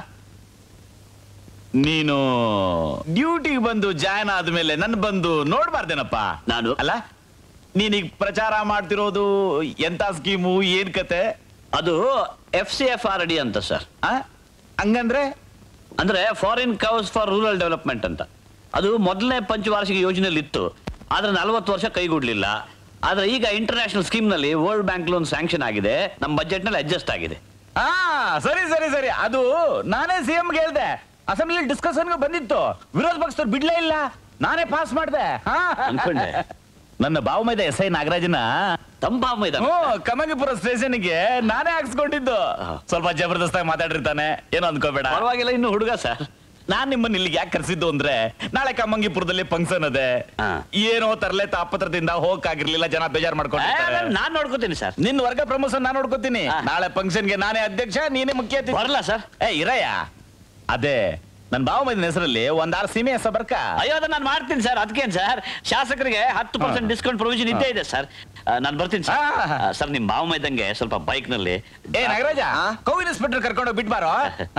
ನೀನು ಡ್ಯೂಟಿಗೆ ಬಂದು ಜಾಯ್ನ್ ಆದ್ಮೇಲೆ ನನ್ ಬಂದು ನೋಡ್ಬಾರ್ದೇನಪ್ಪ ನಾನು ಅಲ್ಲ ನೀನೀಗ ಪ್ರಚಾರ ಮಾಡ್ತಿರೋದು ಎಂತ ಸ್ಕೀಮು ಏನ್ ಕತೆ ಅದು F C F R D ಅಂತ ಸರ್ ಹಂಗಂದ್ರೆ ಅಂದ್ರೆ foreign cows for rural development ಅಂತ ಅದು ಮೊದಲನೇ ಪಂಚವಾರ್ಷಿಕ ಯೋಜನೆಯಲ್ಲಿ ಇತ್ತು ಆದ್ರೆ ನಲವತ್ತು ವರ್ಷ ಕೈಗೂಡ್ಲಿಲ್ಲ ಆದ್ರೆ ಈಗ ಇಂಟರ್ನ್ಯಾಷನಲ್ ಸ್ಕೀಮ್ ನಲ್ಲಿ ವರ್ಲ್ಡ್ ಬ್ಯಾಂಕ್ ಲೋನ್ ಸ್ಯಾಂಕ್ಷನ್ ಆಗಿದೆ ನಮ್ಮ ಬಜೆಟ್ ನಲ್ಲಿ ಅಡ್ಜಸ್ಟ್ ಆಗಿದೆ ಆ ಸರಿ ಸರಿ ಸರಿ ಅದು ನಾನೇ ಸಿಎಂ ಹೇಳ್ದೆ ಅಸೆಂಬ್ಲಿ ಡಿಸ್ಕಷನ್ ಬಂದಿತ್ತು ವಿರೋಧ ಪಕ್ಷದವ್ರು ಬಿಡ್ಲೇ ಇಲ್ಲ ನಾನೇ ಪಾಸ್ ಮಾಡ್ದೆ ಹಾ. ಅನ್ಕೊಂಡೆ. ನನ್ನ ಬಾವು ಮೈದ ಎಸ್ ಐ ನಾಗರಾಜನ ತಮ್ಮ ಬಾವು ಮೈದ ಕಮಂಗಿಪುರ ಸ್ಟೇಷನ್ಗೆ ನಾನೇ ಹಾಕ್ಸ್ಕೊಂಡಿದ್ದು ಸ್ವಲ್ಪ ಜಬರ್ದಸ್ತಾಗಿ ಮಾತಾಡಿರ್ತಾನೆ ಏನೋ ಅನ್ಕೋಬೇಡ ಪರವಾಗಿಲ್ಲ ಇನ್ನು ಹುಡುಗ ಸರ್ ನಾನ್ ನಿಮ್ಮನ್ನ ಇಲ್ಲಿಗೆ ಯಾಕೆ ಕರೆಸಿದ್ದು ಅಂದ್ರೆ ನಾಳೆ ಕಮ್ಮಂಗಿಪುರದಲ್ಲಿ ಫಂಕ್ಷನ್ ಅದೆ ಏನೋ ತರಲೆ ತಾಪತ್ರದಿಂದ ಹೋಗಕ್ಕಾಗಿರ್ಲಿಲ್ಲ ಜನ ಬೇಜಾರ್ ಮಾಡ್ಕೊಂಡು ನಾನ್ ನೋಡ್ಕೋತೀನಿ ಸರ್ ನಿನ್ನ ವರ್ಗ ಪ್ರಮೋಷನ್ ನಾನು ನೋಡ್ಕೋತೀನಿ ನಾಳೆ ಫಂಕ್ಷನ್ಗೆ ನಾನೇ ಅಧ್ಯಕ್ಷ ನೀನೇ ಮುಖ್ಯ ಅತಿಥಿ ಬರಲ್ಲ ಸರ್ ಏ ಇರಯ್ಯ ಅದೇ ನನ್ ಬಾವು ಮೈದಿನ ಹೆಸರಲ್ಲಿ ಒಂದಾರು ಸೀಮೆ ಹೆಸ ಬರ್ಕ ಅಯ್ಯೋ ಅದನ್ನ ನಾನು ಮಾಡ್ತೀನಿ ಸರ್ ಅದಕ್ಕೇನು ಸರ್ ಶಾಸಕರಿಗೆ ಹತ್ತು ಪರ್ಸೆಂಟ್ ಡಿಸ್ಕೌಂಟ್ ಪ್ರೊವಿಷನ್ ಇದ್ದೇ ಇದೆ ಸರ್ ನಾನು ಬರ್ತೀನಿ ಸರ್ ಸರ್ ನಿಮ್ ಬಾವು ಮೈದಂಗೆ ಸ್ವಲ್ಪ ಬೈಕ್ ನಲ್ಲಿ ಏ ನಾಗರಾಜ ಕೋವಿಡ್ ಇನ್ಸ್ಪೆಕ್ಟರ್ ಕರ್ಕೊಂಡು ಬಿಟ್ಬಾರೋ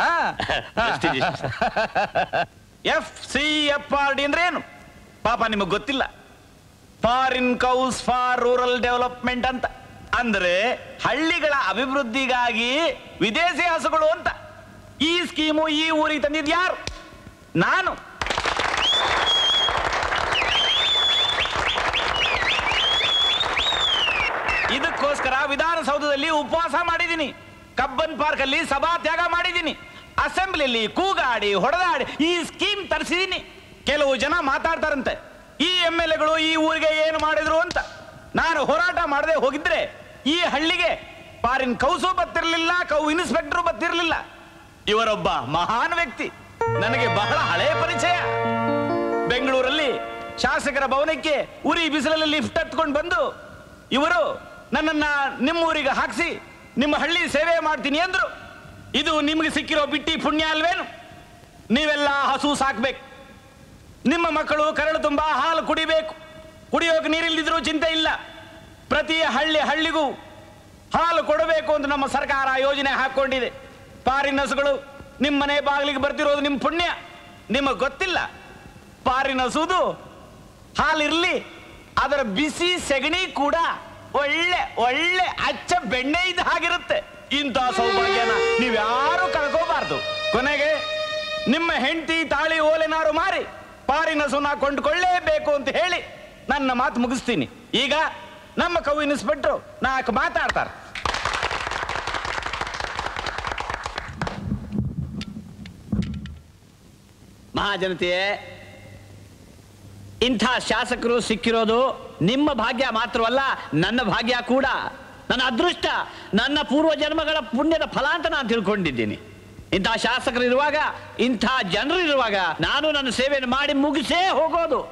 F C F R D ಅಂದ್ರೆ ಏನು ಪಾಪ ನಿಮಗ್ ಗೊತ್ತಿಲ್ಲ foreign cows for rural development ಅಂತ ಅಂದ್ರೆ ಹಳ್ಳಿಗಳ ಅಭಿವೃದ್ಧಿಗಾಗಿ ವಿದೇಶಿ ಹಸುಗಳು ಅಂತ ಈ ಸ್ಕೀಮು ಈ ಊರಿಗೆ ತಂದಿದ್ ಯಾರು ನಾನು ಇದಕ್ಕೋಸ್ಕರ ವಿಧಾನಸೌಧದಲ್ಲಿ ಉಪವಾಸ ಮಾಡಿದ್ದೀನಿ ಕಬ್ಬನ್ ಪಾರ್ಕ್ ಅಲ್ಲಿ ಸಭಾತ್ಯಾಗ ಮಾಡಿದ್ದೀನಿ ಅಸೆಂಬ್ಲಿಯಲ್ಲಿ ಕೂಗಾಡಿ ಹೊಡೆದಾಡಿ ಈ ಸ್ಕೀಮ್ ತರಿಸಿದ್ದೀನಿ ಕೆಲವು ಜನ ಮಾತಾಡ್ತಾರಂತೆ ಈ ಎಂ ಎಲ್ ಎಗಳು ಈ ಊರಿಗೆ ಏನು ಮಾಡಿದ್ರು ಅಂತ ನಾನು ಹೋರಾಟ ಮಾಡದೆ ಹೋಗಿದ್ರೆ ಈ ಹಳ್ಳಿಗೆ ಫಾರಿನ್ ಕೌಸು ಬತ್ತಿರ್ಲಿಲ್ಲ ಕೌ ಇನ್ಸ್ಪೆಕ್ಟರ್ ಬತ್ತಿರ್ಲಿಲ್ಲ ಇವರೊಬ್ಬ ಮಹಾನ್ ವ್ಯಕ್ತಿ ನನಗೆ ಬಹಳ ಹಳೆ ಪರಿಚಯ ಬೆಂಗಳೂರಲ್ಲಿ ಶಾಸಕರ ಭವನಕ್ಕೆ ಉರಿ ಬಿಸಿಲಲ್ಲಿ ಲಿಫ್ಟ್ ಹತ್ಕೊಂಡು ಬಂದು ಇವರು ನನ್ನನ್ನ ನಿಮ್ಮೂರಿಗೆ ಹಾಕಿಸಿ ನಿಮ್ಮ ಹಳ್ಳಿ ಸೇವೆ ಮಾಡ್ತೀನಿ ಅಂದ್ರು ಇದು ನಿಮಗೆ ಸಿಕ್ಕಿರೋ ಬಿಟ್ಟಿ ಪುಣ್ಯ ಅಲ್ವೇನು ನೀವೆಲ್ಲ ಹಸು ಸಾಕ್ಬೇಕು ನಿಮ್ಮ ಮಕ್ಕಳು ಕರಳು ತುಂಬಾ ಹಾಲು ಕುಡಿಬೇಕು ಕುಡಿಯೋಕೆ ನೀರಿಲ್ದಿದ್ರೂ ಚಿಂತೆ ಇಲ್ಲ ಪ್ರತಿ ಹಳ್ಳಿ ಹಳ್ಳಿಗೂ ಹಾಲು ಕೊಡಬೇಕು ಅಂತ ನಮ್ಮ ಸರ್ಕಾರ ಯೋಜನೆ ಹಾಕೊಂಡಿದೆ ಪಾರಿನ ಹಸುಗಳು ನಿಮ್ಮ ಮನೆ ಬಾಗಿಲಿಗೆ ಬರ್ತಿರೋದು ನಿಮ್ಮ ಪುಣ್ಯ ನಿಮಗೆ ಗೊತ್ತಿಲ್ಲ ಪಾರಿನ ಹಸುದು ಹಾಲಿರ್ಲಿ ಅದರ ಬಿಸಿ ಸೆಗಣಿ ಕೂಡ ಒಳ್ಳೆ ಒಳ್ಳೆ ಅಚ್ಚ ಬೆಣ್ಣೆ ಇದ್ದ ಹಾಗಿರುತ್ತೆ ಇಂಥ ಸೌಭಾಗ್ಯನ ನೀವ್ಯಾರು ಕಳ್ಕೋಬಾರ್ದು ಕೊನೆಗೆ ನಿಮ್ಮ ಹೆಂಡತಿ ತಾಳಿ ಓಲೆನಾರು ಮಾರಿ ಪಾರಿನ ಸುನ ಕೊಂಡ್ಕೊಳ್ಳೇಬೇಕು ಅಂತ ಹೇಳಿ ನನ್ನ ಮಾತು ಮುಗಿಸ್ತೀನಿ ಈಗ ನಮ್ಮ ಕವಿ ಇನ್ಸ್ಪೆಕ್ಟ್ರು ನಾಲ್ಕು ಮಾತಾಡ್ತಾರೆ ಮಹಾಜನತೆಯೇ ಇಂಥ ಶಾಸಕರು ಸಿಕ್ಕಿರೋದು ನಿಮ್ಮ ಭಾಗ್ಯ ಮಾತ್ರವಲ್ಲ ನನ್ನ ಭಾಗ್ಯ ಕೂಡ ನನ್ನ ಅದೃಷ್ಟ ನನ್ನ ಪೂರ್ವ ಜನ್ಮಗಳ ಪುಣ್ಯದ ಫಲ ಅಂತ ನಾನು ತಿಳ್ಕೊಂಡಿದ್ದೀನಿ ಇಂಥ ಶಾಸಕರು ಇರುವಾಗ ಇಂಥ ಜನರು ಇರುವಾಗ ನಾನು ನನ್ನ ಸೇವೆಯನ್ನು ಮಾಡಿ ಮುಗಿಸೇ ಹೋಗೋದು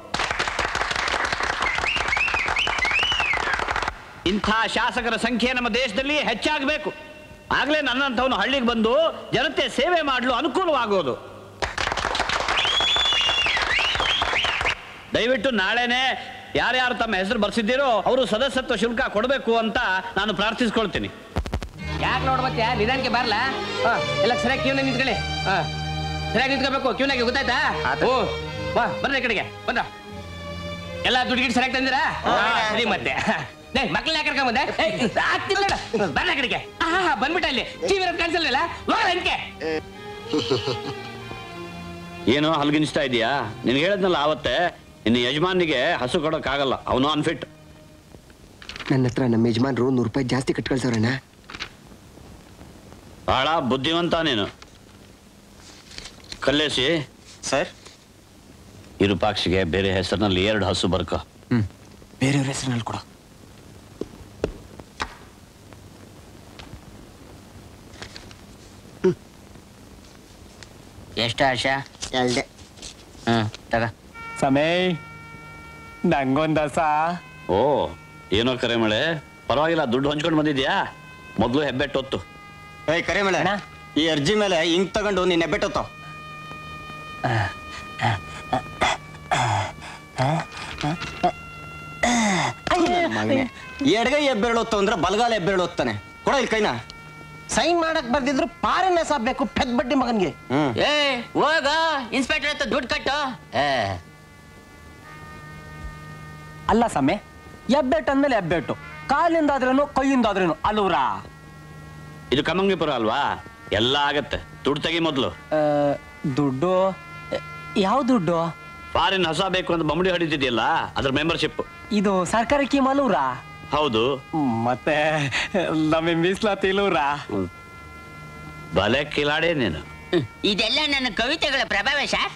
ಇಂಥ ಶಾಸಕರ ಸಂಖ್ಯೆ ನಮ್ಮ ದೇಶದಲ್ಲಿ ಹೆಚ್ಚಾಗಬೇಕು ಆಗ್ಲೇ ನನ್ನಂಥವನು ಹಳ್ಳಿಗೆ ಬಂದು ಜನತೆ ಸೇವೆ ಮಾಡಲು ಅನುಕೂಲವಾಗೋದು ದಯವಿಟ್ಟು ನಾಳೆನೆ ಯಾರ್ಯಾರು ತಮ್ಮ ಹೆಸರು ಬರ್ಸಿದ್ದೀರೋ ಅವರು ಸದಸ್ಯತ್ವ ಶುಲ್ಕ ಕೊಡಬೇಕು ಅಂತ ನಾನು ಪ್ರಾರ್ಥಿಸ್ಕೊಳ್ತೀನಿ ಯಾಕೆ ನೋಡ್ಬತ್ಯ ನಿಧಾನಕ್ಕೆ ಬರಲ್ಲ ಎಲ್ಲ ಸರಿಯಾಗಿ ಕ್ಯೂನಾಗ ನಿಂತ್ಕೊಳ್ಳಿ ಹಾ ಸರಿಯಾಗಿ ನಿಂತ್ಕೋಬೇಕು ಕ್ಯೂನಾಗೆ ಗೊತ್ತಾಯ್ತಾ ಓ ಬಾ ಬರ್ರಿ ಈ ಕಡೆಗೆ ಬಂದ್ರ ಎಲ್ಲ ದುಡ್ಡು ಗಿಡ್ ಸರಿಯಾಗಿ ತಂದಿರಾ ಸರಿ ಮತ್ತೆ ನೇ ಮಕ್ಕಳನ್ನ ಯಾಕೆ ಕರ್ಕೊಂಡ್ ಬಂದೆ ಏಯ್, ಆಗ್ತಿಲ್ಲ ನೋಡು. ಬರ್ರಿ ಆ ಕಡೆಗೆ ಆ ಬಂದ್ಬಿಟ್ಟ ಇಲ್ಲಿ ಟಿವಿ ಕಾಣಿಸಲ್ವಲ್ಲ ಹೋಗಲ್ಲ ಅನ್ಕೆ ಏನು ಹಲ್ಗಿನಿಸ್ತಾ ಇದೀಯಾ ನಿನ್ಗೆ ಹೇಳದ್ನಲ್ಲ ಆವತ್ತೆ ನಿನ್ನ ಯಜಮಾನಿಗೆ ಹಸು ಕೊಡೋಕ್ಕಾಗಲ್ಲ ಅವನು ಅನ್ಫಿಟ್ ನನ್ನ ಹತ್ರ ನಮ್ಮ ಯಜಮಾನ್ರು ನೂರು ರೂಪಾಯಿ ಜಾಸ್ತಿ ಕಟ್ ಕಳ್ಸವ್ರಣ್ಣ ಬಹಳ ಬುದ್ಧಿವಂತ ನೀನು ಕಲ್ಲೇಸಿ ಸರ್ ಇರುಪಾಕ್ಷಿಗೆ ಬೇರೆ ಹೆಸರಿನಲ್ಲಿ ಎರಡು ಹಸು ಬರ್ಕೋ ಬೇರೆಯವ್ರ ಹೆಸರಿನಲ್ಲಿ ಕೊಡು ಎಷ್ಟು ಆಶಾ ಎಲ್ದೆ ಹ್ಮ್ ತಗ ಸಮಯ ನಂಗೊಂದಸ ಓ ಏನೋ ಕರೆ ಮಳೆ ಪರವಾಗಿಲ್ಲ ದುಡ್ಡು ಹಂಚ್ಕೊಂಡು ಬಂದಿದ್ಯಾ ಮೊದಲು ಹೆಬ್ಬೆಟ್ಟೊತ್ತು ಏಯ್ ಕರೆ ಮೇಲೆ ಈ ಅರ್ಜಿ ಮೇಲೆ ಇಂಕ್ ತಗೊಂಡು ನೀನ್ ಎಬ್ಬೆಟ್ಟೋತಾವ್ ಎಡಗೈ ಎಬ್ಬೆರಳೊತ್ತು ಅಂದ್ರೆ ಬಲಗಾಲ ಎಬ್ಬೆರಳೊತ್ತಾನೆ ಕೊಡ ಇಲ್ಲಿ ಕೈನ ಸೈನ್ ಮಾಡಕ್ ಬರ್ದಿದ್ರು ಪಾರಿನ ಸಾಬ್ಬೇಕು ಪೆದ್ ಬಡ್ಡಿ ಮಗನ್ಗೆ ಹ್ಮ್ ಏ ಹೋಗ ಇನ್ಸ್ಪೆಕ್ಟರ್ ಹತ್ರ ದುಡ್ಡು ಕಟ್ಟು ಏ ಅಲ್ಲ ಸಮಯ ಎಬ್ಬೆಟ್ಟು ಅಂದ್ಮೇಲೆ ಎಬ್ಬೆಟ್ಟು ಕಾಲಿಂದಾದ್ರೇನು ಕೈಯಿಂದಾದ್ರೇನು ಅಲ್ಲೂರಾ ಇದು ಕಮಂಗಿಪುರ ಅಲ್ವಾ ಎಲ್ಲ ಆಗತ್ತೆ ದುಡ್ಡು ತೆಗಿ ಮೊದಲು ದುಡ್ಡು ಯಾವ ದುಡ್ಡು ಫಾರಿನ್ ಹೊಸ ಬೇಕು ಅಂತ ಬೊಂಬಡಿ ಹೊಡಿತಿದ್ಯಲ್ಲ ಅದ್ರ ಮೆಂಬರ್ಶಿಪ್ ಇದು ಸರ್ಕಾರಿ ಕೀಮ್ ಅಲ್ಲೂರಾ ಹೌದು ಮತ್ತೆ ನಮಗೆ ಮೀಸಲಾತಿ ಇಲ್ಲೂರಾ ಬಲೆ ಕಿಲಾಡಿ ನೀನು ಇದೆಲ್ಲ ನನ್ನ ಕವಿತೆಗಳ ಪ್ರಭಾವ ಸರ್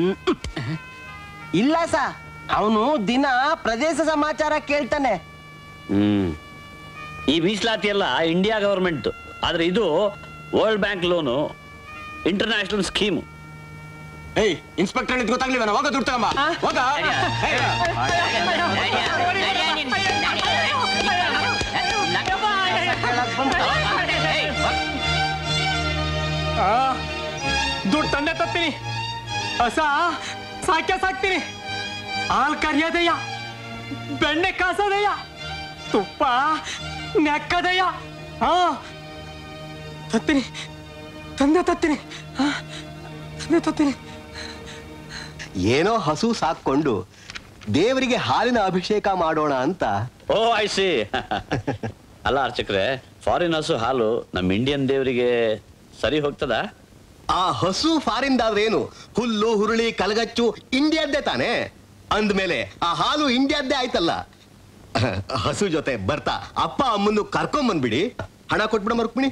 ಇಲ್ಲ ಸಾ ಅವನು ದಿನ ಪ್ರದೇಶ ಸಮಾಚಾರ ಕೇಳ್ತಾನೆ ಹ್ಮ್ ಈ ಮೀಸಲಾತಿ ಎಲ್ಲ ಇಂಡಿಯಾ ಗವರ್ಮೆಂಟ್ ಆದ್ರೆ ಇದು world bank loan international scheme ಏಯ್ ಇನ್ಸ್ಪೆಕ್ಟರ್ ನಿಂತ ಗೊತ್ತಾಗ್ಲಿಲ್ಲ ಹೋಗ ದುಡ್ಡು ತಗೊಂಬ ಹೋಗ ಆ, ದುಡ್ಡು ತಂದೆ ತತ್ತೀನಿ ಹೊಸ ಸಾಕ್ಯ ಸಾಕ್ತೀನಿ ಹಾಲ್ ಕರಿಯೋದಯ್ಯ ಬೆಣ್ಣೆ ಕಾಸೋದಯ್ಯ ತುಪ್ಪ ನೆಕ್ಕದಯ್ಯ ಹಾ ತತ್ತೀನಿ ತಂದೆ ತತ್ತೀನಿ ಆ, ತಂದೆ ತತ್ತೀನಿ ಏನೋ ಹಸು ಸಾಕೊಂಡು ದೇವರಿಗೆ ಹಾಲಿನ ಅಭಿಷೇಕ ಮಾಡೋಣ ಅಂತ ಓ ಐ ಸಿ ಅಲ್ಲ ಅರ್ಚಕ್ರೆ ಫಾರಿನ್ ಹಸು ಹಾಲು ನಮ್ಮ ಇಂಡಿಯನ್ ದೇವರಿಗೆ ಸರಿ ಹೋಗ್ತದಾ ಆ ಹಸು ಫಾರಿಂದಾದ್ರೇನು ಹುಲ್ಲು ಹುರುಳಿ ಕಲಗಚ್ಚು ಇಂಡಿಯಾದ್ದೇ ತಾನೇ ಅಂದ್ಮೇಲೆ ಆ ಹಾಲು ಇಂಡಿಯಾದ್ದೇ ಆಯ್ತಲ್ಲ ಹಸು ಜೊತೆ ಬರ್ತಾ ಅಪ್ಪ ಅಮ್ಮನ್ನು ಕರ್ಕೊಂಡ್ ಬಂದ್ಬಿಡಿ ಹಣ ಕೊಟ್ಬಿಡ ಮರ್ಕ್ಬಿಡಿ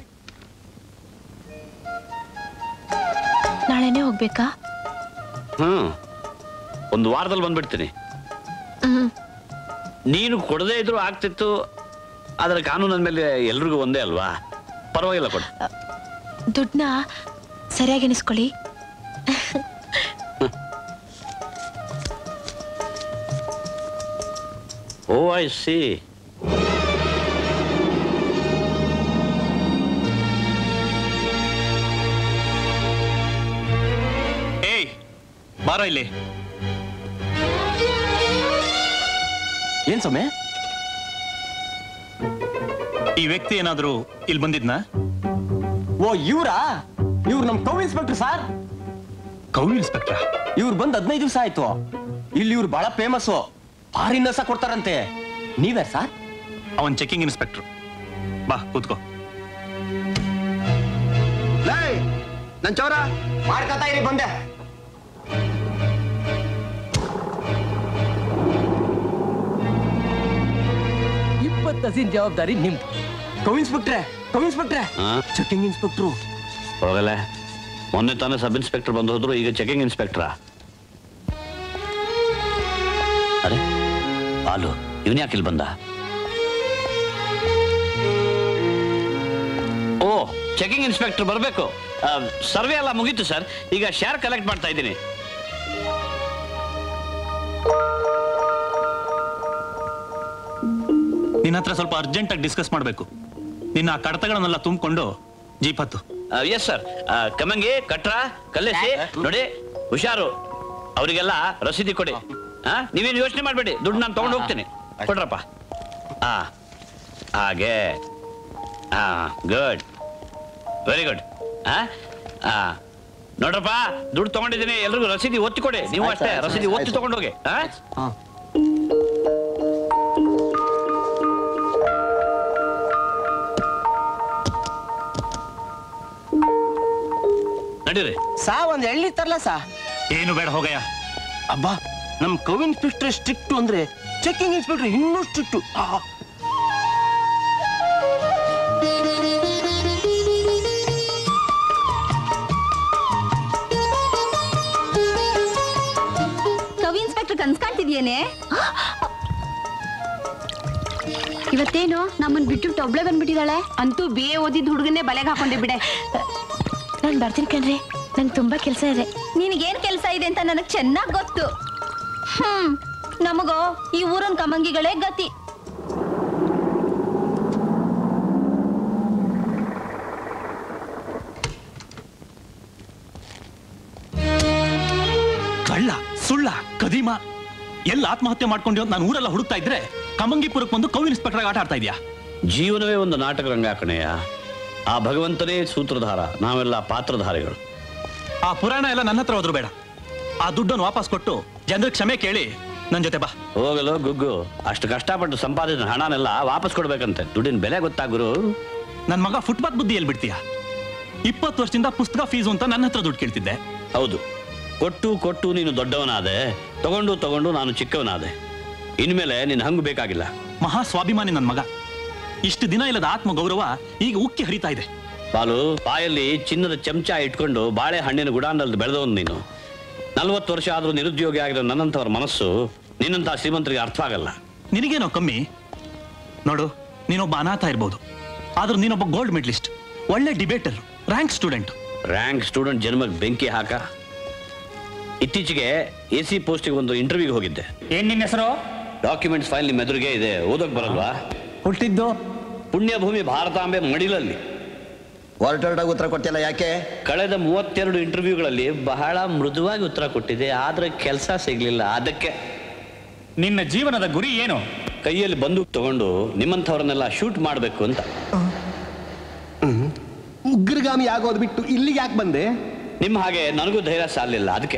ನಾಳೆನೇ ಹೋಗ್ಬೇಕಾ ಹ್ಮ್ ಒಂದು ವಾರದಲ್ಲಿ ಬಂದ್ಬಿಡ್ತೀನಿ ಹ್ಮ್ ನೀನು ಕೊಡದೇ ಇದ್ರು ಆಗ್ತಿತ್ತು ಆದ್ರೆ ಕಾನೂನು ಅಂದ್ಮೇಲೆ ಎಲ್ರಿಗೂ ಒಂದೇ ಅಲ್ವಾ ಪರವಾಗಿಲ್ಲ ಕೊಡು ದುಡ್ಡನ್ನ ಸರಿಯಾಗಿ ಎಣಿಸ್ಕೊಳ್ಳಿ ಓ ಐ ಸಿ ಏಯ್ ಬಾರೋ ಇಲ್ಲಿ ಏನ್ ಸೊಮ್ಮೆ ಈ ವ್ಯಕ್ತಿ ಏನಾದ್ರೂ ಇಲ್ಲಿ ಬಂದಿದ್ನಾ ಓ ಇವ್ರಾ ಇವ್ರು ನಮ್ ಕೌ ಇನ್ಸ್ಪೆಕ್ಟರ್ ಸರ್ ಕೌ ಇನ್ಸ್ಪೆಕ್ಟ್ರಾ ಇವ್ರು ಬಂದ್ ಹದಿನೈದು ದಿವಸ ಆಯ್ತು ಇಲ್ಲಿ ಇವ್ರು ಬಹಳ ಫೇಮಸ್ ಫಾರಿನ್ ಸಹ ಕೊಡ್ತಾರಂತೆ ನೀವೇ ಸರ್ ಅವನ್ ಚೆಕಿಂಗ್ ಇನ್ಸ್ಪೆಕ್ಟರ್ ಬಾ ಕೂತ್ಕೋ ನನ್ ಚೌರ ಮಾಡ್ಕೊತಾ ಇರಿ ಬಂದೆ ಇಪ್ಪತ್ತು ಹಸಿನ ಜವಾಬ್ದಾರಿ ನಿಮ್ದು ಕೌ ಇನ್ಸ್ಪೆಕ್ಟ್ರೆ ಕೌ ಇನ್ಸ್ಪೆಕ್ಟ್ರೆ ಹಾ ಚೆಕಿಂಗ್ ಇನ್ಸ್ಪೆಕ್ಟ್ರು ಹೋಗಲ್ಲ ಮೊನ್ನೆ ತಾನೇ ಸಬ್ ಇನ್ಸ್ಪೆಕ್ಟರ್ ಬಂದು ಹೋದ್ರು ಈಗ ಚೆಕಿಂಗ್ ಇನ್ಸ್ಪೆಕ್ಟ್ರಾ ಅರೆ ಹಾಲು ಇವನ್ ಯಾಕೆ ಇಲ್ಲಿ ಬಂದ ಓ ಚೆಕಿಂಗ್ ಇನ್ಸ್ಪೆಕ್ಟರ್ ಬರಬೇಕು ಸರ್ವೆ ಎಲ್ಲ ಮುಗೀತು ಸರ್ ಈಗ ಶೇರ್ ಕಲೆಕ್ಟ್ ಮಾಡ್ತಾ ಇದ್ದೀನಿ ನಿನ್ನ ಹತ್ರ ಸ್ವಲ್ಪ ಅರ್ಜೆಂಟ್ ಆಗಿ ಡಿಸ್ಕಸ್ ಮಾಡಬೇಕು ನಿನ್ನ ಆ ಕಡತಗಳನ್ನೆಲ್ಲ ತುಂಬಿಕೊಂಡು ಜೀಪ್ ಹತ್ತು ಎಸ್ ಸರ್ ಕಮಂಗಿ ಕಟ್ರ ಕಲ್ಲೇಸಿ ನೋಡಿ ಹುಷಾರು ಅವರಿಗೆಲ್ಲ ರಸೀದಿ ಕೊಡಿ ಹಾ ನೀವೇನು ಯೋಚನೆ ಮಾಡಬೇಡಿ ದುಡ್ಡು ನಾನು ತಗೊಂಡು ಹೋಗ್ತೀನಿ ಕೊಡ್ರಪ್ಪ ಹಾ ಹಾಗೆ ಹಾ ಗುಡ್ ವೆರಿ ಗುಡ್ ಹಾ ಹಾ ನೋಡ್ರಪ್ಪ ದುಡ್ಡು ತಗೊಂಡಿದ್ದೀನಿ ಎಲ್ರಿಗೂ ರಸೀದಿ ಒತ್ತಿ ಕೊಡಿ ನೀವು ಆಯ್ತು, ಅಷ್ಟೇ ಆಯ್ತು, ರಸೀದಿ ಆಯ್ತು. ಒತ್ತಿ ತಗೊಂಡೋಗಿ ಹಾ ನಡೀರಿ ಸಾ ಒಂದ್ ಎಳ್ನೀರ್ ತರ್ಲ ಸಾ ಏನು ಬೇಡ ಹೋಗಯ್ಯ ಅಬ್ಬಾ ನಮ್ ಕವಿ ಇನ್ಸ್ಪೆಕ್ಟರ್ ಸ್ಟ್ರಿಕ್ಟ್ ಅಂದ್ರೆ ಚೆಕಿಂಗ್ ಇನ್ಸ್ಪೆಕ್ಟರ್ ಇನ್ನೂ ಸ್ಟ್ರಿಕ್ಟ್ ಕವಿ ಇನ್ಸ್ಪೆಕ್ಟರ್ ಕನ್ಸ್ ಕಾಣ್ತಿದ್ಯೇನೆ ಇವತ್ತೇನು ನಮ್ಮನ್ ಬಿಟ್ಟು ಒಬ್ಳೆ ಬಂದ್ಬಿಟ್ಟಿದ್ದಾಳೆ ಅಂತೂ ಬಿ ಎ ಓದಿದ್ ಹುಡುಗನ್ನೇ ಬಲೆಗೆ ಹಾಕೊಂಡೆ ಬಿಡೆ ನಾನು ಬರ್ತೀನಿ ಕಣ್ರಿ ನಂಗೆ ತುಂಬಾ ಕೆಲಸ ಇದೆ ನಿನಗೇನ್ ಕೆಲಸ ಇದೆ ಅಂತ ನನಗ್ ಚೆನ್ನಾಗ್ ಗೊತ್ತು ಹ್ಮ್ ನಮಗೋ ಈ ಊರನ್ ಕಮಂಗಿಗಳೇ ಗತಿ ಕಳ್ಳ ಸುಳ್ಳ ಕದೀಮ ಎಲ್ಲ ಆತ್ಮಹತ್ಯೆ ಮಾಡ್ಕೊಂಡು ನಾನು ಊರೆಲ್ಲ ಹುಡುಕ್ತಾ ಇದ್ರೆ ಕಮಂಗಿಪುರಕ್ಕೆ ಬಂದು ಕವಿ ಇನ್ಸ್ಪೆಕ್ಟರ್ ಆಟ ಆಡ್ತಾ ಇದೆಯಾ ಜೀವನವೇ ಒಂದು ನಾಟಕ ರಂಗ ಕಣಯ್ಯ ಆ ಭಗವಂತನೇ ಸೂತ್ರಧಾರ ನಾವೆಲ್ಲ ಪಾತ್ರಧಾರಿಗಳು ಆ ಪುರಾಣ ಎಲ್ಲ ನನ್ನ ಹತ್ರ ಹೋದ್ರು ಬೇಡ ಆ ದುಡ್ಡನ್ನು ವಾಪಸ್ ಕೊಟ್ಟು ಜನರಿಗೆ ಕ್ಷಮೆ ಕೇಳಿ ನನ್ ಜೊತೆ ಬಾ ಹೋಗಲು ಗುಗ್ಗು ಅಷ್ಟು ಕಷ್ಟಪಟ್ಟು ಸಂಪಾದಿಸಿದ ಹಣನೆಲ್ಲ ವಾಪಸ್ ಕೊಡ್ಬೇಕಂತೆ ದುಡ್ಡಿನ ಬೆಲೆ ಗೊತ್ತಾ ಗುರು ನನ್ ಮಗ ಫುಟ್ಪಾತ್ ಬುದ್ಧಿ ಎಲ್ಲಿ ಬಿಡ್ತೀಯ ಇಪ್ಪತ್ತು ವರ್ಷದಿಂದ ಪುಸ್ತಕ ಫೀಸು ಅಂತ ನನ್ನ ಹತ್ರ ದುಡ್ಡು ಕೇಳ್ತಿದ್ದೆ ಹೌದು ಕೊಟ್ಟು ಕೊಟ್ಟು ನೀನು ದೊಡ್ಡವನಾದೆ ತಗೊಂಡು ತಗೊಂಡು ನಾನು ಚಿಕ್ಕವನಾದೆ ಇನ್ಮೇಲೆ ನಿನ್ನ ಹಂಗು ಬೇಕಾಗಿಲ್ಲ ಮಹಾ ಸ್ವಾಭಿಮಾನಿ ನನ್ ಮಗ ಇಷ್ಟು ದಿನ ಇಲ್ಲದ ಆತ್ಮ ಗೌರವ ಈಗ ಉಕ್ಕಿ ಹರಿತಾ ಇದೆ ಬಾಲು ಬಾಯಲ್ಲಿ ಚಿನ್ನದ ಚಮಚ ಇಟ್ಕೊಂಡು ಬಾಳೆ ಹಣ್ಣಿನ ಗುಡಾಂಡಲ್ಲಿ ಬೆಳೆದವನು ನೀನು ನಲ್ವತ್ತು ವರ್ಷ ಆದ್ರೂ ನಿರುದ್ಯೋಗಿ ಆಗಿರೋ ನನ್ನಂಥವ್ರ ಮನಸ್ಸು ನಿನ್ನಂಥ ಶ್ರೀಮಂತರಿಗೆ ಅರ್ಥ ಆಗಲ್ಲ ನಿನಗೇನೋ ಕಮ್ಮಿ ನೋಡು ನೀನೊಬ್ಬ ಅನಾಥ ಇರ್ಬೋದು ಆದ್ರೂ ನೀನೊಬ್ಬ ಗೋಲ್ಡ್ ಮೆಡಲಿಸ್ಟ್ ಒಳ್ಳೆ debater rank student rank student ಜನ್ಮಕ್ಕೆ ಬೆಂಕಿ ಹಾಕ ಇತ್ತೀಚೆಗೆ ಎ ಸಿ ಪೋಸ್ಟಿಗೆ ಒಂದು ಇಂಟರ್ವ್ಯೂಗೆ ಹೋಗಿದ್ದೆ ಏನ್ ನಿನ್ನ ಹೆಸರು ಡಾಕ್ಯುಮೆಂಟ್ಸ್ ಫೈಲ್ ನಿಮ್ಮ ಎದುರಿಗೆ ಇದೆ ಓದೋಕ್ ಬರಲ್ವಾ ಹುಟ್ಟಿದ್ದು ಪುಣ್ಯಭೂಮಿ ಭಾರತಾಂಬೆ ಮಡಿಲಲ್ಲಿ ಹೊರಟೊರಟಾಗಿ ಉತ್ತರ ಕೊಟ್ಟಿಲ್ಲ ಯಾಕೆ ಕಳೆದ ಮೂವತ್ತೆರಡು ಇಂಟರ್ವ್ಯೂಗಳಲ್ಲಿ ಬಹಳ ಮೃದುವಾಗಿ ಉತ್ತರ ಕೊಟ್ಟಿದೆ ಆದ್ರೆ ಕೆಲಸ ಸಿಗ್ಲಿಲ್ಲ ಅದಕ್ಕೆ ನಿನ್ನ ಜೀವನದ ಗುರಿ ಏನು ಕೈಯಲ್ಲಿ ಬಂದೂಕ್ ತಗೊಂಡು ನಿಮ್ಮಂಥವ್ರನ್ನೆಲ್ಲ ಶೂಟ್ ಮಾಡಬೇಕು ಅಂತ ಉಗ್ರಗಾಮಿ ಆಗೋದು ಬಿಟ್ಟು ಇಲ್ಲಿಗೆ ಯಾಕೆ ಬಂದೆ ನಿಮ್ಮ ಹಾಗೆ ನನಗೂ ಧೈರ್ಯ ಸಾಲಿಲ್ಲ ಅದಕ್ಕೆ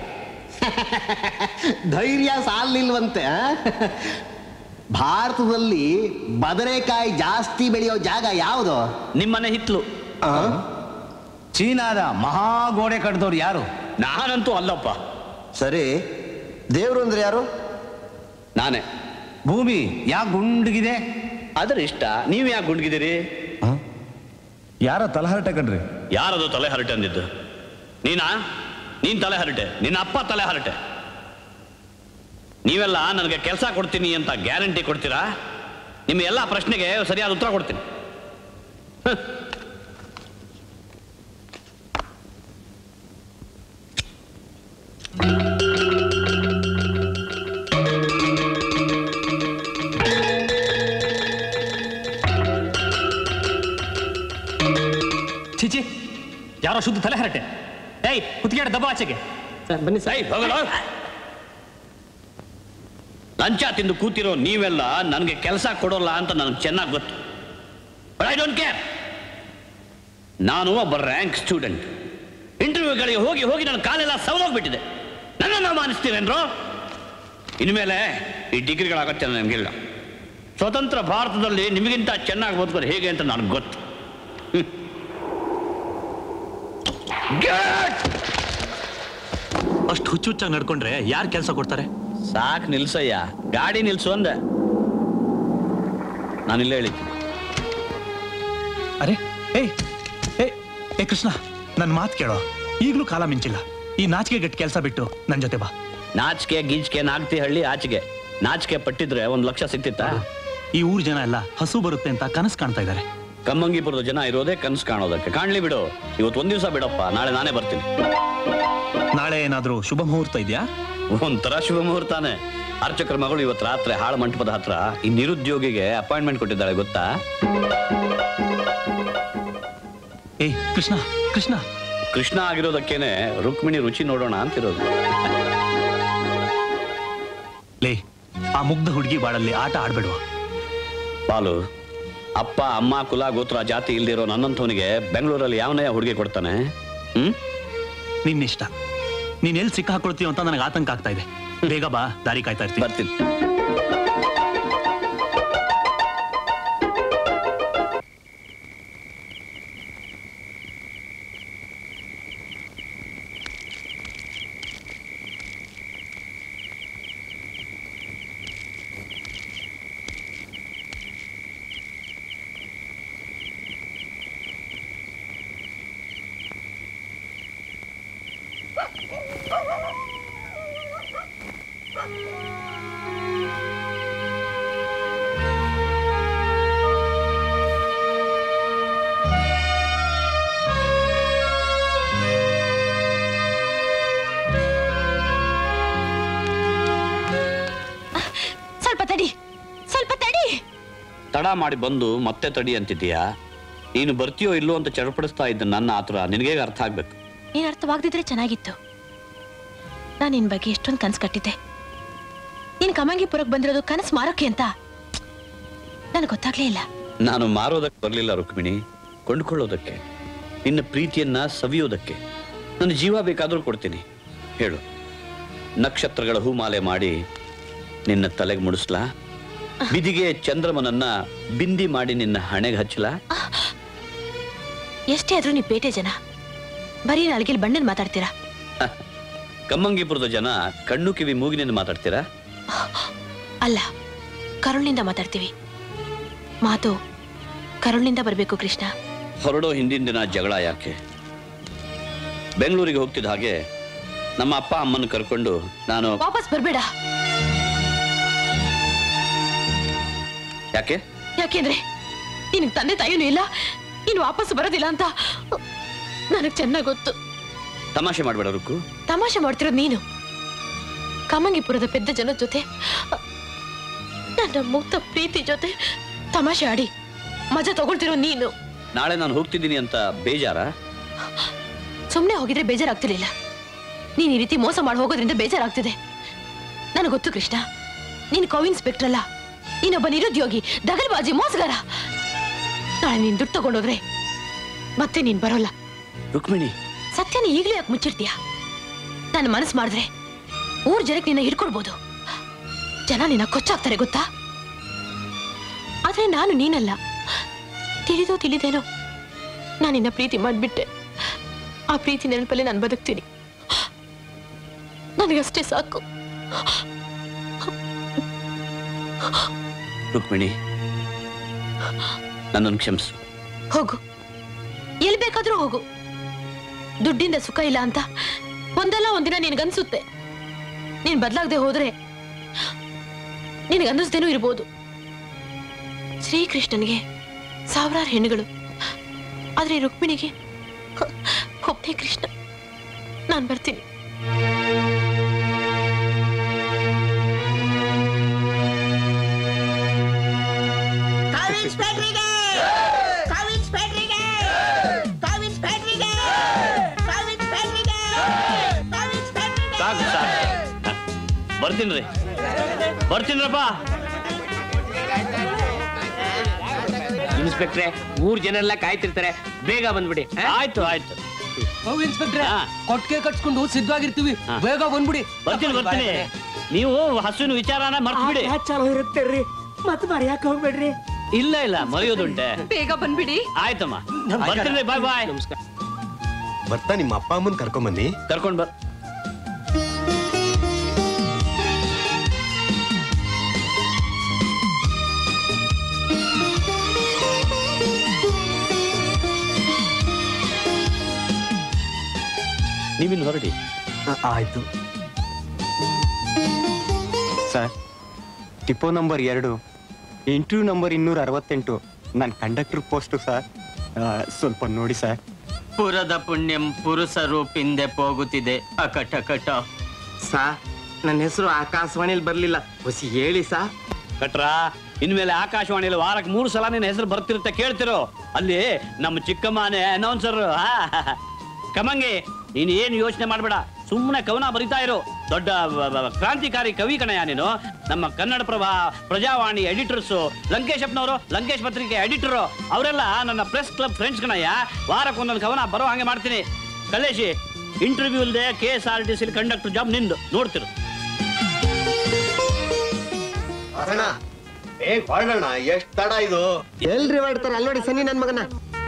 ಧೈರ್ಯ ಸಾಲಿಲ್ವಂತೆ ಆ? ಭಾರತದಲ್ಲಿ ಬದನೆಕಾಯಿ ಜಾಸ್ತಿ ಬೆಳೆಯೋ ಜಾಗ ಯಾವುದು ನಿಮ್ಮನೆ ಹಿತ್ಲು ಚೀನಾದ ಮಹಾಗೋಡೆ ಕಟ್ಟಿದವ್ರು ಯಾರು ನಾನಂತೂ ಅಲ್ಲಪ್ಪ ಸರಿ ದೇವ್ರು ಅಂದ್ರೆ ಯಾರು ನಾನೇ ಭೂಮಿ ಯಾಕೆ ಗುಂಡಗಿದೆ ಅದ್ರ ಇಷ್ಟ ನೀವು ಯಾಕೆ ಗುಂಡ್ಗಿದ್ದೀರಿ ಯಾರ ತಲಹರಟೆ ಕಣ್ರಿ ಯಾರದು ತಲೆ ಹರಟೆ ಅಂದಿದ್ದು ನೀನಾ ನೀನ್ ತಲೆ ಹರಟೆ ನಿನ್ನ ಅಪ್ಪ ತಲೆ ಹರಟೆ ನೀವೆಲ್ಲ ನನಗೆ ಕೆಲಸ ಕೊಡ್ತೀನಿ ಅಂತ ಗ್ಯಾರಂಟಿ ಕೊಡ್ತೀರಾ ನಿಮ್ಮ ಎಲ್ಲ ಪ್ರಶ್ನೆಗೆ ಸರಿಯಾದ ಉತ್ತರ ಕೊಡ್ತೀನಿ ಹ್. ಚಿಚಿ ಯಾರೋ ಶುದ್ಧ ತಲೆ ಹರಟೆ ಏಯ್ ಕುತ್ತಿಗೆ ದಬ್ಬ ಆಚೆಗೆ ಬನ್ನಿ ಏಯ್, ಹೋಗಲ್ಲ ಲಂಚ ತಿಂದು ಕೂತಿರೋ ನೀವೆಲ್ಲ ನನಗೆ ಕೆಲಸ ಕೊಡೋಲ್ಲ ಅಂತ ನನಗೆ ಚೆನ್ನಾಗಿ ಗೊತ್ತು ಬಟ್ ಐ ಡೋಂಟ್ ಕೇರ್ ನಾನು ಒಬ್ಬ ರ್ಯಾಂಕ್ ಸ್ಟೂಡೆಂಟ್ ಇಂಟರ್ವ್ಯೂಗಳಿಗೆ ಹೋಗಿ ಹೋಗಿ ನನ್ನ ಕಾಲೆಲ್ಲ ಸವಲೋಗ್ಬಿಟ್ಟಿದೆ ನನ್ನನ್ನು ಅವಮಾನಿಸ್ತೀರೇನ್ರೋ ಇನ್ಮೇಲೆ ಈ ಡಿಗ್ರಿಗಳ ಅಗತ್ಯ ನನಗಿಲ್ಲ ಸ್ವತಂತ್ರ ಭಾರತದಲ್ಲಿ ನಿಮಗಿಂತ ಚೆನ್ನಾಗಿ ಓದ್ಕೊಂಡು ಹೇಗೆ ಅಂತ ನನಗೆ ಗೊತ್ತು ಹ್ಮ್. Get! ಅಷ್ಟು ಹುಚ್ಚು ಹುಚ್ಚಾಗಿ ನಡ್ಕೊಂಡ್ರೆ ಯಾರು ಕೆಲಸ ಕೊಡ್ತಾರೆ ಸಾಕ್ ನಿಲ್ಸಯ್ಯ ಗಾಡಿ ನಿಲ್ಸು ಅಂದೆ ನಾನಿಲ್ಲ ಹೇಳಿದ್ದೀನಿ ಅರೆ ಏಯ್ ಏ ಏ ಕೃಷ್ಣ ನನ್ನ ಮಾತು ಕೇಳೋ ಈಗಲೂ ಕಾಲ ಮಿಂಚಿಲ್ಲ ಈ ನಾಚಿಕೆ ಗಟ್ಟಿ ಕೆಲಸ ಬಿಟ್ಟು ನನ್ನ ಜೊತೆ ಬಾ ನಾಚಿಕೆ ಗೀಚಿಕೆ ನಾಗ್ತಿ ಹಳ್ಳಿ ಆಚೆಗೆ ನಾಚಿಕೆ ಪಟ್ಟಿದ್ರೆ ಒಂದ್ ಲಕ್ಷ ಸಿಕ್ತಿತ್ತಾ ಈ ಊರ್ ಜನ ಎಲ್ಲ ಹಸು ಬರುತ್ತೆ ಅಂತ ಕನಸು ಕಾಣ್ತಾ ಇದ್ದಾರೆ ಕಮ್ಮಂಗಿಪುರದ ಜನ ಇರೋದೇ ಕನ್ಸು ಕಾಣೋದಕ್ಕೆ ಕಾಣ್ಲಿ ಬಿಡು ಇವತ್ತು ಒಂದ್ ದಿವಸ ಬಿಡಪ್ಪ ನಾಳೆ ನಾನೇ ಬರ್ತೀನಿ ನಾಳೆ ಏನಾದ್ರೂ ಶುಭ ಮುಹೂರ್ತ ಇದೆಯಾ ಒಂಥರ ಶುಭ ಮುಹೂರ್ತಾನೆ ಅರ್ಚಕರ ಮಗಳು ಇವತ್ತು ರಾತ್ರಿ ಹಾಳು ಮಂಟಪದ ಹತ್ರ ಈ ನಿರುದ್ಯೋಗಿಗೆ ಅಪಾಯಿಂಟ್ಮೆಂಟ್ ಕೊಟ್ಟಿದ್ದಾಳೆ ಗೊತ್ತಾ ಏಯ್ ಕೃಷ್ಣ ಕೃಷ್ಣ ಕೃಷ್ಣ ಆಗಿರೋದಕ್ಕೇನೆ ರುಕ್ಮಿಣಿ ರುಚಿ ನೋಡೋಣ ಅಂತಿರೋದು ಲೇ ಆ ಮುಗ್ಧ ಹುಡುಗಿ ಬಾಳಲ್ಲಿ ಆಟ ಆಡ್ಬೇಡುವ ಬಾಲು ಅಪ್ಪ ಅಮ್ಮ ಕುಲ ಗೋತ್ರ ಜಾತಿ ಇಲ್ದಿರೋ ನನ್ನಂಥವನಿಗೆ ಬೆಂಗಳೂರಲ್ಲಿ ಯಾವನೇ ಹುಡುಗಿ ಕೊಡ್ತಾನೆ ಹ್ಮ್ ನಿನ್ನಿಷ್ಟ ನೀನ್ ಎಲ್ಲಿ ಸಿಕ್ಕ ಹಾಕೊಳ್ತೀವ ಅಂತ ನನಗೆ ಆತಂಕ ಆಗ್ತಾ ಇದೆ ಬೇಗ ಬಾ ದಾರಿ ಕಾಯ್ತಾ ಇರ್ತೀನಿ ಬರ್ತೀನಿ ತಡ ಮಾಡಿ ಬಂದು ಮತ್ತೆ ತಡಿ ಅಂತಿದ್ದೀಯಾ ನೀನು ಬರ್ತೀಯೋ ಇಲ್ಲೋ ಅಂತ ಚಡಪಡಿಸ್ತಾ ಇದ್ದ ನನ್ನ ಆತುರ ನಿನಗೆ ಅರ್ಥ ಆಗ್ಬೇಕು ನೀನ್ ಅರ್ಥವಾಗದಿದ್ರೆ ಚೆನ್ನಾಗಿತ್ತು ನಾನು ನಿನ್ ಬಗ್ಗೆ ಎಷ್ಟೊಂದು ಕನ್ಸು ಕಟ್ಟಿದ್ದೆ ನೀನ್ ಕಮಂಗಿಪುರಕ್ಕೆ ಬಂದಿರೋದು ಕನಸು ಮಾರೋಕೆ ಅಂತ ನನಗೆ ಗೊತ್ತಾಗ್ಲೇ ಇಲ್ಲ ನಾನು ಮಾರೋದಕ್ಕೆ ಬರಲಿಲ್ಲ ರುಕ್ಮಿಣಿ ಕೊಂಡ್ಕೊಳ್ಳೋದಕ್ಕೆ ನಿನ್ನ ಪ್ರೀತಿಯನ್ನ ಸವಿಯೋದಕ್ಕೆ ನನ್ನ ಜೀವ ಬೇಕಾದರೂ ಕೊಡ್ತೀನಿ ಹೇಳು ನಕ್ಷತ್ರಗಳ ಹೂಮಾಲೆ ಮಾಡಿ ನಿನ್ನ ತಲೆಗೆ ಮುಡಿಸ್ಲಾ ಬಿದಿಗೆ ಚಂದ್ರಮನನ್ನ ಬಿಂದಿ ಮಾಡಿ ನಿನ್ನ ಹಣೆಗೆ ಹಚ್ಚಲಾ ಎಷ್ಟೇ ಆದ್ರೂ ನೀವು ಪೇಟೆ ಜನ ಬರೀ ನಾಲ್ಗೆಲ್ ಬಣ್ಣನ್ ಮಾತಾಡ್ತೀರಾ ಕಮ್ಮಂಗಿಪುರದ ಜನ ಕಣ್ಣು ಕಿವಿ ಮೂಗಿನಿಂದ ಮಾತಾಡ್ತೀರಾ ಅಲ್ಲ ಕರುಳಿನಿಂದ ಮಾತಾಡ್ತೀವಿ ಮಾತು ಕರುಳಿನಿಂದ ಬರಬೇಕು ಕೃಷ್ಣ ಹೊರಡೋ ಹಿಂದಿನ ದಿನ ಜಗಳ ಯಾಕೆ ಬೆಂಗಳೂರಿಗೆ ಹೋಗ್ತಿದ್ದ ಹಾಗೆ ನಮ್ಮ ಅಪ್ಪ ಅಮ್ಮನ ಕರ್ಕೊಂಡು ನಾನು ವಾಪಸ್ ಬರ್ಬೇಡ ಯಾಕೆ ಯಾಕೆಂದ್ರೆ ನಿನಗ್ ತಂದೆ ತಾಯಿನೂ ಇಲ್ಲ ನೀನು ವಾಪಸ್ ಬರೋದಿಲ್ಲ ಅಂತ ನನಗ್ ಚೆನ್ನಾಗ್ ಗೊತ್ತು ತಮಾಷೆ ಮಾಡ್ಬೇಡ ರುಕ್ಕು ತಮಾಷೆ ಮಾಡ್ತಿರೋದು ನೀನು ಕಮಂಗಿಪುರದ ಪೆದ್ದ ಜನದ ಜೊತೆ ನನ್ನ ಮುಕ್ತ ಪ್ರೀತಿ ಜೊತೆ ತಮಾಷೆ ಆಡಿ ಮಜಾ ತಗೊಳ್ತಿರೋ ನೀನು ನಾಳೆ ನಾನು ಹೋಗ್ತಿದ್ದೀನಿ ಅಂತ ಬೇಜಾರ ಸುಮ್ಮನೆ ಹೋಗಿದ್ರೆ ಬೇಜಾರಾಗ್ತಿರ್ಲಿಲ್ಲ ನೀನ್ ಈ ರೀತಿ ಮೋಸ ಮಾಡಿ ಹೋಗೋದ್ರಿಂದ ಬೇಜಾರಾಗ್ತಿದೆ ನನಗೆ ಗೊತ್ತು ಕೃಷ್ಣ ನೀನು ಕೋ ಇನ್ಸ್ಪೆಕ್ಟರ್ ಅಲ್ಲ ನೀನೊಬ್ಬ ನಿರುದ್ಯೋಗಿ ದಗಲ್ಬಾಜಿ ಮೋಸಗಾರ ನಾಳೆ ನೀನ್ ದುಡ್ಡು ತಗೊಂಡೋದ್ರೆ ಮತ್ತೆ ನೀನ್ ಬರೋಲ್ಲ ರುಕ್ಮಿಣಿ ಸತ್ಯನ ಈಗಲೂ ಯಾಕೆ ಮುಚ್ಚಿಡ್ತೀಯ ನನ್ನ ಮನಸ್ಸು ಮಾಡಿದ್ರೆ ಊರ್ ಜನಕ್ಕೆ ನಿನ್ನ ಹಿಡ್ಕೊಳ್ಬೋದು ಜನ ನಿನ್ನ ಕೊಚ್ಚಾಕ್ತಾರೆ ಗೊತ್ತಾ ಆದ್ರೆ ನಾನು ನೀನಲ್ಲ ತಿಳಿದೋ ತಿಳಿದೇನೋ ನಾನು ನಿನ್ನ ಪ್ರೀತಿ ಮಾಡ್ಬಿಟ್ಟೆ ಆ ಪ್ರೀತಿ ನೆನಪಲ್ಲಿ ನಾನು ಬದುಕ್ತೀನಿ ನನಗಷ್ಟೇ ಸಾಕು ರುಕ್ಮಿಣಿ ನನ್ನನ್ನು ಕ್ಷಮಿಸು ಹೋಗು ಎಲ್ಲಿ ಬೇಕಾದ್ರೂ ಹೋಗು ದುಡ್ಡಿಂದ ಸುಖ ಇಲ್ಲ ಅಂತ ಒಂದಲ್ಲ ಒಂದಿನ ನಿನಗನ್ಸುತ್ತೆ ನೀನ್ ಬದಲಾಗದೆ ಹೋದ್ರೆ ನಿನಗನ್ನಿಸ್ದೇನೂ ಇರ್ಬೋದು ಶ್ರೀಕೃಷ್ಣನಿಗೆ ಸಾವಿರಾರು ಹೆಣ್ಣುಗಳು ಆದ್ರೆ ರುಕ್ಮಿಣಿಗೆ ಒಬ್ಬನೇ ಕೃಷ್ಣ ನಾನ್ ಬರ್ತೀನಿ ಕಾವಿನ್ಸ್ ಫ್ಯಾಕ್ಟ್ರಿಗೆ ಕಾವಿನ್ಸ್ ಫ್ಯಾಕ್ಟ್ರಿಗೆ ಕಾವಿನ್ಸ್ ಫ್ಯಾಕ್ಟ್ರಿಗೆ ಕಾವಿನ್ಸ್ ಫ್ಯಾಕ್ಟ್ರಿಗೆ ಕಾವಿನ್ಸ್ ಫ್ಯಾಕ್ಟ್ರಿಗೆ ಸಾಕು ಸಾಕು ಬರ್ತೀನಿ ಬರ್ತೀನ್ರಪ್ಪ ಇನ್ಸ್ಪೆಕ್ಟ್ರೆ ಊರ್ ಜನ ಎಲ್ಲ ಕಾಯ್ತಿರ್ತಾರೆ ಬೇಗ ಬಂದ್ಬಿಡಿ ಆಯ್ತು ಆಯ್ತು ಹೋಗಿ ಇನ್ಸ್ಪೆಕ್ಟ್ರೆ ಕೊಟ್ಟಿಗೆ ಕಟ್ಸ್ಕೊಂಡು ಸಿದ್ಧವಾಗಿರ್ತೀವಿ ಬೇಗ ಬಂದ್ಬಿಡಿ ಬರ್ತೀನಿ ಬರ್ತೀನಿ ನೀವು ಹಸುವಿನ ವಿಚಾರನ ಮರ್ತು ಬಿಡಿ ಚಲೋ ಇರುತ್ತೆ ರೀ ಮತ್ತೆ ಮರ್ಯಾಕ್ ಹೋಗ್ಬೇಡ್ರಿ ಇಲ್ಲ ಇಲ್ಲ ಮರೆಯೋದುಂಟೆ ಬೇಗ ಬಂದ್ಬಿಡಿ ಆಯ್ತಮ್ಮ ಬರ್ತೀನಿ ಬಾಯ್ ಬಾಯ್ ನಮಸ್ಕಾರ ಬರ್ತಾ ನಿಮ್ಮ ಅಪ್ಪ ಅಮ್ಮನ್ ಕರ್ಕೊಂಬನ್ನಿ ಕರ್ಕೊಂಡ್ ಬರ್ ನೀವಿಲ್ಲಿ ಹೊರಡಿ ಆಯ್ತು ಸರ್ ಟಿಪೋ ನಂಬರ್ ಎರಡು ಇಂಟರ್ವ್ಯೂ ನಂಬರ್ ಇನ್ನೂರ ಅರವತ್ತೆಂಟು ನನ್ನ ಕಂಡಕ್ಟರ್ ಪೋಸ್ಟು ಸರ್ ಆ, ಸ್ವಲ್ಪ ನೋಡಿ ಸರ್ ಪುರದ ಪುಣ್ಯಂ ಪುರುಷರು ಪಿಂದೆ ಹೋಗುತ್ತಿದೆ ಅಕಟ ಕಟ ಸಾ ನನ್ನ ಹೆಸರು ಆಕಾಶವಾಣಿಲಿ ಬರ್ಲಿಲ್ಲ ಹೊಸಿ ಹೇಳಿ ಸಾ ಕಟ್ರಾ ಇನ್ಮೇಲೆ ಆಕಾಶವಾಣಿಯಲ್ಲಿ ವಾರಕ್ಕೆ ಮೂರು ಸಲ ನಿನ್ನ ಹೆಸರು ಬರ್ತಿರುತ್ತೆ ಕೇಳ್ತಿರೋ ಅಲ್ಲಿ ನಮ್ಮ ಚಿಕ್ಕಮ್ಮನೆ ಅನೌನ್ಸರ್ ಕಮಂಗಿ ನೀನು ಏನು ಯೋಚನೆ ಮಾಡಬೇಡ ಸುಮ್ಮನೆ ಕವನ ಬರಿತಾ ಇರೋ ದೊಡ್ಡ ವ- ವ- ಕ್ರಾಂತಿಕಾರಿ ಕವಿ ಕಣಯ್ಯ ನೀನು ನಮ್ಮ ಕನ್ನಡ ಪ್ರಭಾ ಪ್ರಜಾವಾಣಿ ಎಡಿಟರ್ಸು ಲಂಕೇಶಪ್ಪನವರು ಲಂಕೇಶ್ ಪತ್ರಿಕೆ ಎಡಿಟರು ಅವರೆಲ್ಲ ನನ್ನ ಪ್ರೆಸ್ ಕ್ಲಬ್ ಫ್ರೆಂಡ್ಸ್ ಕಣಯ್ಯ ವಾರಕ್ಕೆ ಒಂದೊಂದು ಕವನ ಬರೋ ಹಾಗೆ ಮಾಡ್ತೀನಿ ಕಲ್ಲೇಶಿ ಇಂಟರ್ವ್ಯೂ ಇಲ್ಲದೆ K S R T C conductor job ನಿಂದು ನೋಡ್ತಿರು ಅಣ್ಣ ಬೇಗ ಹೊರಡೋಣ ಎಷ್ಟ್ ತಡ ಇದು ಎಲ್ರಿ ಮಾಡ್ತಾರೆ ಅಲ್ಲಿ ನೋಡಿ ಸನ್ನಿ ನನ್ ಮಗನ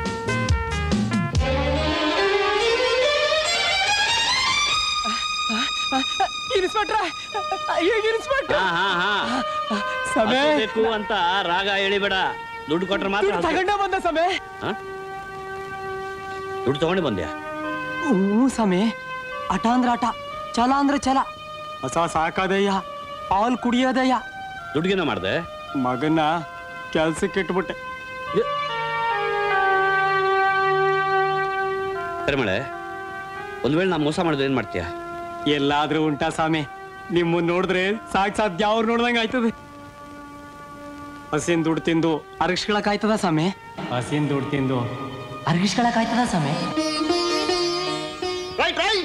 ಇನ್ಸ್ಪೆಕ್ಟ್ರ ಇನ್ಸ್ಪೆಕ್ಟ್ರ ಹಾ ಹಾ ಹಾ ಸಮಯ ಬೇಕು ಅಂತ ರಾಗ ಹೇಳಿಬೇಡ ದುಡ್ಡು ಕೊಟ್ರೆ ಮಾತ್ರ ದುಡ್ಡು ತಗೊಂಡೇ ಬಂದ ಸಮಯ ಹಾ? ದುಡ್ಡು ತಗೊಂಡು ಬಂದ್ಯಾ ಹ್ಞೂ ಸಮಯ ಆಟ ಅಂದ್ರೆ ಆಟ ಛಲ ಅಂದ್ರೆ ಛಲ ಹೊಸ ಸಾಕಾದಯ್ಯ ಹಾಲು ಕುಡಿಯೋದಯ್ಯ ದುಡ್ಡಿಗೇನ ಮಾಡ್ದೆ ಮಗನ ಕೆಲ್ಸಕ್ಕೆ ಇಟ್ಬಿಟ್ಟೆ ಕರಿಮಳೆ ಒಂದ್ ವೇಳೆ ನಾ ಮೋಸ ಮಾಡಿದ್ರೆ ಏನ್ ಮಾಡ್ತೀಯ ಎಲ್ಲಾದ್ರೂ ಉಂಟಾ ಸ್ವಾಮಿ ನಿಮ್ಮನ್ನ ನೋಡಿದ್ರೆ ಸಾಕ್ ಸಾಧ್ಯ ಅವ್ರು ನೋಡ್ದಂಗ ಆಯ್ತದೆ ಹಸಿನ್ ದುಡ್ಡು ತಿಂದು ಅರಗಿಸ್ಕೊಳಕಾಯ್ತದ ಸ್ವಾಮಿ ಹಸಿನ್ ದುಡ್ಡು ತಿಂದು ಅರಗಿಸ್ಕೊಳಕಾಯ್ತದ ಸ್ವಾಮಿ ರೈಟ್ ರೈಟ್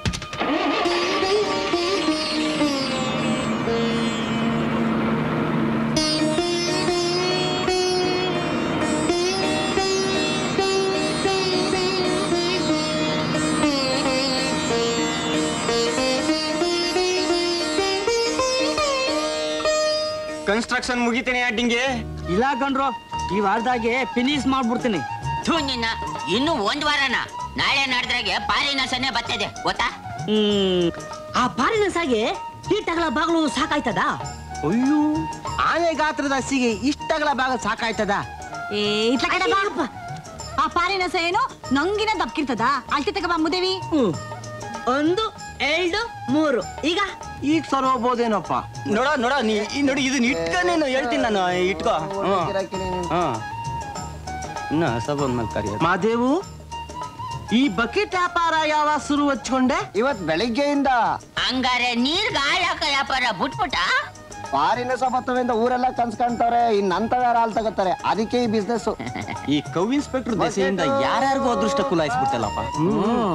ಕನ್ಸ್ಟ್ರಕ್ಷನ್ ಮುಗಿತೀನಿ ಅಡ್ಡಿಂಗೆ ಇಲ್ಲ ಕಣ್ರು ಈ ವಾರದಾಗೆ ಫಿನಿಶ್ ಮಾಡ್ಬಿಡ್ತೀನಿ ಥೂ ನಿನ್ನ ಇನ್ನು ಒಂದ್ ವಾರನ ನಾಳೆ ನಾಡ್ದ್ರಾಗೆ ಪಾಲಿನ ಸನ್ನೆ ಬರ್ತದೆ ಗೊತ್ತಾ ಹ್ಮ್ ಆ ಪಾರಿನ ಸಾಗೆ ಹೀಟಗಳ ಬಾಗ್ಲು ಸಾಕಾಯ್ತದ ಅಯ್ಯೋ ಆನೆ ಗಾತ್ರದ ಹಸಿಗೆ ಇಷ್ಟಗಳ ಭಾಗ ಸಾಕಾಯ್ತದ ಏ ಇತ್ಲ ಕಡೆ ಬಾರಪ್ಪ ಆ ಪಾರಿನ ಏನು ನಂಗಿನ ದಪ್ಕಿರ್ತದ ಅಳ್ತಿ ತಗ ಮುದೇವಿ ಒಂದು ಎರಡು ಮೂರು ಈಗ ಈಗ ಸರ್ ಹೋಗ್ಬೋದೇನಪ್ಪ ನೋಡ ನೋಡ ನೀ ಈ ನೋಡಿ ಇದನ್ನ ಇಟ್ಕ ನೀನು ಹೇಳ್ತೀನಿ ನಾನು ಇಟ್ಕೋ ಹ್ಮ್. ಹ್ಮ್. ಇನ್ನ ಸಬನ್ ಮೇಲೆ ಕರಿಯೋದು ಮಾದೇವು ಈ ಬಕೆಟ್ ವ್ಯಾಪಾರ ಯಾವಾಗ ಶುರು ಹಚ್ಕೊಂಡೆ ಇವತ್ ಬೆಳಿಗ್ಗೆಯಿಂದ ಹಂಗಾರೆ ನೀರ್ ಗಾಳಿ ಹಾಕೋ ವ್ಯಾಪಾರ ಬಿಟ್ಬಿಟ್ಟ ಪಾರಿನ ಸಬತ್ತವಿಂದ ಊರೆಲ್ಲ ಕನ್ಸ್ ಕಾಣ್ತವ್ರೆ ಇನ್ನಂತವ್ಯಾರ ಹಾಲ್ ತಗೋತಾರೆ ಅದಕ್ಕೆ ಈ ಬಿಸ್ನೆಸ್ ಈ ಕೌ ಇನ್ಸ್ಪೆಕ್ಟರ್ ದೆಸೆಯಿಂದ ಯಾರ್ಯಾರಿಗೂ ಅದೃಷ್ಟ ಕುಲಾಯಿಸ್ಬಿಟ್ಟಲ್ಲಪ್ಪ ಹ್ಮ್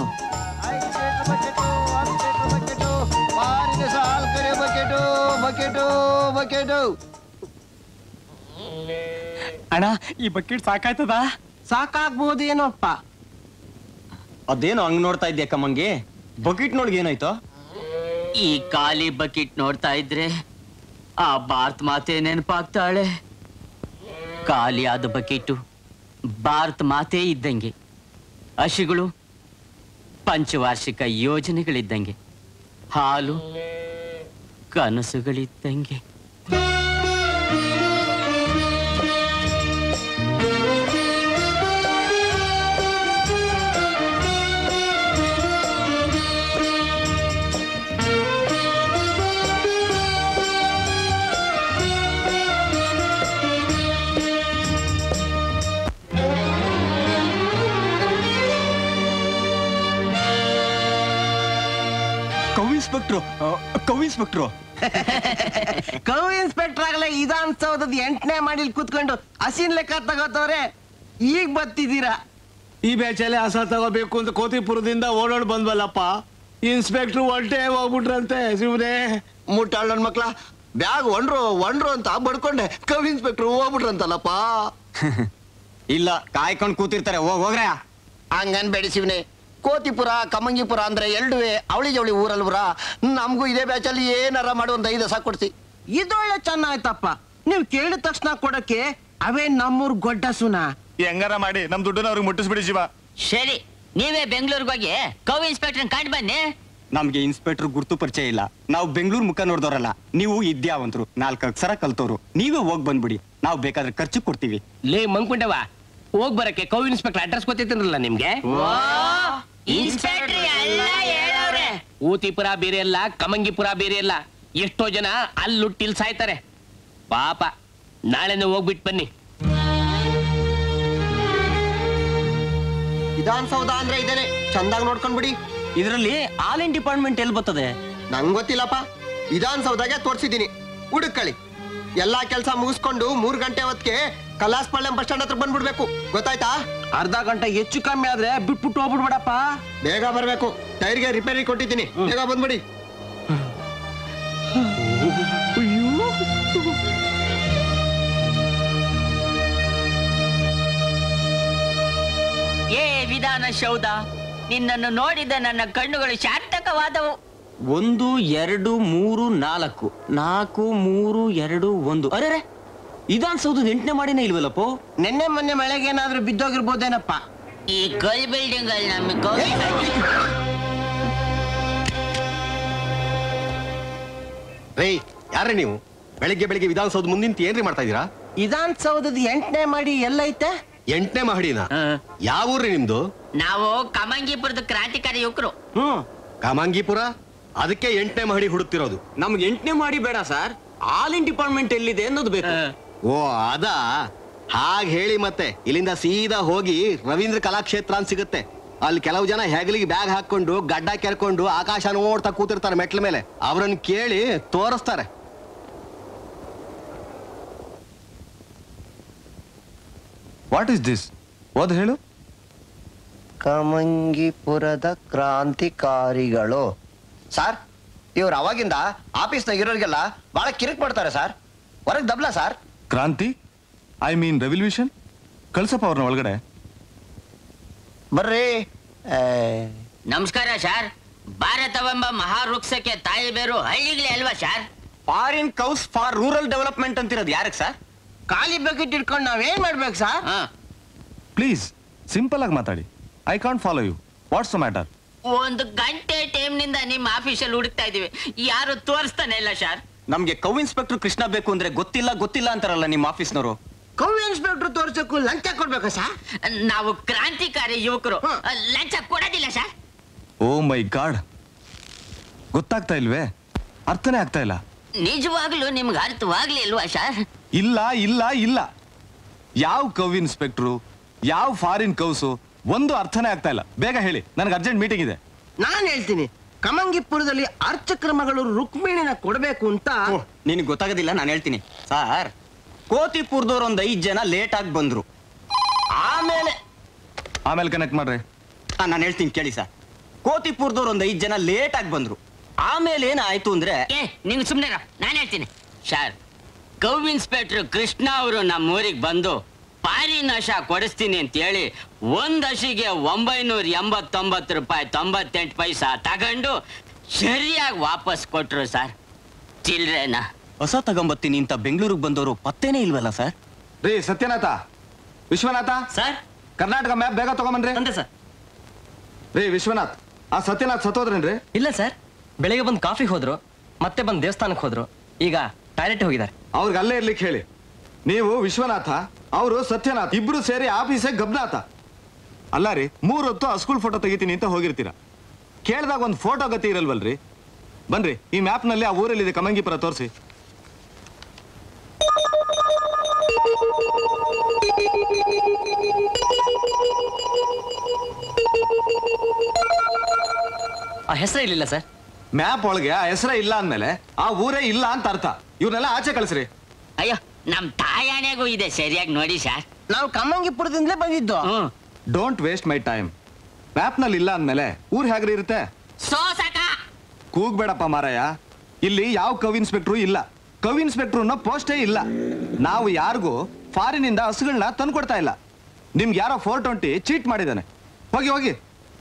ಬಕೆಟು ಬಕೆಟು ಬಕೆಟು ಅಣ್ಣ ಈ ಬಕೆಟ್ ಸಾಕಾಯ್ತದ ಸಾಕಾಗ್ಬೋದೇನೋಪ್ಪ ಅದೇನೋ ಹಂಗ್ ನೋಡ್ತಾ ಇದ್ದೆ ಕಮ್ಮಂಗೆ ಬಕೆಟ್ ನೋಡ್ಗೆ ಏನಾಯ್ತು ಈ ಖಾಲಿ ಬಕೆಟ್ ನೋಡ್ತಾ ಇದ್ರೆ ಆ ಭಾರತ್ ಮಾತೆ ನೆನಪಾಗ್ತಾಳೆ ಖಾಲಿಯಾದ ಬಕೆಟು ಭಾರತ್ ಮಾತೆ ಇದ್ದಂಗೆ ಹಸಿಗಳು ಪಂಚವಾರ್ಷಿಕ ಯೋಜನೆಗಳಿದ್ದಂಗೆ ಹಾಲು ಕನಸುಗಳಿದ್ದಂಗೆ cow inspector cow inspector cow inspector ಆಗಲೇ ವಿಧಾನಸೌಧದ ಎಂಟನೇ ಮಾಡಿಲ್ ಕೂತ್ಕೊಂಡು ಹಸಿನ್ ಲೆಕ್ಕ ತಗೋತವ್ರೆ ಈಗ ಬರ್ತಿದ್ದೀರಾ ಈ ಬ್ಯಾಚಲ್ಲಿ ಹಸ ತಗೋಬೇಕು ಅಂತ ಕೋತಿಪುರದಿಂದ ಓಡೋಡ್ ಬಂದ್ವಲ್ಲಪ್ಪ ಇನ್ಸ್ಪೆಕ್ಟರ್ ಹೊಲ್ಟೆ ಹೋಗ್ಬಿಟ್ರಂತೆ ಶಿವನೇ ಮುಟ್ಟಾಳ್ ನನ್ ಮಕ್ಳ ಬ್ಯಾಗ್ ಒಂಡ್ರು ಒಂಡ್ರು ಅಂತ ಬಡ್ಕೊಂಡೆ ಕವ್ ಇನ್ಸ್ಪೆಕ್ಟರ್ ಹೋಗ್ಬಿಟ್ರಂತಲ್ಲಪ್ಪ ಇಲ್ಲ ಕಾಯ್ಕೊಂಡ್ ಕೂತಿರ್ತಾರೆ ಹೋಗ್ ಹೋಗ್ರ ಹಂಗನ್ಬೇಡಿ ಶಿವನೇ ಕೋತಿಪುರ ಕಮಂಗಿಪುರ ಅಂದ್ರೆ ಎರಡುವೆ ಅವಳಿ ಜವಳಿ ಊರಲ್ವರ ನಮಗೂ ಇದೇ ಬ್ಯಾಚಲ್ಲಿ ಏನಾರ ಮಾಡು ಒಂದು ಐದು ಹಸ ಕೊಡ್ಸಿ ಇದೊಳ್ಳೆ ಚೆನ್ನಾಯ್ತಪ್ಪ ನೀವು ಕೇಳಿದ ತಕ್ಷಣ ಕೊಡಕ್ಕೆ ಅವೇ ನಮ್ಮೂರ್ ಗೊಡ್ಡ ಸುನ ಹೆಂಗಾರ ಮಾಡಿ ನಮ್ ದುಡ್ಡನ್ನ ಅವ್ರಿಗೆ ಮುಟ್ಟಿಸ್ಬಿಡಿ ಶಿವ ಸರಿ ನೀವೇ ಬೆಂಗಳೂರಿಗೆ ಹೋಗಿ ಕೌ ಇನ್ಸ್ಪೆಕ್ಟರ್ ಕಂಡು ಬನ್ನಿ ನಮ್ಗೆ ಇನ್ಸ್ಪೆಕ್ಟರ್ ಗುರ್ತು ಪರಿಚಯ ಇಲ್ಲ ನಾವು ಬೆಂಗಳೂರು ಮುಖ ನೋಡ್ದವ್ರಲ್ಲ ನೀವು ಇದ್ಯಾವಂತರು ನಾಲ್ಕು ಅಕ್ಷರ ಕಲ್ತವ್ರು ನೀವೇ ಹೋಗ್ ಬಂದ್ಬಿಡಿ ನಾವು ಬೇಕಾದ್ರೆ ಖರ್ಚು ಕೊಡ್ತೀವಿ ಲೇ ಮಂಕುಂಡವ ಹೋಗ್ ಬರಕ್ಕೆ ಕೌ ಇನ್ಸ್ಪೆಕ್ಟರ್ ಅಡ್ರೆಸ್ ಗೊತ್ತೈತನ್ರಲ್ಲ ನಿಮ್ಗೆ ಇನ್ಸ್ಪೆಕ್ಟರ್ ಎಲ್ಲ ಹೇಳವ್ರೆ ಊತಿಪುರ ಬೇರೆ ಅಲ್ಲ ಕಮಂಗಿಪುರ ಬೇರೆ ಅಲ್ಲ ಎಷ್ಟೋ ಜನ ಅಲ್ಲುಟ್ಟಿಲ್ ಸಾಯ್ತಾರೆ ಪಾಪ ನಾಳೆನೇ ಹೋಗ್ಬಿಟ್ ಬನ್ನಿ ವಿಧಾನಸೌಧ ಅಂದ್ರೆ ಇದೇನೆ ಚಂದಾಗ್ ನೋಡ್ಕೊಂಡ್ಬಿಡಿ ಇದರಲ್ಲಿ ಆಲ್ ಡಿಪಾರ್ಟ್ಮೆಂಟ್ ಎಲ್ಲಿ ಬರ್ತದೆ ನಂಗ್ ಗೊತ್ತಿಲ್ಲಪ್ಪ ವಿಧಾನಸೌಧಾಗೆ ತೋರ್ಸಿದ್ದೀನಿ ಹುಡುಕಳಿ ಎಲ್ಲಾ ಕೆಲಸ ಮುಗಿಸ್ಕೊಂಡು ಮೂರ್ ಗಂಟೆ ಹೊತ್ತಿಗೆ ಕಲಾಸ್ಪಾಳ್ಯಂ ಬಸ್ ಸ್ಟ್ಯಾಂಡ್ ಹತ್ರ ಬಂದ್ಬಿಡ್ಬೇಕು ಗೊತ್ತಾಯ್ತಾ ಅರ್ಧ ಗಂಟೆ ಹೆಚ್ಚು ಕಮ್ಮಿ ಆದ್ರೆ ಬಿಟ್ಬಿಟ್ಟು ಹೋಗ್ಬಿಡ್ಬೇಡಪ್ಪ ಬೇಗ ಬರ್ಬೇಕು ಟೈರ್ಗೆ ರಿಪೇರಿ ಕೊಟ್ಟಿದ್ದೀನಿ ಬೇಗ ಬಂದ್ಬಿಡಿ ಏ ವಿಧಾನಸೌಧ ನಿನ್ನನ್ನು ನೋಡಿದ ನನ್ನ ಕಣ್ಣುಗಳು ಸಾರ್ಥಕವಾದವು ಒಂದು ಎರಡು ಮೂರು ನಾಲ್ಕು ನಾಲ್ಕು ಮೂರು ಎರಡು ಒಂದು ಅರೆ ವಿಧಾನಸೌಧದ ಎಂಟನೇ ಮಾಡಿನೇ ಇಲ್ವಲ್ಲಪ್ಪ ನಿನ್ನೆ ಮೊನ್ನೆ ಮಳೆಗೆ ಏನಾದ್ರೂ ಬಿದ್ದೋಗಿರ್ಬೋದೇನಪ್ಪ ಈ ಕಲ್ ಬಿಲ್ಡಿಂಗ್ ಅಲ್ಲಿ ನಮಗೆ ಗೌರ್ಮೆಂಟ್ ರೇ ಯಾರೇ ನೀವು ಬೆಳಿಗ್ಗೆ ಬೆಳಿಗ್ಗೆ ವಿಧಾನಸೌಧ ಮುಂದಿನ ಏನ್ರಿ ಮಾಡ್ತಾ ಇದೀರಾ ವಿಧಾನಸೌಧದ ಎಂಟನೇ ಮಾಡಿ ಎಲ್ಲೈತೆ ಎಂಟನೇ ಮಹಡಿನ ಯಾವ ಊರ್ರಿ ನಿಮ್ದು ನಾವು ಕಮಂಗಿಪುರದ ಕ್ರಾಂತಿಕಾರಿ ಯುವಕರು ಹ್ಮ್ ಕಾಮಾಂಗಿಪುರ ಅದಕ್ಕೆ ಎಂಟನೇ ಮಹಡಿ ಹುಡುಕ್ತಿರೋದು ನಮ್ಗೆ ಎಂಟನೇ ಮಾಡಿ ಬೇಡ ಸರ್ ಆಲ್ ಇನ್ ಡಿಪಾರ್ಟ್ಮೆಂಟ್ ಎಲ್ಲಿದೆ ಅನ್ನೋದು ಬೇಕು ಓ ಅದ ಹಾಗೆ ಹೇಳಿ ಮತ್ತೆ ಇಲ್ಲಿಂದ ಸೀದಾ ಹೋಗಿ ರವೀಂದ್ರ ಕಲಾಕ್ಷೇತ್ರ ಅಂತ ಸಿಗುತ್ತೆ ಅಲ್ಲಿ ಕೆಲವು ಜನ ಹೆಗಲಿಗೆ ಬ್ಯಾಗ್ ಹಾಕೊಂಡು ಗಡ್ಡ ಕೆರ್ಕೊಂಡು ಆಕಾಶ ನೋಡ್ತಾ ಕೂತಿರ್ತಾರೆ ಮೆಟ್ಲ ಮೇಲೆ ಅವ್ರನ್ನ ಕೇಳಿ ತೋರಿಸ್ತಾರೆ ವಾಟ್ ಇಸ್ ದಿಸ್ ಓದ್ ಹೇಳು ಕಮಂಗಿಪುರದ ಕ್ರಾಂತಿಕಾರಿಗಳು ಸರ್ ಇವ್ರು ಅವಾಗಿಂದ ಆಫೀಸ್ನಾಗ ಇರೋರಿಗೆಲ್ಲ ಬಹಳ ಕಿರಿಕ್ ಮಾಡ್ತಾರೆ ಸರ್ ಹೊರಗೆ ದಬ್ಲ ಸರ್ ಕ್ರಾಂತಿ ಐ ಮೀನ್ ರೆವಲ್ಯೂಷನ್ ಕಳ್ಸಪ್ಪ ಅವ್ರನ್ನ ಒಳಗಡೆ ಬರ್ರಿ ನಮಸ್ಕಾರ ಸರ್ ಭಾರತವೆಂಬ ಮಹಾವೃಕ್ಷಕ್ಕೆ ತಾಯಿ ಬೇರು ಹಳ್ಳಿಗಳೇ ಅಲ್ವಾ sir foreign cows for rural development ಅಂತಿರೋದು ಯಾರಕ್ಕೆ ಸರ್ ಖಾಲಿ ಬಕೆಟ್ ಇಟ್ಕೊಂಡು ನಾವೇನ್ ಮಾಡ್ಬೇಕು ಸರ್ ಪ್ಲೀಸ್ ಸಿಂಪಲ್ ಆಗಿ ಮಾತಾಡಿ I can't follow you what's the matter ಒಂದು ಗಂಟೆ ಟೈಮ್ನಿಂದ ನಿಮ್ಮ ಆಫೀಸಲ್ಲಿ ಹುಡುಕ್ತಾ ಇದೀವಿ ಯಾರು ತೋರಿಸ್ತಾನೆ ಇಲ್ಲ ಸರ್ ನಮ್ಗೆ ಕೌ ಇನ್ಸ್ಪೆಕ್ಟರ್ ಕೃಷ್ಣ ಬೇಕು ಅಂದ್ರೆ ಗೊತ್ತಿಲ್ಲ ಗೊತ್ತಿಲ್ಲ ಅಂತಾರಲ್ಲ ನಿಮ್ಮ ಆಫೀಸ್ನವರು ಕೌ ಇನ್ಸ್ಪೆಕ್ಟರ್ ತೋರ್ಸಕ್ಕೂ ಲಂಚ ಕೊಡ್ಬೇಕಾ ಸರ್ ನಾವು ಕ್ರಾಂತಿಕಾರಿ ಯುವಕರು ಲಂಚ ಕೊಡೋದಿಲ್ಲ ಸರ್ ಓ ಮೈ ಗಾಡ್ ಗೊತ್ತಾಗ್ತಾ ಇಲ್ವೇ ಅರ್ಥನೇ ಆಗ್ತಾ ಇಲ್ಲ ನಿಜವಾಗ್ಲೂ ನಿಮ್ಗೆ ಅರ್ಥವಾಗ್ಲಿ ಇಲ್ವಾ ಸರ್ ಇಲ್ಲ ಇಲ್ಲ ಇಲ್ಲ ಯಾವ ಕವ್ ಇನ್ಸ್ಪೆಕ್ಟ್ರು ಯಾವ ಫಾರಿನ್ ಕೌಸು ಒಂದು ಅರ್ಥನೇ ಆಗ್ತಾ ಇಲ್ಲ ಬೇಗ ಹೇಳಿ ನನಗೆ ಅರ್ಜೆಂಟ್ ಮೀಟಿಂಗ್ ಇದೆ ನಾನ್ ಹೇಳ್ತೀನಿ ಕಮಂಗಿಪುರದಲ್ಲಿ ಅರ್ಚಕ್ರಮಗಳು ರುಕ್ಮಿಣಿನ ಕೊಡಬೇಕು ಅಂತ ನಿನಗೆ ಗೊತ್ತಾಗೋದಿಲ್ಲ ನಾನು ಹೇಳ್ತೀನಿ ಸರ್ ಕೋತಿಪುರದವ್ರು ಒಂದು ಐದು ಜನ ಲೇಟ್ ಆಗಿ ಬಂದ್ರು ಆಮೇಲೆ ಆಮೇಲೆ ಕನೆಕ್ಟ್ ಮಾಡ್ರಿ ನಾನು ಹೇಳ್ತೀನಿ ಕೇಳಿ ಸರ್ ಕೋತಿಪುರದವ್ರು ಒಂದು ಐದು ಜನ ಲೇಟ್ ಆಗಿ ಬಂದ್ರು ಆಮೇಲೆ ಏನಾಯ್ತು ಅಂದ್ರೆ ಏ ನಿಂಗೆ ಸುಮ್ಮನೆ ನಾನು ಹೇಳ್ತೀನಿ ಸರ್ ಕೌ ಇನ್ಸ್ಪೆಕ್ಟರ್ ಕೃಷ್ಣ ಅವರು ನಮ್ಮ ಊರಿಗೆ ಬಂದು ಪಾರಿನ ಹಶ ಕೊಡಿಸ್ತೀನಿ ಅಂತ ಹೇಳಿ ಒಂದ್ ಹಸಿಗೆ ಒಂಬೈನೂರ ಎಂಬತ್ತೊಂಬತ್ತು ರೂಪಾಯಿ ತೊಂಬತ್ತೆಂಟು ಪೈಸಾ ತಗೊಂಡು ಸರಿಯಾಗಿ ವಾಪಸ್ ಕೊಟ್ರು ಸರ್ ಚಿಲ್ಡ್ರೇನ ಹೊಸ ತಗೊಂಬತ್ತೀನಿ ಅಂತ ಬೆಂಗಳೂರಿಗೆ ಬಂದವರು ಪತ್ತೇನೇ ಇಲ್ವಲ್ಲ ಸರ್ ರೀ ಸತ್ಯನಾಥ ವಿಶ್ವನಾಥ ಸರ್ ಕರ್ನಾಟಕ ಮ್ಯಾಪ್ ಬೇಗ ತಗೊಂಬನ್ರಿ ಅಂದೆ ಸರ್ ರೀ ವಿಶ್ವನಾಥ್ ಆ ಸತ್ಯನಾಥ್ ಸತ್ತೋದ್ರೇನ್ರಿ ಇಲ್ಲ ಸರ್ ಬೆಳಿಗ್ಗೆ ಬಂದು ಕಾಫಿಗೆ ಹೋದ್ರು ಮತ್ತೆ ಬಂದು ದೇವಸ್ಥಾನಕ್ಕೆ ಹೋದ್ರು ಈಗ ಟಾಯ್ಲೆಟ್ ಹೋಗಿದ್ದಾರೆ ಅವ್ರಿಗೆ ಅಲ್ಲೇ ಇರ್ಲಿಕ್ಕೆ ಹೇಳಿ ನೀವು ವಿಶ್ವನಾಥ ಅವರು ಸತ್ಯನಾಥ್ ಇಬ್ರು ಸೇರಿ ಆಫೀಸೇ ಗಬ್ನಾಥ ಅಲ್ಲ ರೀ ಮೂರ್ ಹೊತ್ತು ಸ್ಕೂಲ್ ಫೋಟೋ ತೆಗಿತೀನಿ ಅಂತ ಹೋಗಿರ್ತೀರ ಕೇಳಿದಾಗ ಒಂದು ಫೋಟೋ ಗತಿ ಇರಲ್ವಲ್ರಿ ಬನ್ರಿ ಈ ಮ್ಯಾಪ್ನಲ್ಲಿ ಆ ಊರಲ್ಲಿದೆ ಕಮಂಗಿಪುರ ತೋರಿಸಿ ಆ ಹೆಸರೇ ಇರಲಿಲ್ಲ ಸರ್ ಮ್ಯಾಪ್ ಒಳಗೆ ಆ ಹೆಸರೇ ಇಲ್ಲ ಅಂದ್ಮೇಲೆ ಆ ಊರೇ ಇಲ್ಲ ಅಂತ ಅರ್ಥ ಇವ್ರನ್ನೆಲ್ಲ ಆಚೆ ಕಳಿಸ್ರಿ ಅಯ್ಯೋ ನಮ್ ತಾಯಾಣೆಗೂ ಇದೆ ಸರಿಯಾಗಿ ನೋಡಿ ಸರ್ ನಾವು ಕಮ್ಮಂಗಿಪುರದಿಂದಲೇ ಬಂದಿದ್ದು ಡೋಂಟ್ ವೇಸ್ಟ್ ಮೈ ಟೈಮ್ ಮ್ಯಾಪ್ನಲ್ಲಿ ಇಲ್ಲ ಅಂದ್ಮೇಲೆ ಊರ್ ಹೇಗ್ರಿ ಇರುತ್ತೆ ಸೋಸಕ ಕೂಗ್ಬೇಡಪ್ಪ ಮಾರಾಯ ಇಲ್ಲಿ ಯಾವ ಕವ್ ಇನ್ಸ್ಪೆಕ್ಟ್ರು ಇಲ್ಲ ಕವ್ ಇನ್ಸ್ಪೆಕ್ಟ್ರು ಅನ್ನೋ ಪೋಸ್ಟೇ ಇಲ್ಲ ನಾವು ಯಾರಿಗೂ ಫಾರಿನಿಂದ ಹಸುಗಳನ್ನ ತಂದ್ಕೊಡ್ತಾ ಇಲ್ಲ ನಿಮ್ಗೆ ಯಾರೋ ಫೋರ್ ಟ್ವೆಂಟಿ ಚೀಟ್ ಮಾಡಿದಾನೆ ಹೋಗಿ ಹೋಗಿ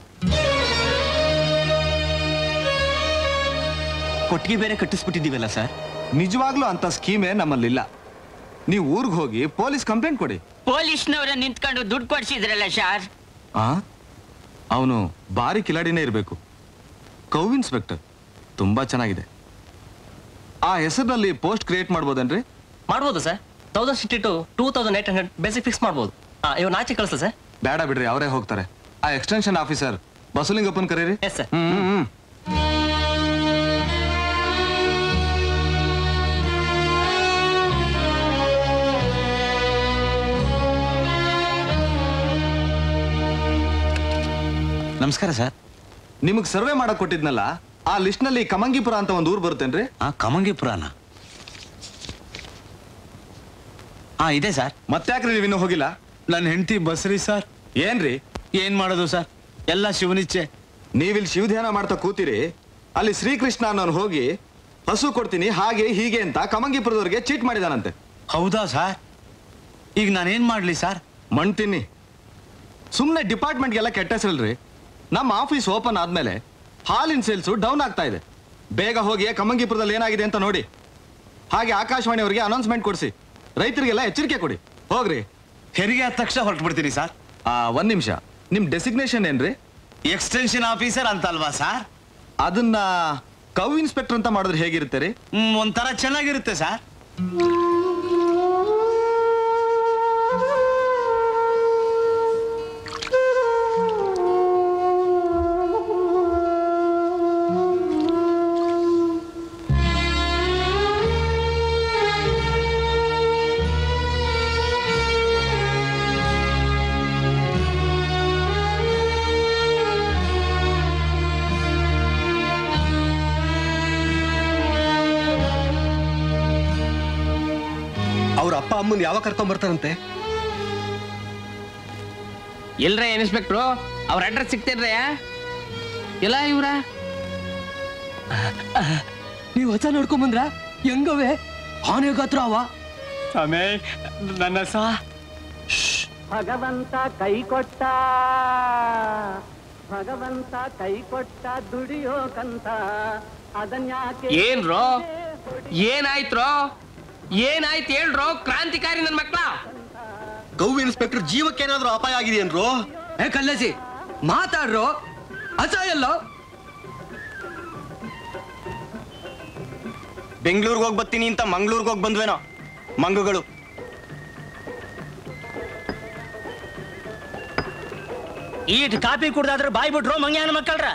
ಕೊಟ್ಟಿಗೆ ಬೇರೆ ಕಟ್ಟಿಸ್ಬಿಟ್ಟಿದ್ದೀವಲ್ಲ ಸರ್ ನಿಜವಾಗ್ಲೂ ಅಂತ ಸ್ಕೀಮೇ ನಮ್ಮಲ್ಲಿಲ್ಲ ನೀವು ಊರಿಗೆ ಹೋಗಿ ಪೊಲೀಸ್ ಕಂಪ್ಲೇಂಟ್ ಕೊಡಿ ಪೊಲೀಸ್ನವ್ರ ನಿಂತ್ಕೊಂಡು ದುಡ್ಡು ಕೊಡ್ಸಿದ್ರಲ್ಲ ಸರ್ ಆ ಅವನು ಭಾರಿ ಕಿಲಾಡಿನೇ ಇರಬೇಕು ಕೌ ಇನ್ಸ್ಪೆಕ್ಟರ್ ತುಂಬಾ ಚೆನ್ನಾಗಿದೆ ಆ ಹೆಸರಿನಲ್ಲಿ ಪೋಸ್ಟ್ ಕ್ರಿಯೇಟ್ ಮಾಡ್ಬೋದೇನ್ರಿ ಮಾಡ್ಬೋದು sir thousand sixty two two thousand eight hundred basic fix ಮಾಡ್ಬೋದು ಹಾಂ ಇವ್ ನಾಚೆ ಕಳಿಸ ಸರ್ ಬೇಡ ಬಿಡ್ರಿ ಅವರೇ ಹೋಗ್ತಾರೆ ಆ ಎಕ್ಸ್ಟೆನ್ಷನ್ ಆಫೀಸರ್ ಬಸಲಿಂಗಪ್ಪನ್ ಕರೀರಿ ಎಸ್ ಸರ್ ಹ್ಮ್ ಹ್ಮ್ ನಮಸ್ಕಾರ ಸರ್ ನಿಮಗ್ ಸರ್ವೆ ಮಾಡಕ್ ಕೊಟ್ಟಿದ್ನಲ್ಲ ಆ ಲಿಸ್ಟ್ ನಲ್ಲಿ ಕಮಂಗಿಪುರ ಅಂತ ಒಂದು ಊರು ಬರುತ್ತೇನ್ರಿ ಆ ಕಮಂಗಿಪುರಾನ ಹಾ ಇದೆ ಸರ್ ಮತ್ತ್ಯಾಕ್ರಿ ನೀವು ಇನ್ನೂ ಹೋಗಿಲ್ಲ ನನ್ನ ಹೆಂಡತಿ ಬಸ್ರಿ ಸರ್ ಏನ್ರಿ ಏನ್ ಮಾಡೋದು ಸರ್ ಎಲ್ಲ ಶಿವನಿಚ್ಛೆ ನೀವಿಲ್ಲಿ ಶಿವಧ್ಯಾನ ಮಾಡ್ತಾ ಕೂತಿರಿ ಅಲ್ಲಿ ಶ್ರೀಕೃಷ್ಣ ಅನ್ನೋನು ಹೋಗಿ ಹಸು ಕೊಡ್ತೀನಿ ಹಾಗೆ ಹೀಗೆ ಅಂತ ಕಮಂಗಿಪುರದವ್ರಿಗೆ ಚೀಟ್ ಮಾಡಿದಾನಂತೆ ಹೌದಾ ಸರ್ ಈಗ ನಾನೇನ್ ಮಾಡ್ಲಿ ಸರ್ ಮಣ್ ತಿನ್ನಿ ಸುಮ್ಮನೆ ಡಿಪಾರ್ಟ್ಮೆಂಟ್ಗೆಲ್ಲ ಕೆಟ್ಟ ಹೆಸರಲ್ರಿ ನಮ್ಮ ಆಫೀಸ್ ಓಪನ್ ಆದ್ಮೇಲೆ ಹಾಲಿನ ಸೇಲ್ಸು ಡೌನ್ ಆಗ್ತಾ ಇದೆ ಬೇಗ ಹೋಗಿ ಕಮಂಗಿಪುರದಲ್ಲಿ ಏನಾಗಿದೆ ಅಂತ ನೋಡಿ ಹಾಗೆ ಆಕಾಶವಾಣಿಯವರಿಗೆ ಅನೌನ್ಸ್ಮೆಂಟ್ ಕೊಡಿಸಿ ರೈತರಿಗೆಲ್ಲ ಎಚ್ಚರಿಕೆ ಕೊಡಿ ಹೋಗ್ರಿ ಹೆರಿಗೆ ಆದ ತಕ್ಷಣ ಹೊರಟ್ಬಿಡ್ತೀನಿ ಸರ್ ಆ ಒಂದ್ ನಿಮಿಷ ನಿಮ್ ಡೆಸಿಗ್ನೇಷನ್ ಏನ್ರಿ ಎಕ್ಸ್ಟೆನ್ಷನ್ ಆಫೀಸರ್ ಅಂತಲ್ವಾ ಸರ್ ಅದನ್ನ ಕವ್ ಇನ್ಸ್ಪೆಕ್ಟರ್ ಅಂತ ಮಾಡಿದ್ರೆ ಹೇಗಿರುತ್ತೆ ರೀ ಹ್ಮ್, ಒಂಥರ ಚೆನ್ನಾಗಿರುತ್ತೆ ಸರ್ ಅವ್ರ ಅಪ್ಪ ಅಮ್ಮನ್ ಯಾವಾಗ ಕರ್ಕೊಂಡ್ ಬರ್ತಾರಂತೆ ಎಲ್ರ ಇನ್ಸ್ಪೆಕ್ಟ್ರು ಅವ್ರ ಅಡ್ರೆಸ್ ಸಿಗ್ತೇನ್ರಯ್ಯ ಎಲ್ಲ ಇವ್ರ ನೀವು ಹೊಸ ನೋಡ್ಕೊಂಡ್ ಬಂದ್ರ ಹೆಂಗವೆ ಆನೆ ಗಾತ್ರ ಅವ ಸ್ವಾಮಿ ನನ್ನ ಸಾ ಭಗವಂತ ಕೈ ಕೊಟ್ಟ ಭಗವಂತ ಕೈ ಕೊಟ್ಟ ದುಡಿಯೋಕಂತ ಅದನ್ಯಾಕೆ ಏನ್ರೋ ಏನಾಯ್ತ್ರೋ ಏನಾಯ್ತು ಹೇಳ್ರೋ ಕ್ರಾಂತಿಕಾರಿ ನನ್ ಮಕ್ಳ ಗೌ ಇನ್ಸ್ಪೆಕ್ಟರ್ ಜೀವಕ್ಕೇನಾದ್ರೂ ಅಪಾಯ ಆಗಿದೆಯೇನ್ರೋ ಏ ಕಲ್ಲಸಿ ಮಾತಾಡ್ರೋ ಅಸಹ್ಯಲ್ಲೋ ಬೆಂಗಳೂರಿಗೆ ಹೋಗಿ ಬರ್ತೀನಿ ಅಂತ ಮಂಗಳೂರಿಗೆ ಹೋಗಿ ಬಂದ್ವೇನೋ ಮಂಗುಗಳು ಈಟ್ ಕಾಪಿ ಕುಡ್ದಾದ್ರೆ ಬಾಯ್ ಬಿಟ್ರು ಮಂಗ್ಯಾನ ಮಕ್ಕಳ್ರ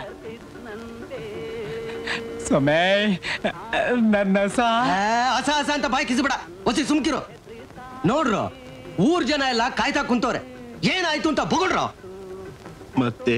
ಸಮೇ ನನ್ನ ಸಾ ಅಸ ಅಸ ಅಂತ ಬಾಯ್ ಕಿಸ್ಬೇಡ ಒಸಿ ಸುಮ್ಕಿರು ನೋಡ್ರು ಊರ್ ಜನ ಎಲ್ಲ ಕಾಯ್ತಾ ಕುಂತವ್ರೆ ಏನಾಯ್ತು ಅಂತ ಬೊಗಳ್ರೋ ಮತ್ತೆ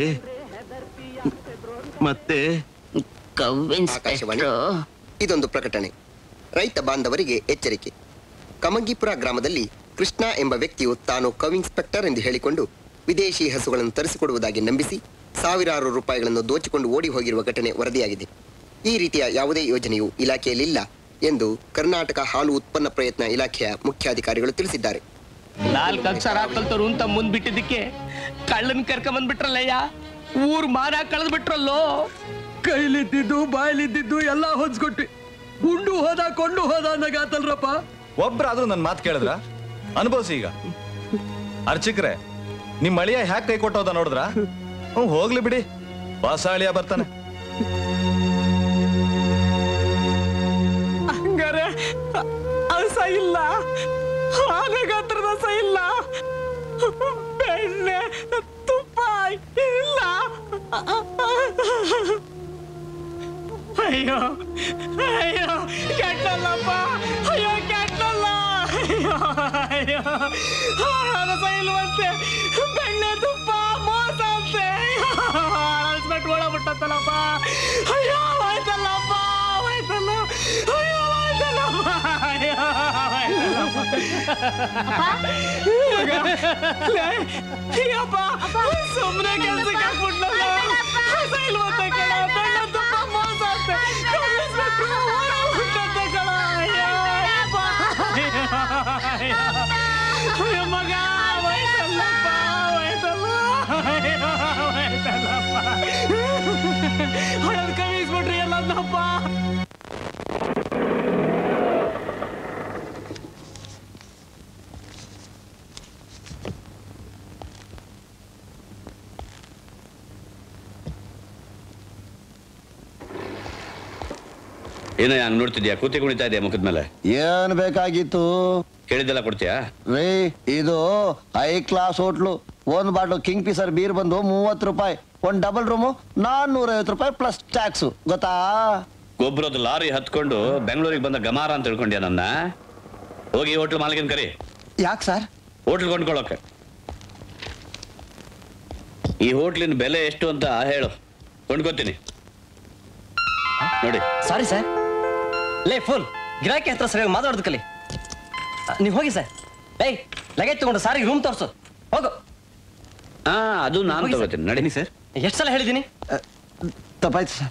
ಮತ್ತೆ ಆಕಾಶವಾಣಿ ಇದೊಂದು ಪ್ರಕಟಣೆ ರೈತ ಬಾಂಧವರಿಗೆ ಎಚ್ಚರಿಕೆ ಕಮಂಗಿಪುರ ಗ್ರಾಮದಲ್ಲಿ ಕೃಷ್ಣ ಎಂಬ ವ್ಯಕ್ತಿಯು ತಾನು ಕವ್ ಇನ್ಸ್ಪೆಕ್ಟರ್ ಎಂದು ಹೇಳಿಕೊಂಡು ವಿದೇಶಿ ಹಸುಗಳನ್ನು ತರಿಸಿಕೊಡುವುದಾಗಿ ನಂಬಿಸಿ ಸಾವಿರಾರು ರೂಪಾಯಿಗಳನ್ನು ದೋಚಿಕೊಂಡು ಓಡಿ ಹೋಗಿರುವ ಘಟನೆ ವರದಿಯಾಗಿದೆ ಈ ರೀತಿಯ ಯಾವುದೇ ಯೋಜನೆಯು ಇಲಾಖೆಯಲ್ಲಿಲ್ಲ ಎಂದು ಕರ್ನಾಟಕ ಹಾಲು ಉತ್ಪನ್ನ ಪ್ರಯತ್ನ ಇಲಾಖೆಯ ಮುಖ್ಯಾಧಿಕಾರಿಗಳು ತಿಳಿಸಿದ್ದಾರೆ ನಾಲ್ಕು ಅಕ್ಷರ ಕಲ್ತವ್ರು ಅಂತ ಮುಂದ್ ಬಿಟ್ಟಿದ್ದಕ್ಕೆ ಕಳ್ಳನ್ ಕರ್ಕೊಂಡ್ ಬಂದ್ಬಿಟ್ರಲ್ಲಯ್ಯ ಊರ್ ಮಾನ ಕಳೆದ್ ಬಿಟ್ರಲ್ಲೋ ಕೈಲಿದ್ದಿದ್ದು ಬಾಯ್ಲಿದ್ದಿದ್ದು ಎಲ್ಲ ಹೊಂಚ್ಕೊಟ್ಟಿ ಉಂಡು ಹೋದ ಕೊಂಡು ಹೋದ ಅನ್ನಗಾತಲ್ರಪ್ಪ ಒಬ್ರಾದ್ರೂ ನನ್ನ ಮಾತು ಕೇಳಿದ್ರ ಅನುಭವಿಸಿ ಈಗ ಅರ್ಚಕ್ರೆ ನಿಮ್ ಅಳಿಯ ಹ್ಯಾಕ್ ಕೈ ಕೊಟ್ಟೋದ ನೋಡಿದ್ರ ಹ್ಞೂ ಹೋಗ್ಲಿ ಬಿಡಿ ಹೊಸ ಅಳಿಯ ಬರ್ತಾನೆ ಹಂಗಾರೆ ಅಸ ಇಲ್ಲ ಹಾನಗಾತ್ರದ ಸ ಇಲ್ಲ ಬೆಣ್ಣೆ ತುಪ್ಪ ಇಲ್ಲ ಅಯ್ಯೋ ಅಯ್ಯೋ ಕೆಟ್ಟಲ್ಲಪ್ಪ ಅಯ್ಯೋ ಕೆಟ್ಟಲ್ಲ ಅಯ್ಯೋ ಅಯ್ಯೋ ರಸ ಇಲ್ವಂತೆ ಬೆಣ್ಣೆ ತುಪ್ಪ ಮೋಸ ಅಂತೆ ಅಳಿಸ್ಬಿಟ್ಟು ಒಳಬಿಟ್ಟತ್ತಲ್ಲಪ್ಪ ಅಯ್ಯೋ ಆಯ್ತಲ್ಲಪ್ಪ ಆಯ್ತಲ್ಲ ಅಯ್ಯೋ ಆಯ್ತಲ್ಲಪ್ಪ ಅಯ್ಯೋ ಅಯ್ಯಪ್ಪ ಸುಮ್ಮನೆ ಕೆಲ್ಸಕ್ಕೆ ಹಾಕ್ಬಿಟ್ನಲ್ಲ ರಸ ಇಲ್ವಂತೆ ಕಣ ಬೆಣ್ಣೆ ತುಪ್ಪ ಮೋಸ ಅಂತೆ ಕಳಿಸ್ಬಿಟ್ರು ಒಳಬಿಟ್ಟಂತೆ ಕಣ ಅಯ್ಯೋ ಅಯ್ಯಪ್ಪ ಅಯ್ಯೋ ಅಯ್ಯೋ ಮಗ ವಯಸ್ಸಲ್ಲಪ್ಪ ವಯಸ್ಸಲ್ಲ ಅಯ್ಯೋ ವಯಸ್ಸಲ್ಲಪ್ಪ ಹಳದ್ ಕಳಿಸ್ಬಿಟ್ರಿ ಎಲ್ಲದಪ್ಪ ಏನೋ ಹಂಗ್ ನೋಡ್ತಿದ್ಯಾ ಕೂತಿ ಕುಣಿತಾ ಇದೆಯಾ ಮುಖದ ಮೇಲೆ ಏನ್ ಬೇಕಾಗಿತ್ತು ಕೇಳಿದ್ದೆಲ್ಲ ಕೊಡ್ತೀಯಾ ರೀ ಇದು ಹೈ ಕ್ಲಾಸ್ ಹೋಟ್ಲು ಒಂದ್ ಬಾಟ್ಲು ಕಿಂಗ್ ಫಿಸರ್ ಬೀರ್ ಬಂದು ಮೂವತ್ತು ರೂಪಾಯಿ ಒಂದ್ ಡಬಲ್ ರೂಮು ನಾನ್ನೂರ ಐವತ್ತು ರೂಪಾಯಿ ಪ್ಲಸ್ ಟ್ಯಾಕ್ಸು ಗೊತ್ತಾ ಗೊಬ್ಬರದ ಲಾರಿ ಹತ್ಕೊಂಡು ಬೆಂಗಳೂರಿಗೆ ಬಂದ ಗಮಾರ ಅಂತ ತಿಳ್ಕೊಂಡ್ಯಾ ನನ್ನ ಹೋಗಿ ಹೋಟ್ಲ್ ಮಾಲಕಿನ ಕರಿ ಯಾಕೆ ಸರ್ ಹೋಟ್ಲ್ ಕೊಂಡ್ಕೊಳ್ಳೋಕೆ ಈ ಹೋಟ್ಲಿನ ಬೆಲೆ ಎಷ್ಟು ಅಂತ ಹೇಳು ಕೊಂಡ್ಕೋತೀನಿ ನೋಡಿ ಸಾರಿ ಸರ್ ಲೇ ಫೋನ್ ಗಿರಾಕಿ ಹತ್ರ ಸರಿಯಾಗಿ ಮಾತಾಡೋದು ಕಲಿ ನೀವು ಹೋಗಿ ಸರ್ ಏಯ್ ಲಗೇಜ್ ತಗೊಂಡು ಸಾರಿಗೆ ರೂಮ್ ತೋರ್ಸು ಹೋಗು ಹಾ ಅದು ನಾನು ಹೋಗಿ ಸರ್. ತಗೋತೀನಿ ನಡೀನಿ ಸರ್ ಎಷ್ಟು ಸಲ ಹೇಳಿದ್ದೀನಿ ತಪ್ಪಾಯ್ತು ಸರ್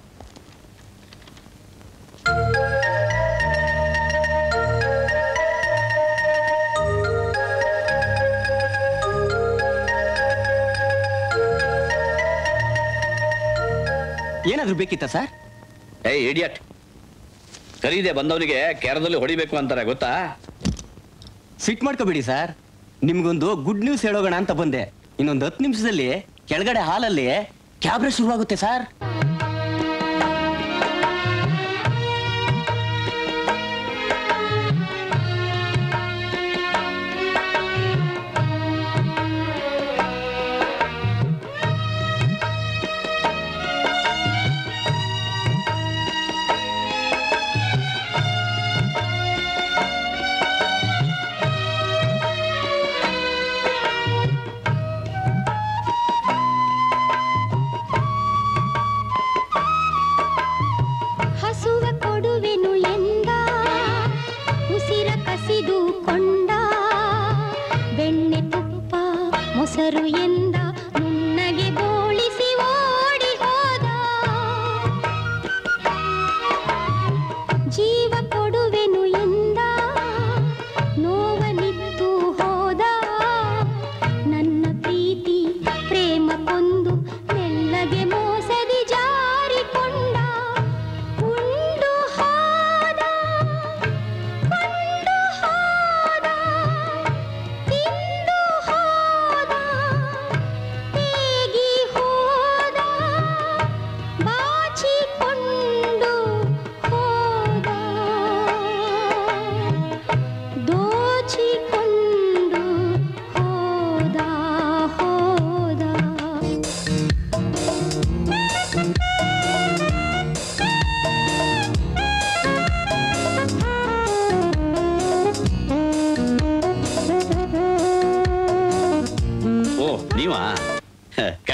ಏನಾದ್ರೂ ಬೇಕಿತ್ತ ಸರ್ ಏಯ್ ಇಡಿಯಟ್ ಖರೀದೆ ಬಂದವನಿಗೆ ಕೆರದಲ್ಲಿ ಹೊಡಿಬೇಕು ಅಂತಾರೆ ಗೊತ್ತಾ ಸಿಟ್ ಮಾಡ್ಕೋಬೇಡಿ ಸರ್ ನಿಮ್ಗೊಂದು ಗುಡ್ ನ್ಯೂಸ್ ಹೇಳೋಗೋಣ ಅಂತ ಬಂದೆ ಇನ್ನೊಂದು ಹತ್ತು ನಿಮಿಷದಲ್ಲಿ ಕೆಳಗಡೆ ಹಾಲಲ್ಲಿ ಕ್ಯಾಬ್ರೆ ಶುರುವಾಗುತ್ತೆ ಸರ್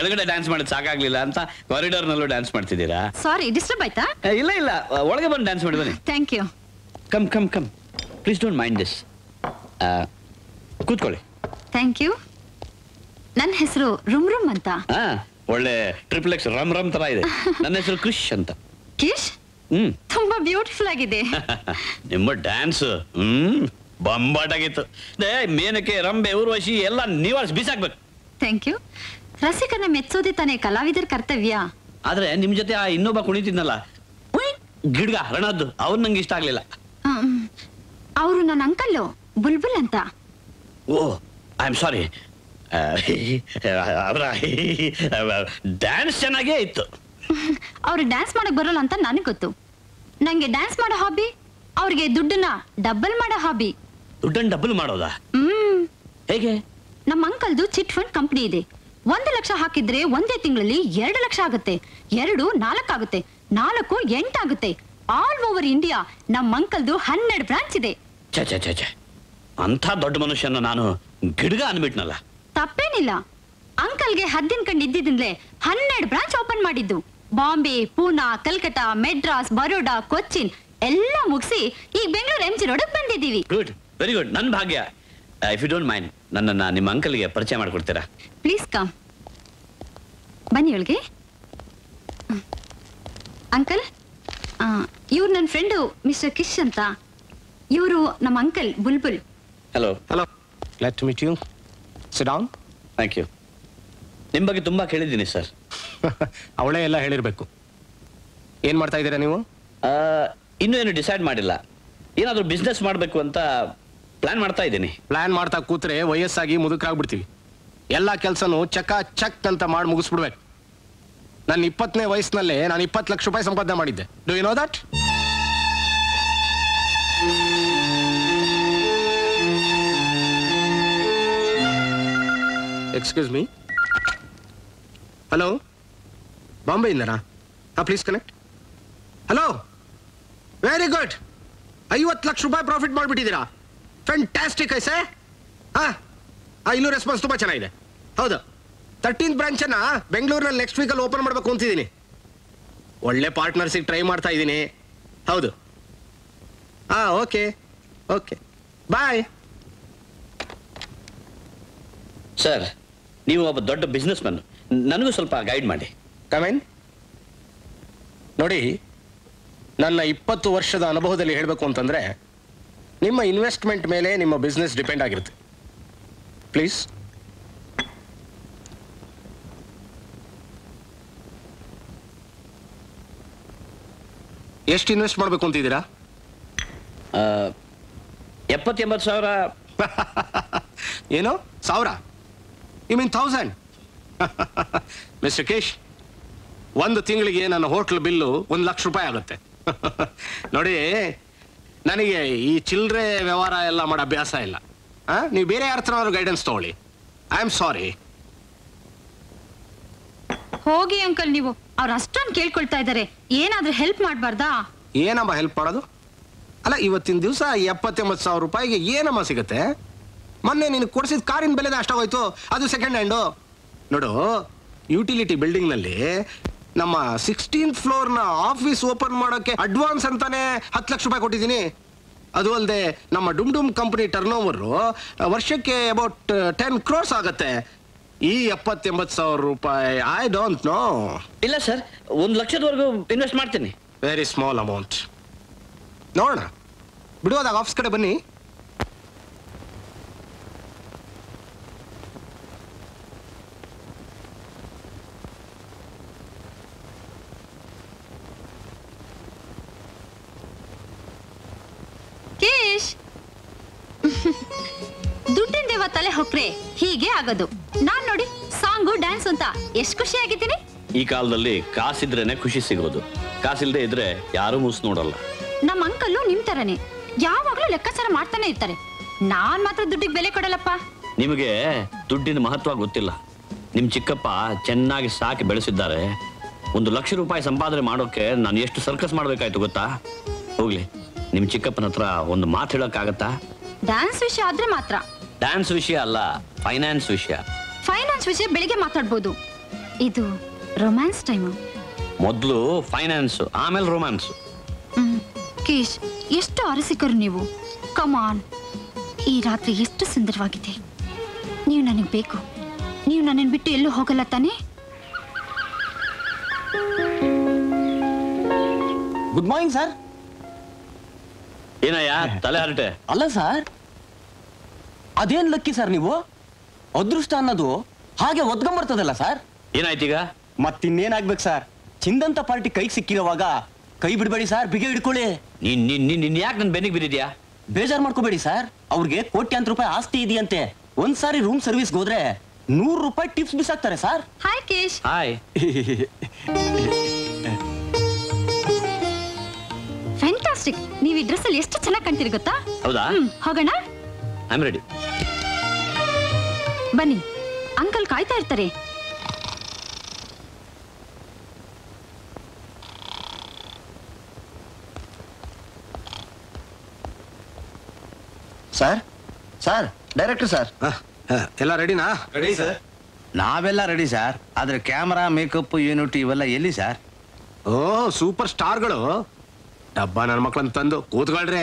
ಒಳಗಡೆ ಡ್ಯಾನ್ಸ್ ಮಾಡೋದು ಸಾಕಾಗ್ಲಿಲ್ಲ ಅಂತ ಕಾರಿಡಾರ್ ನಲ್ಲೂ ಡ್ಯಾನ್ಸ್ ಮಾಡ್ತಿದ್ದೀರಾ ಸಾರಿ ಡಿಸ್ಟರ್ಬ್ ಆಯ್ತಾ ಏ, ಇಲ್ಲ ಇಲ್ಲ ಒಳಗೆ ಬಂದು ಡ್ಯಾನ್ಸ್ ಮಾಡಿ ಬನ್ನಿ thank you come come come please don't mind this ಕೂತ್ಕೊಳ್ಳಿ ಥ್ಯಾಂಕ್ ಯು ನನ್ನ ಹೆಸರು ರುಮ್ ರುಮ್ ಅಂತ ಹಾ ಒಳ್ಳೆ ಟ್ರಿಪಲ್ ಎಕ್ಸ್ ರಮ್ ರಮ್ ತರ ಇದೆ ನನ್ನ ಹೆಸರು ಕ್ರಿಶ್ ಅಂತ ಕಿಶ್ ಹ್ಮ್ ತುಂಬಾ ಬ್ಯೂಟಿಫುಲ್ ಆಗಿದೆ ನಿಮ್ಮ ಡ್ಯಾನ್ಸ್ ಹ್ಮ್ ಬಂಬಾಟಾಗಿತ್ತು ಏ ಮೇನಕ್ಕೆ ರಂಬೆ ಊರ್ವಶಿ ಎಲ್ಲ ನೀವಾಳ್ಸಿ ಬೀಸಾಕ್ಬೇಕು ಥ್ಯಾಂಕ್ ಯು ರಸಿಕನ ಮೆಚ್ಚೋದೇ ತಾನೇ ಕಲಾವಿದರ ಕರ್ತವ್ಯ ಆದ್ರೆ ನಿಮ್ ಜೊತೆ ಆ ಇನ್ನೊಬ್ಬ ಕುಣಿತಿದ್ನಲ್ಲ ಉಯ್, ಗಿಡ್ಗ ರಣದ್ದು ಅವ್ರು ನಂಗೆ ಇಷ್ಟ ಆಗ್ಲಿಲ್ಲ ಅವರು ನನ್ನ ಅಂಕಲ್ಲು ಬುಲ್ಬುಲ್ ಅಂತ ಓ ಐ ಆಮ್ ಸಾರಿ ಅವರ ಡ್ಯಾನ್ಸ್ ಚೆನ್ನಾಗೇ ಇತ್ತು ಅವ್ರಿಗೆ ಡ್ಯಾನ್ಸ್ ಮಾಡಕ್ ಬರೋಲ್ಲ ಅಂತ ನನಗೆ ಗೊತ್ತು ನಂಗೆ ಡ್ಯಾನ್ಸ್ ಮಾಡೋ ಹಾಬಿ ಅವ್ರಿಗೆ ದುಡ್ಡನ್ನ ಡಬಲ್ ಮಾಡೋ ಹಾಬಿ ದುಡ್ಡನ್ನು ಡಬಲ್ ಮಾಡೋದಾ ಹ್ಮ್ ಹೇಗೆ ನಮ್ಮ ಅಂಕಲ್ದು ಚಿಟ್ ಫಂಡ್ ಕಂಪ್ನಿ ಇದೆ ಒಂದು ಲಕ್ಷ ಹಾಕಿದ್ರೆ ಒಂದೇ ತಿಂಗಳಲ್ಲಿ ಎರಡು ಲಕ್ಷ ಆಗುತ್ತೆ ಎರಡು ನಾಲ್ಕಾಗುತ್ತೆ ನಾಲ್ಕು ಎಂಟಾಗುತ್ತೆ ಆಲ್ ಓವರ್ ಇಂಡಿಯಾ ನಮ್ಮ ಅಂಕಲ್ದು ಹನ್ನೆರಡು ಬ್ರಾಂಚ್ ಇದೆ ಛೆ ಛೆ ಛೆ ಛೆ ಅಂಥ ದೊಡ್ಡ ಮನುಷ್ಯನ ನಾನು ಗಿಡ್ಗ ಅನ್ಬಿಟ್ನಲ್ಲ ತಪ್ಪೇನಿಲ್ಲ ಅಂಕಲ್ಗೆ ಹದ್ದಿನ ಕಂಡು ಇದ್ದಿದ್ದಿಂದಲೇ ಹನ್ನೆರಡು ಬ್ರಾಂಚ್ ಓಪನ್ ಮಾಡಿದ್ದು ಬಾಂಬೆ ಪೂನಾ ಕಲ್ಕಟಾ ಮೆಡ್ರಾಸ್ ಬರೋಡಾ ಕೊಚ್ಚಿನ್ ಎಲ್ಲ ಮುಗಿಸಿ ಈಗ ಬೆಂಗಳೂರು ಎಂ ಜಿ ರೋಡಕ್ ಬಂದಿದ್ದೀವಿ ಗುಡ್ ವೆರಿ ಗುಡ್ ನನ್ನ ಭಾಗ್ಯ ಇಫ್ ಯು ಡೋಂಟ್ ಮೈಂಡ್ ನನ್ನನ್ನ ನಿಮ್ಮ ಅಂಕಲ್ಗೆ ಪರಿಚಯ ಮಾಡ್ಕೊಡ್ತೀರಾ ಪ್ಲೀಸ್ ಕಮ್ ಬನ್ನಿ ಒಳಗೆ ಅಂಕಲ್ ಇವ್ರು ನನ್ನ ಫ್ರೆಂಡು ಮಿಸ್ಟರ್ ಕಿಶ್ ಅಂತ ಇವರು ನಮ್ಮ uncle Bulbul hello hello let meet you sit down thank you ನಿಮ್ಮ ಬಗ್ಗೆ ತುಂಬಾ ಕೇಳಿದ್ದೀನಿ ಸರ್ ಅವಳೇ ಎಲ್ಲ ಹೇಳಿರ್ಬೇಕು ಏನ್ ಮಾಡ್ತಾ ಇದ್ದೀರಾ ನೀವು ಇನ್ನೂ ಏನು ಡಿಸೈಡ್ ಮಾಡಿಲ್ಲ ಏನಾದರೂ ಬಿಸ್ನೆಸ್ ಮಾಡಬೇಕು ಅಂತ ಪ್ಲಾನ್ ಮಾಡ್ತಾ ಇದ್ದೀನಿ ಪ್ಲಾನ್ ಮಾಡ್ತಾ ಕೂತ್ರೆ ವಯಸ್ಸಾಗಿ ಮುದುಕರಾಗ್ಬಿಡ್ತೀವಿ ಎಲ್ಲ ಕೆಲಸನೂ ಚಕ ಚಕ್ ಅಂತ ಮಾಡಿ ಮುಗಿಸ್ಬಿಡ್ಬೇಕು ನನ್ನ ಇಪ್ಪತ್ತನೇ ವಯಸ್ಸಿನಲ್ಲೇ ನಾನು ಇಪ್ಪತ್ತು ಲಕ್ಷ ರೂಪಾಯಿ ಸಂಪಾದನೆ ಮಾಡಿದ್ದೆ do you know that excuse me hello ಬಾಂಬೆಯಿಂದನಾ ಹಾಂ please connect hello very good ಐವತ್ತು ಲಕ್ಷ ರೂಪಾಯಿ ಪ್ರಾಫಿಟ್ ಮಾಡಿಬಿಟ್ಟಿದ್ದೀರಾ ಫ್ಯಾಂಟಾಸ್ಟಿಕ್ ಐಸೆ ಹಾಂ ಹಾಂ ಇಲ್ಲೂ ರೆಸ್ಪಾನ್ಸ್ ತುಂಬ ಚೆನ್ನಾಗಿದೆ ಹೌದು ತರ್ಟೀನ್ ಬ್ರಾಂಚನ್ನ ಬೆಂಗಳೂರಿನಲ್ಲಿ ನೆಕ್ಸ್ಟ್ ವೀಕಲ್ಲಿ ಓಪನ್ ಮಾಡಬೇಕು ಅಂತಿದ್ದೀನಿ ಒಳ್ಳೆ ಪಾರ್ಟ್ನರ್ಸಿಗೆ ಟ್ರೈ ಮಾಡ್ತಾ ಇದ್ದೀನಿ ಹೌದು ಹಾಂ ಓಕೆ ಓಕೆ ಬಾಯ್ ಸರ್ ನೀವು ಒಬ್ಬ ದೊಡ್ಡ ಬಿಸ್ನೆಸ್ ಮ್ಯಾನ್ ನನಗೂ ಸ್ವಲ್ಪ ಗೈಡ್ ಮಾಡಿ ಕಮೆನ್ ನೋಡಿ ನನ್ನ ಇಪ್ಪತ್ತು ವರ್ಷದ ಅನುಭವದಲ್ಲಿ ಹೇಳಬೇಕು ಅಂತಂದ್ರೆ ನಿಮ್ಮ ಇನ್ವೆಸ್ಟ್ಮೆಂಟ್ ಮೇಲೆ ನಿಮ್ಮ ಬಿಸ್ನೆಸ್ ಡಿಪೆಂಡ್ ಆಗಿರುತ್ತೆ ಪ್ಲೀಸ್ ಎಷ್ಟು ಇನ್ವೆಸ್ಟ್ ಮಾಡಬೇಕು ಅಂತಿದ್ದೀರಾ ಎಪ್ಪತ್ತೆಂಬತ್ತು ಸಾವಿರ ಏನು ಸಾವಿರ you mean thousand mister Kesh ಒಂದು ತಿಂಗಳಿಗೆ ನನ್ನ ಹೋಟ್ಲ್ ಬಿಲ್ಲು ಒಂದು ಲಕ್ಷ ರೂಪಾಯಿ ಆಗುತ್ತೆ ನೋಡಿ ನನಗೆ ಈ ಚಿಲ್ಲರೆ ವ್ಯವಹಾರ ಎಲ್ಲ ಮಾಡೋ ಅಭ್ಯಾಸ ಇಲ್ಲ ಆ? ನೀವು ಬೇರೆ ಯಾರ ಹತ್ರನಾದ್ರು ಗೈಡೆನ್ಸ್ ತಗೊಳ್ಳಿ ಐ ಆಮ್ ಸಾರಿ ಹೋಗಿ ಅಂಕಲ್ ನೀವು ಅವ್ರು ಅಷ್ಟೊಂದು ಕೇಳ್ಕೊಳ್ತಾ ಇದ್ದಾರೆ ಏನಾದ್ರೂ ಹೆಲ್ಪ್ ಮಾಡ್ಬಾರ್ದಾ ಏನಮ್ಮ ಹೆಲ್ಪ್ ಮಾಡೋದು ಅಲ್ಲ ಇವತ್ತಿನ ದಿವಸ ಎಪ್ಪತ್ತೆಂಬತ್ತು ಸಾವಿರ ರೂಪಾಯಿಗೆ ಏನಮ್ಮ ಸಿಗುತ್ತೆ ಮೊನ್ನೆ ನೀನು ಕೊಡಿಸಿದ ಕಾರಿನ ಬೆಲೆದ ಅಷ್ಟಾಗೋಯ್ತು ಅದು ಸೆಕೆಂಡ್ ಹ್ಯಾಂಡು ನೋಡು ಯುಟಿಲಿಟಿ ಬಿಲ್ಡಿಂಗ್ನಲ್ಲಿ ನಮ್ಮ ಸಿಕ್ಸ್ಟೀನ್ತ್ ಫ್ಲೋರ್ನ ಆಫೀಸ್ ಓಪನ್ ಮಾಡೋಕ್ಕೆ ಅಡ್ವಾನ್ಸ್ ಅಂತಾನೆ ಹತ್ತು ಲಕ್ಷ ರೂಪಾಯಿ ಕೊಟ್ಟಿದ್ದೀನಿ ಅದು ಅಲ್ಲದೆ ನಮ್ಮ Dum Dum company turn over ವರ್ಷಕ್ಕೆ ಅಬೌಟ್ ಟೆನ್ ಕ್ರೋರ್ಸ್ ಆಗುತ್ತೆ ಈ ಎಪ್ಪತ್ತೆಂಬತ್ತು ಸಾವಿರ ರೂಪಾಯಿ ಐ ಡೋಂಟ್ ನೋ ಇಲ್ಲ ಸರ್ ಒಂದು ಲಕ್ಷದವರೆಗೂ ಇನ್ವೆಸ್ಟ್ ಮಾಡ್ತೀನಿ ವೆರಿ ಸ್ಮಾಲ್ ಅಮೌಂಟ್ ನೋಡೋಣ ಬಿಡುವಾಗ ಆಫೀಸ್ ಕಡೆ ಬನ್ನಿ ಕೇಶ್ ದುಡ್ಡಿನ ದೇವ ತಲೆ ಹೊಕ್ರೆ ಹೀಗೆ ಆಗೋದು ನಾನ್ ನೋಡಿ ಸಾಂಗು ಡ್ಯಾನ್ಸ್ ಅಂತ ಎಷ್ಟು ಖುಷಿ ಆಗಿದ್ದೀನಿ ಈ ಕಾಲದಲ್ಲಿ ಕಾಸಿದ್ರೇನೆ ಖುಷಿ ಸಿಗೋದು ಕಾಸಿಲ್ದೇ ಇದ್ರೆ ಯಾರೂ ಮೂಸ್ ನೋಡಲ್ಲ ನಮ್ಮ ಅಂಕಲ್ಲು ನಿಮ್ ತರನೇ ಯಾವಾಗ್ಲೂ ಲೆಕ್ಕಾಚಾರ ಮಾಡ್ತಾನೆ ಇರ್ತಾರೆ ನಾನ್ ಮಾತ್ರ ದುಡ್ಡಿಗೆ ಬೆಲೆ ಕೊಡಲ್ಲಪ್ಪ ನಿಮಗೆ ದುಡ್ಡಿನ ಮಹತ್ವ ಗೊತ್ತಿಲ್ಲ ನಿಮ್ ಚಿಕ್ಕಪ್ಪ ಚೆನ್ನಾಗಿ ಸಾಕಿ ಬೆಳೆಸಿದ್ದಾರೆ ಒಂದು ಲಕ್ಷ ರೂಪಾಯಿ ಸಂಪಾದನೆ ಮಾಡೋಕೆ ನಾನು ಎಷ್ಟು ಸರ್ಕಸ್ ಮಾಡ್ಬೇಕಾಯ್ತು ಗೊತ್ತಾ ಹೋಗ್ಲಿ ನಿಮ್ ಚಿಕ್ಕಪ್ಪನ ಹತ್ರ ಒಂದು ಮಾತು ಹೇಳಕ್ಕಾಗತ್ತಾ ಡ್ಯಾನ್ಸ್ ವಿಷಯ ಆದ್ರೆ ಮಾತ್ರ ಡ್ಯಾನ್ಸ್ ವಿಷಯ ಅಲ್ಲ ಫೈನಾನ್ಸ್ ವಿಷಯ ಫೈನಾನ್ಸ್ ವಿಷಯ ಬೆಳಿಗ್ಗೆ ಮಾತಾಡ್ಬೋದು ಇದು ರೊಮ್ಯಾನ್ಸ್ ಟೈಮು ಮೊದಲು ಫೈನಾನ್ಸ್ ಆಮೇಲೆ ರೊಮ್ಯಾನ್ಸ್ ಕೇಶ್ ಎಷ್ಟು ಅರಸಿಕರು ನೀವು ಕಮಾನ್ ಈ ರಾತ್ರಿ ಎಷ್ಟು ಸುಂದರವಾಗಿದೆ ನೀವು ನನಗೆ ಬೇಕು ನೀವು ನನ್ನನ್ನು ಬಿಟ್ಟು ಎಲ್ಲೂ ಹೋಗಲ್ಲ ತಾನೇ ಗುಡ್ ಮಾರ್ನಿಂಗ್ ಸರ್ ಏನಯ್ಯ ತಲೆ ಹರಟೆ ಅಲ್ಲ ಸರ್ ಅದೇನ್ ಲಕ್ಕಿ ಸರ್ ನೀವು ಅದೃಷ್ಟ ಅನ್ನೋದು ಹಾಗೆ ಒದ್ಕೊಂಬರ್ತದಲ್ಲ ಸರ್ ಏನಾಯ್ತೀಗ ಮತ್ತಿನ್ನೇನಾಗ್ಬೇಕು ಸರ್ ಚಿಂದಂತ ಪಾರ್ಟಿ ಕೈಗೆ ಸಿಕ್ಕಿರೋವಾಗ ಕೈ ಬಿಡಬೇಡಿ ಸರ್ ಬಿಗೆ ಹಿಡ್ಕೊಳ್ಳಿ ನೀನ್ ನೀನ್ ನೀನ್ ನೀನ್ ಯಾಕೆ ನನ್ ಬೆನ್ನಿಗೆ ಬಿದ್ದಿದ್ಯಾ ಬೇಜಾರ್ ಮಾಡ್ಕೋಬೇಡಿ ಸರ್ ಅವ್ರಿಗೆ ಕೋಟ್ಯಾಂತರ ರೂಪಾಯಿ ಆಸ್ತಿ ಇದೆಯಂತೆ ಒಂದ್ ಸಾರಿ ರೂಮ್ ಸರ್ವಿಸ್ಗೆ ಹೋದ್ರೆ ನೂರು ರೂಪಾಯಿ ಟಿಪ್ಸ್ ಬಿಸಾಕ್ತಾರೆ sir hi Kesh hi fantastic ನೀವು ಈ ಡ್ರೆಸ್ ಅಲ್ಲಿ ಎಷ್ಟು ಚೆನ್ನಾಗಿ ಕಾಣ್ತೀರಿ ಗೊತ್ತಾ ಹೌದಾ ಹ್ಮ್, ಹೋಗೋಣ ಐ ಆಮ್ ರೆಡಿ ಬನ್ನಿ ಅಂಕಲ್ ಕಾಯ್ತಾ ಇರ್ತಾರೆ ಸರ್ ಸರ್ ಡೈರೆಕ್ಟರ್ ಸರ್ ಎಲ್ಲ ರೆಡಿನಾ ರೆಡಿ ಸರ್ ನಾವೆಲ್ಲ ರೆಡಿ ಸರ್ ಆದ್ರೆ ಕ್ಯಾಮರಾ ಮೇಕಪ್ ಯೂನಿಟ್ ಇವೆಲ್ಲ ಎಲ್ಲಿ ಸರ್ ಓ ಸೂಪರ್ ಸ್ಟಾರ್ಗಳು ಡಬ್ಬ ನನ್ನ ಮಕ್ಳನ್ನ ತಂದು ಕೂತ್ಕೊಳ್ರಿ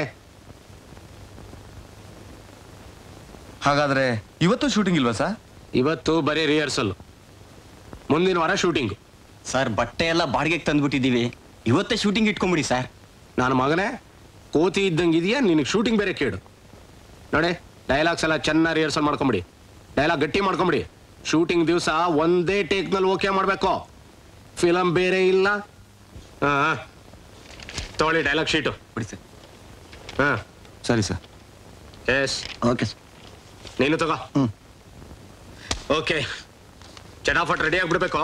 ಹಾಗಾದ್ರೆ ಇವತ್ತು ಶೂಟಿಂಗ್ ಇಲ್ವಾ ಸರ್ ಇವತ್ತು ಬರೀ ರಿಹರ್ಸಲ್ ಮುಂದಿನ ವಾರ ಶೂಟಿಂಗ್ ಸರ್ ಬಟ್ಟೆ ಎಲ್ಲ ಬಾಡಿಗೆಗೆ ತಂದ್ಬಿಟ್ಟಿದೀವಿ ಇವತ್ತೇ ಶೂಟಿಂಗ್ ಇಟ್ಕೊಂಬಿಡಿ ಸರ್ ನನ್ನ ಮಗನೇ ಕೋತಿ ಇದ್ದಂಗೆ ಇದೆಯಾ ನಿನಗೆ ಶೂಟಿಂಗ್ ಬೇರೆ ಕೇಳು ನೋಡಿ ಡೈಲಾಗ್ಸ್ ಎಲ್ಲ ಚೆನ್ನಾಗಿ ರಿಹರ್ಸಲ್ ಮಾಡ್ಕೊಂಬಿಡಿ ಡೈಲಾಗ್ ಗಟ್ಟಿ ಮಾಡ್ಕೊಂಬಿಡಿ ಶೂಟಿಂಗ್ ದಿವಸ ಒಂದೇ ಟೇಕ್ನಲ್ಲಿ ಓಕೆ ಮಾಡಬೇಕು ಫಿಲಮ್ ಬೇರೆ ಇಲ್ಲ ಹಾ ತಗೊಳ್ಳಿ ಡೈಲಾಗ್ ಶೀಟು ಬಿಡಿ ಸರ್ ಹಾ ಸರಿ ಸರ್ ಎಸ್ ಓಕೆ ನೀನು ತಗೋ ಓಕೆ ಚಟಾಫಟ್ ರೆಡಿ ಆಗ್ಬಿಡ್ಬೇಕು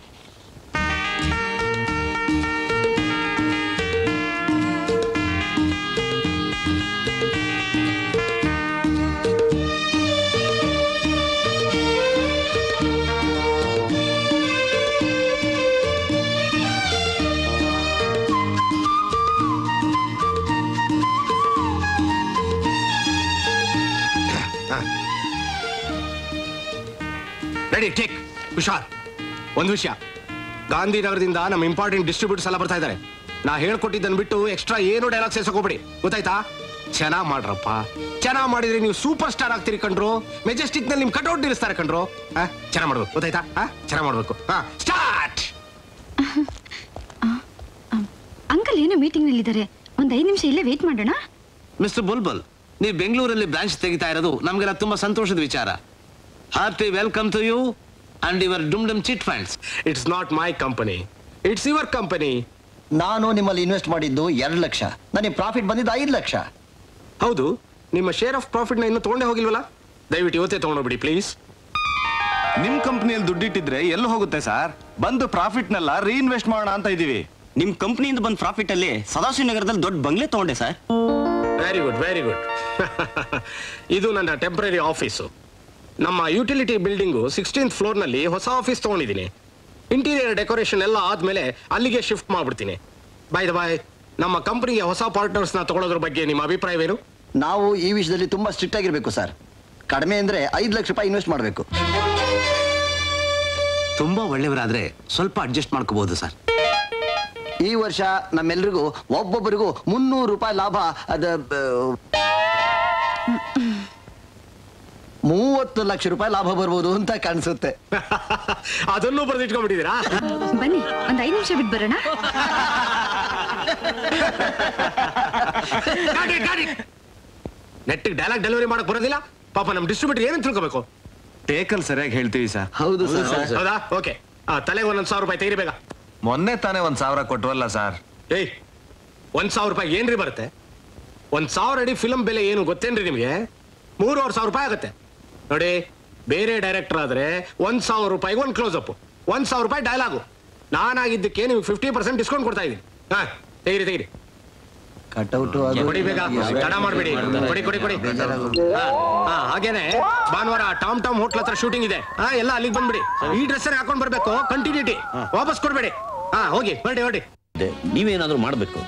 ರೆಡಿ ಟೇಕ್ ಹುಷಾರ್ ಒಂದು ವಿಷಯ ಗಾಂಧಿನಗರದಿಂದ ನಮ್ಮ ಇಂಪಾರ್ಟೆಂಟ್ ಡಿಸ್ಟ್ರಿಬ್ಯೂಟರ್ಸ್ ಎಲ್ಲ ಬರ್ತಾ ಇದ್ದಾರೆ ನಾ ಹೇಳ್ಕೊಟ್ಟಿದ್ದನ್ನು ಬಿಟ್ಟು ಎಕ್ಸ್ಟ್ರಾ ಏನು ಡೈಲಾಗ್ ಸೇರ್ಸೋಕೋಬೇಡಿ ಗೊತ್ತಾಯ್ತಾ ಚೆನ್ನಾಗ್ ಮಾಡ್ರಪ್ಪ ಚೆನ್ನಾಗ್ ಮಾಡಿದ್ರೆ ನೀವು ಸೂಪರ್ ಸ್ಟಾರ್ ಆಗ್ತೀರಿ ಕಂಡ್ರು ಮೆಜೆಸ್ಟಿಕ್ ನಲ್ಲಿ ನಿಮ್ ಕಟ್ಔಟ್ ನಿಲ್ಲಿಸ್ತಾರೆ ಕಂಡ್ರು ಚೆನ್ನಾಗ್ ಮಾಡ್ಬೇಕು ಗೊತ್ತಾಯ್ತಾ ಚೆನ್ನಾಗ್ ಮಾಡ್ಬೇಕು ಹಾ ಸ್ಟಾರ್ಟ್ ಅಂಕಲ್ ಏನೋ ಮೀಟಿಂಗ್ ನಲ್ಲಿದ್ದಾರೆ ಒಂದ್ ಐದು ನಿಮಿಷ ಇಲ್ಲೇ ವೇಟ್ ಮಾಡೋಣ ಮಿಸ್ಟರ್ ಬುಲ್ಬುಲ್ ನೀವು ಬೆಂಗಳೂರಲ್ಲಿ ಬ್ರಾಂಚ್ ತೆಗಿತಾ ಇರೋದು ನಮಗೆಲ್ಲ ತುಂಬಾ ಸಂತೋಷದ ವಿಚಾರ hearty welcome to you and your Dum Dum chit funds it's not my company it's your company ನಾನು ನಿಮ್ಮಲ್ಲಿ ಇನ್ವೆಸ್ಟ್ ಮಾಡಿದ್ದು ಎರಡು ಲಕ್ಷ ನನಗೆ ಪ್ರಾಫಿಟ್ ಬಂದಿದ್ದು ಐದು ಲಕ್ಷ ಹೌದು ನಿಮ್ಮ ಶೇರ್ ಆಫ್ ಪ್ರಾಫಿಟ್ ನ ಇನ್ನು ತಗೊಂಡೇ ಹೋಗಿಲ್ವಲ್ಲ ದಯವಿಟ್ಟು ಇವತ್ತೇ ತಗೊಂಡೋಗ್ಬಿಡಿ ಪ್ಲೀಸ್ ನಿಮ್ ಕಂಪ್ನಿಯಲ್ಲಿ ದುಡ್ಡಿಟ್ಟಿದ್ರೆ ಎಲ್ಲಿ ಹೋಗುತ್ತೆ ಸರ್ ಬಂದು ಪ್ರಾಫಿಟ್ನೆಲ್ಲ ರೀಇನ್ವೆಸ್ಟ್ ಮಾಡೋಣ ಅಂತ ಇದೀವಿ ನಿಮ್ ಕಂಪ್ನಿಯಿಂದ ಬಂದ ಪ್ರಾಫಿಟ್ ಅಲ್ಲಿ ಸದಾಶಿವ ನಗರದಲ್ಲಿ ದೊಡ್ಡ ಬಂಗ್ಲೆ ತಗೊಂಡೆ sir very good very good ಇದು ನನ್ನ ಟೆಂಪ್ರರಿ ಆಫೀಸು ನಮ್ಮ ಯುಟಿಲಿಟಿ ಬಿಲ್ಡಿಂಗು ಸಿಕ್ಸ್ಟೀನ್ತ್ ಫ್ಲೋರ್ನಲ್ಲಿ ಹೊಸ ಆಫೀಸ್ ತೊಗೊಂಡಿದ್ದೀನಿ ಇಂಟೀರಿಯರ್ ಡೆಕೋರೇಷನ್ ಎಲ್ಲ ಆದ್ಮೇಲೆ ಅಲ್ಲಿಗೆ ಶಿಫ್ಟ್ ಮಾಡ್ಬಿಡ್ತೀನಿ ಬೈ ದ ಬಾಯ್ ನಮ್ಮ ಕಂಪನಿಗೆ ಹೊಸ ಪಾರ್ಟ್ನರ್ಸ್ನ ತಗೊಳ್ಳೋದ್ರ ಬಗ್ಗೆ ನಿಮ್ಮ ಅಭಿಪ್ರಾಯವೇನು ನಾವು ಈ ವಿಷಯದಲ್ಲಿ ತುಂಬಾ ಸ್ಟ್ರಿಕ್ಟ್ ಆಗಿರ್ಬೇಕು ಸರ್ ಕಡಿಮೆ ಅಂದ್ರೆ ಐದು ಲಕ್ಷ ರೂಪಾಯಿ ಇನ್ವೆಸ್ಟ್ ಮಾಡಬೇಕು ತುಂಬಾ ಒಳ್ಳೆಯವರಾದ್ರೆ ಸ್ವಲ್ಪ ಅಡ್ಜಸ್ಟ್ ಮಾಡ್ಕೋಬಹುದು ಸರ್ ಈ ವರ್ಷ ನಮ್ಮೆಲ್ರಿಗೂ ಒಬ್ಬೊಬ್ಬರಿಗೂ ಮುನ್ನೂರು ರೂಪಾಯಿ ಲಾಭ ಅದ ಬ- ಮೂವತ್ತು ಲಕ್ಷ ರೂಪಾಯಿ ಲಾಭ ಬರ್ಬೋದು ಅಂತ ಕಾಣಿಸುತ್ತೆ ಅದನ್ನು ಬರೆದಿಟ್ಕೊಂಡ್ಬಿಟ್ಟಿದ್ದೀರಾ ಬನ್ನಿ ಒಂದ್ ಐದು ನಿಮಿಷ ಬಿಟ್ಟು ಬರೋಣ ನೆಟ್ಟಿಗೆ ಡೈಲಾಗ್ ಡೆಲಿವರಿ ಮಾಡಕ್ ಬರೋದಿಲ್ಲ ಪಾಪ ನಮ್ಮ ಡಿಸ್ಟ್ರಿಬ್ಯೂಟರ್ ಏನಂತ ತಿಳ್ಕೋಬೇಕು ಟೇಕಲ್ ಸರಿಯಾಗಿ ಹೇಳ್ತೀವಿ ಸರ್ ಹೌದು ಹೌದಾ ಓಕೆ ತಲೆಗೆ ಒಂದೊಂದು ಸಾವಿರ ರೂಪಾಯಿ ತೆಗಿಬೇಕ ಮೊನ್ನೆ ತಾನೇ ಒಂದ್ ಸಾವಿರ ಕೊಟ್ವಲ್ಲ ಸರ್ ಏಯ್ ಒಂದ್ ಸಾವಿರ ರೂಪಾಯಿ ಏನ್ರಿ ಬರುತ್ತೆ ಒಂದ್ ಸಾವಿರ ಅಡಿ ಫಿಲಂ ಬೆಲೆ ಏನು ಗೊತ್ತೇನ್ರಿ ನಿಮಗೆ ಮೂರುವರೆ ಸಾವಿರ ರೂಪಾಯಿ ಆಗುತ್ತೆ ನೋಡಿ ಬೇರೆ ಡೈರೆಕ್ಟರ್ ಆದ್ರೆ ಒಂದ್ ಸಾವಿರ ರೂಪಾಯಿಗೆ ಒಂದ್ ಕ್ಲೋಸ್ ಅಪ್ ಒಂದ್ ಸಾವಿರ ರೂಪಾಯಿ ಡೈಲಾಗು ನಾನಾಗಿದ್ದಕ್ಕೆ ನಿಮ್ಗೆ ಫಿಫ್ಟಿ ಪರ್ಸೆಂಟ್ ಡಿಸ್ಕೌಂಟ್ ಕೊಡ್ತಾ ಇದ್ದೀನಿ ಹಾ ತೆಗಿರಿ ತೆಗಿರಿ ಕಟೌಟು ಕೊಡಿ ಬೇಗ ತಡ ಮಾಡ್ಬೇಡಿ ಕೊಡಿ ಕೊಡಿ ಕೊಡಿ ಹಾ, ಹಾ, ಹಾಗೇನೆ ಭಾನುವಾರ ಟಾಮ್ ಟಾಮ್ ಹೋಟ್ಲ್ ಹತ್ರ ಶೂಟಿಂಗ್ ಇದೆ ಹಾ ಎಲ್ಲ ಅಲ್ಲಿಗೆ ಬಂದ್ಬಿಡಿ ಈ ಡ್ರೆಸ್ ಹಾಕೊಂಡ್ ಬರ್ಬೇಕು ಕಂಟಿನ್ಯೂಟಿ ವಾಪಸ್ ಕೊಡ್ಬೇಡಿ ಹಾ ಹೋಗಿ ಹೊರಡಿ ಹೊರಡಿ ನೀವೇನಾದ್ರೂ ಮಾಡ್ಬೇಕು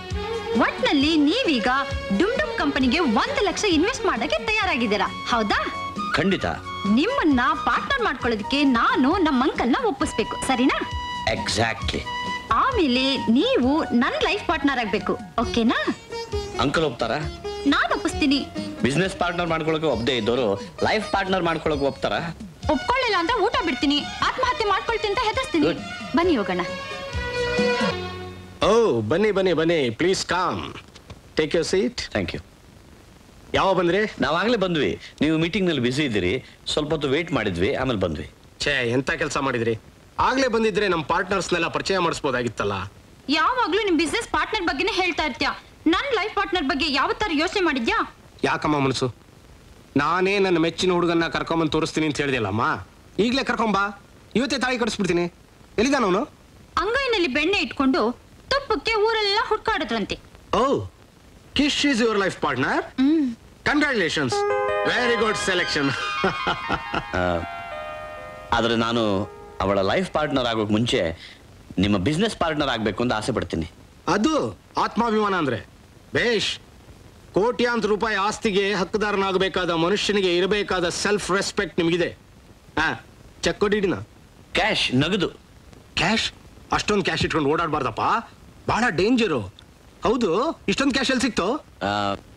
ಒಟ್ನಲ್ಲಿ ನೀವೀಗ ಡುಮ್ ಡುಮ್ ಕಂಪನಿಗೆ ಒಂದು ಲಕ್ಷ ಇನ್ವೆಸ್ಟ್ ಮಾಡಕ್ಕೆ ತಯಾರಾಗಿದ್ದೀರಾ ಹೌದಾ ಖಂಡಿತ ನಿಮ್ಮನ್ನ ಪಾರ್ಟ್ನರ್ ಮಾಡ್ಕೊಳ್ಳೋದಕ್ಕೆ ನಾನು ನಮ್ಮ ಅಂಕಲ್ನ ಒಪ್ಪಿಸ್ಬೇಕು ಸರಿನಾ ಎಕ್ಸಾಕ್ಟ್ಲಿ ಆಮೇಲೆ ನೀವು ನನ್ ಲೈಫ್ ಪಾರ್ಟ್ನರ್ ಆಗ್ಬೇಕು ಓಕೆನಾ ಅಂಕಲ್ ಒಪ್ತಾರಾ ನಾನ್ ಒಪ್ಪಿಸ್ತೀನಿ ಬಿಸ್ನೆಸ್ ಪಾರ್ಟ್ನರ್ ಮಾಡ್ಕೊಳಕ್ಕೆ ಒಪ್ಪದೆ ಇದ್ದವರು ಲೈಫ್ ಪಾರ್ಟ್ನರ್ ಮಾಡ್ಕೊಳಕ್ಕೆ ಒಪ್ತಾರಾ ಒಪ್ಕೊಳ್ಳಿಲ್ಲ ಅಂದ್ರೆ ಊಟ ಬಿಡ್ತೀನಿ ಆತ್ಮಹತ್ಯೆ ಮಾಡ್ಕೊಳ್ತೀನಿ ಅಂತ ಹೆದರ್ಸ್ತೀನಿ ಬನ್ನಿ ಹೋಗೋಣ ಓ ಬನ್ನಿ ಬನ್ನಿ ಬನ್ನಿ please come take your seat thank you ಯಾವ ಬಂದ್ರಿ ನಾವಾಗ್ಲೇ ಬಂದ್ವಿ ನೀವು ಮೀಟಿಂಗ್ ನಲ್ಲಿ ಬಿಸಿ ಇದ್ದೀರಿ ಸ್ವಲ್ಪ ಹೊತ್ತು ವೇಟ್ ಮಾಡಿದ್ವಿ ಆಮೇಲೆ ಬಂದ್ವಿ ಛೇ ಎಂತ ಕೆಲಸ ಮಾಡಿದ್ರಿ ಆಗ್ಲೇ ಬಂದಿದ್ರೆ ನಮ್ಮ ಪಾರ್ಟ್ನರ್ಸ್ನೆಲ್ಲ ಪರಿಚಯ ಮಾಡಿಸ್ಬೋದಾಗಿತ್ತಲ್ಲ ಯಾವಾಗ್ಲೂ ನಿಮ್ ಬಿಸ್ನೆಸ್ ಪಾರ್ಟ್ನರ್ ಬಗ್ಗೆನೇ ಹೇಳ್ತಾ ಇರ್ತೀಯ ನನ್ ಲೈಫ್ ಪಾರ್ಟ್ನರ್ ಬಗ್ಗೆ ಯಾವತ್ತಾರು ಯೋಚನೆ ಮಾಡಿದ್ಯಾ ಯಾಕಮ್ಮ ಮನಸ್ಸು ನಾನೇ ನನ್ನ ಮೆಚ್ಚಿನ ಹುಡುಗನ್ನ ಕರ್ಕೊಂಬಂದು ತೋರಿಸ್ತೀನಿ ಅಂತ ಹೇಳಿದೆಯಲ್ಲಮ್ಮ ಈಗಲೇ ಕರ್ಕೊಂಬಾ ಇವತ್ತೇ ತಾಳಿ ಕಡಿಸ್ಬಿಡ್ತೀನಿ ಎಲ್ಲಿದ್ದಾನವನು ಅಂಗೈನಲ್ಲಿ ಬೆಣ್ಣೆ ಇಟ್ಕೊಂಡು ತುಪ್ಪಕ್ಕೆ ಊರೆಲ್ಲ ಹುಡ್ಕಾಡಿದ್ರಂತೆ ಓ Kish is your life partner congratulations very good selection ಆ, ಆದ್ರೆ ನಾನು ಅವಳ ಲೈಫ್ ಪಾರ್ಟ್ನರ್ ಆಗೋಕ್ ಮುಂಚೆ ನಿಮ್ಮ ಬಿಸ್ನೆಸ್ ಪಾರ್ಟ್ನರ್ ಆಗ್ಬೇಕು ಅಂತ ಆಸೆ ಪಡ್ತೀನಿ ಅದು ಆತ್ಮಾಭಿಮಾನ ಅಂದ್ರೆ ಬೇಷ್ ಕೋಟ್ಯಾಂತರ ರೂಪಾಯಿ ಆಸ್ತಿಗೆ ಹಕ್ಕುದಾರನಾಗಬೇಕಾದ ಮನುಷ್ಯನಿಗೆ ಇರಬೇಕಾದ ಸೆಲ್ಫ್ ರೆಸ್ಪೆಕ್ಟ್ ನಿಮಗಿದೆ ಹಾ ಚೆಕ್ ಕೊಡಿಡಿನ ಕ್ಯಾಶ್ ನಗದು ಕ್ಯಾಶ್ ಅಷ್ಟೊಂದು ಕ್ಯಾಶ್ ಇಟ್ಕೊಂಡು ಓಡಾಡಬಾರ್ದಪ್ಪ ಬಹಳ ಡೇಂಜರು ಹೌದು ಇಷ್ಟೊಂದು ಕ್ಯಾಶ್ ಎಲ್ಲಿ ಸಿಕ್ತು ಆ,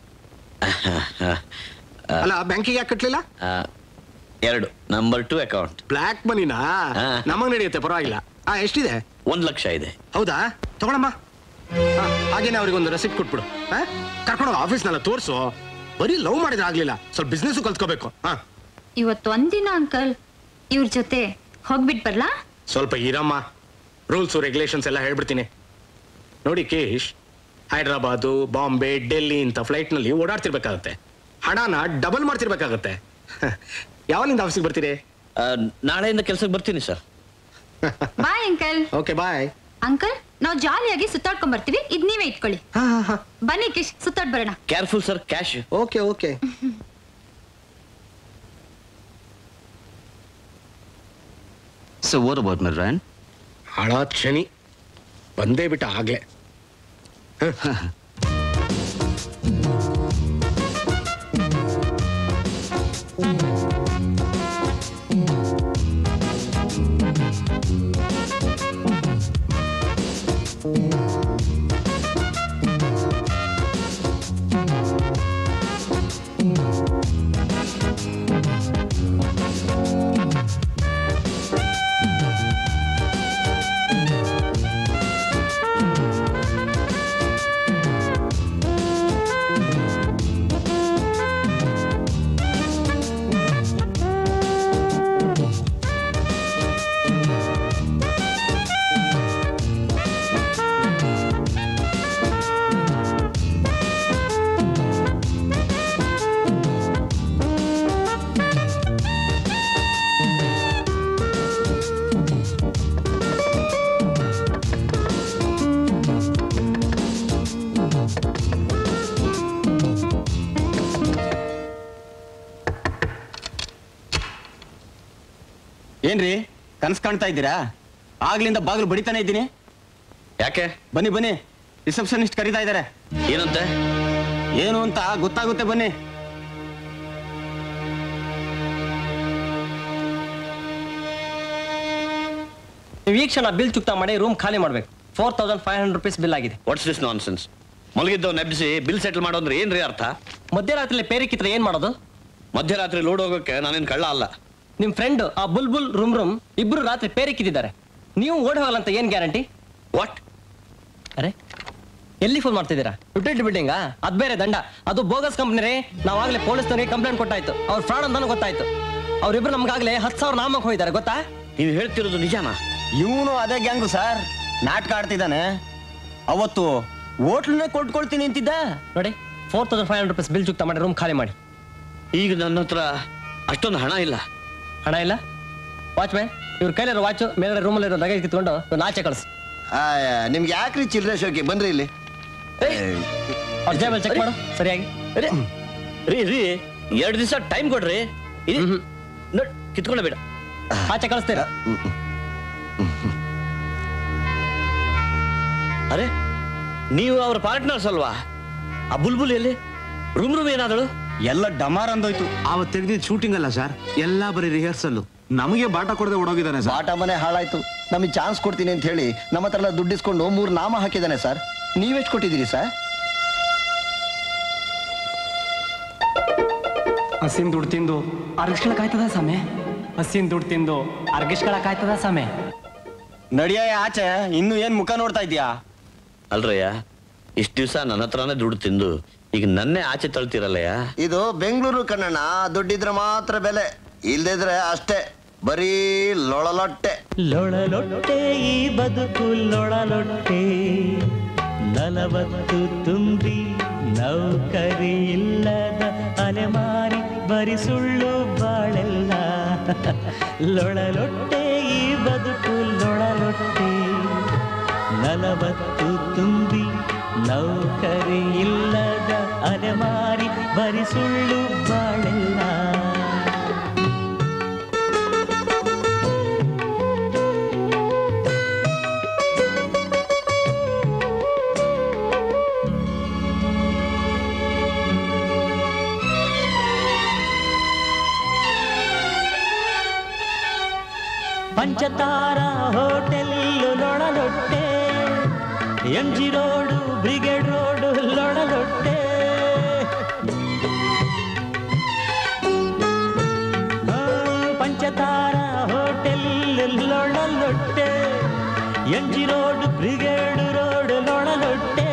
ಅಲ್ಲ ಬ್ಯಾಂಕಿಗೆ ಯಾಕೆ ಕಟ್ಲಿಲ್ಲ ಆ, ಎರಡು ನಂಬರ್ ಟು ಅಕೌಂಟ್ ಬ್ಲ್ಯಾಕ್ ಮನಿನಾ ನಮಗ್ ನಡೆಯುತ್ತೆ ಪರವಾಗಿಲ್ಲ ಆ ಎಷ್ಟಿದೆ ಒಂದ್ ಲಕ್ಷ ಇದೆ ಹೌದಾ ತಗೊಳಮ್ಮ ಆ, ಹಾಗೇನೆ ಅವ್ರಿಗೆ ಒಂದು ರೆಸಿಪ್ಟ್ ಕೊಟ್ಬಿಡು ಕರ್ಕೊಂಡು ಆಫೀಸ್ನೆಲ್ಲ ತೋರ್ಸು ಬರೀ ಲವ್ ಮಾಡಿದ್ರೆ ಆಗ್ಲಿಲ್ಲ ಸ್ವಲ್ಪ ಬಿಸ್ನೆಸ್ ಕಲ್ತ್ಕೋಬೇಕು ಹಾ ಇವತ್ತು ಒಂದಿನ ಅಂಕಲ್ ಇವ್ರ ಜೊತೆ ಹೋಗ್ಬಿಟ್ ಬರ್ಲಾ ಸ್ವಲ್ಪ ಇರಮ್ಮ ರೂಲ್ಸ್ ರೆಗ್ಯುಲೇಷನ್ಸ್ ಎಲ್ಲ ಹೇಳ್ಬಿಡ್ತೀನಿ ನೋಡಿ ಕೇಶ್ ಹೈದ್ರಾಬಾದು ಬಾಂಬೆ ಡೆಲ್ಲಿ ಇಂಥ ಫ್ಲೈಟ್ನಲ್ಲಿ ಓಡಾಡ್ತಿರ್ಬೇಕಾಗತ್ತೆ ಹಣನ ಡಬಲ್ ಮಾಡ್ತಿರ್ಬೇಕಾಗತ್ತೆ ಯಾವನಿಂದ ಆಫೀಸಿಗೆ ಬರ್ತೀರಿ ಆ, ನಾಳೆಯಿಂದ ಕೆಲ್ಸಕ್ಕೆ ಬರ್ತೀನಿ sir bye uncle okay bye uncle ನಾವು ಜಾಲಿಯಾಗಿ ಸುತ್ತಾಡ್ಕೊಂಡ್ ಬರ್ತೀವಿ ಇದ್ ನೀವೇ ಇಟ್ಕೊಳ್ಳಿ ಬನ್ನಿ ಕಿಶ್ ಸುತ್ತಾಡ್ ಬರೋಣ careful sir cash okay okay so or about my friend ಹಾಳಾತ್ ಶನಿ ಬಂದೇ ಬಿಟ್ಟ ಆಗ್ಲೇ ಏನ್ರಿ ಕನ್ಸ್ ಕಾಣ್ತಾ ಇದ್ದೀರಾ ಆಗ್ಲಿಂದ ಬಾಗಿಲು ಬಡಿತಾನೆ ಇದ್ದೀನಿ ಯಾಕೆ ಬನ್ನಿ ಬನ್ನಿ ರಿಸೆಪ್ಷನಿಸ್ಟ್ ಕರೀತಾ ಇದ್ದಾರೆ ಏನಂತೆ ಏನು ಅಂತ ಗೊತ್ತಾಗುತ್ತೆ ಬನ್ನಿ ನೀವು ಈ ಕ್ಷಣ ಬಿಲ್ ಚುಕ್ತಾ ಮಾಡಿ ರೂಮ್ ಖಾಲಿ ಮಾಡ್ಬೇಕು four thousand five hundred rupees bill ಆಗಿದೆ ವಾಟ್ಸ್ ದಿಸ್ ನಾನ್ ಸೆನ್ಸ್ ಮಲಗಿದ್ದವ್ ನೆಬ್ಬಿಸಿ ಬಿಲ್ ಸೆಟಲ್ ಮಾಡೋ ಅಂದ್ರೆ ಏನ್ರಿ ಅರ್ಥ ಮಧ್ಯರಾತ್ರಿ ಪೇರಿಕಿತ್ರ ಏನ್ ಮಾಡೋದು ಮಧ್ಯರಾತ್ರಿ ಲೋಡ್ ಹೋಗೋಕೆ ನಾನೇನ್ ಕಳ್ಳ ಅಲ್ಲ ನಿಮ್ ಫ್ರೆಂಡ್ ಆ ಬುಲ್ ಬುಲ್ ರೂಮ್ ರೂಮ್ ಇಬ್ರು ರಾತ್ರಿ ಪೇರಿಕಿದ್ದಾರೆ ನೀವು ಓಡಿ ಹೋಗಲ್ಲ ಅಂತ ಏನ್ ಗ್ಯಾರಂಟಿ ವಾಟ್ ಅರೆ ಎಲ್ಲಿ ಫೋನ್ ಮಾಡ್ತಿದ್ದೀರಾ ಯುಟಿಲಿಟಿ ಬಿಲ್ಡಿಂಗಾ ಅದ್ ಬೇರೆ ದಂಡ ಅದು ಬೋಗಸ್ ಕಂಪ್ನಿ ರೀ ನಾವಾಗ್ಲೇ ಪೊಲೀಸ್ನವರಿಗೆ ಕಂಪ್ಲೇಂಟ್ ಕೊಟ್ಟಾಯ್ತು ಅವ್ರ ಫ್ರಾಡ್ ಅಂತಾನು ಗೊತ್ತಾಯ್ತು ಅವ್ರಿಬ್ರು ನಮ್ಗಾಗ್ಲೇ ಹತ್ತು ಸಾವಿರ ನಾಮಕ್ ಹೋಗಿದ್ದಾರೆ ಗೊತ್ತಾ ನೀವು ಹೇಳ್ತಿರೋದು ನಿಜಾನಾ ಇವನು ಅದೇ ಗ್ಯಾಂಗು ಸರ್ ನಾಟಕ ಆಡ್ತಿದ್ದಾನೆ ಅವತ್ತು ಹೋಟ್ಲನ್ನೇ ಕೊಟ್ಕೊಳ್ತೀನಿ ಅಂತಿದ್ದ ನೋಡಿ four thousand five hundred rupees bill ಚುಕ್ತಾ ಮಾಡಿ ರೂಮ್ ಖಾಲಿ ಮಾಡಿ ಈಗ ನನ್ನ ಹತ್ರ ಅಷ್ಟೊಂದು ಹಣ ಇಲ್ಲ ಹಣ ಇಲ್ಲ ವಾಚ್ಮ್ಯಾನ್ ಇವ್ರ ಕೈಲಿರೋ ವಾಚ್ ಮೇಲ್ಗಡೆ ರೂಮಲ್ಲಿ ಇರೋ ಲಗೇಜ್ ಕಿತ್ಕೊಂಡು ಇವ್ರ್ನ ಆಚೆ ಕಳಿಸ್ ನಿಮ್ಗೆ ಯಾಕ್ರಿ ಚಿಲ್ಲರೆ ಶೋಕಿ ಬನ್ರಿ ಇಲ್ಲಿ ಅವ್ರ ಜೇಬಲ್ ಚೆಕ್ ಮಾಡು ಸರಿಯಾಗಿ ರೀ ರೀ ಎರಡು ದಿವಸ ಟೈಮ್ ಕೊಡ್ರಿ ನೋಡ್ ಕಿತ್ಕೊಳ್ಳ ಬೇಡ ಆಚೆ ಕಳಿಸ್ತೀರಾ ಅರೆ ನೀವು ಅವ್ರ ಪಾರ್ಟ್ನರ್ಸ್ ಅಲ್ವಾ ಆ ಬುಲ್ಬುಲ್ ಎಲ್ಲಿ ರೂಮ್ ರೂಮ್ ಏನಾದಳು ಎಲ್ಲ ಡಮಾರ್ ಅಂದೋಯ್ತು ಅವತ್ತು ತೆಗ್ದಿದ್ದು ಶೂಟಿಂಗ್ ಅಲ್ಲ ಸರ್ ಎಲ್ಲ ಬರೀ ರಿಹರ್ಸಲ್ ನಮಗೆ ಬಾಟ ಕೊಡದೆ ಓಡೋಗಿದ್ದಾನೆ ಸರ್ ಬಾಟ ಮನೆ ಹಾಳಾಯ್ತು ನಮಗೆ ಚಾನ್ಸ್ ಕೊಡ್ತೀನಿ ಅಂತ ಹೇಳಿ ನಮ್ಮ ಹತ್ರ ಎಲ್ಲ ದುಡ್ಡಿಸ್ಕೊಂಡು ಮೂರು ನಾಮ ಹಾಕಿದ್ದಾನೆ ಸರ್ ನೀವೆಷ್ಟು ಕೊಟ್ಟಿದ್ದೀರಿ ಸರ್ ಹಸಿನ ದುಡ್ಡು ತಿಂದು ಅರ್ಗಿಸ್ಕೊಳಕಾಯ್ತದ ಸಮೆ ಹಸಿನ ದುಡ್ಡು ತಿಂದು ಅರ್ಗಿಸ್ಕೊಳಕಾಯ್ತದ ಸಮೆ ನಡಿಯ ಆಚೆ ಇನ್ನು ಏನ್ ಮುಖ ನೋಡ್ತಾ ಇದ್ಯಾ ಅಲ್ರಯ್ಯ ಇಷ್ಟು ದಿವಸ ನನ್ನ ಹತ್ರನೇ ದುಡ್ಡು ತಿಂದು ಈಗ ನನ್ನೇ ಆಚೆ ತಳ್ತಿರಲ್ಲಯ್ಯ ಇದು ಬೆಂಗಳೂರು ಕಣ್ಣಣ್ಣ ದುಡ್ಡಿದ್ರೆ ಮಾತ್ರ ಬೆಲೆ ಇಲ್ದಿದ್ರೆ ಅಷ್ಟೇ ಬರೀ ಲೊಳಲೊಟ್ಟೆ ಲೊಳಲೊಟ್ಟೆ ಈ ಬದುಕು ಲೊಳಲೊಟ್ಟೆ ನಲವತ್ತು ತುಂಬಿ ನೌಕರಿ ಇಲ್ಲದ ಅಲೆಮಾರಿ ಬರಿ ಸುಳ್ಳು ಬಾಳೆಲ್ಲ ಲೊಳಲೊಟ್ಟೆ ಈ ಬದುಕು ಲೊಳಲೊಟ್ಟೆ ನಲವತ್ತು ತುಂಬಿ ನೌಕರಿ ಇಲ್ಲದ ಅಲೆಮಾರಿ ಬರಿ ಸುಳ್ಳು ಬಾಳೆಲ್ಲ ಪಂಚತಾರ ಹೋಟೆಲ್ಲು ಲೊಳಲೊಟ್ಟೆ M G road brigade road ಲೊಳಲೊಟ್ಟೆ ಆ, ಪಂಚತಾರ ಹೋಟೆಲ್ ಲೊಳಲೊಟ್ಟೆ M G road brigade road ಲೊಳಲೊಟ್ಟೆ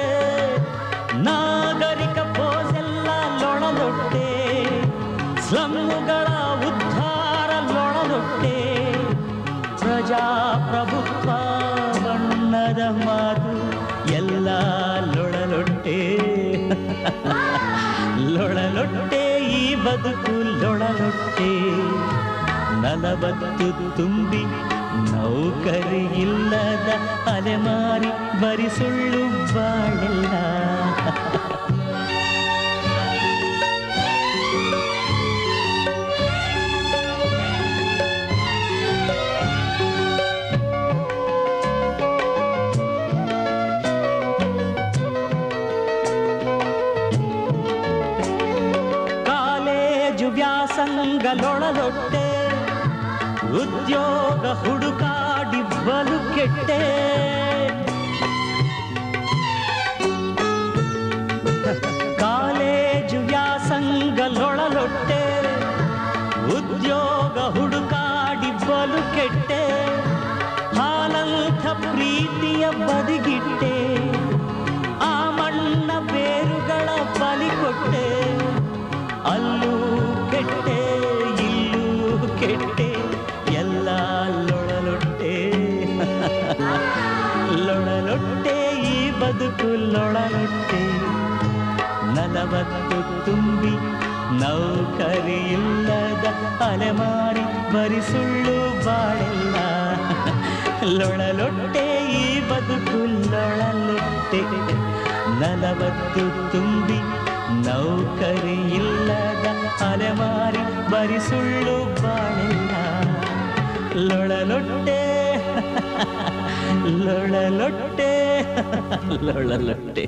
ನಾಗರಿಕ ಪೋಸೆಲ್ಲ ಲೊಳಲೊಟ್ಟೆ ಸ್ಲಮ್ಮುಗಳ ಉದ್ಧಾರ ಲೊಳಲೊಟ್ಟೆ ಪ್ರಜಾಪ್ರಭುತ್ವ ಬಣ್ಣದ ಮಾತು ಎಲ್ಲ ಲೊಳಲೊಟ್ಟೆ ಲೊಳಲೊಟ್ಟೆ ಈ ಬದುಕು ಲೊಳಲೊಟ್ಟೆ ನಲವತ್ತು ತುಂಬಿ ನೌಕರಿ ಇಲ್ಲದ ಅಲೆಮಾರಿ ಬರಿ ಸುಳ್ಳು ಬಾಳೆಲ್ಲ ಕಾಲೇಜು ವ್ಯಾಸಂಗಲೊಳಲೊಟ್ಟೆ ಉದ್ಯೋಗ ಹುಡುಕಾಡಿ ಬಲು ಕೆಟ್ಟೆ ಕಾಲೇಜು ವ್ಯಾಸಂಗಲೊಳಲೊಟ್ಟೆ ಉದ್ಯೋಗ ಹುಡುಕಾಡಿ ಬಲು ಕೆಟ್ಟೆ ಹಾಲಂಥ ಪ್ರೀತಿಯ ಬದಿಗಿಟ್ಟೆ ಆ ಮಣ್ಣ ಬೇರುಗಳ ಬಲಿ ಕೊಟ್ಟೆ ಅಲ್ಲೂ ಕೆಟ್ಟೆ ಇಲ್ಲೂ ಕೆಟ್ಟೆ ಎಲ್ಲ ಲೊಳಲೊಟ್ಟೆ ಲೊಳಲೊಟ್ಟೆ ಈ ಬದುಕು ಲೊಳಲೊಟ್ಟೆ ನಲವತ್ತು ತುಂಬಿ ನೌಕರಿ ಇಲ್ಲದ ಅಲೆಮಾರಿ ಬರಿ ಸುಳ್ಳು ಬಾಳೆಲ್ಲ ಲೊಳಲೊಟ್ಟೆ ಈ ಬದುಕು ಲೊಳಲೊಟ್ಟೆ ನಲವತ್ತು ತುಂಬಿ ನೌಕರಿ ಇಲ್ಲದ ಅಲೆಮಾರಿ ಬರಿ ಸುಳ್ಳು ಬಾಳೆಲ್ಲ ಲೊಳಲೊಟ್ಟೆ ಲೊಳಲೊಟ್ಟೆ ಲೊಳಲೊಟ್ಟೆ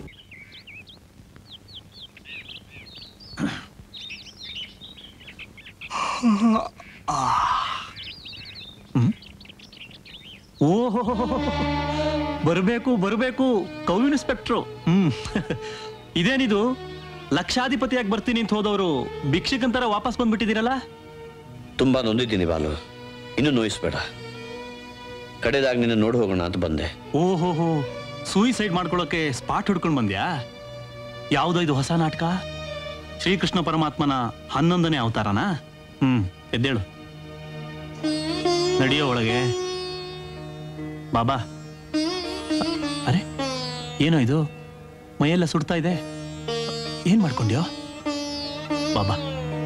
ಓಹೋ ಬರಬೇಕು ಬರಬೇಕು ಕೌ ಇನ್ಸ್ಪೆಕ್ಟ್ರು ಹ್ಮ್ ಇದೇನಿದು ಲಕ್ಷಾಧಿಪತಿಯಾಗಿ ಬರ್ತೀನಿ ಅಂತ ಹೋದವರು ಭಿಕ್ಷಕಂತರ ವಾಪಸ್ ಬಂದ್ಬಿಟ್ಟಿದ್ದೀರಲ್ಲ ತುಂಬಾ ನೊಂದಿದ್ದೀನಿ ಬಾಲು ಇನ್ನು ನೋಯಿಸ್ಬೇಡ ಕಡೆದಾಗ ನಿನ್ನ ನೋಡಿ ಹೋಗೋಣ ಅಂತ ಬಂದೆ ಓಹೋಹೋ ಸೂಯಿಸೈಡ್ ಮಾಡ್ಕೊಳ್ಳೋಕೆ ಸ್ಪಾಟ್ ಹಿಡ್ಕೊಂಡು ಬಂದ್ಯಾ ಯಾವುದೋ ಇದು ಹೊಸ ನಾಟಕ ಶ್ರೀಕೃಷ್ಣ ಪರಮಾತ್ಮನ ಹನ್ನೊಂದನೇ ಅವತಾರನಾ ಹ್ಮ್ ಎದ್ದೇಳು ನಡಿಯೋ ಒಳಗೆ ಬಾಬಾ ಅರೆ ಏನೋ ಇದು ಮೈಯೆಲ್ಲ ಸುಡ್ತಾ ಇದೆ ಏನ್ ಮಾಡ್ಕೊಂಡ್ಯೋ ಬಾಬಾ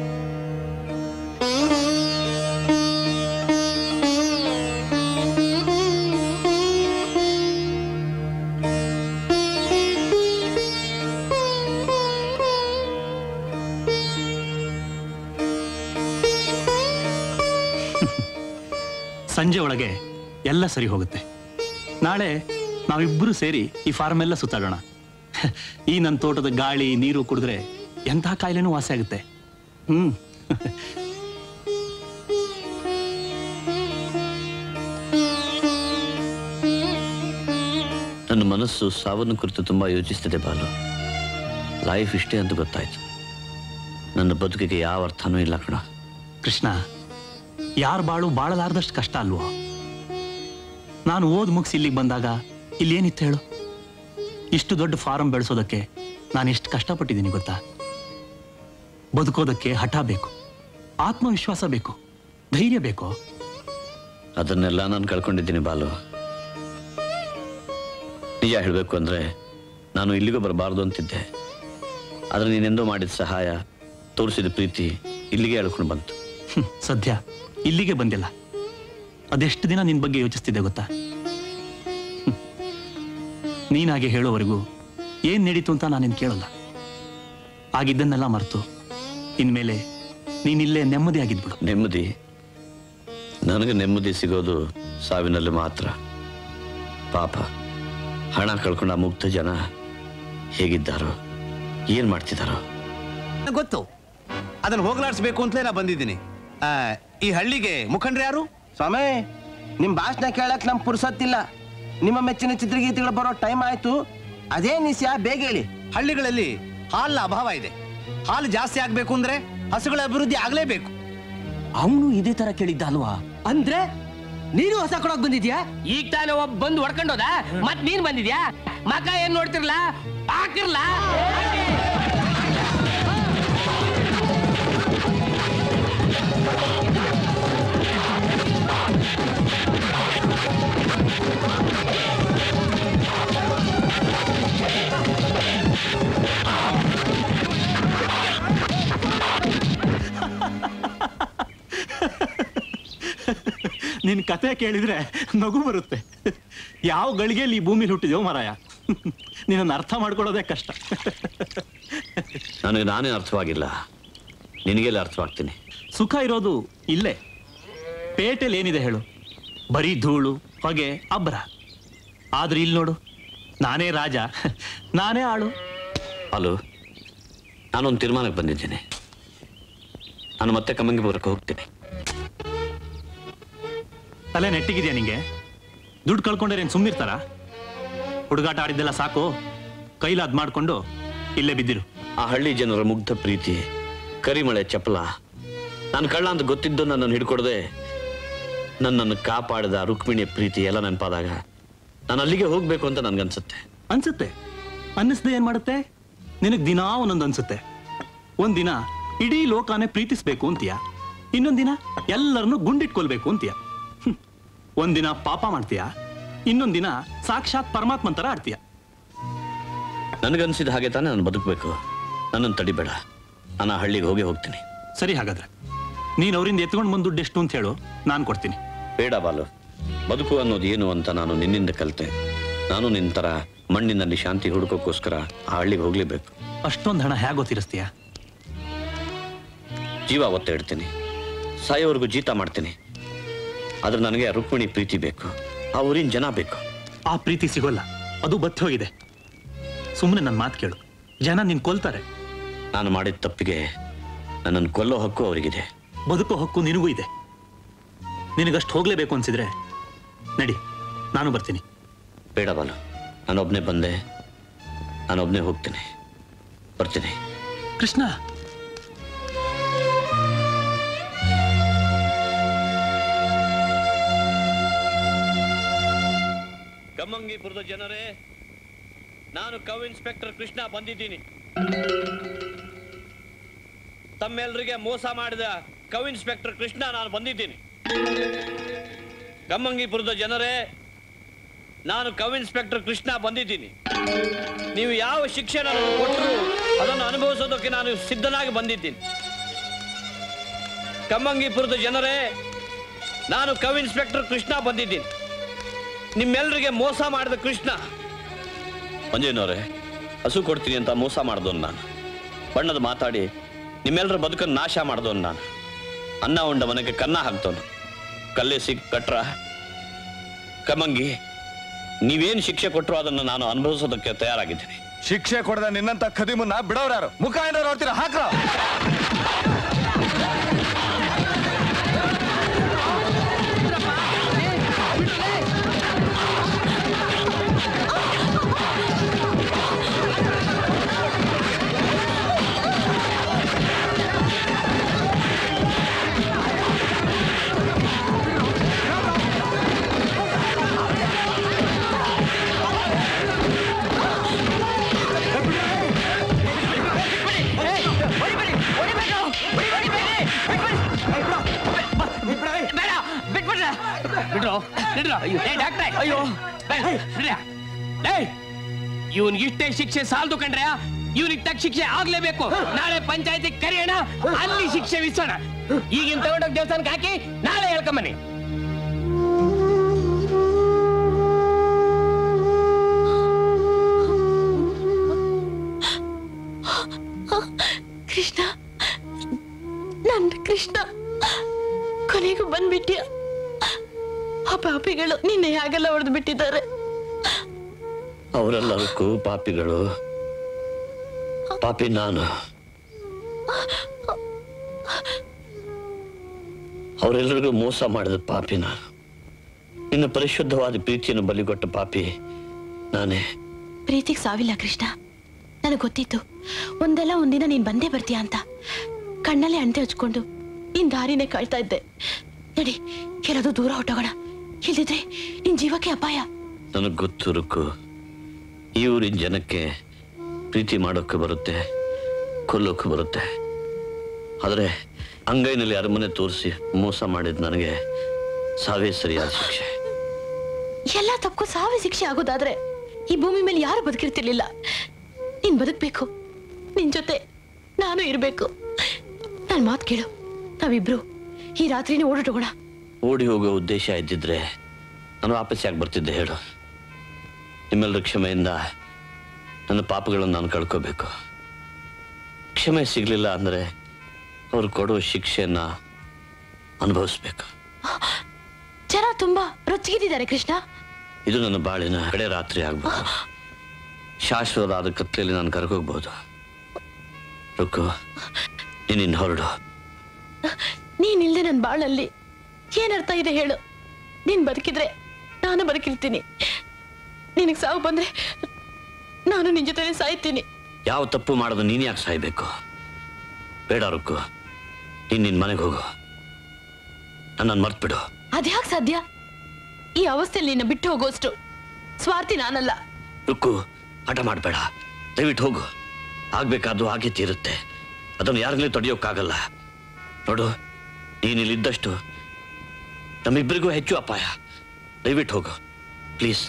ಸಂಜೆ ಒಳಗೆ ಎಲ್ಲ ಸರಿ ಹೋಗುತ್ತೆ ನಾಳೆ ನಾವಿಬ್ಬರು ಸೇರಿ ಈ ಫಾರ್ಮ್ ಎಲ್ಲ ಸುತ್ತಾಡೋಣ ಈ ನನ್ನ ತೋಟದ ಗಾಳಿ ನೀರು ಕುಡಿದ್ರೆ ಎಂಥ ಕಾಯಿಲೆನೂ ವಾಸಿ ಆಗುತ್ತೆ ಹ್ಮ್ ನನ್ನ ಮನಸ್ಸು ಸಾವನ್ನು ಕುರಿತು ತುಂಬಾ ಯೋಚಿಸ್ತಿದೆ ಬಾಲು ಲೈಫ್ ಇಷ್ಟೇ ಅಂತ ಗೊತ್ತಾಯ್ತು ನನ್ನ ಬದುಕಿಗೆ ಯಾವ ಅರ್ಥನೂ ಇಲ್ಲ ಕಣ ಕೃಷ್ಣ ಯಾರ ಬಾಳು ಬಾಳಲಾರ್ದಷ್ಟು ಕಷ್ಟ ಅಲ್ವೋ ನಾನು ಓದ್ ಮುಗಿಸಿ ಇಲ್ಲಿಗೆ ಬಂದಾಗ ಇಲ್ಲಿ ಏನಿತ್ತು ಹೇಳು ಇಷ್ಟು ದೊಡ್ಡ ಫಾರಂ ಬೆಳೆಸೋದಕ್ಕೆ ನಾನು ಎಷ್ಟು ಕಷ್ಟಪಟ್ಟಿದ್ದೀನಿ ಗೊತ್ತಾ ಬದುಕೋದಕ್ಕೆ ಹಠ ಬೇಕು ಆತ್ಮವಿಶ್ವಾಸ ಬೇಕು ಧೈರ್ಯ ಬೇಕು ಅದನ್ನೆಲ್ಲ ನಾನು ಕಳ್ಕೊಂಡಿದ್ದೀನಿ ಬಾಲು ನಿಜ ಹೇಳಬೇಕು ಅಂದ್ರೆ ನಾನು ಇಲ್ಲಿಗೂ ಬರಬಾರ್ದು ಅಂತಿದ್ದೆ ಆದ್ರೆ ನೀನೆಂದೋ ಮಾಡಿದ ಸಹಾಯ ತೋರಿಸಿದ ಪ್ರೀತಿ ಇಲ್ಲಿಗೆ ಎಳ್ಕೊಂಡು ಬಂತು ಹ್ಮ್, ಸದ್ಯ ಇಲ್ಲಿಗೆ ಬಂದಿಲ್ಲ ಅದೆಷ್ಟು ದಿನ ನಿನ್ ಬಗ್ಗೆ ಯೋಚಿಸ್ತಿದ್ದೆ ಗೊತ್ತಾ ಹ್ಮ್. ನೀನಾಗೆ ಹೇಳೋವರೆಗೂ ಏನ್ ನಡೀತು ಅಂತ ನಾನಿನ್ ಕೇಳಲ್ಲ ಆಗಿದ್ದನ್ನೆಲ್ಲ ಮರೆತು ಇನ್ಮೇಲೆ ನೀನಿಲ್ಲೇ ನೆಮ್ಮದಿಯಾಗಿದ್ಬಿಡು ನೆಮ್ಮದಿ ನನಗೆ ನೆಮ್ಮದಿ ಸಿಗೋದು ಸಾವಿನಲ್ಲಿ ಮಾತ್ರ ಪಾಪ ಹಣ ಕಳ್ಕೊಂಡ ಮುಗ್ಧ ಜನ ಹೇಗಿದ್ದಾರೋ ಏನ್ ಮಾಡ್ತಿದ್ದಾರೋ ನಂಗ್ ಗೊತ್ತು ಅದನ್ನ ಹೋಗ್ಲಾಡ್ಸ್ಬೇಕು ಅಂತಲೇ ನಾ ಬಂದಿದ್ದೀನಿ ಆ, ಈ ಹಳ್ಳಿಗೆ ಮುಖಂಡ್ರು ಯಾರು ಸ್ವಾಮಿ ನಿಮ್ ಭಾಷಣ ಕೇಳಕ್ ನಮ್ ಪುರ್ಸತ್ತಿಲ್ಲ ನಿಮ್ಮ ಮೆಚ್ಚಿನ ಚಿತ್ರಗೀತೆಗಳು ಬರೋ ಟೈಮ್ ಆಯ್ತು ಅದೇ ನಿಸ್ಯ ಬೇಗ ಹೇಳಿ ಹಳ್ಳಿಗಳಲ್ಲಿ ಹಾಲಿನ ಅಭಾವ ಇದೆ ಹಾಲು ಜಾಸ್ತಿ ಆಗ್ಬೇಕು ಅಂದ್ರೆ ಹಸುಗಳ ಅಭಿವೃದ್ಧಿ ಆಗ್ಲೇಬೇಕು ಅವನು ಇದೇ ತರ ಕೇಳಿದ್ದ ಅಲ್ವಾ ಅಂದ್ರೆ ನೀನು ಹೊಸ ಕೊಡಕ್ ಬಂದಿದ್ಯಾ ಈಗ ತಾನೇ ಒಬ್ಬ ಬಂದು ಹೊಡ್ಕೊಂಡೋದ ಮತ್ ನೀನ್ ಬಂದಿದ್ಯಾ ಮಗ ಏನ್ ನೋಡ್ತಿರ್ಲ ಹಾಕಿರ್ಲ ನಿನ್ ಕತೆ ಕೇಳಿದ್ರೆ ನಗು ಬರುತ್ತೆ ಯಾವ ಗಳಿಗೆಯಲ್ಲಿ ಈ ಭೂಮಿಲಿ ಹುಟ್ಟಿದ್ಯೋ ಮರಾಯ ನಿನ್ನನ್ನು ಅರ್ಥ ಮಾಡ್ಕೊಳ್ಳೋದೇ ಕಷ್ಟ ನನಗೆ ನಾನೇ ಅರ್ಥವಾಗಿಲ್ಲ ನಿನಗೆಲ್ಲ ಅರ್ಥವಾಗ್ತೀನಿ ಸುಖ ಇರೋದು ಇಲ್ಲೇ ಪೇಟೆಲ್ ಏನಿದೆ ಹೇಳು ಬರೀ ಧೂಳು ಹೊಗೆ ಅಬ್ಬರ ಆದ್ರೆ ಇಲ್ಲಿ ನೋಡು ನಾನೇ ರಾಜ ನಾನೇ ಆಳು ಹಲೋ ನಾನೊಂದು ತೀರ್ಮಾನಕ್ಕೆ ಬಂದಿದ್ದೀನಿ ನಾನು ಮತ್ತೆ ಕಮ್ಮಂಗಿಪುರಕ್ಕೆ ಹೋಗ್ತೀನಿ ತಲೆ ನೆಟ್ಟಿಗಿದ್ಯಾ ನಿಂಗೆ ದುಡ್ಡು ಕಳ್ಕೊಂಡ್ರೆ ಏನ್ ಸುಮ್ನಿರ್ತಾರ ಹುಡುಗಾಟ ಆಡಿದ್ದೆಲ್ಲ ಸಾಕು ಕೈಲಾದ್ ಮಾಡ್ಕೊಂಡು ಇಲ್ಲೇ ಬಿದ್ದಿರು ಆ ಹಳ್ಳಿ ಜನರ ಮುಗ್ಧ ಪ್ರೀತಿ ಕರಿಮಳೆ ಚಪಲ ನಾನು ಕಳ್ಳ ಅಂತ ಗೊತ್ತಿದ್ದು ನನ್ನನ್ನು ಹಿಡ್ಕೊಡದೆ ನನ್ನನ್ನು ಕಾಪಾಡಿದ ರುಕ್ಮಿಣಿಯ ಪ್ರೀತಿ ಎಲ್ಲ ನೆನಪಾದಾಗ ನಾನು ಅಲ್ಲಿಗೆ ಹೋಗ್ಬೇಕು ಅಂತ ನನ್ಗನ್ಸುತ್ತೆ ಅನ್ಸುತ್ತೆ ಅನ್ನಿಸ್ದೆ ಏನ್ ಮಾಡುತ್ತೆ ನಿನಗ್ ದಿನಾ ಒಂದೊಂದು ಅನ್ಸುತ್ತೆ ಒಂದಿನ ಇಡೀ ಲೋಕನೇ ಪ್ರೀತಿಸ್ಬೇಕು ಅಂತೀಯ ಇನ್ನೊಂದಿನ ಎಲ್ಲರನ್ನು ಗುಂಡಿಟ್ಕೊಳ್ಬೇಕು ಅಂತೀಯ ಹ್ಮ್. ಒಂದಿನ ಪಾಪ ಮಾಡ್ತೀಯ ಇನ್ನೊಂದಿನ ಸಾಕ್ಷಾತ್ ಪರಮಾತ್ಮನ್ ತರ ಆಡ್ತೀಯ ನನಗನ್ಸಿದ ಹಾಗೆ ತಾನೇ ನಾನು ಬದುಕಬೇಕು ನನ್ನನ್ನು ತಡಿಬೇಡ ನಾನು ಆ ಹಳ್ಳಿಗೆ ಹೋಗಿ ಹೋಗ್ತೀನಿ ಸರಿ ಹಾಗಾದ್ರೆ ನೀನ್ ಅವರಿಂದ ಎತ್ಕೊಂಡು ಬಂದು ದುಡ್ಡು ಎಷ್ಟು ಅಂತ ಹೇಳು ನಾನು ಕೊಡ್ತೀನಿ ಬೇಡ ಬಾಲು ಬದುಕು ಅನ್ನೋದು ಏನು ಅಂತ ನಾನು ನಿನ್ನಿಂದ ಕಲಿತೆ ನಾನು ನಿನ್ನ ತರ ಮಣ್ಣಿನಲ್ಲಿ ಶಾಂತಿ ಹುಡುಕೋಕ್ಕೋಸ್ಕರ ಆ ಹಳ್ಳಿಗೆ ಹೋಗ್ಲೇಬೇಕು ಅಷ್ಟೊಂದು ಹಣ ಹೇಗೋ ತೀರಿಸ್ತೀಯ ಜೀವ ಒತ್ತೆ ಇಡ್ತೀನಿ ಸಾಯೋವರೆಗೂ ಜೀತ ಮಾಡ್ತೀನಿ ಆದ್ರೆ ನನಗೆ ಆ ರುಕ್ಮಿಣಿ ಪ್ರೀತಿ ಬೇಕು ಆ ಊರಿನ ಜನ ಬೇಕು ಆ ಪ್ರೀತಿ ಸಿಗೋಲ್ಲ ಅದು ಬತ್ತಿ ಹೋಗಿದೆ ಸುಮ್ಮನೆ ನನ್ನ ಮಾತು ಕೇಳು ಜನ ನಿನ್ ಕೊಲ್ತಾರೆ ನಾನು ಮಾಡಿದ ತಪ್ಪಿಗೆ ನನ್ನನ್ನು ಕೊಲ್ಲೋ ಹಕ್ಕು ಅವರಿಗಿದೆ ಬದುಕೋ ಹಕ್ಕು ನಿನಗೂ ಇದೆ ನಿನಗಷ್ಟು ಹೋಗ್ಲೇಬೇಕು ಅನ್ಸಿದ್ರೆ ನಡಿ ನಾನು ಬರ್ತೀನಿ ಬೇಡ ಬಾಲು ನಾನೊಬ್ನೇ ಬಂದೆ ನಾನೊಬ್ನೇ ಹೋಗ್ತೀನಿ ಬರ್ತೀನಿ ಕೃಷ್ಣ ಕಮ್ಮಂಗಿಪುರದ ಜನರೇ ನಾನು ಕವ್ ಇನ್ಸ್ಪೆಕ್ಟರ್ ಕೃಷ್ಣ ಬಂದಿದ್ದೀನಿ ತಮ್ಮೆಲ್ಲರಿಗೆ ಮೋಸ ಮಾಡಿದ ಕವ್ ಇನ್ಸ್ಪೆಕ್ಟರ್ ಕೃಷ್ಣ ನಾನು ಬಂದಿದ್ದೀನಿ ಕಮ್ಮಂಗಿಪುರದ ಜನರೇ ನಾನು ಕವ್ ಇನ್ಸ್ಪೆಕ್ಟರ್ ಕೃಷ್ಣ ಬಂದಿದ್ದೀನಿ ನೀವು ಯಾವ ಶಿಕ್ಷೆ ನನಗೆ ಕೊಟ್ಟರು ಅದನ್ನು ಅನುಭವಿಸೋದಕ್ಕೆ ನಾನು ಸಿದ್ಧನಾಗಿ ಬಂದಿದ್ದೀನಿ ಕಮ್ಮಂಗಿಪುರದ ಜನರೇ ನಾನು ಕವ್ ಇನ್ಸ್ಪೆಕ್ಟರ್ ಕೃಷ್ಣ ಬಂದಿದ್ದೀನಿ ನಿಮ್ಮೆಲ್ಲರಿಗೆ ಮೋಸ ಮಾಡಿದ ಕೃಷ್ಣ ಮಂಜೇನವ್ರೆ ಹಸು ಕೊಡ್ತೀನಿ ಅಂತ ಮೋಸ ಮಾಡಿದವನು ನಾನು ಬಣ್ಣದ ಮಾತಾಡಿ ನಿಮ್ಮೆಲ್ಲರ ಬದುಕನ್ನು ನಾಶ ಮಾಡಿದವನು ನಾನು ಅನ್ನ ಉಂಡ ಮನೆಗೆ ಕನ್ನ ಹಾಕ್ದವನು ಕಲ್ಲೆ ಸಿಕ್ ಕಟ್ರ ಕಮಂಗಿ ನೀವೇನು ಶಿಕ್ಷೆ ಕೊಟ್ಟರು ಅದನ್ನು ನಾನು ಅನುಭವಿಸೋದಕ್ಕೆ ತಯಾರಾಗಿದ್ದೀನಿ ಶಿಕ್ಷೆ ಕೊಡದ ನಿನ್ನಂತ ಖದೀಮನ್ನ ಬಿಡೋರ್ಯಾರು ಮುಖ ಏನಾರು ನೋಡ್ತೀರಾ ಹಾಕ್ರ ಬಿಡ್ರೋ ಬಿಡ್ರೋ ಏ ಡಾಕ್ಟ್ರೆ ಅಯ್ಯೋ ಇವನ್ಗೆ ಇಷ್ಟೇ ಶಿಕ್ಷೆ ಸಾಲದು ಕಂಡ್ರೆ ಇವನಿಗೆ ತಕ್ಕ ಶಿಕ್ಷೆ ಆಗ್ಲೇಬೇಕು ನಾಳೆ ಪಂಚಾಯತಿ ಕರೆಯೋಣ ಅಲ್ಲಿ ಶಿಕ್ಷೆ ವಿಸೋಣ ಈಗಿನ ತಗೊಂಡೋಗಿ ದೇವಸ್ಥಾನಕ್ಕೆ ಹಾಕಿ ನಾಳೆ ಹೇಳ್ಕೊಂಬನ್ನಿ ಕೃಷ್ಣ ನನ್ ಕೃಷ್ಣ ಕೊನೆಗೂ ಬಂದ್ಬಿಟ್ಯ ಆ ಪಾಪಿಗಳು ನಿನ್ನೆ ಯಾಗೆಲ್ಲ ಹೊಡೆದು ಬಿಟ್ಟಿದ್ದಾರೆ ಅವರೆಲ್ಲದಕ್ಕೂ ಪಾಪಿಗಳು ಪಾಪಿ ನಾನು ಅವರೆಲ್ಲರಿಗೂ ಮೋಸ ಮಾಡಿದ ಪಾಪಿ ನಾನು ಇನ್ನು ಪರಿಶುದ್ಧವಾದ ಪ್ರೀತಿಯನ್ನು ಬಲಿಗೊಟ್ಟ ಪಾಪಿ ನಾನೇ ಪ್ರೀತಿಗೆ ಸಾವಿಲ್ಲ ಕೃಷ್ಣ ನನಗೆ ಗೊತ್ತಿತ್ತು ಒಂದಲ್ಲ ಒಂದಿನ ನೀನ್ ಬಂದೇ ಬರ್ತೀಯ ಅಂತ ಕಣ್ಣಲ್ಲೇ ಅಂಟೆ ಹಚ್ಕೊಂಡು ನಿನ್ ದಾರಿನೇ ಕಾಯ್ತಾ ಇದ್ದೆ ನಡಿ ಎಲ್ಲಾದ್ರೂ ದೂರ ಹೊಟ್ಟೋಗೋಣ ಇಲ್ದಿದ್ರೆ ನಿನ್ ಜೀವಕ್ಕೆ ಅಪಾಯ ನನಗೆ ಗೊತ್ತು ರುಕ್ಕು ಈ ಊರಿನ ಜನಕ್ಕೆ ಪ್ರೀತಿ ಮಾಡೋಕ್ಕೆ ಬರುತ್ತೆ ಕೊಲ್ಲೋಕೆ ಬರುತ್ತೆ ಆದರೆ ಅಂಗೈನಲ್ಲಿ ಅರಮನೆ ತೋರಿಸಿ ಮೋಸ ಮಾಡಿದ ನನಗೆ ಸಾವೇ ಸರಿಯಾದ ಶಿಕ್ಷೆ ಎಲ್ಲ ತಪ್ಪು ಸಾವೇ ಶಿಕ್ಷೆ ಆಗೋದಾದ್ರೆ ಈ ಭೂಮಿ ಮೇಲೆ ಯಾರು ಬದುಕಿರ್ತಿರ್ಲಿಲ್ಲ ನೀನ್ ಬದುಕ್ಬೇಕು ನಿನ್ ಜೊತೆ ನಾನು ಇರ್ಬೇಕು ನನ್ ಮಾತು ಕೇಳು ನಾವಿಬ್ರು ಈ ರಾತ್ರಿನೇ ಓಡೋಣ ಓಡಿ ಹೋಗೋ ಉದ್ದೇಶ ಇದ್ದಿದ್ರೆ ನಾನು ವಾಪಸ್ ಯಾಕೆ ಬರ್ತಿದ್ದೆ ಹೇಳು ನಿಮ್ಮೆಲ್ಲರ ಕ್ಷಮೆಯಿಂದ ನನ್ನ ಪಾಪಗಳನ್ನು ನಾನು ಕಳ್ಕೋಬೇಕು ಕ್ಷಮೆ ಸಿಗ್ಲಿಲ್ಲ ಅಂದ್ರೆ ಅವ್ರು ಕೊಡೋ ಶಿಕ್ಷೆಯನ್ನ ಅನುಭವಿಸ್ಬೇಕು ಜನ ತುಂಬಾ ರೊಚ್ಚಿಗಿದ್ದಾರೆ ಕೃಷ್ಣ ಇದು ನನ್ನ ಬಾಳಿನ ಕಡೆ ರಾತ್ರಿ ಆಗ್ಬೋದು ಶಾಶ್ವತವಾದ ಕತ್ತಲೆಯಲ್ಲಿ ನಾನು ಕರ್ಕೋಗ್ಬೋದು ರುಕ್ಕು ನೀನಿನ್ ಹೊರಡು ನೀನಿಲ್ದೆ ನನ್ ಬಾಳಲ್ಲಿ ಏನರ್ಥ ಇದೆ ಹೇಳು ನೀನ್ ಬದುಕಿದ್ರೆ ನಾನು ಬದುಕಿರ್ತೀನಿ ನಿನಗ್ ಸಾವು ಬಂದ್ರೆ ನಾನು ನಿನ್ ಜೊತೆ ಸಾಯ್ತೀನಿ ಯಾವ ತಪ್ಪು ಮಾಡೋದು ನೀನ್ ಯಾಕೆ ಸಾಯ್ಬೇಕು ಬೇಡ ರುಕ್ಕು ನೀನ್ ನಿನ್ ಮನೆಗೆ ಹೋಗು ನನ್ನನ್ನು ಮರ್ತ್ಬಿಡು ಅದ್ಯಾಕ್ ಸಾಧ್ಯ ಈ ಅವಸ್ಥೆಯಲ್ಲಿ ನಿನ್ನ ಬಿಟ್ಟು ಹೋಗೋಷ್ಟು ಸ್ವಾರ್ಥಿ ನಾನಲ್ಲ ರುಕ್ಕು ಹಠ ಮಾಡಬೇಡ ದಯವಿಟ್ಟು ಹೋಗು ಆಗ್ಬೇಕಾದ್ದು ಹಾಗೆ ತೀರುತ್ತೆ ಅದನ್ನು ಯಾರಿಗಲೇ ತಡೆಯೋಕ್ಕಾಗಲ್ಲ ನೋಡು ನೀನಿಲ್ಲಿದ್ದಷ್ಟು ನಮ್ಮಿಬ್ಬರಿಗೂ ಹೆಚ್ಚು ಅಪಾಯ ದಯವಿಟ್ಟು ಹೋಗು ಪ್ಲೀಸ್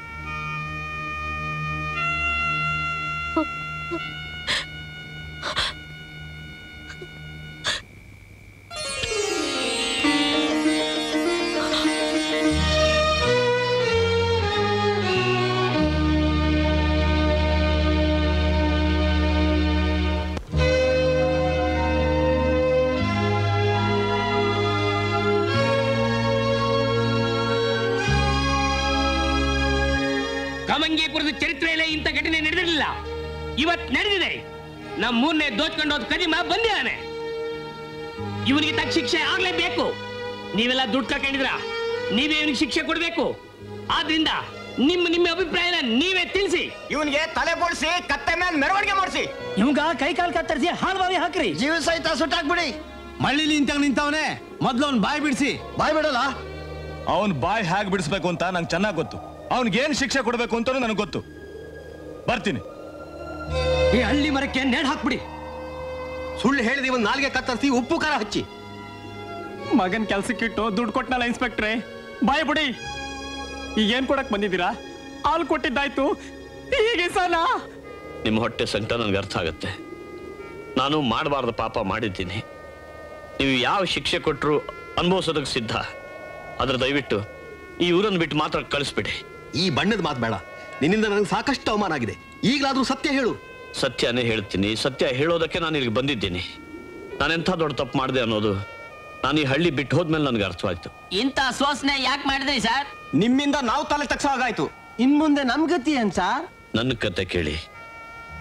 ಕಮಂಗೀಪುರದ ಚರಿತ್ರೆಯಲ್ಲೇ ಇಂಥ ಘಟನೆ ನಡೆದಿರಲಿಲ್ಲ ಇವತ್ ನಡೆದಿದೆ ನಮ್ಮ ಮೂರನೇ ದೋಚ್ಕೊಂಡು ಹೋದ್ ಕದಿಮ ಬಂದಿದ್ದಾನೆ ಇವನಿಗೆ ತಕ್ಕ ಶಿಕ್ಷೆ ಆಗ್ಲೇಬೇಕು ನೀವೆಲ್ಲ ದುಡ್ಡು ಕಳ್ಕೊಂಡಿದ್ರ ನೀವೇ ಇವನಿಗೆ ಶಿಕ್ಷೆ ಕೊಡ್ಬೇಕು ಆದ್ರಿಂದ ನಿಮ್ಮ ನಿಮ್ಮ ಅಭಿಪ್ರಾಯನ ನೀವೇ ತಿಳಿಸಿ ಇವನ್ಗೆ ತಲೆ ಬೋಳ್ಸಿ ಕತ್ತೆ ಮೇಲೆ ಮೆರವಣಿಗೆ ಮಾಡಿಸಿ ಇವಂಗ ಕೈ ಕಾಲ್ ಕತ್ತರಿಸಿ ಹಾಳು ಬಾವಿ ಹಾಕ್ರಿ ಜೀವ ಸಹಿತ ಸುಟ್ಟಾಕ್ಬಿಡಿ ಮಳ್ಳಿಲಿ ನಿಂತಾಗ ನಿಂತವನೇ ಮೊದ್ಲು ಅವ್ನ್ ಬಾಯ್ ಬಿಡಿಸಿ ಬಾಯ್ ಬಿಡಲ್ಲ ಅವನ್ ಬಾಯ್ ಹೇಗ್ ಬಿಡಿಸ್ಬೇಕು ಅಂತ ನಂಗೆ ಚೆನ್ನಾಗ್ ಗೊತ್ತು ಅವ್ನಿಗೆ ಏನ್ ಶಿಕ್ಷೆ ಕೊಡ್ಬೇಕು ಅಂತಾನು ನನಗೆ ಗೊತ್ತು ಬರ್ತೀನಿ ಈ ಹಳ್ಳಿ ಮರಕ್ಕೆ ನೇಣ್ ಹಾಕ್ಬಿಡಿ ಸುಳ್ಳು ಹೇಳಿದ ಇವನ್ ನಾಲ್ಗೆ ಕತ್ತರಿಸಿ ಉಪ್ಪು ಖಾರ ಹಚ್ಚಿ ಮಗನ್ ಕೆಲ್ಸಕ್ಕಿಟ್ಟು ದುಡ್ಡು ಕೊಟ್ನಲ್ಲ ಇನ್ಸ್ಪೆಕ್ಟ್ರೆ ಬಾಯ್ ಬಿಡಿ ಈಗ ಏನ್ ಕೊಡಕ್ ಬಂದಿದ್ದೀರಾ ಹಾಲು ಕೊಟ್ಟಿದ್ದಾಯ್ತು ಹೀಗೆ ಸಲ ನಿಮ್ಮ ಹೊಟ್ಟೆ ಸಂಕಟ ನನಗೆ ಅರ್ಥ ಆಗುತ್ತೆ ನಾನು ಮಾಡಬಾರ್ದ ಪಾಪ ಮಾಡಿದ್ದೀನಿ ನೀವು ಯಾವ ಶಿಕ್ಷೆ ಕೊಟ್ಟರು ಅನುಭವಿಸೋದಕ್ಕೆ ಸಿದ್ಧ ಆದ್ರೆ ದಯವಿಟ್ಟು ಈ ಊರನ್ನು ಬಿಟ್ಟು ಮಾತ್ರ ಕಳಿಸ್ಬಿಡಿ ಈ ಬಣ್ಣದ ಮಾತು ಬೇಡ ನಿನ್ನಿಂದ ನನಗೆ ಸಾಕಷ್ಟು ಅವಮಾನ ಆಗಿದೆ ಈಗಲಾದ್ರೂ ಸತ್ಯ ಹೇಳು ಸತ್ಯನೇ ಹೇಳ್ತೀನಿ ಸತ್ಯ ಹೇಳೋದಕ್ಕೆ ನಾನು ಇಲ್ಲಿಗೆ ಬಂದಿದ್ದೀನಿ ನಾನೆಂಥ ದೊಡ್ಡ ತಪ್ಪು ಮಾಡಿದೆ ಅನ್ನೋದು ನಾನು ಈ ಹಳ್ಳಿ ಬಿಟ್ಟು ಹೋದ್ಮೇಲೆ ನನಗೆ ಅರ್ಥವಾಯ್ತು ಇಂಥ ಶೋಷಣೆ ಯಾಕೆ ಮಾಡಿದ್ರಿ ಸರ್ ನಿಮ್ಮಿಂದ ನಾವು ತಲೆ ತಗ್ಸೋ ಹಾಗಾಯ್ತು ಇನ್ ಮುಂದೆ ನಮ್ ಗತಿ ಏನ್ ಸಾರ್ ನನ್ನ ಕತೆ ಕೇಳಿ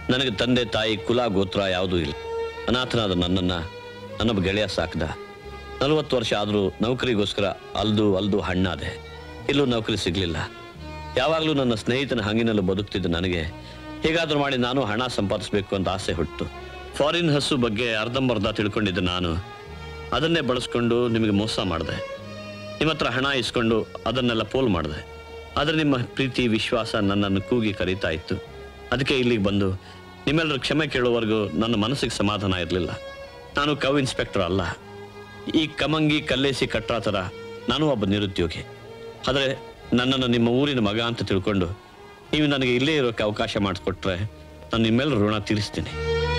ನನಗೆ ತಂದೆ ತಾಯಿ ಕುಲ ಗೋತ್ರ ಯಾವುದೂ ಇಲ್ಲ ಅನಾಥನಾದ ನನ್ನನ್ನು ನನ್ನೊಬ್ಬ ಗೆಳೆಯ ಸಾಕ್ದ ನಲವತ್ತು ವರ್ಷ ಆದರೂ ನೌಕರಿಗೋಸ್ಕರ ಅಲ್ದು ಅಲ್ದು ಹಣ್ಣಾದೆ ಎಲ್ಲೂ ನೌಕರಿ ಸಿಗಲಿಲ್ಲ ಯಾವಾಗಲೂ ನನ್ನ ಸ್ನೇಹಿತನ ಹಂಗಿನಲ್ಲೂ ಬದುಕ್ತಿದ್ದ ನನಗೆ ಹೇಗಾದರೂ ಮಾಡಿ ನಾನು ಹಣ ಸಂಪಾದಿಸಬೇಕು ಅಂತ ಆಸೆ ಹುಟ್ಟು ಫಾರಿನ್ ಹಸು ಬಗ್ಗೆ ಅರ್ಧಂಬರ್ಧ ತಿಳ್ಕೊಂಡಿದ್ದ ನಾನು ಅದನ್ನೇ ಬಳಸ್ಕೊಂಡು ನಿಮಗೆ ಮೋಸ ಮಾಡಿದೆ ನಿಮ್ಮ ಹತ್ರ ಹಣ ಇಸ್ಕೊಂಡು ಅದನ್ನೆಲ್ಲ ಪೋಲ್ ಮಾಡಿದೆ ಆದರೆ ನಿಮ್ಮ ಪ್ರೀತಿ ವಿಶ್ವಾಸ ನನ್ನನ್ನು ಕೂಗಿ ಕರೀತಾ ಇತ್ತು ಅದಕ್ಕೆ ಇಲ್ಲಿಗೆ ಬಂದು ನಿಮ್ಮೆಲ್ಲರ ಕ್ಷಮೆ ಕೇಳುವವರೆಗೂ ನನ್ನ ಮನಸ್ಸಿಗೆ ಸಮಾಧಾನ ಇರಲಿಲ್ಲ ನಾನು ಕವ್ ಇನ್ಸ್ಪೆಕ್ಟರ್ ಅಲ್ಲ ಈ ಕಮಂಗಿ ಕಲ್ಲೇಸಿ ಕಟ್ರಾ ಥರ ನಾನು ಒಬ್ಬ ನಿರುದ್ಯೋಗಿ ಆದರೆ ನನ್ನನ್ನು ನಿಮ್ಮ ಊರಿನ ಮಗ ಅಂತ ತಿಳ್ಕೊಂಡು ನೀವು ನನಗೆ ಇಲ್ಲೇ ಇರೋಕ್ಕೆ ಅವಕಾಶ ಮಾಡಿಕೊಟ್ರೆ ನಾನು ನಿಮ್ಮೆಲ್ಲರ ಋಣ ತೀರಿಸ್ತೀನಿ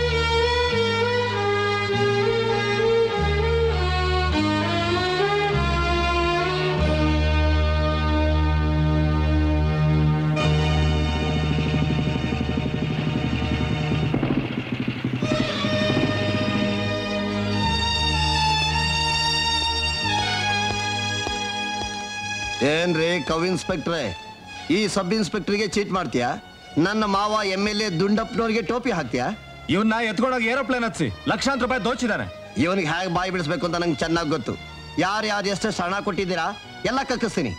ಏನ್ರಿ ಕವ್ ಇನ್ಸ್ಪೆಕ್ಟ್ರೆ ಈ ಸಬ್ ಇನ್ಸ್ಪೆಕ್ಟರ್ಗೆ ಚೀಟ್ ಮಾಡ್ತೀಯಾ ನನ್ನ ಮಾವ ಎಮ್ ಎಲ್ ಎ ದುಂಡಪ್ಪನವ್ರಿಗೆ ಟೋಪಿ ಹಾಕ್ತೀಯಾ ಇವನ್ನ ಎತ್ಕೊಂಡೋಗಿ ಏರೋಪ್ಲೇನ್ ಹತ್ಸಿ ಲಕ್ಷಾಂತರ ರೂಪಾಯಿ ದೋಚಿದಾನೆ ಇವನಿಗೆ ಹೇಗೆ ಬಾಯಿ ಬಿಡಿಸ್ಬೇಕು ಅಂತ ನಂಗೆ ಚೆನ್ನಾಗಿ ಗೊತ್ತು ಯಾರು ಯಾರು ಎಷ್ಟೆಷ್ಟು ಹಣ ಕೊಟ್ಟಿದ್ದೀರಾ ಎಲ್ಲ ಕಕ್ಕಿಸ್ತೀನಿ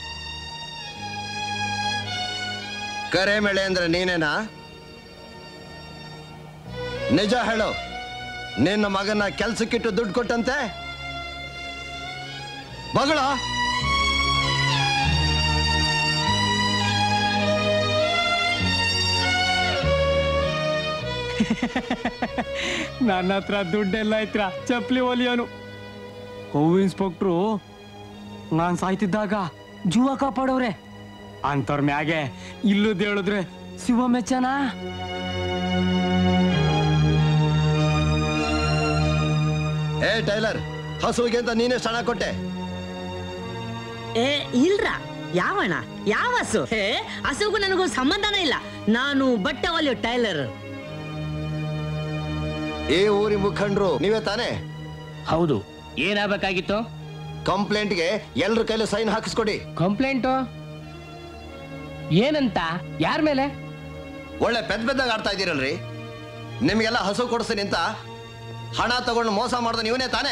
ಕರೆ ಮೇಳೆ ಅಂದ್ರೆ ನೀನೇನಾ ನಿಜ ಹೇಳು ನಿನ್ನ ಮಗನ ಕೆಲ್ಸಕ್ಕಿಟ್ಟು ದುಡ್ಡು ಕೊಟ್ಟಂತೆ ಮಗಳ ನನ್ನ ಹತ್ರ ದುಡ್ಡೆಲ್ಲ ಐತ್ರ ಚಪ್ಲಿ ಒಲಿಯೋನು ಹೂವು ಇನ್ಸ್ಪೆಕ್ಟ್ರು ನಾನ್ ಸಾಯ್ತಿದ್ದಾಗ ಜೀವ ಕಾಪಾಡವ್ರೆ ಅಂತವ್ರ ಮ್ಯಾಗೆ ಇಲ್ಲುದ್ ಹೇಳಿದ್ರೆ ಶಿವ ಮೆಚ್ಚನಾ ಏ ಟೈಲರ್ ಹಸುವಿಗೆ ಅಂತ ನೀನೇ ಹಣ ಕೊಟ್ಟೆ ಏ ಇಲ್ರ ಯಾವಣ ಯಾವ ಹಸು ಏ ಹಸುಗೂ ನನಗೂ ಸಂಬಂಧನೇ ಇಲ್ಲ ನಾನು ಬಟ್ಟೆ ಹೊಲಿಯೋ ಟೈಲರ್ ಏ ಊರಿ ಮುಖಂಡ್ರು ನೀವೇ ತಾನೇ ಹೌದು ಏನಾಗಬೇಕಾಗಿತ್ತು ಕಂಪ್ಲೇಂಟ್ಗೆ ಎಲ್ರ ಕೈಲಿ ಸೈನ್ ಹಾಕಿಸ್ಕೊಡಿ ಕಂಪ್ಲೇಂಟು ಏನಂತ ಯಾರ ಮೇಲೆ ಒಳ್ಳೆ ಪೆದ್ದ ಪೆದ್ದಾಗ ಆಡ್ತಾ ಇದ್ದೀರಲ್ರಿ ನಿಮ್ಗೆಲ್ಲ ಹಸು ಕೊಡಿಸ್ತೀನಿ ಅಂತ ಹಣ ತಗೊಂಡು ಮೋಸ ಮಾಡ್ದ ನೀವನೇ ತಾನೇ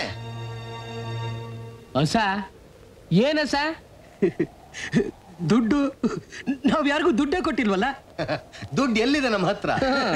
ಹೊಸ ಏನಸ ದುಡ್ಡು ನಾವ್ ಯಾರಿಗೂ ದುಡ್ಡೇ ಕೊಟ್ಟಿಲ್ವಲ್ಲ ದುಡ್ಡು ಎಲ್ಲಿದೆ ನಮ್ಮ ಹತ್ರ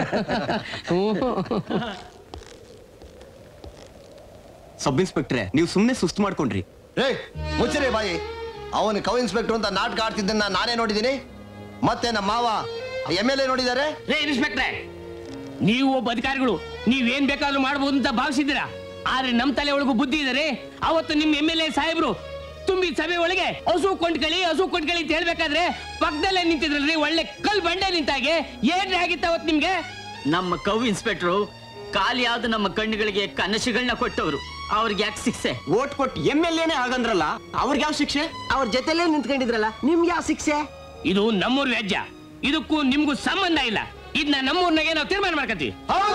ಸಬ್ ಇನ್ಸ್ಪೆಕ್ಟ್ರೆ ನೀವು ಸುಮ್ಮನೆ ಸುಸ್ತು ಮಾಡ್ಕೊಂಡ್ರಿ ಏ ಮುಚ್ಚರಿ ಬಾಯಿ ಅವನು ಕವ್ ಇನ್ಸ್ಪೆಕ್ಟರ್ ಅಂತ ನಾಟಕ ಆಡ್ತಿದ್ದನ್ನ ನಾನೇ ನೋಡಿದ್ದೀನಿ ಮತ್ತೆ ನಮ್ಮ ಮಾವ ಎಮ್ ಎಲ್ ಎ ನೋಡಿದ್ದಾರೆ ರೇ ಇನ್ಸ್ಪೆಕ್ಟ್ರೆ ನೀವು ಒಬ್ಬ ಅಧಿಕಾರಿಗಳು ನೀವೇನ್ ಬೇಕಾದ್ರೂ ಮಾಡ್ಬೋದು ಅಂತ ಭಾವಿಸಿದ್ದೀರಾ ಆದ್ರೆ ನಮ್ ತಲೆ ಒಳಗೂ ಬುದ್ಧಿ ಇದೆ ರೀ ಅವತ್ತು ನಿಮ್ ಎಮ್ ಎಲ್ ಎ ಸಾಹೇಬ್ರು ತುಂಬಿ ಸಭೆ ಒಳಗೆ ಹಸು ಕೊಂಡ್ಕಳಿ ಹಸು ಕೊಂಡ್ಕಳಿ ಅಂತ ಹೇಳ್ಬೇಕಾದ್ರೆ ಪಕ್ಕದಲ್ಲೇ ನಿಂತಿದ್ರಲ್ರಿ ಒಳ್ಳೆ ಕಲ್ ಬಂಡೆ ನಿಂತಾಗೆ ಏನ್ರಿ ಆಗಿತ್ತ ಅವತ್ತು ನಿಮ್ಗೆ ನಮ್ಮ ಕವ್ ಇನ್ಸ್ಪೆಕ್ಟ್ರು ಖಾಲಿಯಾದ ನಮ್ಮ ಕಣ್ಣುಗಳಿಗೆ ಕನಸುಗಳನ್ನ ಕೊಟ್ಟವರು ಅವ್ರಿಗೆ ಯಾಕೆ ಶಿಕ್ಷೆ ಓಟ್ ಕೊಟ್ಟು ಎಮ್ ಎಲ್ ಎನೇ ಆಗಂದ್ರಲ್ಲ ಅವ್ರಿಗೆ ಯಾವ ಶಿಕ್ಷೆ ಅವ್ರ ಜೊತೆಲೇ ನಿಂತ್ಕೊಂಡಿದ್ರಲ್ಲ ನಿಮ್ಗೆ ಯಾವ ಶಿಕ್ಷೆ ಇದು ನಮ್ಮೂರ್ ವ್ಯಾಜ್ಯ ಇದಕ್ಕೂ ನಿಮ್ಗೂ ಸಂಬಂಧ ಇಲ್ಲ ಇದನ್ನ ನಮ್ಮೂರ್ನಾಗೆ ನಾವು ತೀರ್ಮಾನ ಮಾಡ್ಕತ್ತೀವಿ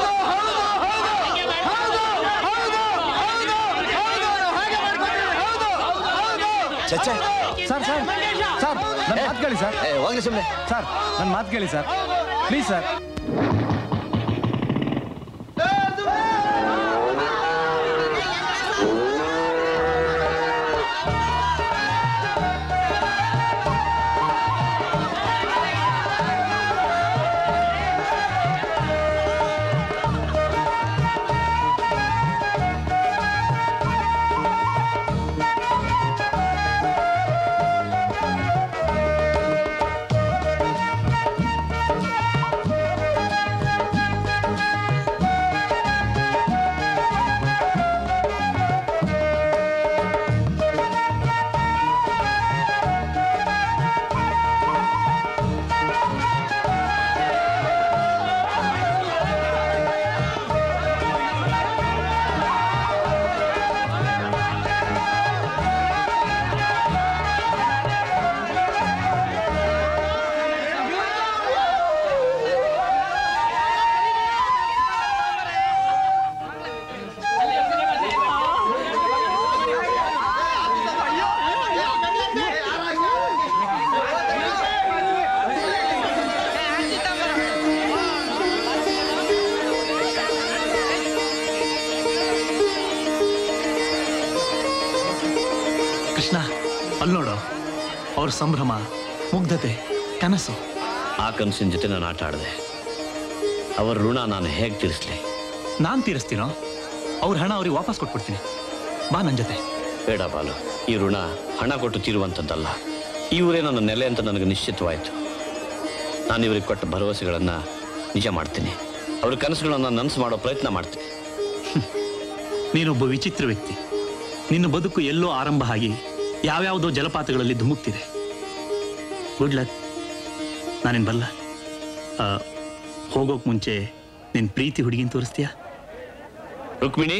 ಚಚ್ಚೆ ಸರ್ ಸರ್ ಸರ್ ನನ್ನ ಮಾತು ಕೇಳಿ ಸರ್ ಹೋಗ್ಲಿ ಸುಮ್ಮನೆ ಸರ್ ನನ್ನ ಮಾತು ಕೇಳಿ ಸರ್ ಪ್ಲೀಸ್ ಸರ್ ಏ ಕೃಷ್ಣ ಅಲ್ಲಿ ನೋಡು ಅವ್ರ ಸಂಭ್ರಮ ಮುಗ್ಧತೆ ಕನಸು ಆ ಕನಸಿನ ಜೊತೆ ನಾನು ಆಟ ಆಡಿದೆ ಅವರ ಋಣ ನಾನು ಹೇಗೆ ತೀರಿಸ್ಲಿ ನಾನ್ ತೀರಿಸ್ತೀನೋ ಅವ್ರ ಹಣ ಅವ್ರಿಗೆ ವಾಪಸ್ ಕೊಟ್ಬಿಡ್ತೀನಿ ಬಾ ನನ್ನ ಜೊತೆ ಬೇಡ ಬಾಲು ಈ ಋಣ ಹಣ ಕೊಟ್ಟು ತೀರುವಂಥದ್ದಲ್ಲ ಈ ಊರೇ ನನ್ನ ನೆಲೆ ಅಂತ ನನಗೆ ನಿಶ್ಚಿತವಾಯಿತು ನಾನು ಇವರಿಗೆ ಕೊಟ್ಟ ಭರವಸೆಗಳನ್ನು ನಿಜ ಮಾಡ್ತೀನಿ ಅವ್ರ ಕನಸುಗಳನ್ನು ನನಸು ಮಾಡೋ ಪ್ರಯತ್ನ ಮಾಡ್ತೀನಿ ನೀನೊಬ್ಬ ವಿಚಿತ್ರ ವ್ಯಕ್ತಿ ನಿನ್ನ ಬದುಕು ಎಲ್ಲೋ ಆರಂಭ ಆಗಿ ಯಾವ್ಯಾವುದೋ ಜಲಪಾತಗಳಲ್ಲಿ ಧುಮುಕ್ತಿದೆ ಗುಡ್ ಲಕ್ ನಾನೇನು ಬಲ್ಲ ಆ, ಹೋಗೋಕ್ ಮುಂಚೆ ನಿನ್ ಪ್ರೀತಿ ಹುಡುಗಿನ ತೋರಿಸ್ತೀಯಾ ರುಕ್ಮಿಣಿ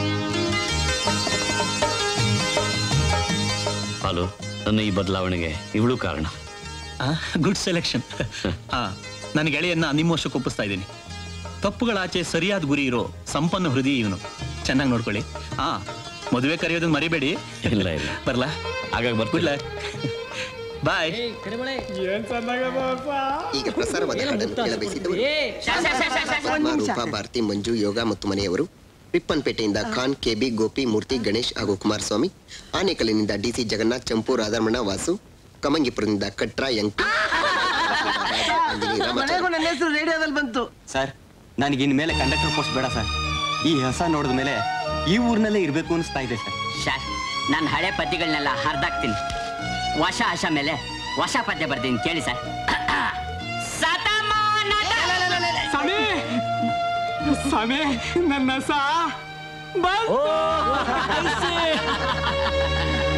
ಹಾಲು ನನ್ನ ಈ ಬದಲಾವಣೆಗೆ ಇವಳು ಕಾರಣ ಗುಡ್ ಸೆಲೆಕ್ಷನ್ ನನ್ನ ಗೆಳೆಯನ್ನ ನಿಮ್ಮ ವಶಕ್ಕೆ ಒಪ್ಪಿಸ್ತಾ ಇದ್ದೀನಿ ತಪ್ಪುಗಳಾಚೆ ಸರಿಯಾದ ಗುರಿ ಇರೋ ಸಂಪನ್ನ ಹೃದಯ ಇವನು ಚೆನ್ನಾಗಿ ನೋಡ್ಕೊಳ್ಳಿ ಹಾ ಮದುವೆ ಕರೆಯೋದನ್ನ ಮರಿಬೇಡಿ ಇಲ್ಲ ಇಲ್ಲ ಬರ್ಲಾ ಹಾಗಾಗಿ ಬರ್ತಿಲ್ಲ ಬಾಯ್ ಈಗ ಪ್ರಸಾರವಾದ ಹಾಡನ್ನು ಕೇಳಬಯಸಿದ್ದವರು ಪದ್ಮ, ರೂಪಾ ಭಾರತಿ ಮಂಜು ಯೋಗ ಮತ್ತು ಮನೆಯವರು ರಿಪ್ಪನ್ಪೇಟೆಯಿಂದ ಖಾನ್ ಕೆಬಿ ಗೋಪಿ ಮೂರ್ತಿ ಗಣೇಶ್ ಹಾಗೂ ಕುಮಾರಸ್ವಾಮಿ ಆನೇಕಲ್ಲಿನಿಂದ ಡಿಸಿ ಜಗನ್ನಾಥ್ ಚಂಪು ರಾಧರಮಣ ವಾಸು ಕಮಂಗಿಪುರದಿಂದ ಕಟ್ರ ಯಂಕಿ ಆಂಜನೇಯ ರಾಮಾಚಾರಿ. ಮನೆಗೂ ನನ್ನ ಹೆಸರು ರೇಡಿಯೋದಲ್ಲಿ ಬಂತು ಸರ್ ನನಗೆ ಇನ್ಮೇಲೆ ಕಂಡಕ್ಟರ್ ಪೋಸ್ಟ್ ಬೇಡ ಸರ್ ಈ ಹೊಸ ನೋಡಿದ ಮೇಲೆ ಈ ಊರಿನಲ್ಲೇ ಇರಬೇಕು ಅನಿಸ್ತಾ ಇದೆ ಸರ್ ಶಾರ್ ನಾನು ಹಳೆ ಪದ್ಯಗಳನ್ನೆಲ್ಲ ಹರಿದಾಕ್ತೀನಿ ಹೊಸ ಆಶ ಮೇಲೆ ಹೊಸ ಪದ್ಯ ಬರ್ತೀನಿ ಕೇಳಿ ಸರ್ ಸ್ವಾಮಿ ಸ್ವಾಮಿ ನನ್ನ ಸಾ